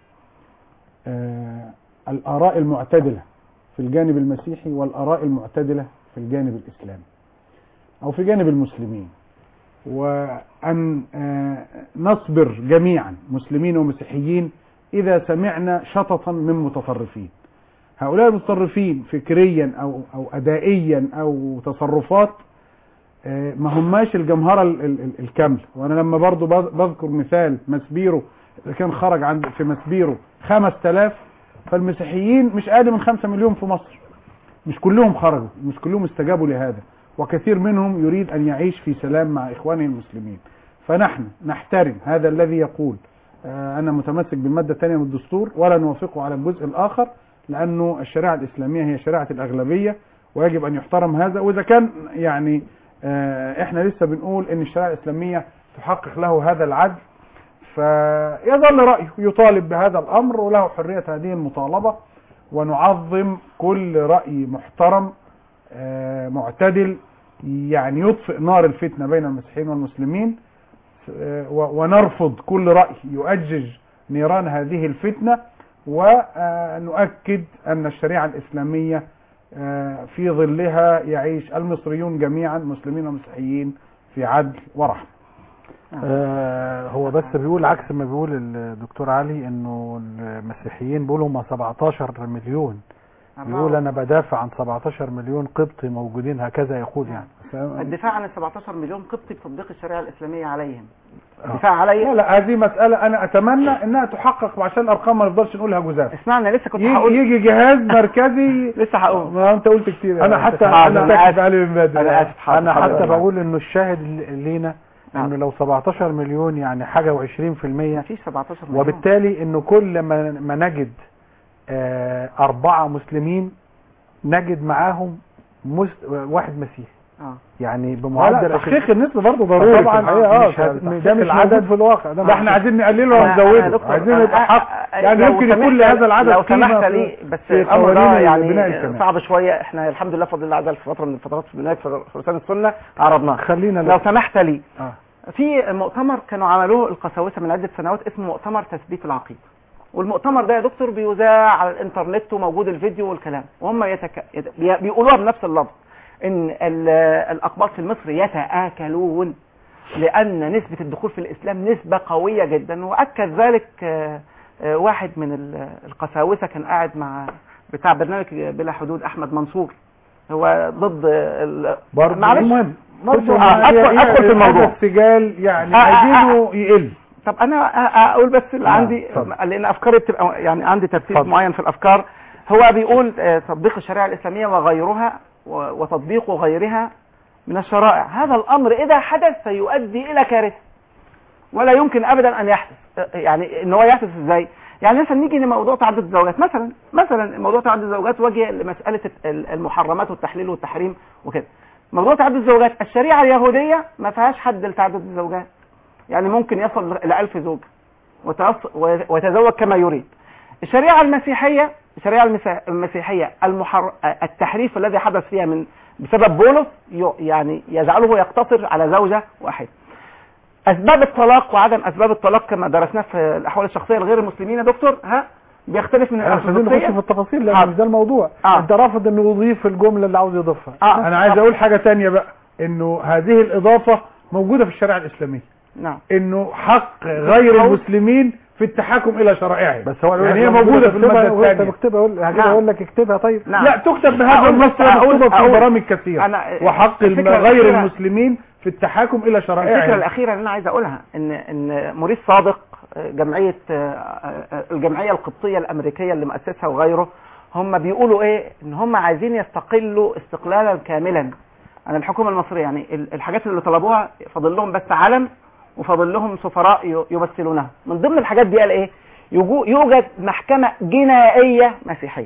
Speaker 2: آه، الآراء المعتدلة في الجانب المسيحي والآراء المعتدلة في الجانب الإسلامي أو في جانب المسلمين وأن آه، نصبر جميعا مسلمين ومسيحيين إذا سمعنا شططا من متطرفين هؤلاء المتطرفين فكريا أو, أو أدائيا أو تصرفات آه، ما هماش الجمهرة ال- ال- ال- الكاملة وأنا لما برضو بذ- بذكر مثال مسبيرو اللي كان خرج عند في مسبيرو 5000 فالمسيحيين مش أقل من 5 مليون في مصر مش كلهم خرجوا مش كلهم استجابوا لهذا وكثير منهم يريد أن يعيش في سلام مع إخوانه المسلمين فنحن نحترم هذا الذي يقول آه، أنا متمسك بالمادة الثانية من الدستور ولا نوافقه على الجزء الآخر لأنه الشريعة الإسلامية هي شريعة الأغلبية ويجب أن يحترم هذا وإذا كان يعني آه، إحنا لسه بنقول إن الشريعة الإسلامية تحقق له هذا العدل فيظل رأيه يطالب بهذا الأمر وله حرية هذه المطالبة ونعظم كل رأي محترم آه، معتدل يعني يطفئ نار الفتنة بين المسيحيين والمسلمين آه، و- ونرفض كل رأي يؤجج نيران هذه الفتنة ونؤكد أن الشريعة الإسلامية آه، في ظلها يعيش المصريون جميعا مسلمين ومسيحيين في عدل ورحمة
Speaker 3: آه هو بس بيقول عكس ما بيقول الدكتور علي انه المسيحيين بيقولوا هم 17 مليون بيقول انا بدافع عن 17 مليون قبطي موجودين هكذا يقول يعني
Speaker 4: الدفاع عن ال 17 مليون قبطي بتطبيق الشريعة الإسلامية عليهم الدفاع علي
Speaker 3: لا لا هذه مسألة أنا أتمنى إنها تحقق عشان الأرقام ما نفضلش نقولها جزاف
Speaker 4: اسمعنا لسه كنت
Speaker 3: يجي,
Speaker 4: هقول
Speaker 3: يجي جهاز مركزي
Speaker 4: لسه هقول
Speaker 3: ما أنت قلت كتير
Speaker 2: أنا حتى
Speaker 3: أنا
Speaker 2: أنا
Speaker 3: أسف علي من بدري
Speaker 2: أنا آسف، حاضر،
Speaker 3: أنا
Speaker 2: حاضر.
Speaker 3: حتى بقول إنه الشاهد ل- لينا إنه لو 17 مليون يعني حاجة و20%
Speaker 4: مفيش 17 مليون
Speaker 3: وبالتالي إنه كل ما ما نجد آه أربعة مسلمين نجد معاهم مس... واحد مسيحي
Speaker 4: اه
Speaker 3: يعني
Speaker 2: لا،
Speaker 3: بمعدل
Speaker 2: تحقيق النسبة برضه ضروري
Speaker 3: طبعا
Speaker 2: في الحقيقة اه
Speaker 3: مش هت-
Speaker 2: تحقيق
Speaker 3: ده مش
Speaker 2: العدد
Speaker 3: موجود في الواقع
Speaker 2: ده احنا عايزين نقلله
Speaker 4: أنا-
Speaker 2: ونزوده
Speaker 4: أنا دكتور،
Speaker 2: عايزين
Speaker 4: أنا-
Speaker 2: يبقى حق
Speaker 4: أ-
Speaker 2: يعني
Speaker 4: لو
Speaker 2: يمكن يكون
Speaker 4: سمحت-
Speaker 2: لهذا العدد
Speaker 4: لو
Speaker 2: قيمة
Speaker 4: سمحت
Speaker 2: في-
Speaker 4: لي بس
Speaker 2: في
Speaker 4: الامر ده
Speaker 2: قوانين
Speaker 4: يعني
Speaker 2: بناء الكلام.
Speaker 4: صعب شويه احنا الحمد لله بفضل الله عز وجل في فتره من الفترات في بنايه فر- فرسان السنه عرضناها
Speaker 3: خلينا
Speaker 4: لو سمحت لي
Speaker 3: آه.
Speaker 4: في مؤتمر كانوا عملوه القساوسه من عده سنوات اسمه مؤتمر تثبيت العقيده والمؤتمر ده يا دكتور بيذاع على الانترنت وموجود الفيديو والكلام وهم يتك... يت... بي- بيقولوها بنفس اللفظ ان ال- الاقباط في مصر يتآكلون لان نسبة الدخول في الاسلام نسبة قوية جدا واكد ذلك آه، آه، واحد من ال- القساوسة كان قاعد مع بتاع برنامج بلا حدود احمد منصور هو ضد ال...
Speaker 2: برضه
Speaker 4: معلش
Speaker 2: المهم برضه
Speaker 4: آه، ادخل ادخل في الموضوع
Speaker 2: السجال يعني
Speaker 4: آه، آه،
Speaker 2: عايزينه يقل
Speaker 4: طب انا أ- اقول بس اللي
Speaker 2: نعم،
Speaker 4: عندي
Speaker 2: اتفضل.
Speaker 4: لان افكاري بتبقى يعني عندي ترتيب
Speaker 2: اتفضل.
Speaker 4: معين في الافكار هو بيقول آه، تطبيق الشريعه الاسلاميه وغيرها و- وتطبيق غيرها من الشرائع هذا الامر اذا حدث سيؤدي الى كارثه ولا يمكن ابدا ان يحدث آه، يعني ان هو يحدث ازاي يعني مثلا نيجي لموضوع تعدد الزوجات مثلا مثلا موضوع تعدد الزوجات وجه لمساله ال- المحرمات والتحليل والتحريم وكده موضوع تعدد الزوجات الشريعه اليهوديه ما فيهاش حد لتعدد الزوجات يعني ممكن يصل إلى ألف زوج وتوص- ويتزوج كما يريد الشريعة المسيحية الشريعة المسا- المسيحية المحر... التحريف الذي حدث فيها من بسبب بولس ي- يعني يجعله يقتصر على زوجة واحدة أسباب الطلاق وعدم أسباب الطلاق كما درسناه في الأحوال الشخصية لغير المسلمين يا دكتور ها بيختلف من
Speaker 6: احنا مش عايزين نخش
Speaker 4: الأرثوذكسية
Speaker 6: في التفاصيل لان مش ده الموضوع
Speaker 4: آه.
Speaker 6: انت رافض انه يضيف الجمله اللي عاوز يضيفها
Speaker 4: آه.
Speaker 6: انا عايز اقول حاجه تانية بقى انه هذه الاضافه موجوده في الشريعه الاسلاميه
Speaker 4: نعم
Speaker 6: انه حق غير المسلمين في التحاكم الى شرائعهم
Speaker 2: بس هو
Speaker 6: يعني هي موجوده في الماده الثانيه
Speaker 2: اكتبها اقول هجيب
Speaker 4: نعم.
Speaker 2: اقول لك اكتبها طيب
Speaker 4: نعم.
Speaker 6: لا تكتب بهذا
Speaker 4: أقول
Speaker 6: النص
Speaker 4: بس- أقول-
Speaker 6: مكتوبه في
Speaker 4: أقول-
Speaker 6: برامج كثيره
Speaker 4: أنا-
Speaker 6: وحق الم-
Speaker 4: الفكرة
Speaker 6: غير
Speaker 4: الأخيرة-
Speaker 6: المسلمين في التحاكم الى
Speaker 4: الفكرة
Speaker 6: شرائعهم
Speaker 4: الأخيرة اللي أنا عايز أقولها إن إن موريس صادق آه، جمعية آه، آه، الجمعية القبطية الأمريكية اللي مؤسسها وغيره هم بيقولوا إيه إن هم عايزين يستقلوا استقلالا كاملا عن الحكومة المصرية يعني ال- الحاجات اللي طلبوها فاضل لهم بس علم وفاضل لهم سفراء ي- يمثلونها من ضمن الحاجات دي قال إيه يجو- يوجد محكمة جنائية مسيحية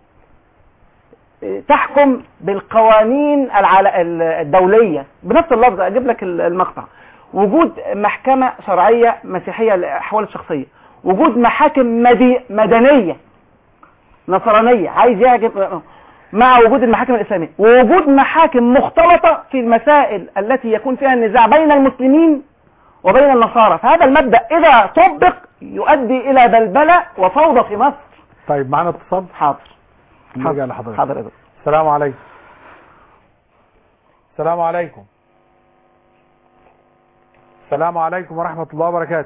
Speaker 4: تحكم بالقوانين العل... ال- الدولية بنفس اللفظ أجيب لك ال- المقطع وجود محكمة شرعية مسيحية للأحوال الشخصية وجود محاكم مدي... مدنية نصرانية عايز يعجب مع وجود المحاكم الإسلامية ووجود محاكم مختلطة في المسائل التي يكون فيها النزاع بين المسلمين وبين النصارى فهذا المبدأ إذا طبق يؤدي إلى بلبلة وفوضى في مصر
Speaker 2: طيب معانا اتصال
Speaker 4: حاضر
Speaker 2: نرجع لحضرتك
Speaker 4: حاضر يا دكتور.
Speaker 2: السلام عليكم السلام عليكم السلام عليكم ورحمة الله وبركاته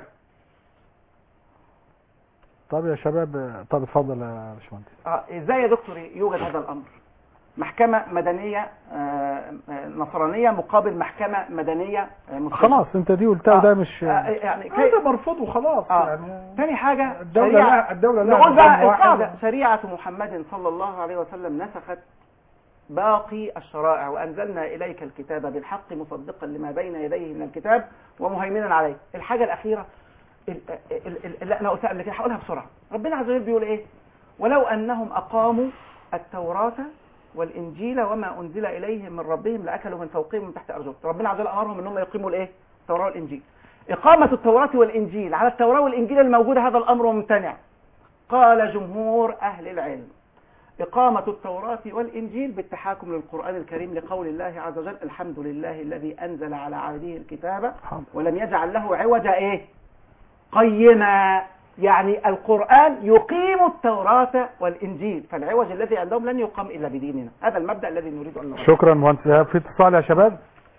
Speaker 2: طب يا شباب طب اتفضل يا باشمهندس
Speaker 4: آه، ازاي يا دكتور يوجد هذا الامر محكمة مدنية آه، آه، نصرانية مقابل محكمة مدنية آه، مسلمة
Speaker 2: خلاص انت دي قلتها ده مش
Speaker 4: آه، يعني كي...
Speaker 6: هذا مرفوض وخلاص
Speaker 4: آه.
Speaker 6: يعني
Speaker 4: تاني حاجة
Speaker 6: الدولة
Speaker 4: شريعة
Speaker 6: لها- الدولة لها
Speaker 4: نقول بقى
Speaker 6: نظام واحد.
Speaker 4: القاعدة شريعة محمد صلى الله عليه وسلم نسخت باقي الشرائع وأنزلنا إليك الكتاب بالحق مصدقا لما بين يديه من الكتاب ومهيمنا عليه الحاجة الأخيرة ال- ال- ال- اللي أنا قلتها قبل كده هقولها بسرعة ربنا عز وجل بيقول إيه ولو أنهم أقاموا التوراة والإنجيل وما أنزل إليهم من ربهم لأكلوا من فوقهم ومن تحت أرجلهم ربنا عز وجل أمرهم أنهم يقيموا الإيه التوراة والإنجيل إقامة التوراة والإنجيل على التوراة والإنجيل الموجودة هذا الأمر ممتنع قال جمهور أهل العلم إقامة التوراة والإنجيل بالتحاكم للقرآن الكريم لقول الله عز وجل الحمد لله الذي أنزل على عبده الكتاب ولم يجعل له عوجا إيه قيما يعني القرآن يقيم التوراة والإنجيل فالعوج الذي عندهم لن يقام إلا بديننا هذا المبدأ الذي نريد أن نغيره
Speaker 2: شكرا مهندس إيهاب. في اتصال يا شباب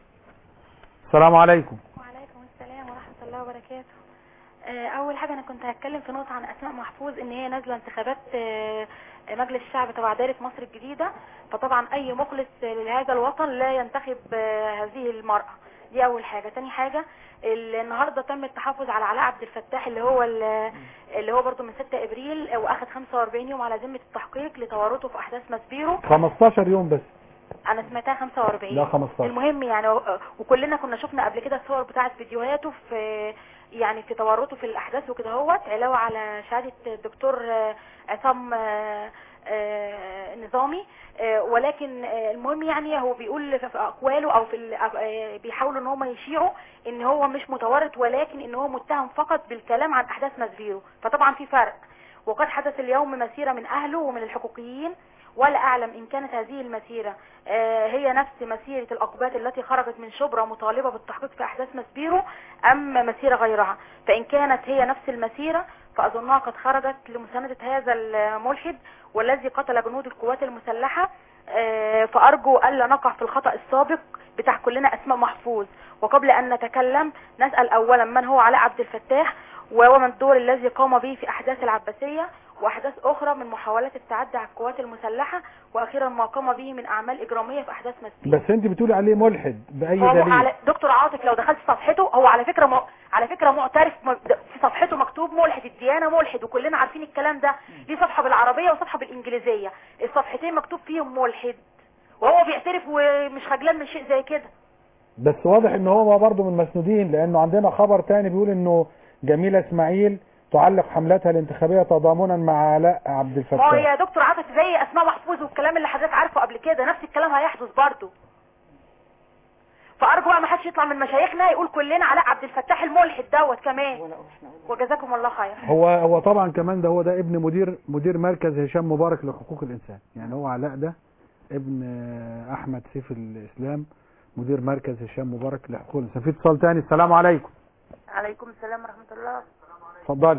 Speaker 2: السلام عليكم
Speaker 7: وعليكم السلام ورحمة الله وبركاته آه، أول حاجة أنا كنت هتكلم في نقطة عن أسماء محفوظ إن هي نازلة انتخابات آه، مجلس الشعب تبع دائرة مصر الجديدة فطبعا أي مخلص لهذا الوطن لا ينتخب آه، هذه المرأة دي أول حاجة تاني حاجة ال- النهارده تم التحفظ على علاء عبد الفتاح اللي هو ال- اللي هو برضه من 6 ابريل واخد 45 يوم على ذمه التحقيق لتورطه في احداث مسبيرو
Speaker 2: 15 يوم بس
Speaker 7: انا سمعتها 45
Speaker 2: لا 15
Speaker 7: المهم يعني و- وكلنا كنا شفنا قبل كده الصور بتاعت فيديوهاته في يعني في تورطه في الاحداث وكده هوت علاوه على شهاده الدكتور آه، عصام آه، آه، نظامي آه، ولكن آه، المهم يعني هو بيقول في في اقواله او في ال- آه، بيحاولوا ان هم يشيعوا ان هو مش متورط ولكن ان هو متهم فقط بالكلام عن احداث مسبيرو فطبعا في فرق وقد حدث اليوم مسيره من اهله ومن الحقوقيين ولا أعلم إن كانت هذه المسيرة آه، هي نفس مسيرة الأقباط التي خرجت من شبرا مطالبة بالتحقيق في أحداث مسبيرو أم مسيرة غيرها فإن كانت هي نفس المسيرة فأظنها قد خرجت لمساندة هذا الملحد والذي قتل جنود القوات المسلحة آه، فأرجو ألا نقع في الخطأ السابق بتاع كلنا أسماء محفوظ وقبل أن نتكلم نسأل أولا من هو علاء عبد الفتاح وما الدور الذي قام به في أحداث العباسية وأحداث أخرى من محاولات التعدي على القوات المسلحة وأخيرا ما قام به من أعمال إجرامية في أحداث مسبيرو
Speaker 2: بس انت بتقولي عليه ملحد باي
Speaker 7: هو
Speaker 2: دليل
Speaker 7: على دكتور عاطف لو دخلت صفحته هو على فكرة م... على فكرة معترف م... الديانه ملحد وكلنا عارفين الكلام ده ليه صفحه بالعربيه وصفحه بالانجليزيه الصفحتين مكتوب فيهم ملحد وهو بيعترف ومش خجلان من شيء زي كده
Speaker 6: بس واضح ان هو برضه من المسنودين لانه عندنا خبر تاني بيقول انه جميلة اسماعيل تعلق حملتها الانتخابية تضامنا مع علاء عبد
Speaker 7: ما هو
Speaker 6: الفتاح
Speaker 7: يا دكتور عاطف زي اسماء محفوظ والكلام اللي حضرتك عارفه قبل كده نفس الكلام هيحدث برضه فارجو بقى ما حدش يطلع من مشايخنا يقول كلنا علاء عبد الفتاح الملحد دوت كمان وجزاكم الله خير
Speaker 6: هو هو طبعا كمان ده هو ده ابن مدير مدير مركز هشام مبارك لحقوق الانسان يعني هو علاء ده ابن آه، احمد سيف الاسلام مدير مركز هشام مبارك لحقوق الانسان في اتصال تاني السلام عليكم
Speaker 8: عليكم السلام ورحمة الله
Speaker 6: اتفضلي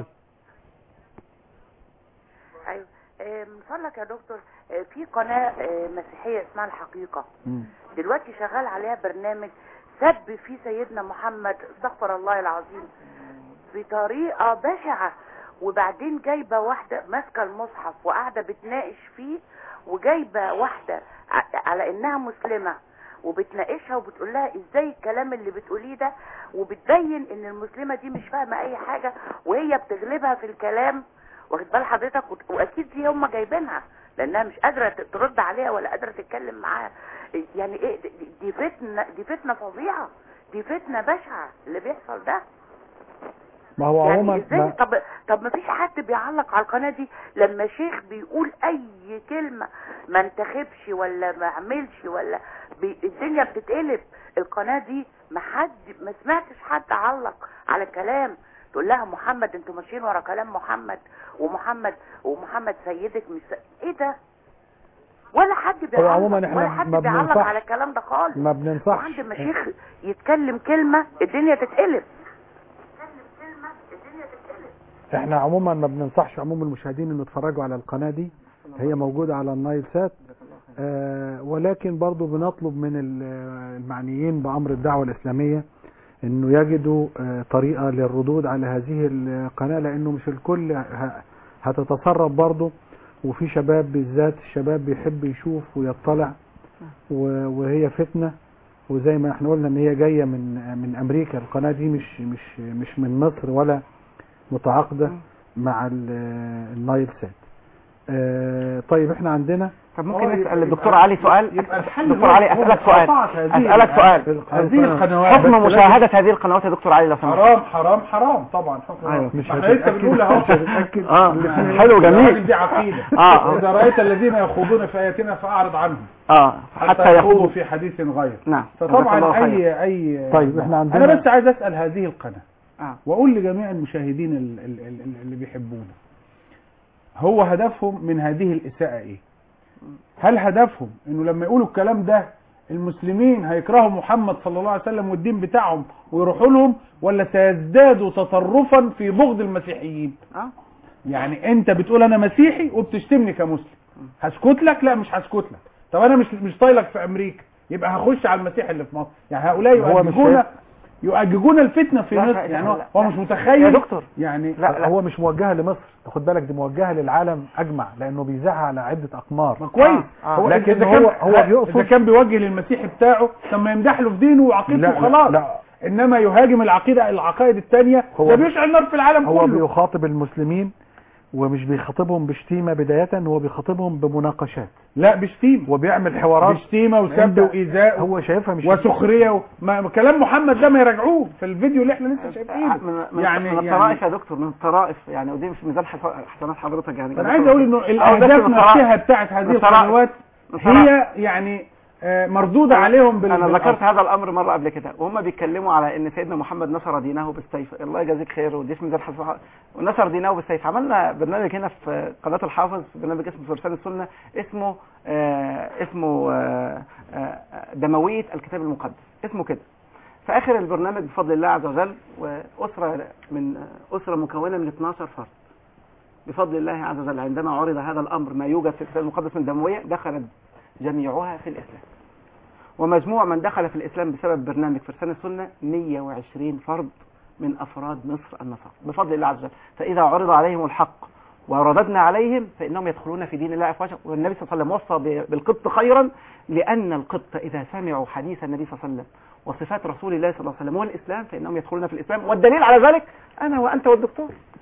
Speaker 8: أيوة آه، من فضلك يا دكتور آه، في قناة آه، مسيحية اسمها الحقيقة دلوقتي شغال عليها برنامج سب فيه سيدنا محمد استغفر الله العظيم بطريقة بشعة وبعدين جايبة واحدة ماسكة المصحف وقاعدة بتناقش فيه وجايبة واحدة ع- على انها مسلمة وبتناقشها وبتقول لها ازاي الكلام اللي بتقوليه ده وبتبين ان المسلمة دي مش فاهمة اي حاجة وهي بتغلبها في الكلام واخد بال حضرتك وت- واكيد دي هم جايبينها لانها مش قادرة ت- ترد عليها ولا قادرة تتكلم معاها يعني ايه دي- دي فتنة دي فتنة فظيعة دي فتنة بشعة اللي بيحصل ده
Speaker 6: ما هو
Speaker 8: يعني
Speaker 6: عموما
Speaker 8: ازاي
Speaker 6: ما
Speaker 8: طب طب ما فيش حد بيعلق على القناه دي لما شيخ بيقول اي كلمه ما انتخبش ولا ما عملش ولا بي الدنيا بتتقلب القناه دي ما حد ما سمعتش حد علق على كلام تقول لها محمد انتوا ماشيين ورا كلام محمد ومحمد ومحمد سيدك مش س- ايه ده ولا حد بيعلق
Speaker 6: عموما احنا
Speaker 8: ولا حد
Speaker 6: ما
Speaker 8: بيعلق
Speaker 6: بننصحش.
Speaker 8: على الكلام ده خالص
Speaker 6: ما بننصحش
Speaker 8: وعند مشيخ يتكلم كلمه الدنيا تتقلب
Speaker 6: احنا عموما ما بننصحش عموم المشاهدين انه يتفرجوا على القناة دي هي موجودة على النايل سات آه ولكن برضو بنطلب من ال- المعنيين بأمر الدعوة الإسلامية انه يجدوا آه طريقة للردود على هذه القناة لانه مش الكل ه- هتتسرب برضو وفي شباب بالذات الشباب بيحب يشوف ويطلع و- وهي فتنة وزي ما احنا قلنا ان هي جاية من من امريكا القناة دي مش مش مش من مصر ولا متعاقدة مع ال- النايل سات آه، طيب احنا عندنا
Speaker 4: طب ممكن نسأل الدكتور علي سؤال دكتور علي اسألك سؤال اسألك سؤال
Speaker 6: هذه القنوات
Speaker 4: حكم مشاهدة هذه القنوات يا دكتور علي لو سمحت
Speaker 6: حرام حرام حرام طبعا حكم
Speaker 4: أيوة.
Speaker 6: مش احنا لسه بنقول اهو
Speaker 4: اه حلو جميل
Speaker 6: دي عقيدة
Speaker 4: اه
Speaker 6: إذا رأيت الذين يخوضون في آياتنا فأعرض عنهم
Speaker 4: اه
Speaker 6: حتى يخوضوا في حديث غير
Speaker 4: نعم جزاك الله
Speaker 6: فطبعا
Speaker 4: خير.
Speaker 6: أي أي
Speaker 4: طيب، إحنا عندنا-
Speaker 6: أنا بس عايز أسأل هذه القناة
Speaker 4: آه.
Speaker 6: وأقول لجميع المشاهدين ال- ال- ال- اللي بيحبونا هو هدفهم من هذه الإساءة إيه؟ هل هدفهم إنه لما يقولوا الكلام ده المسلمين هيكرهوا محمد صلى الله عليه وسلم والدين بتاعهم ويروحوا لهم ولا سيزدادوا تطرفا في بغض المسيحيين؟
Speaker 4: اه
Speaker 6: يعني انت بتقول انا مسيحي وبتشتمني كمسلم هسكت لك لا مش هسكت لك طب انا مش مش طايلك في امريكا يبقى هخش على المسيح اللي في مصر يعني هؤلاء
Speaker 2: هو مش
Speaker 6: يؤججون
Speaker 2: شايف-
Speaker 6: يؤججون الفتنه في
Speaker 2: لا،
Speaker 6: مصر
Speaker 2: لا،
Speaker 6: يعني
Speaker 2: لا،
Speaker 6: هو,
Speaker 2: لا،
Speaker 6: هو
Speaker 2: لا.
Speaker 6: مش متخيل
Speaker 2: يا دكتور.
Speaker 6: يعني
Speaker 2: لا هو مش موجهه لمصر خد بالك دي موجهه للعالم اجمع لانه بيذاعها على عده اقمار
Speaker 6: ما كويس
Speaker 2: هو
Speaker 6: لكن
Speaker 2: لكن
Speaker 6: اذا كان
Speaker 2: هو هو
Speaker 6: اذا
Speaker 2: بيقصد
Speaker 6: كان بيوجه للمسيح بتاعه طب ما يمدح له في دينه وعقيدته
Speaker 2: لا، لا،
Speaker 6: وخلاص
Speaker 2: لا.
Speaker 6: انما يهاجم العقيده العقائد الثانيه
Speaker 2: هو
Speaker 6: ده بيشعل نار في العالم
Speaker 2: هو
Speaker 6: كله
Speaker 2: بيخاطب المسلمين ومش بيخاطبهم بشتيمه بدايه هو بيخاطبهم بمناقشات
Speaker 6: لا بشتيمه
Speaker 2: وبيعمل حوارات
Speaker 6: بشتيمه وسب
Speaker 2: عند-
Speaker 6: وايذاء
Speaker 2: هو شايفها مش
Speaker 6: وسخريه و... ما... كلام محمد ده ما يراجعوه في الفيديو اللي احنا لسه شايفينه
Speaker 4: من, من,
Speaker 6: يعني
Speaker 4: من الطرائف يا دكتور من الطرائف يعني ودي مش ميزان حس- حسنات حضرتك يعني
Speaker 6: انا عايز اقول انه
Speaker 4: أو ده
Speaker 6: الاهداف
Speaker 4: من الطرائف.
Speaker 6: نفسها بتاعت هذه
Speaker 4: من الطرائف.
Speaker 6: القنوات
Speaker 4: من الطرائف.
Speaker 6: هي يعني آه، مردوده عليهم بال...
Speaker 4: انا ذكرت
Speaker 6: بالأرض.
Speaker 4: هذا الامر مره قبل كده وهم بيتكلموا على ان سيدنا محمد نصر دينه بالسيف الله يجازيك خير ودي في ميزان حسنات ونصر دينه بالسيف عملنا برنامج هنا في قناه الحافظ برنامج اسمه فرسان السنه اسمه آه اسمه آه آه دمويه الكتاب المقدس اسمه كده في اخر البرنامج بفضل الله عز وجل واسره من اسره مكونه من 12 فرد بفضل الله عز وجل عندما عرض هذا الامر ما يوجد في الكتاب المقدس من دمويه دخلت جميعها في الاسلام ومجموع من دخل في الإسلام بسبب برنامج فرسان السنة 120 فرد من أفراد مصر النصارى بفضل الله عز وجل فإذا عرض عليهم الحق ورددنا عليهم فإنهم يدخلون في دين الله أفواجا والنبي صلى الله عليه وسلم وصى ب- بالقط خيرا لأن القط إذا سمعوا حديث النبي صلى الله عليه وسلم وصفات رسول الله صلى الله عليه وسلم والإسلام فإنهم يدخلون في الإسلام والدليل على ذلك أنا وأنت والدكتور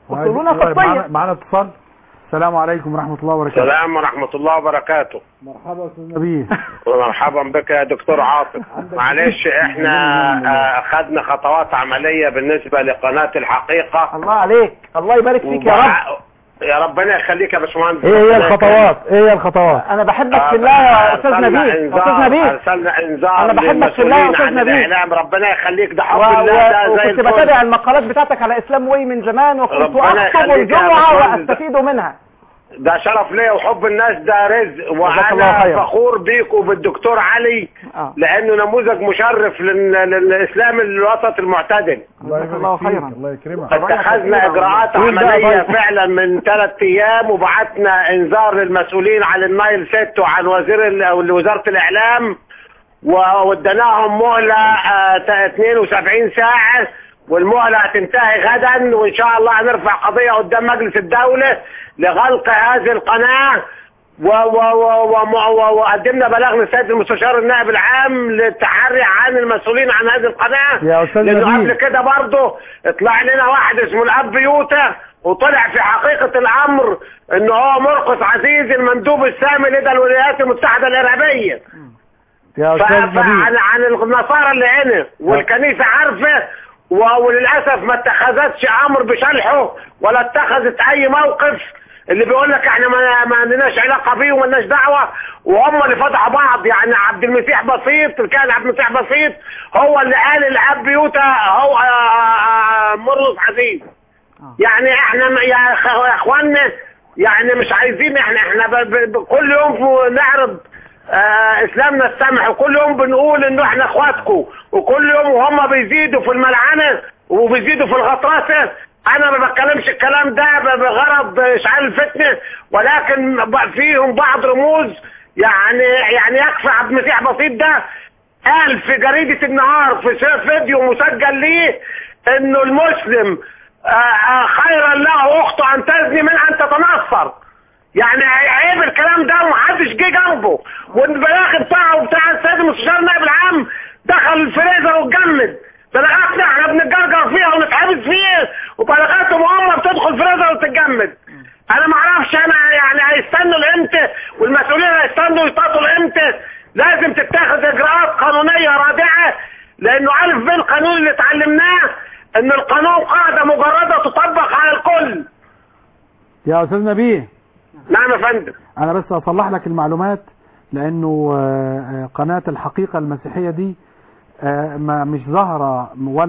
Speaker 4: وصلوا لنا
Speaker 2: طيب،
Speaker 4: خطية
Speaker 2: معنا معنا اتصال السلام عليكم ورحمة الله وبركاته
Speaker 18: السلام ورحمة الله وبركاته
Speaker 2: مرحبا استاذ نبيه
Speaker 18: ومرحبا بك يا دكتور عاطف معلش احنا آه، اخذنا خطوات عملية بالنسبة لقناة الحقيقة
Speaker 4: الله عليك الله يبارك فيك يا رب
Speaker 18: وبع- يا ربنا يخليك يا باشمهندس
Speaker 2: ايه هي الخطوات ايه هي الخطوات
Speaker 4: انا بحبك في الله يا استاذ
Speaker 18: أرسلنا
Speaker 4: نبيل يا استاذ
Speaker 18: إنذار-
Speaker 4: نبيل
Speaker 18: ارسلنا انذار
Speaker 4: أنا بحبك في الله يا
Speaker 18: للمسؤولين
Speaker 4: أستاذ
Speaker 18: عن
Speaker 4: نبيل.
Speaker 18: الاعلام ربنا يخليك ده
Speaker 4: و...
Speaker 18: حب الله ده
Speaker 4: و...
Speaker 18: زي
Speaker 4: وكنت
Speaker 18: الفل
Speaker 4: بتابع المقالات بتاعتك على اسلام واي من زمان وكنت
Speaker 18: ربنا
Speaker 4: اخطب
Speaker 18: يخليك يا
Speaker 4: الجمعه
Speaker 18: باشمهندس.
Speaker 4: واستفيد منها
Speaker 18: ده شرف ليا وحب الناس ده رزق
Speaker 4: الله
Speaker 18: وانا
Speaker 4: خير.
Speaker 18: فخور بيك وبالدكتور علي
Speaker 4: آه.
Speaker 18: لانه نموذج مشرف لل- للاسلام الوسط المعتدل
Speaker 4: جزاك الله خيرا
Speaker 2: الله يكرمك
Speaker 18: اتخذنا اجراءات
Speaker 2: قول بقى
Speaker 18: عمليه
Speaker 2: طيب.
Speaker 18: فعلا من ثلاث ايام وبعتنا انذار للمسؤولين عن النايل سيت وعن وزير ال- او وزاره الاعلام واديناهم مهله آه، تا- 72 ساعه والمهله هتنتهي غدا وان شاء الله هنرفع قضيه قدام مجلس الدوله لغلق هذه القناه و و و و و وقدمنا بلاغ للسيد المستشار النائب العام للتحري عن المسؤولين عن هذه القناه
Speaker 2: يا أستاذ
Speaker 18: لانه
Speaker 2: نبيل.
Speaker 18: قبل كده برضه اطلع لنا واحد اسمه الاب يوتا وطلع في حقيقة الامر ان هو مرقس عزيز المندوب السامي لدى الولايات المتحدة الارهابية
Speaker 2: يا
Speaker 18: ف-
Speaker 2: استاذ نبيل
Speaker 18: فعن عن النصارى اللي هنا والكنيسة عارفة و- وللاسف ما اتخذتش امر بشلحه ولا اتخذت اي موقف اللي بيقول لك احنا ما, ما عندناش علاقه بيه وما لناش دعوه وهم اللي فضحوا بعض يعني عبد المسيح بسيط كان عبد المسيح بسيط هو اللي قال الاب يوتا هو آه، آه، مرقس عزيز يعني احنا م- يا أخ- يا اخوانا يعني مش عايزين احنا احنا ب ب ب كل يوم في- نعرض آه اسلامنا السمح وكل يوم بنقول انه احنا اخواتكم وكل يوم وهم بيزيدوا في الملعنه وبيزيدوا في الغطرسه انا ما بتكلمش الكلام ده ب- بغرض اشعال الفتنه ولكن ب- فيهم بعض رموز يعني يعني يكفي عبد المسيح بسيط ده قال في جريدة النهار في س- فيديو مسجل ليه انه المسلم آه، آه، خيرا له اخته ان تزني من ان تتنصر يعني عيب الكلام ده ومحدش جه جنبه والبلاغ بتاعه وبتاع السيد المستشار النائب العام دخل الفريزر واتجمد بلاغاتنا احنا بنتجرجر فيها ونتحبس فيها وبلاغاتهم هم بتدخل فريزر وتتجمد انا ما اعرفش انا يعني هيستنوا لامتى والمسؤولين هيستنوا يطاطوا لامتى لازم تتخذ اجراءات قانونيه رادعه لانه الف بين القانون اللي اتعلمناه ان القانون قاعده مجرده تطبق على الكل
Speaker 2: يا استاذ نبيه
Speaker 18: نعم يا فندم
Speaker 2: انا بس اصلح لك المعلومات لانه آه، آه، قناة الحقيقة المسيحية دي آه، ما مش ظاهرة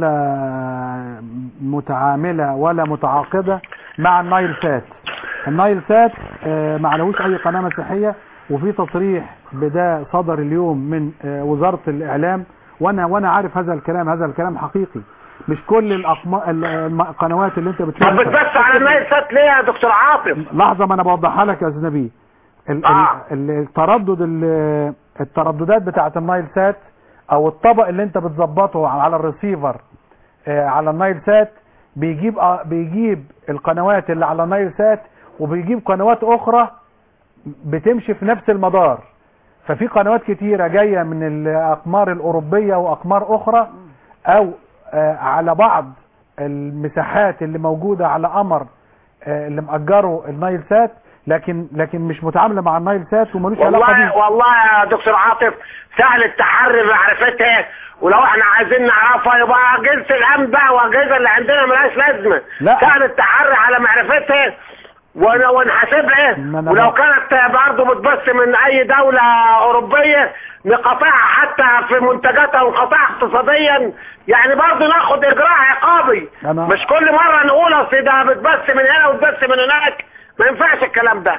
Speaker 2: ولا متعاملة ولا متعاقدة مع النايل سات النايل سات آه، ما عليهوش اي قناة مسيحية وفي تصريح بده صدر اليوم من آه، وزارة الاعلام وانا وانا عارف هذا الكلام هذا الكلام حقيقي مش كل الأقما... ال- الم- القنوات اللي انت
Speaker 18: طب
Speaker 2: بتشوفها
Speaker 18: بتبص على النايل سات ليه يا دكتور عاطف
Speaker 2: لحظة ما انا بوضحها لك يا استاذ نبيل ال-
Speaker 18: آه.
Speaker 2: ال- التردد ال- الترددات بتاعة النايل سات او الطبق اللي انت بتظبطه على الريسيفر آه، على النايل سات بيجيب آه، بيجيب القنوات اللي على النايل سات وبيجيب قنوات اخرى بتمشي في نفس المدار ففي قنوات كتيرة جاية من الاقمار الاوروبية واقمار اخرى او آه، على بعض المساحات اللي موجودة على قمر آه، اللي مأجره النايل سات لكن لكن مش متعاملة مع النايل سات وملوش علاقة
Speaker 18: والله
Speaker 2: بيه
Speaker 18: والله يا دكتور عاطف سهل التحري بمعرفتها ولو احنا عايزين نعرفها يبقى اجهزه الامن بقى واجهزه اللي عندنا ملهاش لازمه
Speaker 2: لا.
Speaker 18: سهل التحري على معرفتها ون- ونحاسبها
Speaker 2: ما أنا
Speaker 18: ولو
Speaker 2: بقى-
Speaker 18: كانت برضه بتبث من اي دوله اوروبيه نقاطعها حتى في منتجاتها ونقاطعها اقتصاديا يعني برضه ناخد اجراء عقابي
Speaker 2: أنا-
Speaker 18: مش كل مره نقول اصل ده بتبث من هنا وتبث من هناك ما ينفعش الكلام ده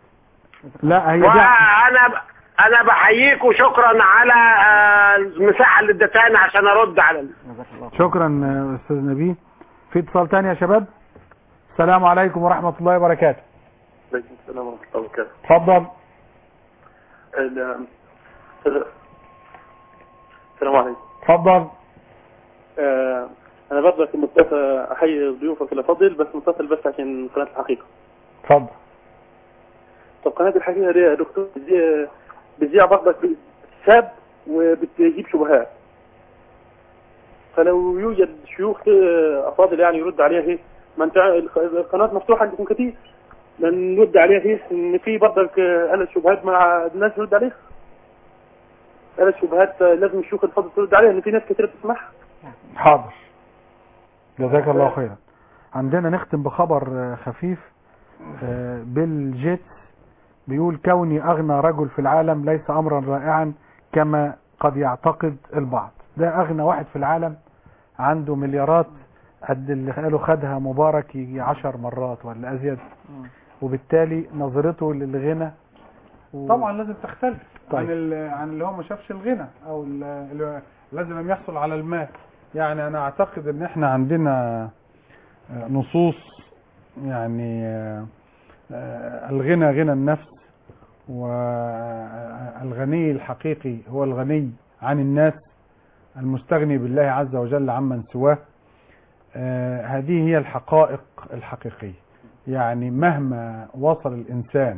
Speaker 2: لا هي دي
Speaker 18: وانا انا بحييك وشكرا على آه، المساحه اللي اديتها عشان ارد على ال-
Speaker 2: شكرا آه، استاذ نبيه في اتصال تاني يا شباب السلام عليكم ورحمة الله وبركاته
Speaker 10: عليكم السلام ورحمة الله وبركاته
Speaker 2: اتفضل
Speaker 10: ال- ال- السلام عليكم
Speaker 2: اتفضل
Speaker 10: آه، أنا برضه كنت متصل أحيي ضيوفك الأفاضل بس متصل بس عشان قناة الحقيقة
Speaker 2: اتفضل
Speaker 10: طب قناة الحقيقة دي يا دكتور بتذيع- بتذيع برضك ساب وبتجيب شبهات فلو يوجد شيوخ آه، أفاضل يعني يرد عليها هي ما انت الق- القناه مفتوحه عندكم كتير لان نرد عليها فيه ان في برضك آه، آلة شبهات مع الناس نرد عليها آلة شبهات آه، لازم الشيوخ الفاضل ترد عليها ان في ناس كتير بتسمعها
Speaker 6: حاضر جزاك الله خيرا عندنا نختم بخبر آه، خفيف آه، بيل جيتس بيقول كوني أغنى رجل في العالم ليس أمرا رائعا كما قد يعتقد البعض ده أغنى واحد في العالم عنده مليارات قد اللي قالوا خدها مبارك يجي عشر مرات ولا أزيد وبالتالي نظرته للغنى و...
Speaker 3: طبعا لازم تختلف
Speaker 6: طيب.
Speaker 3: عن ال- عن اللي هو ما شافش الغنى او ال- اللي لازم لم يحصل على المال يعني انا اعتقد ان احنا عندنا آه، نصوص يعني آه، آه، الغنى غنى النفس والغني الحقيقي هو الغني عن الناس المستغني بالله عز وجل عمن سواه آه، هذه هي الحقائق الحقيقية يعني مهما وصل الإنسان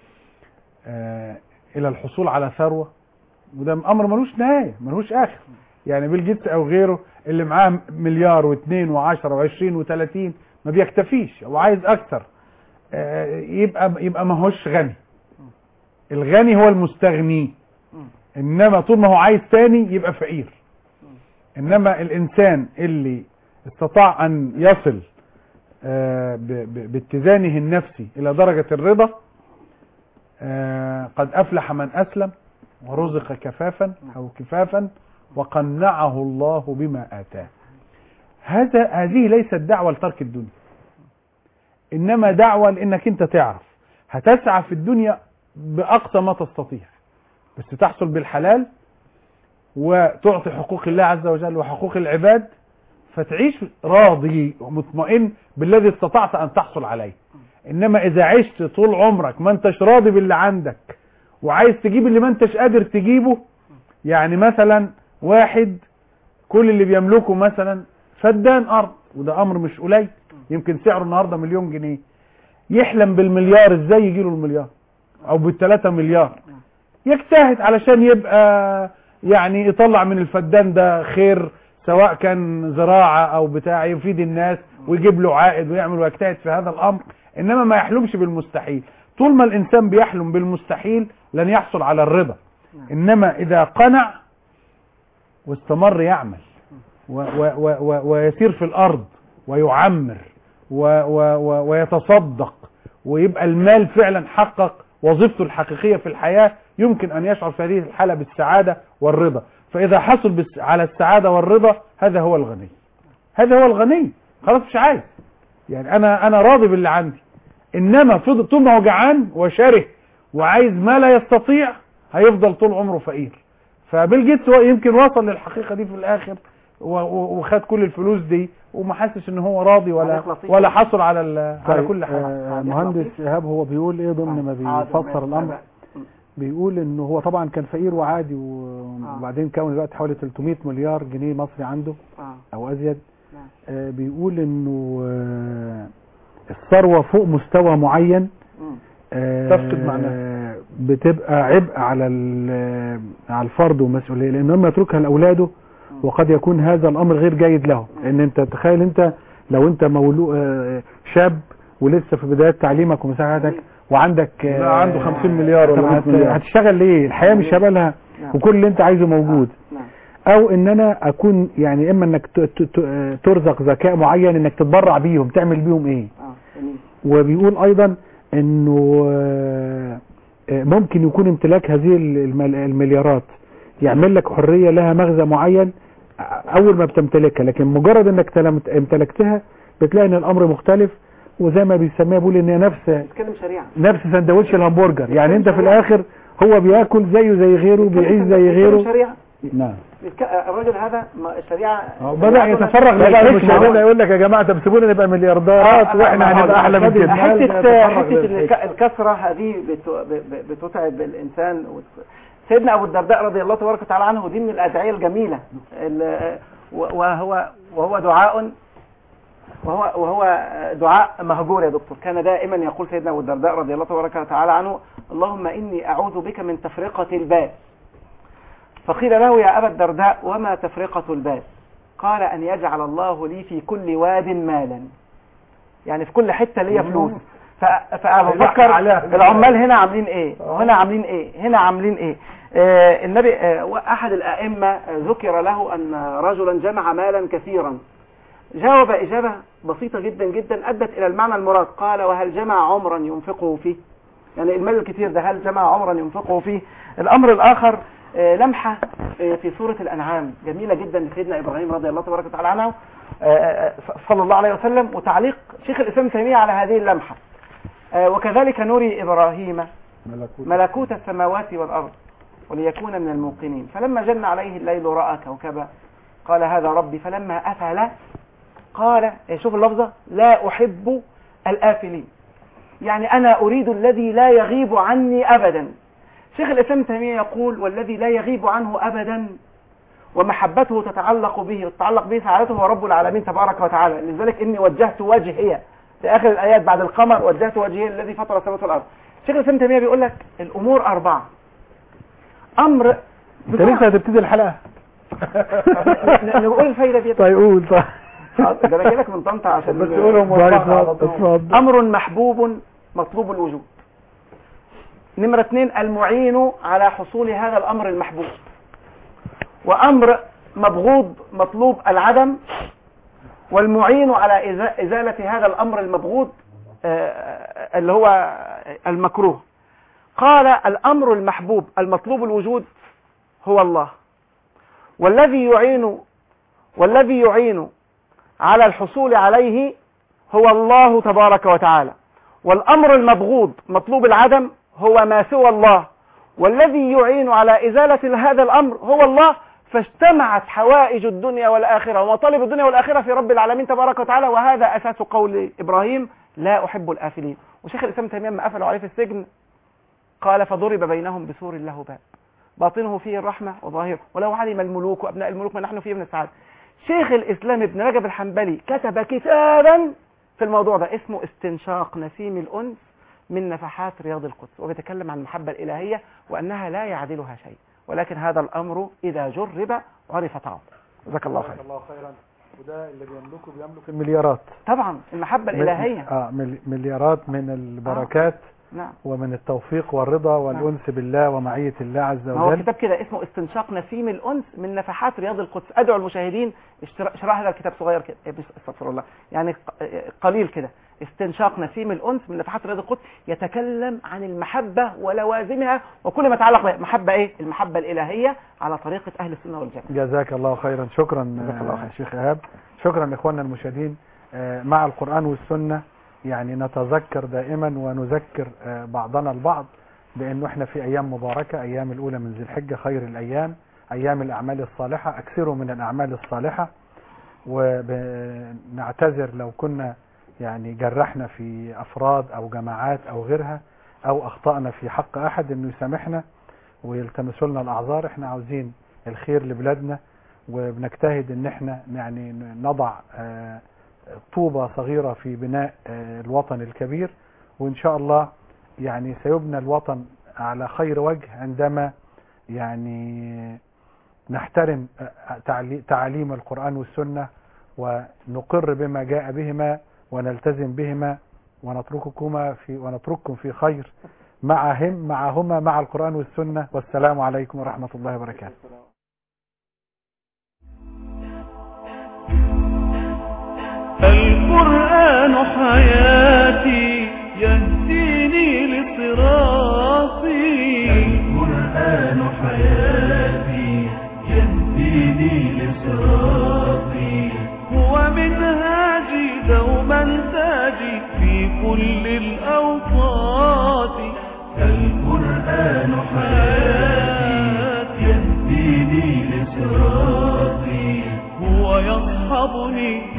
Speaker 3: آه، إلى الحصول على ثروة وده أمر ملوش نهاية ملوش آخر يعني بيل جيتس أو غيره اللي معاه مليار واثنين وعشرة وعشرين وثلاثين ما بيكتفيش هو عايز أكثر آه، يبقى يبقى ما هوش غني الغني هو المستغني انما طول ما هو عايز تاني يبقى فقير انما الانسان اللي استطاع ان يصل آه، ب- ب- باتزانه النفسي الى درجة الرضا آه، قد افلح من اسلم ورزق كفافا او كفافا وقنعه الله بما اتاه هذا هذه ليست دعوة لترك الدنيا انما دعوة لانك انت تعرف هتسعى في الدنيا باقصى ما تستطيع بس تحصل بالحلال وتعطي حقوق الله عز وجل وحقوق العباد فتعيش راضي ومطمئن بالذي استطعت ان تحصل عليه انما اذا عشت طول عمرك ما انتش راضي باللي عندك وعايز تجيب اللي ما انتش قادر تجيبه يعني مثلا واحد كل اللي بيملكه مثلا فدان ارض وده امر مش قليل يمكن سعره النهارده مليون جنيه يحلم بالمليار ازاي يجيله المليار او بالثلاثة مليار يجتهد علشان يبقى يعني يطلع من الفدان ده خير سواء كان زراعة او بتاع يفيد الناس ويجيب له عائد ويعمل ويجتهد في هذا الامر انما ما يحلمش بالمستحيل طول ما الانسان بيحلم بالمستحيل لن يحصل على الرضا انما اذا قنع واستمر يعمل و و و و ويسير في الارض ويعمر و و و ويتصدق ويبقى المال فعلا حقق وظيفته الحقيقية في الحياة يمكن أن يشعر في هذه الحالة بالسعادة والرضا فإذا حصل بالس- على السعادة والرضا هذا هو الغني هذا هو الغني خلاص مش عايز يعني أنا أنا راضي باللي عندي إنما فضل طول ما هو جعان وشره وعايز ما لا يستطيع هيفضل طول عمره فقير فبيل جيتس هو يمكن وصل للحقيقة دي في الآخر و- و- وخد كل الفلوس دي وما حسش ان هو راضي ولا
Speaker 4: تعليق لطيف.
Speaker 3: ولا حصل على ال- على
Speaker 6: طيب،
Speaker 3: كل حاجه
Speaker 6: آه، مهندس ايهاب هو بيقول ايه ضمن ما بيفسر الامر بيقول انه هو طبعا كان فقير وعادي و- وبعدين كون دلوقتي حوالي 300 مليار جنيه مصري عنده او ازيد آه، بيقول انه آه، الثروه فوق مستوى معين آه،
Speaker 3: تفقد معناها.
Speaker 6: بتبقى عبء على ال- على الفرد ومسؤوليه لان لما يتركها لاولاده وقد يكون هذا الامر غير جيد له لان انت تخيل انت لو انت مولو آه، شاب ولسه في بدايه تعليمك ومساعدتك وعندك آه،
Speaker 3: لا، عنده 50 مليار ولا
Speaker 6: طب
Speaker 3: 100
Speaker 6: هت-
Speaker 3: مليار.
Speaker 6: هتشتغل ليه الحياه مش هيبقى لها وكل اللي انت عايزه موجود او ان انا اكون يعني اما انك ت- ت- ت- ترزق ذكاء معين انك تتبرع بيهم تعمل بيهم ايه وبيقول ايضا انه آه، آه، ممكن يكون امتلاك هذه المل- المليارات يعمل لك حرية لها مغزى معين آه، اول ما بتمتلكها لكن مجرد انك تلمت- امتلكتها بتلاقي ان الامر مختلف وزي ما بيسميها بيقول ان هي نفس
Speaker 4: نتكلم شريعة
Speaker 6: نفس سندوتش الهمبرجر يعني انت في الاخر هو بياكل زيه زي غيره بيعيش زي
Speaker 4: نتكلم
Speaker 6: غيره
Speaker 4: شريعة
Speaker 6: نعم
Speaker 4: نتك- الراجل هذا ما- الشريعة
Speaker 6: بدأ يتفرغ
Speaker 3: بدأ
Speaker 6: للحكمة
Speaker 3: يمشي يقول لك يا جماعه طب سيبونا نبقى مليارديرات واحنا هنبقى احلى من كده
Speaker 4: حتة حتة الك- الكثرة هذه بت- ب- ب- بتتعب الإنسان وت- سيدنا أبو الدرداء رضي الله تبارك وتعالى عنه دي من الأدعية الجميلة ال- و- وهو وهو دعاء وهو وهو دعاء مهجور يا دكتور كان دائما يقول سيدنا أبو الدرداء رضي الله تبارك وتعالى عنه اللهم إني أعوذ بك من تفرقة البال فقيل له يا أبا الدرداء وما تفرقة البال قال أن يجعل الله لي في كل واد مالا يعني في كل حته ليا فلوس ف- فبفكر العمال هنا عاملين ايه وهنا عاملين ايه هنا عاملين ايه آه النبي آه احد الائمه آه، ذكر له ان رجلا جمع مالا كثيرا جاوب اجابه بسيطه جدا جدا ادت الى المعنى المراد قال وهل جمع عمرا ينفقه فيه يعني المال الكثير ده هل جمع عمرا ينفقه فيه الامر الاخر آه، لمحه آه، في سوره الانعام جميله جدا لسيدنا ابراهيم رضي الله تبارك وتعالى عنه آه، آه، صلى الله عليه وسلم وتعليق شيخ الاسلام تيميه على هذه اللمحه آه، وكذلك نري ابراهيم ملكوت السماوات والارض وليكون من الموقنين فلما جن عليه الليل راى كوكبا قال هذا ربي فلما افل قال إيه، شوف اللفظه لا احب الافلين يعني انا اريد الذي لا يغيب عني ابدا شيخ الاسلام ابن تيميه يقول والذي لا يغيب عنه ابدا ومحبته تتعلق به وتتعلق به سعادته هو رب العالمين تبارك وتعالى لذلك اني وجهت وجهي في اخر الايات بعد القمر وجهت وجهي الذي فطر السماوات والارض شيخ الاسلام ابن تيميه بيقول لك الامور اربعه امر
Speaker 6: انت لسه هتبتدي الحلقه
Speaker 4: نقول الفايده دي
Speaker 6: طيب قول طيب
Speaker 4: ده انا جاي لك من طنطا عشان
Speaker 6: بس قولهم ورا بعض. اتفضل.
Speaker 4: امر محبوب مطلوب الوجود نمرة اثنين المعين على حصول هذا الامر المحبوب وامر مبغوض مطلوب العدم والمعين على إزا- ازالة هذا الامر المبغوض آه، اللي هو المكروه قال الامر المحبوب المطلوب الوجود هو الله والذي يعين والذي يعين على الحصول عليه هو الله تبارك وتعالى والأمر المبغوض مطلوب العدم هو ما سوى الله والذي يعين على إزالة هذا الأمر هو الله فاجتمعت حوائج الدنيا والآخرة ومطالب الدنيا والآخرة في رب العالمين تبارك وتعالى وهذا أساس قول إبراهيم لا أحب الآفلين وشيخ الإسلام تيمية لما قفلوا عليه في السجن قال فضرب بينهم بسور له باب باطنه فيه الرحمة وظاهره ولو علم الملوك وأبناء الملوك ما نحن فيه من السعادة شيخ الإسلام ابن رجب الحنبلي كتب كتابا في الموضوع ده اسمه استنشاق نسيم الأنس من نفحات رياض القدس وبيتكلم عن المحبة الإلهية وأنها لا يعدلها شيء ولكن هذا الأمر إذا جرب عرف طعمه جزاك الله خير
Speaker 6: الله خيرا وده اللي بيملكه بيملك المليارات
Speaker 4: طبعا المحبة الإلهية
Speaker 6: اه مل- مليارات من البركات
Speaker 4: نعم
Speaker 6: ومن التوفيق والرضا والأنس بالله ومعية الله عز
Speaker 4: ما هو
Speaker 6: وجل
Speaker 4: كتاب كده اسمه استنشاق نسيم الأنس من نفحات رياض القدس أدعو المشاهدين اشترا- شراء هذا الكتاب صغير كده إيه بس- استغفر الله يعني ق- قليل كده استنشاق نسيم الأنس من نفحات رياض القدس يتكلم عن المحبة ولوازمها وكل ما يتعلق بها محبة إيه المحبة الإلهية على طريقة أهل السنة والجماعة
Speaker 6: جزاك الله خيرا شكرا
Speaker 4: جزاك الله خير.
Speaker 6: آه، شيخ إيهاب شكرا إخواننا المشاهدين آه، مع القرآن والسنة يعني نتذكر دائما ونذكر آه، بعضنا البعض بأنه احنا في أيام مباركة أيام الأولى من ذي الحجة خير الأيام أيام الأعمال الصالحة أكثروا من الأعمال الصالحة ونعتذر لو كنا يعني جرحنا في أفراد أو جماعات أو غيرها أو أخطأنا في حق أحد أنه يسامحنا ويلتمسوا لنا الأعذار احنا عاوزين الخير لبلادنا وبنجتهد ان احنا يعني نضع آه، طوبة صغيرة في بناء آه، الوطن الكبير وان شاء الله يعني سيبنى الوطن على خير وجه عندما يعني نحترم آه، تعلي- تعاليم القرآن والسنة ونقر بما جاء بهما ونلتزم بهما ونترككما في ونترككم في خير معهم معهما مع القرآن والسنة والسلام عليكم ورحمة الله وبركاته
Speaker 1: القرآن حياتي يهديني لصراطي القرآن حياتي يهديني لصراطي هو منهاجي دوما تاجي في كل الأوقات القرآن حياتي يهديني لصراطي هو يصحبني